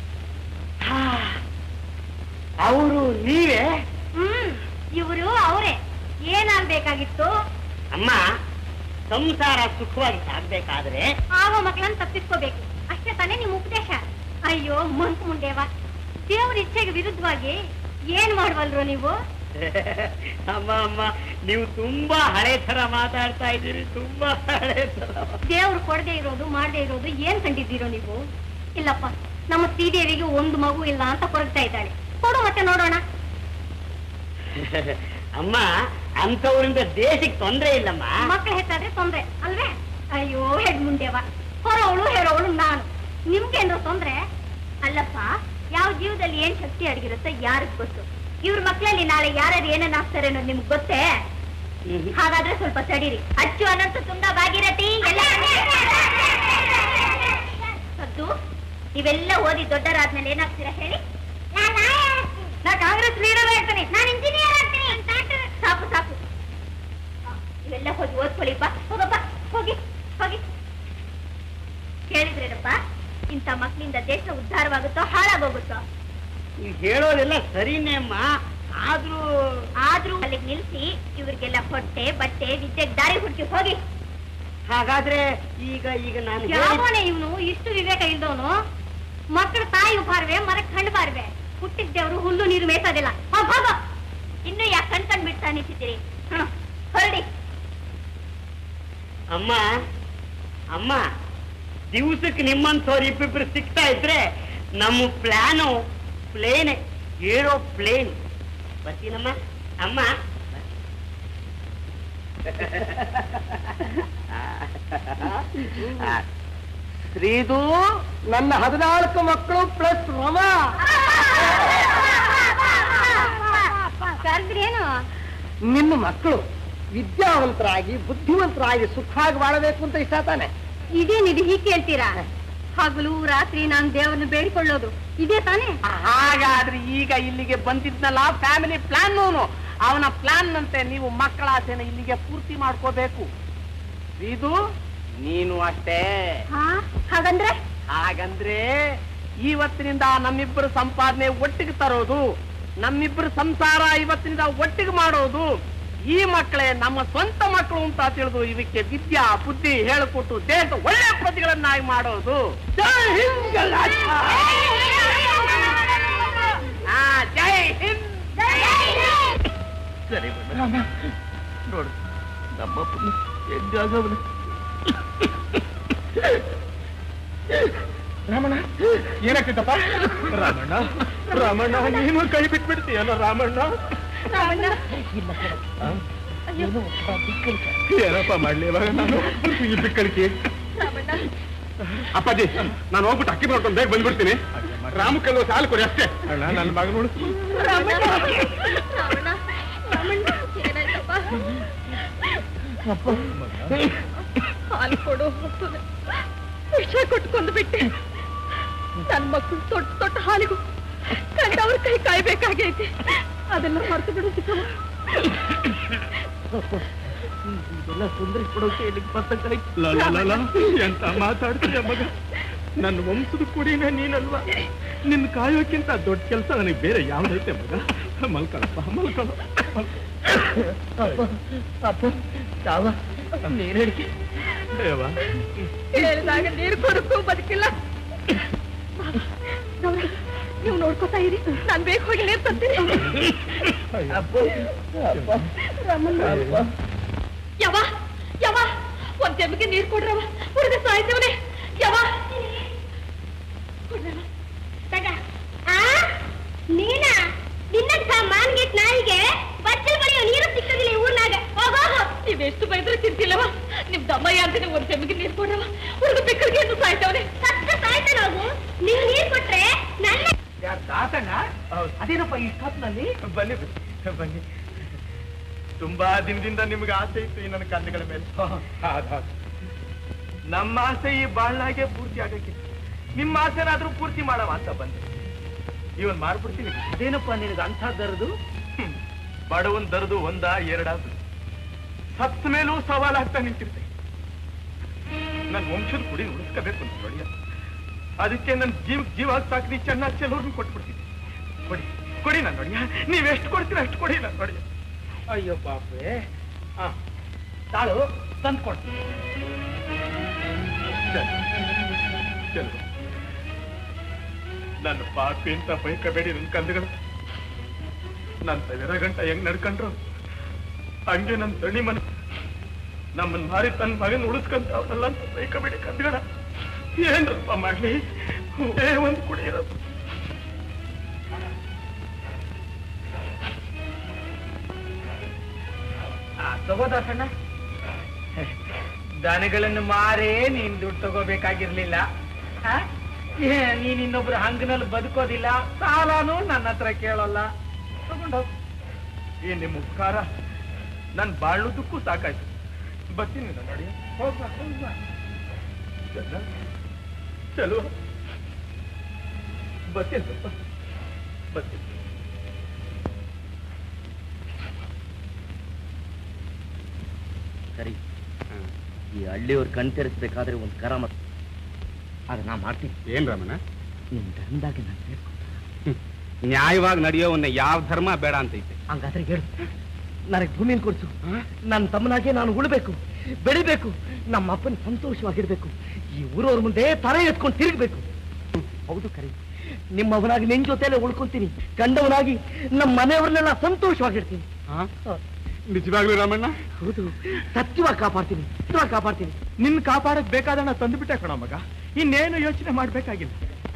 ಅವರು ನೀವೇ ಹ್ಮ್ ಇವರು ಅವರೇ ಏನಾಗ್ಬೇಕಾಗಿತ್ತು ಅಮ್ಮ ಸಂಸಾರ ಸುಖವಾಗಿ ಸಾಗ್ಬೇಕಾದ್ರೆ ಆಗೋ ಮಕ್ಕಳನ್ನ ತಪ್ಪಿಸ್ಕೋಬೇಕು ಅಷ್ಟೇ ತಾನೇ ನಿಮ್ ಉಪದೇಶ ಅಯ್ಯೋ ಮಂಕ್ ಮುಂಡೇವ ದೇವ್ರ ಇಚ್ಛೆಗೆ ವಿರುದ್ಧವಾಗಿ ಏನ್ ಮಾಡ್ವಲ್ರು ನೀವು ಅಮ್ಮ ಅಮ್ಮ ನೀವು ತುಂಬಾ ಹಳೆ ತರ ಮಾತಾಡ್ತಾ ಇದ್ದೀರಿ ತುಂಬಾ ಹಳೆ ತರ ದೇವ್ರು ಕೊಡದೆ ಇರೋದು ಮಾಡದೆ ಇರೋದು ಏನ್ ಕಂಡಿದ್ದೀರೋ ನೀವು ಇಲ್ಲಪ್ಪ ನಮ್ಮ ಶ್ರೀದೇವಿಗೆ ಒಂದು ಮಗು ಇಲ್ಲ ಅಂತ ಕೊರಗ್ತಾ ಇದ್ದಾಳೆ ಕೊಡು ಮತ್ತೆ ನೋಡೋಣ ಅಮ್ಮ ಅಂತವರಿಂದ ದೇಶಕ್ಕೆ ತೊಂದ್ರೆ ಇಲ್ಲಮ್ಮ ಮಕ್ಕಳು ಹೆಚ್ಚಾದ್ರೆ ತೊಂದ್ರೆ ಅಲ್ವೇ ಅಯ್ಯೋ ಹೆಡ್ ಮುಂಡೆವ ಹೊರವಳು ಹೆರೋವಳು ನಾನು ನಿಮ್ಗೇನ್ರ ತೊಂದ್ರೆ ಅಲ್ಲಪ್ಪ ಯಾವ ಜೀವದಲ್ಲಿ ಏನ್ ಶಕ್ತಿ ಅಡಗಿರುತ್ತೋ ಯಾರಿಗ್ ಗೊತ್ತು ಇವ್ರ ಮಕ್ಕಳಲ್ಲಿ ನಾಳೆ ಯಾರ್ಯಾರು ಏನನ್ನ ಆಗ್ತಾರೆ ಅನ್ನೋದು ನಿಮ್ಗೆ ಗೊತ್ತೇ ಹಾಗಾದ್ರೆ ಸ್ವಲ್ಪ ತಡೀರಿ ಅಚ್ಚು ಅನಂತ ತುಂಗ ಭಾಗೀರಥಿ ಎಲ್ಲ ಸದ್ದು ನೀವೆಲ್ಲ ಓದಿ ದೊಡ್ಡರಾದ್ಮೇಲೆ ಏನಾಗ್ತೀರಾ ಹೇಳಿ ನಾ ಕಾಂಗ್ರೆಸ್ ಲೀಡರ್ ಆಗ್ತೀನಿ ನಾನು ಇಂಜಿನಿಯರ್ ಆಗ್ತೀನಿ ಸಾಕು ಸಾಕು ಆ, ನೀವೆಲ್ಲ ಹೋಗಿ ಓದ್ಕೊಳ್ಳಿಪ್ಪ ಹೋಗಪ್ಪ ಹೋಗಿ ಹೋಗಿ ಕೇಳಿದ್ರೇನಪ್ಪ ಇಂಥ ಮಕ್ಕಳಿಂದ ದೇಶ ಉದ್ಧಾರವಾಗುತ್ತೋ ಹಾಳಾಗೋಗುತ್ತೋ ನೀವು ಹೇಳೋದೆಲ್ಲ ಸರಿನೇ ಅಮ್ಮ ಆದ್ರೂ ಆದ್ರೂ ಅಲ್ಲಿಗೆ ನಿಲ್ಸಿ ಇವ್ರಿಗೆಲ್ಲ ಹೊಟ್ಟೆ ಬಟ್ಟೆ ವಿದ್ಯೆಗೆ ದಾರಿ ಹುಡುಕಿ ಹೋಗಿ ಹಾಗಾದ್ರೆ ಈಗ ಈಗ ನಾನು ಹೇಳಿದ್- ಯಾವನೇ ಇವನು ಇಷ್ಟು ವಿವೇಕ ಇಲ್ದವನು ಮಕ್ಕಳ ತಾಯಿ ಬಾರ್ವೆ ಮರಕ್ ಕಣ್ಣು ಬಾರ್ವೆ ಹುಟ್ಟಿದ್ದೇವ್ರು ಹುಲ್ಲು ನೀರು ಮೇಸೋದಿಲ್ಲ ಹೋಗ್ ಹೋಗು ಇನ್ನು ಯಾಕೆ ಕಣ್ ಕಣ್ ಬಿಡ್ತಾ ನಿಂತಿದ್ದೀರಿ ಹ್ಮ್ ಹೊರಡಿ ಅಮ್ಮ ಅಮ್ಮ ದಿವಸಕ್ಕೆ ನಿಮ್ಮಂಥವ್ರು ಇಬ್ಬಿಬ್ರು ಸಿಗ್ತಾ ಇದ್ರೆ ನಮ್ಮ ಪ್ಲಾನು ಪ್ಲೇನ್ ಏರೋ ಪ್ಲೇನ್ ಬರ್ತೀನಮ್ಮ ಅಮ್ಮ ಶ್ರೀದು ನನ್ನ ಹದಿನಾಲ್ಕು ಮಕ್ಕಳು ಪ್ಲಸ್ ರಮ ಕರ್ದ್ರೇನು ನಿಮ್ಮ ಮಕ್ಕಳು ವಿದ್ಯಾವಂತರಾಗಿ ಬುದ್ಧಿವಂತರಾಗಿ ಸುಖವಾಗಿ ಬಾಳಬೇಕು ಅಂತ ಇಷ್ಟ ತಾನೆ ಇದೇನಿದು ಹೀಗೆ ಕೇಳ್ತೀರಾ ಹಗಲು ರಾತ್ರಿ ನಾನು ದೇವರನ್ನು ಬೇಡಿಕೊಳ್ಳೋದು ಇದೇ ತಾನೇ ಹಾಗಾದ್ರೆ ಈಗ ಇಲ್ಲಿಗೆ ಬಂದಿದ್ನಲ್ಲ ಫ್ಯಾಮಿಲಿ ಪ್ಲಾನ್ ಅವನ ಪ್ಲಾನ್ ನಂತೆ ನೀವು ಮಕ್ಕಳ ಆಸೆನ ಇಲ್ಲಿಗೆ ಪೂರ್ತಿ ಮಾಡ್ಕೋಬೇಕು ಇದು ನೀನು ಅಷ್ಟೇ ಹಾ ಹಾಗಂದ್ರೆ ಹಾಗಂದ್ರೆ ಇವತ್ತಿನಿಂದ ನಮ್ಮಿಬ್ಬರು ಸಂಪಾದನೆ ಒಟ್ಟಿಗೆ ತರೋದು ನಮ್ಮಿಬ್ಬರು ಸಂಸಾರ ಇವತ್ತಿನಿಂದ ಒಟ್ಟಿಗೆ ಮಾಡೋದು ಈ ಮಕ್ಕಳೇ ನಮ್ಮ ಸ್ವಂತ ಮಕ್ಕಳು ಅಂತ ತಿಳಿದು ಇವಕ್ಕೆ ವಿದ್ಯಾ ಬುದ್ಧಿ ಹೇಳಿಕೊಟ್ಟು ದೇಶದ ಒಳ್ಳೆ ಪ್ರತಿಗಳನ್ನಾಗಿ ಮಾಡೋದು ಜೈ ಹಿಂದ್ ಗೆಲ್ಲಾಟ! ಆ, ಜೈ ಹಿಂದ್ ಸರಿ ನೋಡು ನಮ್ಮಪ್ಪನ ಹೆಂಗಾಗವನು ರಾಮಣ್ಣ ಏನಾಗ್ತಿದ್ದಪ್ಪ ರಾಮಣ್ಣ ರಾಮಣ್ಣ ನೀನು ಕೈ ಬಿಟ್ಬಿಡ್ತೀಯಲ್ಲ ರಾಮಣ್ಣ ಏನಪ್ಪ ಮಾಡ್ಲಿ ಇವಾಗ ನಾನು ಈ ಬಿಕ್ಕಳಿಕೆ ಅಪ್ಪಾಜಿ ನಾನು ಹೋಗ್ಬಿಟ್ಟು ಅಕ್ಕಿ ಮಾಡ್ಕೊಂಡು ಬೇಗ ಬಂದ್ಬಿಡ್ತೀನಿ ರಾಮು ಕೆಲವು ಸಾಲು ಕೊಡಿ ಅಷ್ಟೇ ಅಣ್ಣ ನನ್ನ ಮಗ ನೋಡು ಹಾಲು ಕೊಡು ಹೋಗ್ತದೆ ವಿಷ ಕೊಟ್ಕೊಂಡು ಬಿಟ್ಟೆ ನನ್ ಮಕ್ಕಳು ತೊಟ್ಟು ತೊಟ್ಟು ಹಾಲಿಗೂ ಕಂಡವ್ರ ಕೈ ಕಾಯ್ಬೇಕಾಗೈತಿ ಅದೆಲ್ಲ ಮರ್ತು ಬಿಡು ಚಿಕ್ಕಮ್ಮ ಇದೆಲ್ಲ ತೊಂದರೆ ಕೊಡೋಕೆ ಇಲ್ಲಿಗೆ ಬರ್ತಕ್ಕಾಯ್ತು ಲ, ಲ, ಲ, ಲ. ಎಂತ ಮಾತಾಡ್ತೀಯ ಮಗ ನನ್ನ ವಂಶದ ಕುಡಿನೇ ನೀನಲ್ವಾ ನಿನ್ನ ಕಾಯೋಕ್ಕಿಂತ ದೊಡ್ಡ ಕೆಲಸ ನನಗೆ ಬೇರೆ ಯಾವ್ದೈತೆ ಮಗ ಮಲ್ಕೊಳಪ್ಪ ಮಲ್ಕೊಳ್ಳೋ ಅಪ್ಪ ಅಪ್ಪ ಚಾವ ನೀನ್ ಹಿಡ್ಕಿ ದೇವ ಹೇಳಿದಾಗ ನೀರು ಕೊಡಕ್ಕೂ ಬದುಕಿಲ್ಲ ಗೌರಿ, ನೀವು ನೋಡ್ಕೊತಾ ಇರಿ ನಾನ್ ಬೇಗ ಹೋಗಿ ನೀರು ತರ್ತೀನಿ ಅಪ್ಪ ಅಪ್ಪ ಅಪ್ಪ ಯಾವ ಯಾವ ಒಂದ್ ಜಮ್ಮಿಗೆ ನೀರ್ ಕೊಡ್ರವ ಹುಡುಗ ಸಾಯ್ತವನೆ ಯಾವ ನೀನಾ ನಿನ್ನ ಮಾನ್ಗೆಟ್ ನಾಯಿಗೆ ಬಚ್ಚಲ್ ಬಳಿಯೋ ನೀರು ಸಿಕ್ಕದಿಲ್ಲ ಊರ್ನಾಗ ಹೋಗೋಗು ನೀವೆಷ್ಟು ಬೈದ್ರು ಚಿಂತಿಲ್ಲವ ನಿಮ್ ದಮ್ಮಯ್ಯ ಅಂತಾನೆ ಒಂದ್ ಜಮ್ಮಿಗೆ ನೀರ್ ಕೊಡ್ರವ ಹುಡುಗ ಬೆಕ್ಕರಿಗೆ ಏನು ಸಾಯ್ತವನೆ ಸತ್ತ ಸಾಯ್ತಾನ ಹೋಗು ನಿಂಗ್ ನೀರ್ ಕೊಟ್ರೆ ನನ್ನ ಯಾರು ದಾಸಣ್ಣ ಅದೇನಪ್ಪ ಈ ಕತ್ನಲ್ಲಿ ಬನ್ನಿ ಬನ್ನಿ ಬನ್ನಿ ತುಂಬಾ ದಿನದಿಂದ ನಿಮ್ಗೆ ಆಸೆ ಇತ್ತು ಈ ನನ್ನ ಕಣ್ಣುಗಳ ಮೇಲೆ ಹೌದ್ ಹೌದ್. ನಮ್ಮ ಆಸೆ ಈ ಬಾಳ್ನಾಗೆ ಪೂರ್ತಿ ಆಗಕ್ಕೆ ನಿಮ್ಮ ಆಸೆನಾದ್ರೂ ಪೂರ್ತಿ ಮಾಡವ ಅಂತ ಬಂದೆ ಇವನ್ ಮಾರ್ಬಿಡ್ತೀನಿ ಅದೇನಪ್ಪ ನಿನಗೆ ಅಂಥ ದರದು ಹ್ಮ್. ಬಡವನ್ ದರದು ಒಂದ ಎರಡಾದ್ರು ಸತ್ತ ಮೇಲೂ ಸವಾಲಾಗ್ತಾ ನಿಂತಿರ್ತೆ ನನ್ ವಂಶದ ಕುಡಿ ಉಳಿಸ್ಕೋಬೇಕು ಅಂತ ನೋಡಿ ಅದಕ್ಕೆ ನನ್ ಜೀವ ಜೀವ ಸಾಕ್ರಿ ಚೆನ್ನಾಗಿ ಚೆಲ್ಲೋರ್ನ ಕೊಟ್ಬಿಡ್ತೀನಿ ಕೊಡಿ ಕೊಡಿ ನಾನು ನೋಡಿ ನೀವೆಷ್ಟು ಕೊಡ್ತೀರ ಅಷ್ಟು ಕೊಡಿ ನಾನು ನೋಡಿ ಅಯ್ಯೋ ಪಾಪೆ ಆ ತಾಳು ತಂದು ಕೊಡು ಚಲೋ ನನ್ನ ಪಾಪಿ ಅಂತ ಬೈಕಬೇಡಿ ನನ್ನ ಕಂದುಗಳು ನನ್ನ ಸಾವಿರ ಗಂಟ ಹೆಂಗ್ ನಡ್ಕೊಂಡ್ರು ಹಂಗೆ ನನ್ನ ತಣಿ ಮನ ನಮ್ಮನ್ ಮಾರಿ ತನ್ನ ಮಗನ್ ಉಳಿಸ್ಕೊಂತ ಅವನಲ್ಲ ಅಂತ ಬೈಕಬೇಡಿ ಕಂದುಗಳ ಏನ್ರಪ್ಪ ಮಾಡ್ಲಿ ಏ ಒಂದು ಕುಡಿಯೋದು ತಗೋದಾಸಣ್ಣ ದನಗಳನ್ನು ಮಾರೇ ನೀನ್ ದುಡ್ಡು ತಗೋಬೇಕಾಗಿರ್ಲಿಲ್ಲ ಆ? ಏ, ನೀನ್ ಇನ್ನೊಬ್ರು ಹಂಗನಲ್ಲಿ ಬದುಕೋದಿಲ್ಲ ಸಾಲಾನು ನನ್ನ ಹತ್ರ ಕೇಳೋಲ್ಲ ತಗೊಂಡೋಗ್ ಈ ನಿಮ್ಮ ಉಪಕಾರ ನನ್ ಬಾಳುದಕ್ಕೂ ಸಾಕಾಯ್ತು ಬರ್ತೀನಿ ನಾನು ನೋಡಿ ಹೋಗ್ಬಾ ಹೋಗ್ಬಾ ಚಲೋ ಬರ್ತೀನಿ ಸ್ವಲ್ಪ ಬರ್ತೀನಿ ಸರಿ ಈ ಹಳ್ಳಿಯವ್ರ ಕಣ್ ತೆರೆಸ್ಬೇಕಾದ್ರೆ ಒಂದು ಕರಾಮತ್ ಆಗ ನಾ ಮಾಡ್ತೀನಿ ಏನ್ ರಮಣ ನಿಮ್ ಧರ್ಮದಾಗ ನಾನು ಸೇರ್ಕೊ ನ್ಯಾಯವಾಗಿ ನಡೆಯೋವನ್ನ ಯಾವ ಧರ್ಮ ಬೇಡ ಅಂತ ಐತೆ ಹಂಗಾದ್ರೆ ಹೇಳು ನನಗೆ ಭೂಮಿನ ಕೊಡ್ಸು ನನ್ನ ತಮ್ಮನಾಗೆ ನಾನು ಉಳ್ಬೇಕು ಬೆಳಿಬೇಕು ನಮ್ಮ ಅಪ್ಪನ ಸಂತೋಷವಾಗಿರ್ಬೇಕು ಈ ಊರವ್ರ ಮುಂದೆ ತಲೆ ಎತ್ಕೊಂಡು ತಿರುಗಬೇಕು ಹೌದು ಕರಿ ನಿಮ್ಮ ಅವನಾಗಿ ನಿನ್ ಜೊತೆಲೆ ಉಳ್ಕೊಂತೀನಿ ಕಂಡವನಾಗಿ ನಮ್ಮ ಮನೆಯವ್ರನ್ನೆಲ್ಲ ಸಂತೋಷವಾಗಿರ್ತೀನಿ ನಿಜವಾಗ್ಲೂ ರಾಮಣ್ಣ ಹೌದು ಸತ್ಯವಾಗಿ ಕಾಪಾಡ್ತೀನಿ ಸತ್ಯವಾಗಿ ಕಾಪಾಡ್ತೀನಿ ನಿನ್ ಕಾಪಾಡಕ್ ಬೇಕಾದಣ್ಣ ತಂದುಬಿಟ್ಟೆ ಕಣ ಮಗ ಇನ್ನೇನು ಯೋಚನೆ ಮಾಡ್ಬೇಕಾಗಿಲ್ಲ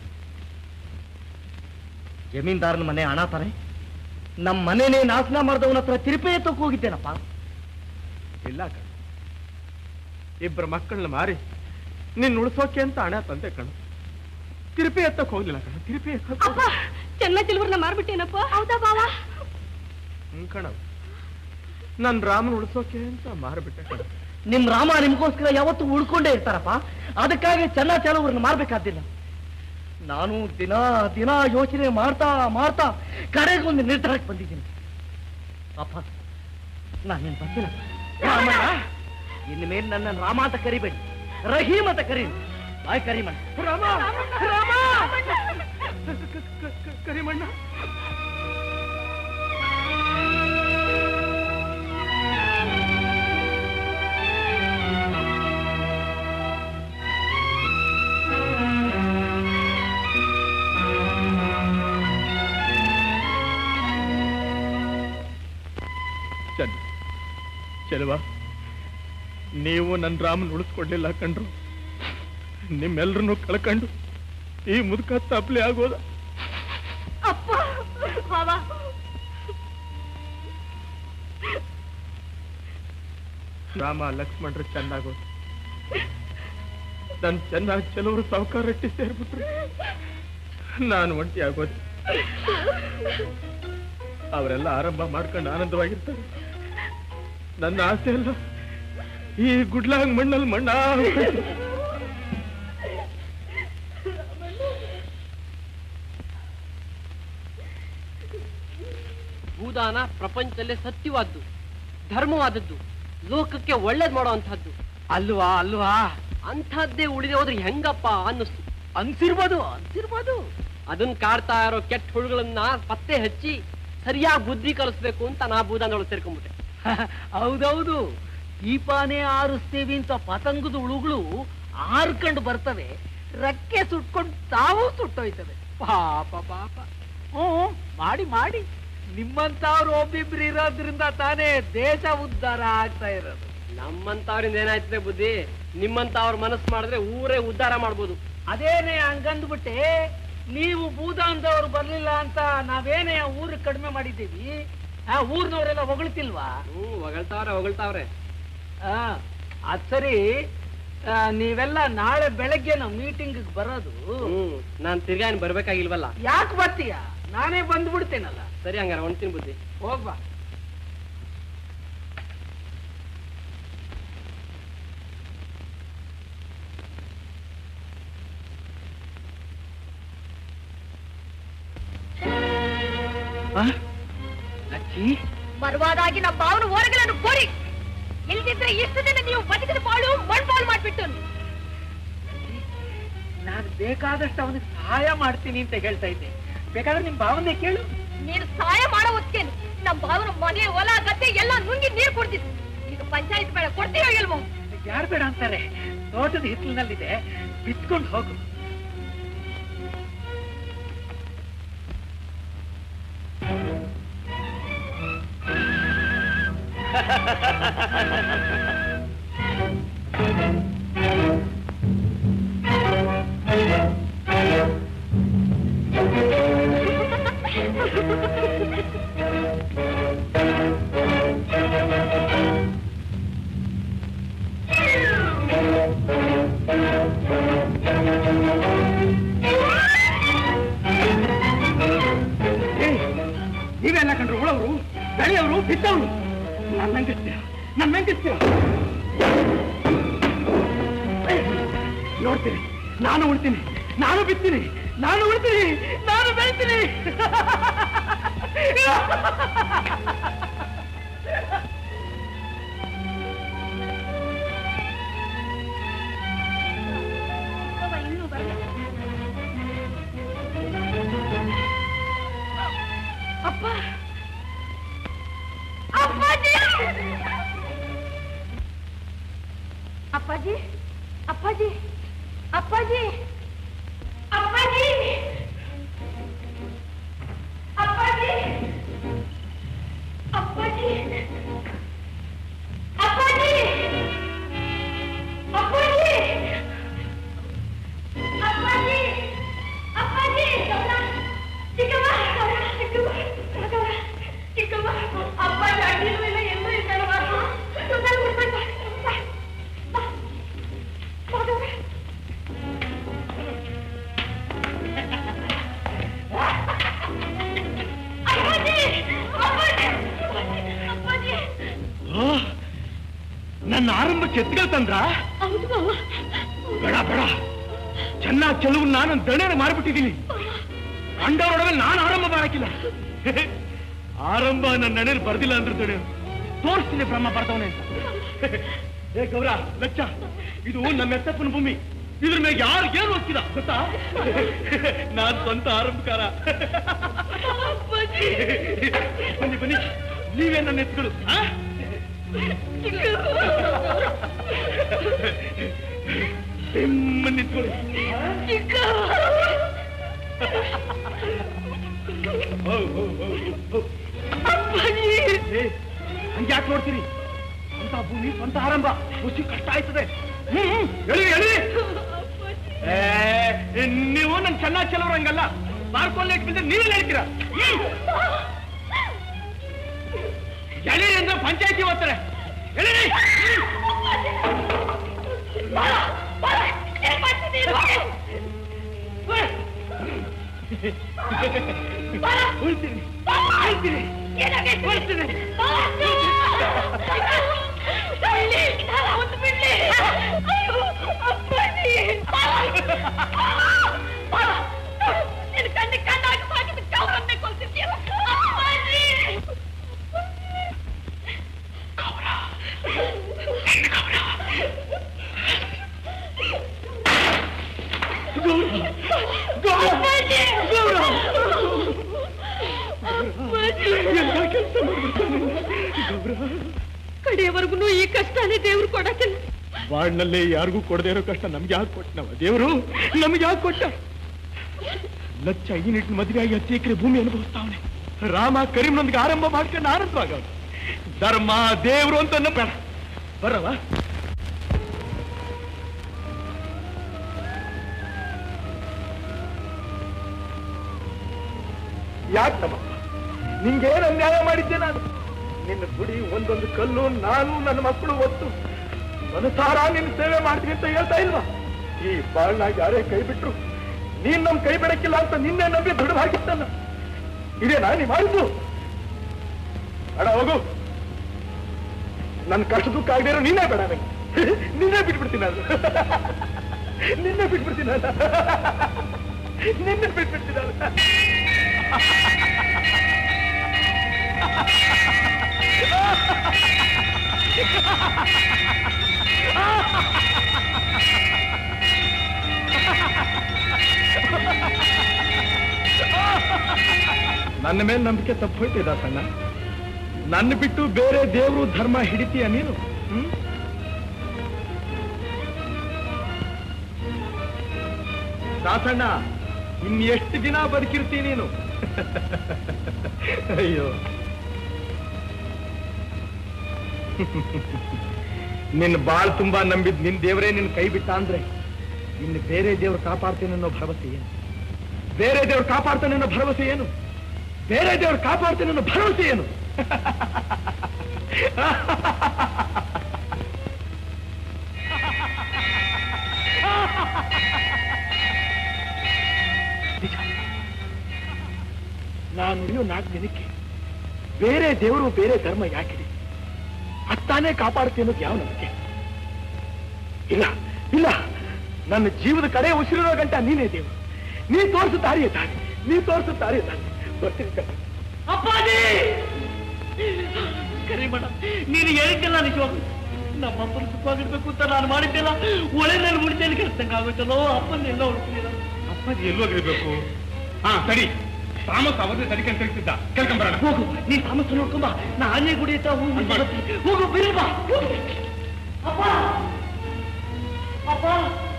ಜಮೀನ್ದಾರನ ಮನೆ ಹಣ ತಾನೆ ನಮ್ಮ ಮನೆನೇ ನಾಶನ ಮಾಡಿದವನ ಹತ್ರ ತಿರುಪೆ ಎತ್ತಕ್ಕೆ ಹೋಗಿದ್ದೇನಪ್ಪ ಇಲ್ಲ ಕಣ ಇಬ್ಬರ ಮಕ್ಕಳನ್ನ ಮಾರಿ ನಿನ್ ಉಳಿಸೋಕೆ ಅಂತ ಹಣ ತಂದೆ ಕಣ ತಿರುಪಿ ಎತ್ತಕ್ ಹೋಗ್ಲಿಲ್ಲ ಕಣ ತಿರುಪಿ ಎತ್ತಕ್ ಅಪ್ಪ ಚೆನ್ನ ಚಿಲ್ವರ್ನ ಮಾರ್ಬಿಟ್ಟೇನಪ್ಪ ಹೌದಾ ಬಾವ ಹ್ಮ್ ಕಣ ನನ್ ರಾಮನ್ ಉಳಿಸೋಕೆ ಅಂತ ಮಾರ್ಬಿಟ್ಟೆ ಕಣ ನಿಮ್ ರಾಮ ನಿಮ್ಗೋಸ್ಕರ ಯಾವತ್ತೂ ಉಳ್ಕೊಂಡೇ ಇರ್ತಾರಪ್ಪ ಅದಕ್ಕಾಗಿ ಚೆನ್ನ ಚೆಲವ್ರನ್ನ ಮಾರ್ಬೇಕಾದಿಲ್ಲ ನಾನು ದಿನ ದಿನ ಯೋಚನೆ ಮಾಡ್ತಾ ಮಾಡ್ತಾ ಕಡೆಗೆ ಒಂದು ನಿರ್ಧಾರಕ್ಕೆ ಬಂದಿದ್ದೀನಿ ಅಪ್ಪ ನಾನೇನ್ ಬರ್ತಿಲ್ಲ ರಾಮಣ್ಣ ಇನ್ನು ಮೇಲೆ ನನ್ನ ರಾಮ ಅಂತ ಕರಿಬೇಡಿ ರಹೀಮ್ ಅಂತ ಕರಿ ಬಾಯ್ ಕರಿಮಣ್ಣ ರಾಮ ರಾಮ ಕರಿಮಣ್ಣ ಚಂದ ಚೆಲುವ ನೀವು ನನ್ನ ರಾಮನ್ ಉಳಿಸ್ಕೊಡ್ಲಿಲ್ಲ ಕಂಡ್ರು ನಿಮ್ಮೆಲ್ರನ್ನೂ ಕಳ್ಕೊಂಡು ಈ ಮುದುಕ ತಪ್ಲೆ ಆಗೋದ ಅಪ್ಪ ಬಾವ ರಾಮ ಲಕ್ಷ್ಮಣರು ಚೆನ್ನಾಗೋದು ನನ್ ಚೆನ್ನಾಗಿ ಕೆಲವರು ಸಾವುಕಾರಟ್ಟಿ ಸೇರ್ಬಿಟ್ರು ನಾನು ಒಂಟಿ ಆಗೋದು ಅವರೆಲ್ಲ ಆರಂಭ ಮಾಡ್ಕೊಂಡು ಆನಂದವಾಗಿರ್ತಾರೆ ನನ್ನ ಆಸೆ ಎಲ್ಲ ಈ ಗುಡ್ಲಾಗ್ ಮಣ್ಣಲ್ಲಿ ಮಣ್ಣ ಭೂದಾನ ಪ್ರಪಂಚದಲ್ಲೇ ಸತ್ಯವಾದ್ದು ಧರ್ಮವಾದದ್ದು ಲೋಕಕ್ಕೆ ಒಳ್ಳೇದ್ ಮಾಡುವಂತಹದ್ದು ಅಲ್ವಾ ಅಲ್ವಾ ಅಂಥದ್ದೇ ಉಳಿದೆ ಹೋದ್ರೆ ಹೆಂಗಪ್ಪ ಅನ್ನಿಸ್ತು ಅನ್ಸಿರ್ಬೋದು ಅನ್ಸಿರ್ಬೋದು ಅದನ್ನ ಕಾಡ್ತಾ ಇರೋ ಕೆಟ್ಟ ಹುಳುಗಳನ್ನ ಪತ್ತೆ ಹಚ್ಚಿ ಸರಿಯಾಗಿ ಬುದ್ಧಿ ಕಲಿಸ್ಬೇಕು ಅಂತ ನಾ ಭೂದಾನದೊಳಗೆ ಸೇರ್ಕೊಂಡ್ಬಿಟ್ಟೆ ಹೌದೌದು ದೀಪಾನೇ ಆರಿಸ್ತೀವಿ ಅಂತ ಪತಂಗದ ಹುಳುಗಳು ಆರ್ಕೊಂಡು ಬರ್ತವೆ ರಕ್ಕೆ ಸುಟ್ಕೊಂಡು ತಾವು ಸುಟ್ಟೋಯ್ತವೆ ಪಾಪ ಪಾಪ ಹ್ಞೂ ಮಾಡಿ ಮಾಡಿ ನಿಮ್ಮಂತವ್ರು ಒಬ್ಬಿಬ್ರು ಇರೋದ್ರಿಂದ ತಾನೇ ದೇಶ ಉದ್ಧಾರ ಆಗ್ತಾ ಇರೋದು ನಮ್ಮಂತವ್ರಿಂದ ಏನಾಯ್ತದೆ ಬುದ್ಧಿ ನಿಮ್ಮಂತವ್ರ ಮನಸ್ಸು ಮಾಡಿದ್ರೆ ಊರೇ ಉದ್ಧಾರ ಮಾಡ್ಬೋದು ಅದೇನೇ ಹಂಗಂದ್ಬಿಟ್ಟೆ ನೀವು ಭೂದಾನದವ್ರು ಬರ್ಲಿಲ್ಲ ಅಂತ ನಾವೇನೇ ಊರು ಕಡಿಮೆ ಮಾಡಿದ್ದೀವಿ ಆ ಊರ್ನವರೆಲ್ಲ ಹೊಗಳ್ತಿಲ್ವಾ ಹ್ಮ್ ಹೊಗಳ್ತಾವ್ರೆ ಹೊಗಳ್ತಾವ್ರೆ ಆ, ಅದ್ ಸರಿ ಆ, ನೀವೆಲ್ಲ ನಾಳೆ ಬೆಳಗ್ಗೆ ನಾವು ಮೀಟಿಂಗ್ ಬರೋದು ಹ್ಮ್ ನಾನ್ ತಿರ್ಗಾ ಏನ್ ಬರ್ಬೇಕಾಗಿಲ್ವಲ್ಲ ಯಾಕೆ ಬರ್ತೀಯ ನಾನೇ ಬಂದ್ಬಿಡ್ತೇನಲ್ಲ ಸರಿ ಹಂಗಾರೆ ಹೊಂಡ್ತೀನಿ ಬುದ್ಧಿ ಹೋಗ್ಬಾ ಅಜ್ಜಿ ಬರುವಾದಾಗಿ ನಮ್ಮ ಭಾವನ ಓರಗಳನ್ನು ಕೋರಿ ಇಲ್ದಿದ್ರೆ ಇಷ್ಟು ದಿನ ನೀವು ಬದುಕಿದ ಬಾಳು ಮಣ್ಪಾಲ್ ಮಾಡ್ಬಿಟ್ಟು ನಾನು ಬೇಕಾದಷ್ಟು ಅವನಿಗೆ ಸಹಾಯ ಮಾಡ್ತೀನಿ ಅಂತ ಹೇಳ್ತಾ ಇದ್ದೆ ಬೇಕಾದ್ರೆ ನಿಮ್ ಭಾವನೆ ಕೇಳು ನೀನು ಸಹಾಯ ಮಾಡೋ ಹೊತ್ತೇನು ನಮ್ಮ ಭಾವನ ಮನೆ ಹೊಲ ಗದ್ದೆ ಎಲ್ಲ ನುಂಗಿ ನೀರು ಕುಡ್ದಿತ್ತು ಈಗ ಪಂಚಾಯತ್ ಬೇಡ ಕೊಡ್ತೀಯೋ ಇಲ್ವೋ ಯಾರು ಬೇಡ ಅಂತಾರೆ ತೋಟದ ಹಿತ್ತಲಿನಲ್ಲಿದೆ ಬಿತ್ಕೊಂಡು ಹೋಗು ನೀವೆಲ್ಲ ಕಂಡ್ರು ಉಳವರು ಬೆಳೆಯವರು ಬಿದ್ದವರು ನನ್ನ ನಂಗಿಸ್ತೀರ ನನ್ನ ನಂಗಿಸ್ತೀರ ನೋಡ್ತೀನಿ ನಾನು ಉಳ್ತೀನಿ ನಾನು ಬಿತ್ತೀನಿ ನಾನು ಉಳ್ತೀನಿ ನಾನು ಬೆಳಿತೀನಿ ಇನ್ನೂ ಬರಲಿಲ್ಲ ಅಪ್ಪ ಅಪ್ಪಾಜಿ ಅಪ್ಪಾಜಿ ಅಪ್ಪಾಜಿ ಅಪ್ಪಾಜಿ ಅಪ್ಪಾಜಿ ಅಪ್ಪಾಜಿ ಅಪ್ಪಾಜಿ ಅಪ್ಪಾಜಿ ಅಪ್ಪಾಜಿ ಅಪ್ಪಾಜಿ ಅಪ್ಪಾಜಿ ಚಿಕ್ಕಮ್ಮ ಚಿಕ್ಕಮ್ಮ ಚಿಕ್ಕಮ್ಮ ಚಿಕ್ಕಮ್ಮ ಅಪ್ಪಾಜಿ ಅಡ್ಡಿಲೂ ಇಲ್ಲ ಎಲ್ಲೂ ಇದ್ದಾರವ ಸುಮ್ಮನೆ ಕೊಡ್ಬೇಕು ಅಪ್ಪಾಜಿ ಅಪ್ಪಾಜಿ ಅಪ್ಪಾಜಿ ನನ್ನ ಆರಂಭಕ್ಕೆ ಎತ್ಗಳು ತಂದ್ರ ಹೌದು ಮಾವ ಬೇಡ ಬೇಡ ಚೆನ್ನಾಗಿ ಚೆಲುವು ನಾನು ದಣೆನ ಮಾರ್ಬಿಟ್ಟಿದ್ದೀನಿ ಕಂಡವರೊಡವೆ ನಾನು ಆರಂಭ ಮಾಡಕ್ಕಿಲ್ಲ ಆರಂಭ ನನ್ನ ನೆನೆಯಲ್ಲಿ ಬರ್ದಿಲ್ಲ ಅಂದ್ರೆ ದಣೆ ತೋರಿಸ್ತೀನಿ ಬ್ರಹ್ಮ ಬರ್ದವನೆ ಅಂತ ಏ ಗೌರ ಲಚ್ಚ ಇದು ನಮ್ಮ ಎತ್ತಪ್ಪನ ಭೂಮಿ ಇದ್ರ ಮೇಲೆ ಯಾರು ಏನು ಹೋಗ್ತಿಲ್ಲ ಗೊತ್ತಾ ನಾನ್ ಸ್ವಂತ ಆರಂಭಕಾರ ಬನ್ನಿ ಬನ್ನಿ ನೀವೇ ನನ್ನ ಎತ್ತುಗಳು ಆ? ನಿಮ್ಮನ್ನ ನಿಂತ್ಕೊಳ್ಳಿ ಹೌ, ಹೌ, ಹೌ, ಹೌ. ಏ, ಹಂಗ್ಯಾಕ್ ನೋಡ್ತೀರಿ ಸ್ವಂತ ಭೂಮಿ ಸ್ವಂತ ಆರಂಭ ಖುಷಿ ಕಷ್ಟ ಆಯ್ತದೆ ಹ್ಮ್ ಹ್ಮ್, ಎಳಿ ಎಳಿ ಏ, ನೀವು ನನ್ ಚೆನ್ನಾಗಿ ಚೆಲವ್ರು ಹಂಗಲ್ಲ ಮಾರ್ಕೊಂಡು ಇಟ್ಬಿಟ್ಟು ನೀವೇ ಹೇಳ್ತೀರಾ ಹ್ಮ್. ಎಳಿ ಅಂದ್ರೆ ಪಂಚಾಯತಿ ಓದ್ತಾರೆ ಎಳಿ ಉಳ್ತೀನಿ ಉಳ್ತೀನಿ ಉಳ್ತೀನಿ ಕಣ್ಣು ಕಣ್ಣಾಗಿ ಸಾಕಿದ ಕೌರನ್ನೇ ಕೊಲ್ತಿದ್ಯಲ್ಲ ದೇವ್ರ ಕಡೆಯವರೆಗೂ ಈ ಕಷ್ಟನೇ ದೇವ್ರು ಕೊಡಕ್ಕಿಲ್ಲ ಬಾಳ್ನಲ್ಲೇ ಯಾರಿಗೂ ಕೊಡದೇ ಇರೋ ಕಷ್ಟ ನಮ್ಗೆ ಯಾಕೆ ಕೊಟ್ಟನವ ದೇವರು ನಮ್ಗೆ ಯಾಕೆ ಕೊಟ್ಟ ಲಚ್ಚ ಈ ನಿಟ್ಟಿನ ಮದುವೆ ಆಗಿ ಹತ್ತು ಎಕರೆ ಭೂಮಿ ಅನುಭವಿಸ್ತಾವನೆ ರಾಮ ಕರೀಮ್ನೊಂದಿಗೆ ಆರಂಭ ಮಾಡ್ಕೊಂಡು ಆನಂದವಾಗ ಧರ್ಮ ದೇವ್ರು ಅಂತ ಬೇಡ ಬರವ ಯಾಕೆ ನಮ್ಮಪ್ಪ ನಿಂಗೇನು ಅನ್ಯಾಯ ಮಾಡಿದ್ದೆ ನಾನು ನಿನ್ನ ಗುಡಿ ಒಂದೊಂದು ಕಲ್ಲು ನಾನು ನನ್ನ ಮಕ್ಕಳು ಒತ್ತು ಮನಸಾರ ನಿನ್ನ ಸೇವೆ ಮಾಡ್ತೀನಿ ಅಂತ ಹೇಳ್ತಾ ಇಲ್ವಾ ಈ ಬಾಳ್ನಾಗ ಯಾರೇ ಕೈ ಬಿಟ್ರು ನೀನ್ ನಮ್ ಕೈ ಬಿಡಕ್ಕಿಲ್ಲ ಅಂತ ನಿನ್ನೆ ನಂಬಿ ದೃಢವಾಗಿತ್ತಲ್ಲ ಇದೇ ನಾನಿ ಮಾಡಿದ್ದು ಅಡ ಹೋಗು ನನ್ನ ಕಷ್ಟ ದುಃಖ ಆಗದೆ ಇರೋ ನೀನೇ ಬೇಡ ನಂಗೆ ನಿನ್ನೆ ಬಿಟ್ಬಿಡ್ತೀನಿ ನಾನು ನಿನ್ನೆ ಬಿಟ್ಬಿಡ್ತೀನಿ ನಾನು ನಿನ್ನೆ ಬಿಟ್ಬಿಡ್ತೀನಿ ನಾನು ನನ್ನ ಮೇಲೆ ನಂಬಿಕೆ ತಪ್ಪು ಹೋಯ್ತು ದಾಸಣ್ಣ ನನ್ನ ಬಿಟ್ಟು ಬೇರೆ ದೇವರು ಧರ್ಮ ಹಿಡಿತೀಯ ನೀನು ಹ್ಮ್ ದಾಸಣ್ಣ ಇನ್ ಎಷ್ಟು ದಿನ ಬದುಕಿರ್ತೀನಿ ನೀನು ಅಯ್ಯೋ ನಿನ್ನ ಬಾಳ್ ತುಂಬಾ ನಂಬಿದ್ ನಿನ್ ದೇವರೇ ನಿನ್ ಕೈ ಬಿಟ್ಟ ಅಂದ್ರೆ ಇನ್ನು ಬೇರೆ ದೇವ್ರು ಕಾಪಾಡ್ತೇನೆ ಅನ್ನೋ ಭರವಸೆ ಏನು ಬೇರೆ ದೇವ್ರು ಕಾಪಾಡ್ತಾನೆ ಅನ್ನೋ ಭರವಸೆ ಏನು ಬೇರೆ ದೇವ್ರು ಕಾಪಾಡ್ತೇನೆ ಅನ್ನೋ ಭರವಸೆ ಏನು ನಿಜ. ನಾನು ನುಡಿಯೋ ನಾಲ್ಕು ದಿನಕ್ಕೆ ಬೇರೆ ದೇವರು ಬೇರೆ ಧರ್ಮ ಯಾಕಿದೆ ಅತ್ತಾನೇ ಕಾಪಾಡ್ತೀನಿ ಅನ್ನೋದು ಯಾವ ನಂಬಿಕೆ ಇಲ್ಲ ಇಲ್ಲ ನನ್ನ ಜೀವದ ಕಡೆ ಉಸಿರಿರೋ ಗಂಟ ನೀನೇ ದೇವರು ನೀ ತೋರಿಸು ದಾರಿಯೇ ದಾರಿ ನೀ ತೋರಿಸು ದಾರಿಯೇ ದಾರಿ ಬರ್ತೀನಿ ಕಣೆ. ಅಪ್ಪಾಜಿ ಕರಿಮಣ ನೀನು ಹೇಳಿದ್ದೆಲ್ಲ ನಿಜವಾಗ್ಲು ನಮ್ಮ ಅಪ್ಪನ ಸುಖವಾಗಿರ್ಬೇಕು ಅಂತ ನಾನು ಮಾಡಿದ್ದೆಲ್ಲ ಒಳ್ಳೆನಲ್ಲಿ ಮುಡಿತೇನೆ ಕೆಲ್ಸಂಗೆ ಆಗುತ್ತಲ್ಲೋ ಅಪ್ಪನ ಎಲ್ಲ ಹುಡುಕಿಲ್ಲ ಅಪ್ಪಾಜಿ ಎಲ್ಲೋಗಿರ್ಬೇಕು ಹಾ ಸರಿ ತಾಮಸ್ ಅವಧಿ ತಡಿಕೊಂಡು ಕಳಿಸಿದ್ದ ಕೇಳ್ಕೊಂಬರೋಣ ಹೋಗು ನೀನ್ ತಾಮಸ ನೋಡ್ಕೊಂಬ ನಾ ಆನೆ ಗುಡಿ ಹತ್ರ ಹೋಗಿ ಬರ್ತೀನಿ. ಹೋಗು ಬಿರುಬ ಅಪ್ಪ ಅಪ್ಪ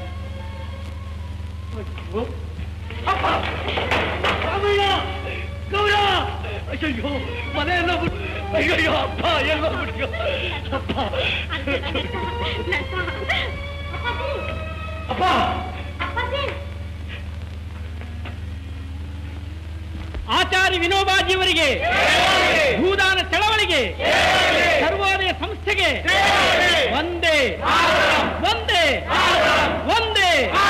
ಅಯ್ಯೋ. ಅಪ್ಪ ರಾಮಯ್ಯ ಗೌರ ಅಯ್ಯೋ ಮನೆಯೆಲ್ಲ ಬಿಟ್ಟು ಅಯ್ಯೋ ಅಪ್ಪ ಎಲ್ಲ ಬಿಟ್ಟು ಅಪ್ಪ ಅಪ್ಪ ಆಚಾರ್ಯ ವಿನೋಬಾಜಿಯವರಿಗೆ ಭೂದಾನ ಚಳವಳಿಗೆ ಸರ್ವೋದಯ ಸಂಸ್ಥೆಗೆ ಒಂದೇ ಒಂದೇ ಒಂದೇ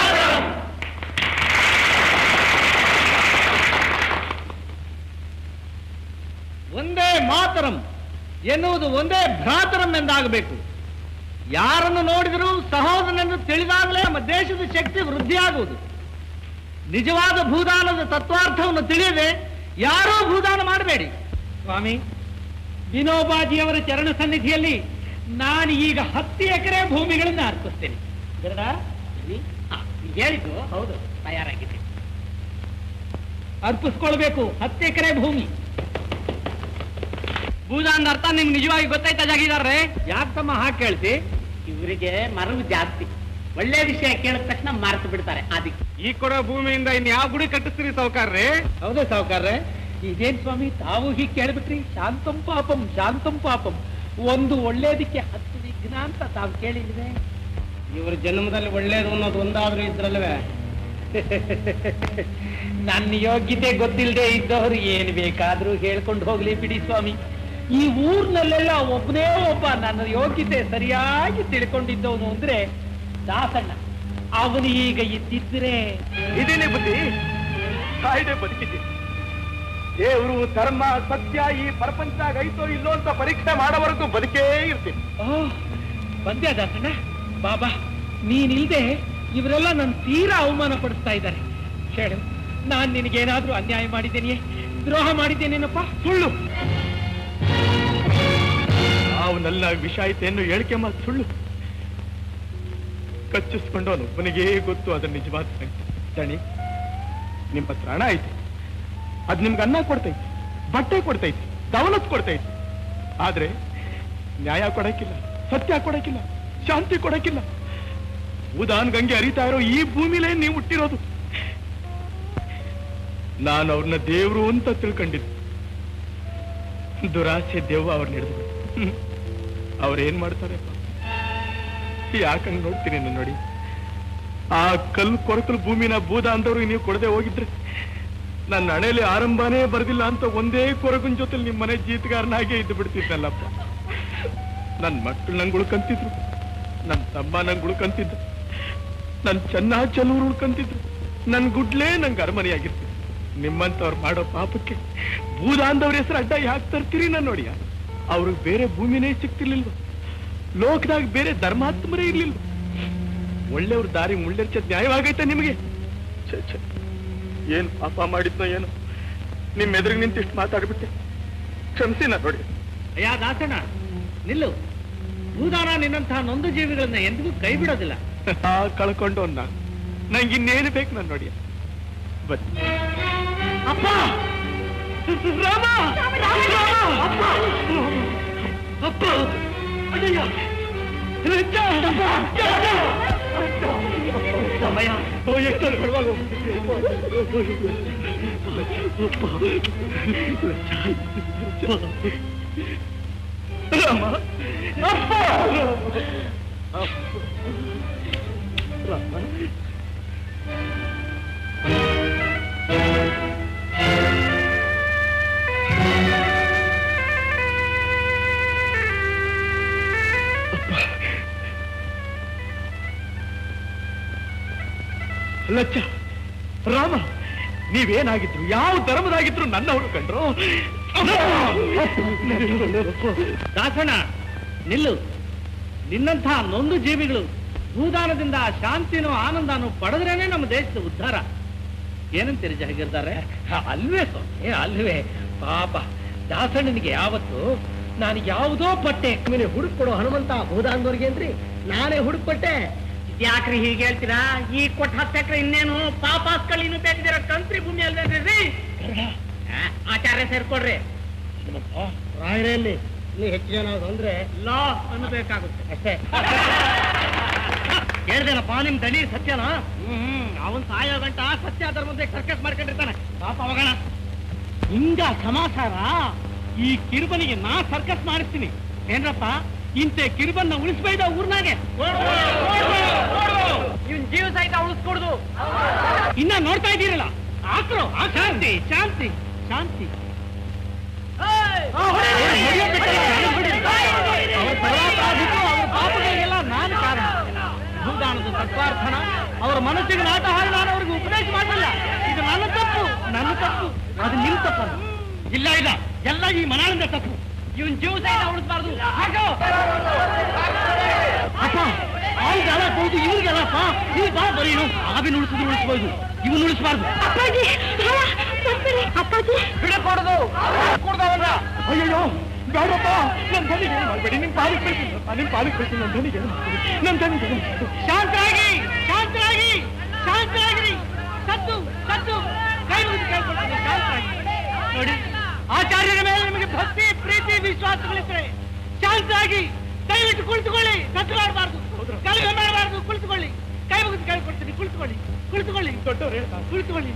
ಒಂದೇ ಮಾತರಂ ಎನ್ನುವುದು ಒಂದೇ ಭ್ರಾತರಂ ಎಂದಾಗಬೇಕು ಯಾರನ್ನು ನೋಡಿದರೂ ಸಹೋದರನೆಂದು ತಿಳಿದಾಗಲೇ ನಮ್ಮ ದೇಶದ ಶಕ್ತಿ ವೃದ್ಧಿಯಾಗುವುದು ನಿಜವಾದ ಭೂದಾನದ ತತ್ವಾರ್ಥವನ್ನು ತಿಳಿಯದೆ ಯಾರೂ ಭೂದಾನ ಮಾಡಬೇಡಿ ಸ್ವಾಮಿ ವಿನೋಬಾಜಿಯವರ ಚರಣ ಸನ್ನಿಧಿಯಲ್ಲಿ ನಾನು ಈಗ ಹತ್ತು ಎಕರೆ ಭೂಮಿಗಳನ್ನು ಅರ್ಪಿಸ್ತೇನೆ ಗರುಡ, ಇಲ್ಲಿ? ಆ, ನೀನ್ ಹೇಳಿದ್ದು ಹೌದು ತಯಾರಾಗಿದೆ ಅರ್ಪಿಸ್ಕೊಳ್ಬೇಕು ಹತ್ತು ಎಕರೆ ಭೂಮಿ ಭೂದಾನದ ಅರ್ಥ ನಿಮ್ಗೆ ನಿಜವಾಗಿ ಗೊತ್ತಾಯ್ತಾ ಜಾಗಿದಾರ್ರೆ ಯಾಕೆ ತಮ್ಮ ಹಾಗೆ ಕೇಳ್ತಿ ಇವರಿಗೆ ಮರವು ಜಾಸ್ತಿ ಒಳ್ಳೆ ವಿಷಯ ಕೇಳಿದ ತಕ್ಷಣ ಮರೆತು ಬಿಡ್ತಾರೆ ಅದಕ್ಕೆ ಈ ಕೊಡೋ ಭೂಮಿಯಿಂದ ಇನ್ ಯಾವ ಗುಡಿ ಕಟ್ಟಿಸ್ತೀರಿ ಸಾವುಕಾರ್ರೆ ಹೌದೇ ಸಾವುಕಾರ್ರೆ ಇದೇನ್ ಸ್ವಾಮಿ ತಾವು ಹೀಗೆ ಕೇಳ್ಬಿಟ್ರಿ ಶಾಂತಂ ಪಾಪಂ ಶಾಂತಂ ಪಾಪಂ ಒಂದು ಒಳ್ಳೇದಕ್ಕೆ ಹತ್ತು ವಿಘ್ನ ಅಂತ ತಾವು ಕೇಳಿಲ್ವೇ ಇವ್ರ ಜನ್ಮದಲ್ಲಿ ಒಳ್ಳೇದು ಅನ್ನೋದು ಒಂದಾದ್ರೂ ಇದ್ರಲ್ವೇ ನನ್ನ ಯೋಗ್ಯತೆ ಗೊತ್ತಿಲ್ಲದೆ ಇದ್ದವರು ಏನ್ ಬೇಕಾದ್ರೂ ಹೇಳ್ಕೊಂಡು ಹೋಗ್ಲಿ ಬಿಡಿ ಸ್ವಾಮಿ ಈ ಊರ್ನಲ್ಲೆಲ್ಲ ಒಬ್ಬನೇ ಒಬ್ಬ ನನ್ನ ಯೋಗ್ಯತೆ ಸರಿಯಾಗಿ ತಿಳ್ಕೊಂಡಿದ್ದವನು ಅಂದ್ರೆ ದಾಸಣ್ಣ ಅವನು ಈಗ ಇದ್ದಿದ್ರೆ ಇದೇನೆ ಬುದ್ಧಿ ಕಾಯ್ದೆ ಬದುಕಿದ್ದೆ ದೇವರು ಧರ್ಮ ಸತ್ಯ ಈ ಪ್ರಪಂಚದಾಗ ಐತೋ ಇಲ್ಲೋ ಅಂತ ಪರೀಕ್ಷೆ ಮಾಡೋವರೆಗೂ ಬದುಕೇ ಇರ್ತೀನಿ ಓಹ್ ಬಂದ್ಯಾ ದಾಸಣ್ಣ ಬಾಬಾ ನೀನಿಲ್ದೆ ಇವರೆಲ್ಲ ನನ್ನ ತೀರಾ ಅವಮಾನ ಪಡಿಸ್ತಾ ಇದ್ದಾರೆ ಹೇಳು ನಾನ್ ನಿನಗೇನಾದ್ರೂ ಅನ್ಯಾಯ ಮಾಡಿದ್ದೇನೆಯೇ ದ್ರೋಹ ಮಾಡಿದ್ದೇನೇನಪ್ಪ ಸುಳ್ಳು ನಾವು ನನ್ನ ವಿಷಾಯಿತೆಯನ್ನು ಹೇಳಿಕೆ ಮಾತು ಸುಳ್ಳು ಕಚ್ಚಿಸ್ಕೊಂಡವನು ಒಬ್ಬನಿಗೇ ಗೊತ್ತು ಅದನ್ನ ನಿಜವಾದ ಸಂಗತಿ. ದಣಿ ನಿಮ್ಮ ಹತ್ರ ಹಣ ಐತಿ ಅದ್ ನಿಮ್ಗೆ ಅನ್ನ ಕೊಡ್ತೈತಿ ಬಟ್ಟೆ ಕೊಡ್ತೈತಿ ದವಲತ್ ಕೊಡ್ತೈತಿ ಆದ್ರೆ ನ್ಯಾಯ ಕೊಡಕ್ಕಿಲ್ಲ ಸತ್ಯ ಕೊಡಕ್ಕಿಲ್ಲ ಶಾಂತಿ ಕೊಡಕ್ಕಿಲ್ಲ ಭೂದಾನ್ ಗಂಗೆ ಹರಿತಾ ಇರೋ ಈ ಭೂಮಿಲೇ ನೀವು ಹುಟ್ಟಿರೋದು ನಾನು ಅವ್ರನ್ನ ದೇವ್ರು ಅಂತ ತಿಳ್ಕೊಂಡಿದ್ದೆ ದುರಾಸೆ ದೇವ ಅವ್ರನ್ನ ಹಿಡಿದು ಅವ್ರೇನ್ ಮಾಡ್ತಾರೆ ಯಾಕಂಗ್ ನೋಡ್ತೀನಿ ನಾನು ನೋಡಿ ಆ ಕಲ್ಲು ಕೊರಕಲು ಭೂಮಿನ ಬೂದ ಅಂದವ್ರಿಗೆ ನೀವು ಕೊಡದೆ ಹೋಗಿದ್ರೆ ನನ್ನ ಹಣೆಯಲ್ಲಿ ಆರಂಭನೇ ಬರ್ದಿಲ್ಲ ಅಂತ ಒಂದೇ ಕೊರಗನ್ ಜೊತೆ ನಿಮ್ಮ ಮನೆ ಜೀತಗಾರನಾಗೆ ಇದ್ದು ಬಿಡ್ತಿದ್ನಲ್ಲಪ್ಪ ನನ್ ಮಕ್ಕಳು ನಂಗೆ ಉಳ್ಕಂತಿದ್ರು ನನ್ ತಮ್ಮ ನಂಗೆ ಉಳ್ಕಂತಿದ್ದ ನನ್ ಚೆನ್ನ ಚೆಲೂರು ಉಳ್ಕಂತಿದ್ರು ನನ್ ಗುಡ್ಲೇ ನಂಗೆ ಅರಮನೆಯಾಗಿತ್ತು ನಿಮ್ಮಂತವ್ರು ಮಾಡೋ ಪಾಪಕ್ಕೆ ಬೂದ ಅಂದವ್ರ ಹೆಸರು ಅಡ್ಡ ಯಾಕೆ ತರ್ತೀರಿ ನಾನು ನೋಡಿ ಅವ್ರಿಗೆ ಬೇರೆ ಭೂಮಿನೇ ಸಿಕ್ತಿರ್ಲಿಲ್ವ ಲೋಕದಾಗ ಬೇರೆ ಧರ್ಮಾತ್ಮರೇ ಇರ್ಲಿಲ್ವ ಒಳ್ಳೆಯವ್ರ ದಾರಿ ಮುಳ್ಳೆರ್ಚದ್ ನ್ಯಾಯವಾಗೈತೆ ನಿಮಗೆ ಛೆ, ಛೆ. ಏನ್ ಪಾಪ ಮಾಡಿದ್ನೋ ಏನೋ ನಿಮ್ ಎದುರಿಗೆ ನಿಂತಿಷ್ಟು ಮಾತಾಡ್ಬಿಟ್ಟೆ ಕ್ಷಮಿಸಿ ನಾ ನೋಡಿ ಅಯ್ಯ ದಾಸಣ್ಣ ನಿಲ್ಲು ಭೂದಾನ ನಿನ್ನಂತಹ ನೊಂದು ಜೀವಿಗಳನ್ನ ಎಂದಿಗೂ ಕೈ ಬಿಡೋದಿಲ್ಲ ಆ ಕಳ್ಕೊಂಡು ಅನ್ನ ನಂಗೆ ಇನ್ನೇನು ಬೇಕು ನಾನು ನೋಡಿ ಬನ್ನಿ ಅಪ್ಪ ರಾಮ ಅಪ್ಪ ಅಪ್ಪ ಅಯ್ಯಯ್ಯ ರಜ್ಜ! ಸಮಯ ಓ, ಎಷ್ಟು ಬಡವಾಗ ರಾಮ ಅಪ್ಪ ರಾಮ ಲಚ್ಚ ರಾಮ ನೀವೇನಾಗಿದ್ರು ಯಾವ ಧರ್ಮದಾಗಿದ್ರು ನನ್ನವರು ಕಂಡ್ರು ದಾಸಣ್ಣ ನಿಲ್ಲು ನಿನ್ನಂತಹ ನೊಂದು ಜೀವಿಗಳು ಭೂದಾನದಿಂದ ಶಾಂತಿನೋ ಆನಂದನೋ ಪಡೆದ್ರೇನೆ ನಮ್ಮ ದೇಶದ ಉದ್ಧಾರ ಏನಂತೀರಿ ಜಹಗೀರ್ದಾರೆ ಅಲ್ವೇ ಸ್ವಾಮಿ ಅಲ್ವೇ ಪಾಪ ದಾಸಣ್ಣನಿಗೆ ಯಾವತ್ತು ನಾನು ಯಾವುದೋ ಪಟ್ಟೆ ಮೇಲೆ ಹುಡುಕೊಡೋ ಹನುಮಂತ ಭೂದಾಂದವ್ರಿಗೆ ಅಂದ್ರಿ ನಾನೇ ಹುಡುಕ್ಕೊಟ್ಟೆ ಯಾಕ್ರಿ ಹೀಗೆ ಹೇಳ್ತೀರಾ ಈ ಕೊಟ್ಟ ಹತ್ತು ಎಕರೆ ಇನ್ನೇನು ಪಾಪಾಸ್ಕಳಿನೂ ಬೇಕಿದಿರೋ ಕಂತ್ರಿ ಭೂಮಿ ಅಲ್ವೇನ್ರಿ ಆಚಾರ್ಯ ಸೇರ್ಕೊಡ್ರಿ ರಾಯರಲ್ಲಿ ಇಲ್ಲಿ ಹೆಚ್ಚು ಜನ ಅಂದ್ರೆ ಲಾ ಅನ್ನಬೇಕಾಗುತ್ತೆ ಅಷ್ಟೇ ಹೇಳ್ದೇನಪ್ಪ ನಿಮ್ ದಣಿ ಸತ್ಯನಾ ಹ್ಮ್ ಅವನ್ ಸಾಯೋ ಗಂಟ ಸತ್ಯ ಧರ್ಮದ ಸರ್ಕಸ್ ಮಾಡ್ಕೊಂಡಿರ್ತಾನೆ ಪಾಪ ಹೋಗೋಣ ಹಿಂಗ ಸಮಾಚಾರ ಈ ಕಿರುಬನಿಗೆ ನಾ ಸರ್ಕಸ್ ಮಾಡಿಸ್ತೀನಿ ಏನ್ರಪ್ಪ ಇಂತೆ ಕಿರುಬನ್ನ ಉಳಿಸ್ಬೈದ ಊರ್ನಾಗೆ ಇವನ್ ಜೀವ ಸಹಿತ ಉಳಿಸ್ಕೊಡ್ದು ಇನ್ನ ನೋಡ್ತಾ ಇದ್ದೀರಲ್ಲ ಆಕ್ರೋ ಆ ಶಾಂತಿ ಶಾಂತಿ ಶಾಂತಿ ಅವ್ರ ಸರ್ವಾಪರಾಧಿಗಳು, ಅವ್ರ ಪಾಪಗಳಿಗೆಲ್ಲ ನಾನು ಕಾರಣ ಭೂದಾನದ ತತ್ವಾರ್ಥನ ಅವರ ಮನಸ್ಸಿಗೆ ನಾಟ ಹಾಳಿ ನಾನು ಅವ್ರಿಗೆ ಉಪದೇಶ ಮಾಡಿಲ್ಲ ಇದು ನನ್ನ ತಪ್ಪು ನನ್ನ ತಪ್ಪು ಅದು ನಿಮ್ ತಪ್ಪಲ್ಲ ಇಲ್ಲ ಇಲ್ಲ ಎಲ್ಲ ಈ ಮನಾಳಿಂದ ತಪ್ಪು ಇವನ್ ಜೀವ ಸಹಿತ ಉಳಿಸಬಾರ್ದು ಅಪ್ಪ ಅವ್ರಿಗೆಲ್ಲ ಹೋಗಿ ಇವ್ರಿಗೆಲ್ಲಪ್ಪ ನೀವು ಬಾ ಬರೀ ಆವಿನ ಉಳಿಸಿದ್ರು ಉಳಿಸ್ಬೋದು ಇವನ್ ಉಳಿಸಬಾರ್ದು ಅಪ್ಪಾಜಿ ಅಪ್ಪಾಜಿ ಬಿಡಕೊಡದು ಕೊಡ್ದವಲ್ಲ ಅಯ್ಯೋ ಬೇಡಪ್ಪ ನನ್ನ ಧನಿಗೆ ಏನು ಮಾಡಬೇಡಿ ನಿಮ್ ಪಾಲಿಗೆ ಬರ್ತೀನಿ ನಿಮ್ ಪಾಲಿಗೆ ಬರ್ತೀನಿ ನನ್ನ ಧನಿಗೆ ಏನು ಮಾಡ್ಬೇಡಿ. ನನ್ನ ಧನಿಗೆ ಏನು ಮಾಡ್ಬೇಡಿ. ಶಾಂತರಾಗಿ ಶಾಂತರಾಗಿ ಶಾಂತರಾಗಿರಿ ಸತ್ತು ಸತ್ತು ಕೈ ಮುಗಿದು ಕೇಳ್ಕೊಳ್ತೀನಿ ಶಾಂತರಾಗಿ ನೋಡಿ ಆಚಾರ್ಯರ ಮೇಲೆ ನಿಮಗೆ ಭಕ್ತಿ ಪ್ರೀತಿ ವಿಶ್ವಾಸಗಳಿದ್ರೆ ಶಾಂತರಾಗಿ ದಯವಿಟ್ಟು ಕುಳಿತುಕೊಳ್ಳಿ ಸತ್ತು ಮಾಡಬಾರ್ದು ಕಲಿಗೆ ಮಾಡಬಾರ್ದು ಕುಳಿತುಕೊಳ್ಳಿ ಕೈ ಮುಗಿದು ಕೇಳ್ಕೊಳ್ತೀನಿ ಕುಳಿತುಕೊಳ್ಳಿ ಕುಳಿತುಕೊಳ್ಳಿ ದೊಡ್ಡವ್ರು ಹೇಳ್ತಾರೆ ಕುಳಿತುಕೊಳ್ಳಿ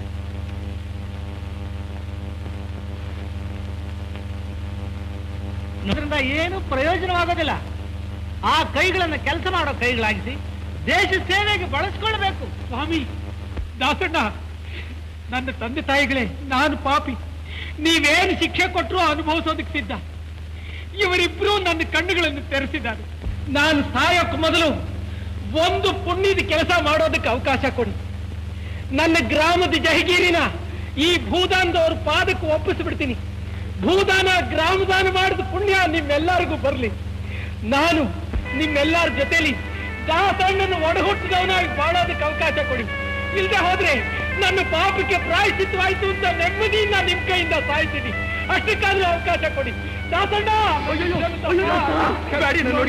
ಅದರಿಂದ ಏನು ಪ್ರಯೋಜನವಾಗೋದಿಲ್ಲ ಆ ಕೈಗಳನ್ನ ಕೆಲಸ ಮಾಡೋ ಕೈಗಳಾಗಿಸಿ ದೇಶ ಸೇವೆಗೆ ಬಳಸ್ಕೊಳ್ಬೇಕು ಸ್ವಾಮಿ ದಾಸಣ್ಣ ನನ್ನ ತಂದೆ ತಾಯಿಗಳೇ ನಾನು ಪಾಪಿ ನೀವೇನು ಶಿಕ್ಷೆ ಕೊಟ್ಟರು ಅನುಭವಿಸೋದಕ್ಕೆ ಸಿದ್ಧ ಇವರಿಬ್ರು ನನ್ನ ಕಣ್ಣುಗಳನ್ನು ತೆರೆಸಿದ್ದಾರೆ ನಾನು ಸಾಯೋಕ್ ಮೊದಲು ಒಂದು ಪುಣ್ಯದ ಕೆಲಸ ಮಾಡೋದಕ್ಕೆ ಅವಕಾಶ ಕೊಡಿ ನನ್ನ ಗ್ರಾಮದ ಜಹಗೀರಿನ ಈ ಭೂದಾನದವ್ರ ಪಾದಕ್ಕೆ ಒಪ್ಪಿಸ್ಬಿಡ್ತೀನಿ ಭೂದಾನ ಗ್ರಾಮದಾನ ಮಾಡಿದ ಪುಣ್ಯ ನಿಮ್ಮೆಲ್ಲರಿಗೂ ಬರ್ಲಿ ನಾನು ನಿಮ್ಮೆಲ್ಲರ ಜೊತೆಲಿ ದಾಸಣ್ಣನ ಒಡಹುಟ್ಟಿದವನಾಗಿ ಬಾಳೋದಕ್ಕೆ ಅವಕಾಶ ಕೊಡಿ ಇಲ್ಲದೆ ಹೋದ್ರೆ ನನ್ನ ಪಾಪಕ್ಕೆ ಪ್ರಾಯಶ್ಚಿತ್ತವಾಯ್ತು ಅಂತ ನೆಮ್ಮದಿಯಿಂದ ನಿಮ್ ಕೈಯಿಂದ ಸಾಯ್ತೀನಿ ಅಷ್ಟಕ್ಕಾದ್ರೂ ಅವಕಾಶ ಕೊಡಿ ದಾಸಣ್ಣ ಗಾಡಿ ನೋಡಿ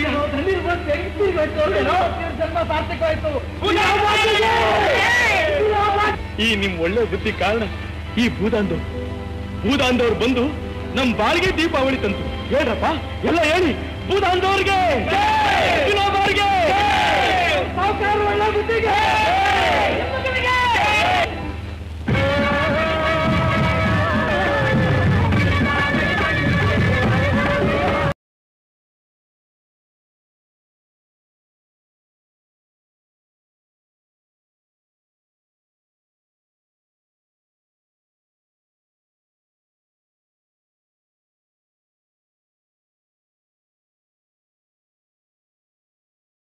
ಈ ನಿಮ್ ಒಳ್ಳೆ ಬುದ್ಧಿ ಕಾರಣ ಈ ಭೂದಾಂದವ್ರು ಭೂದಾಂದವ್ರು ಬಂದು ನಮ್ ಬಾಳಿಗೆ ದೀಪಾವಳಿ ತಂತು ಹೇಳ್ರಪ್ಪ ಎಲ್ಲ ಹೇಳಿ ಭೂದಾನದವ್ರಿಗೆ ವಿನೋದವ್ರಿಗೆ ಸಾವುಕಾರ ಒಳ್ಳೆ ಬುದ್ಧಿಗೆ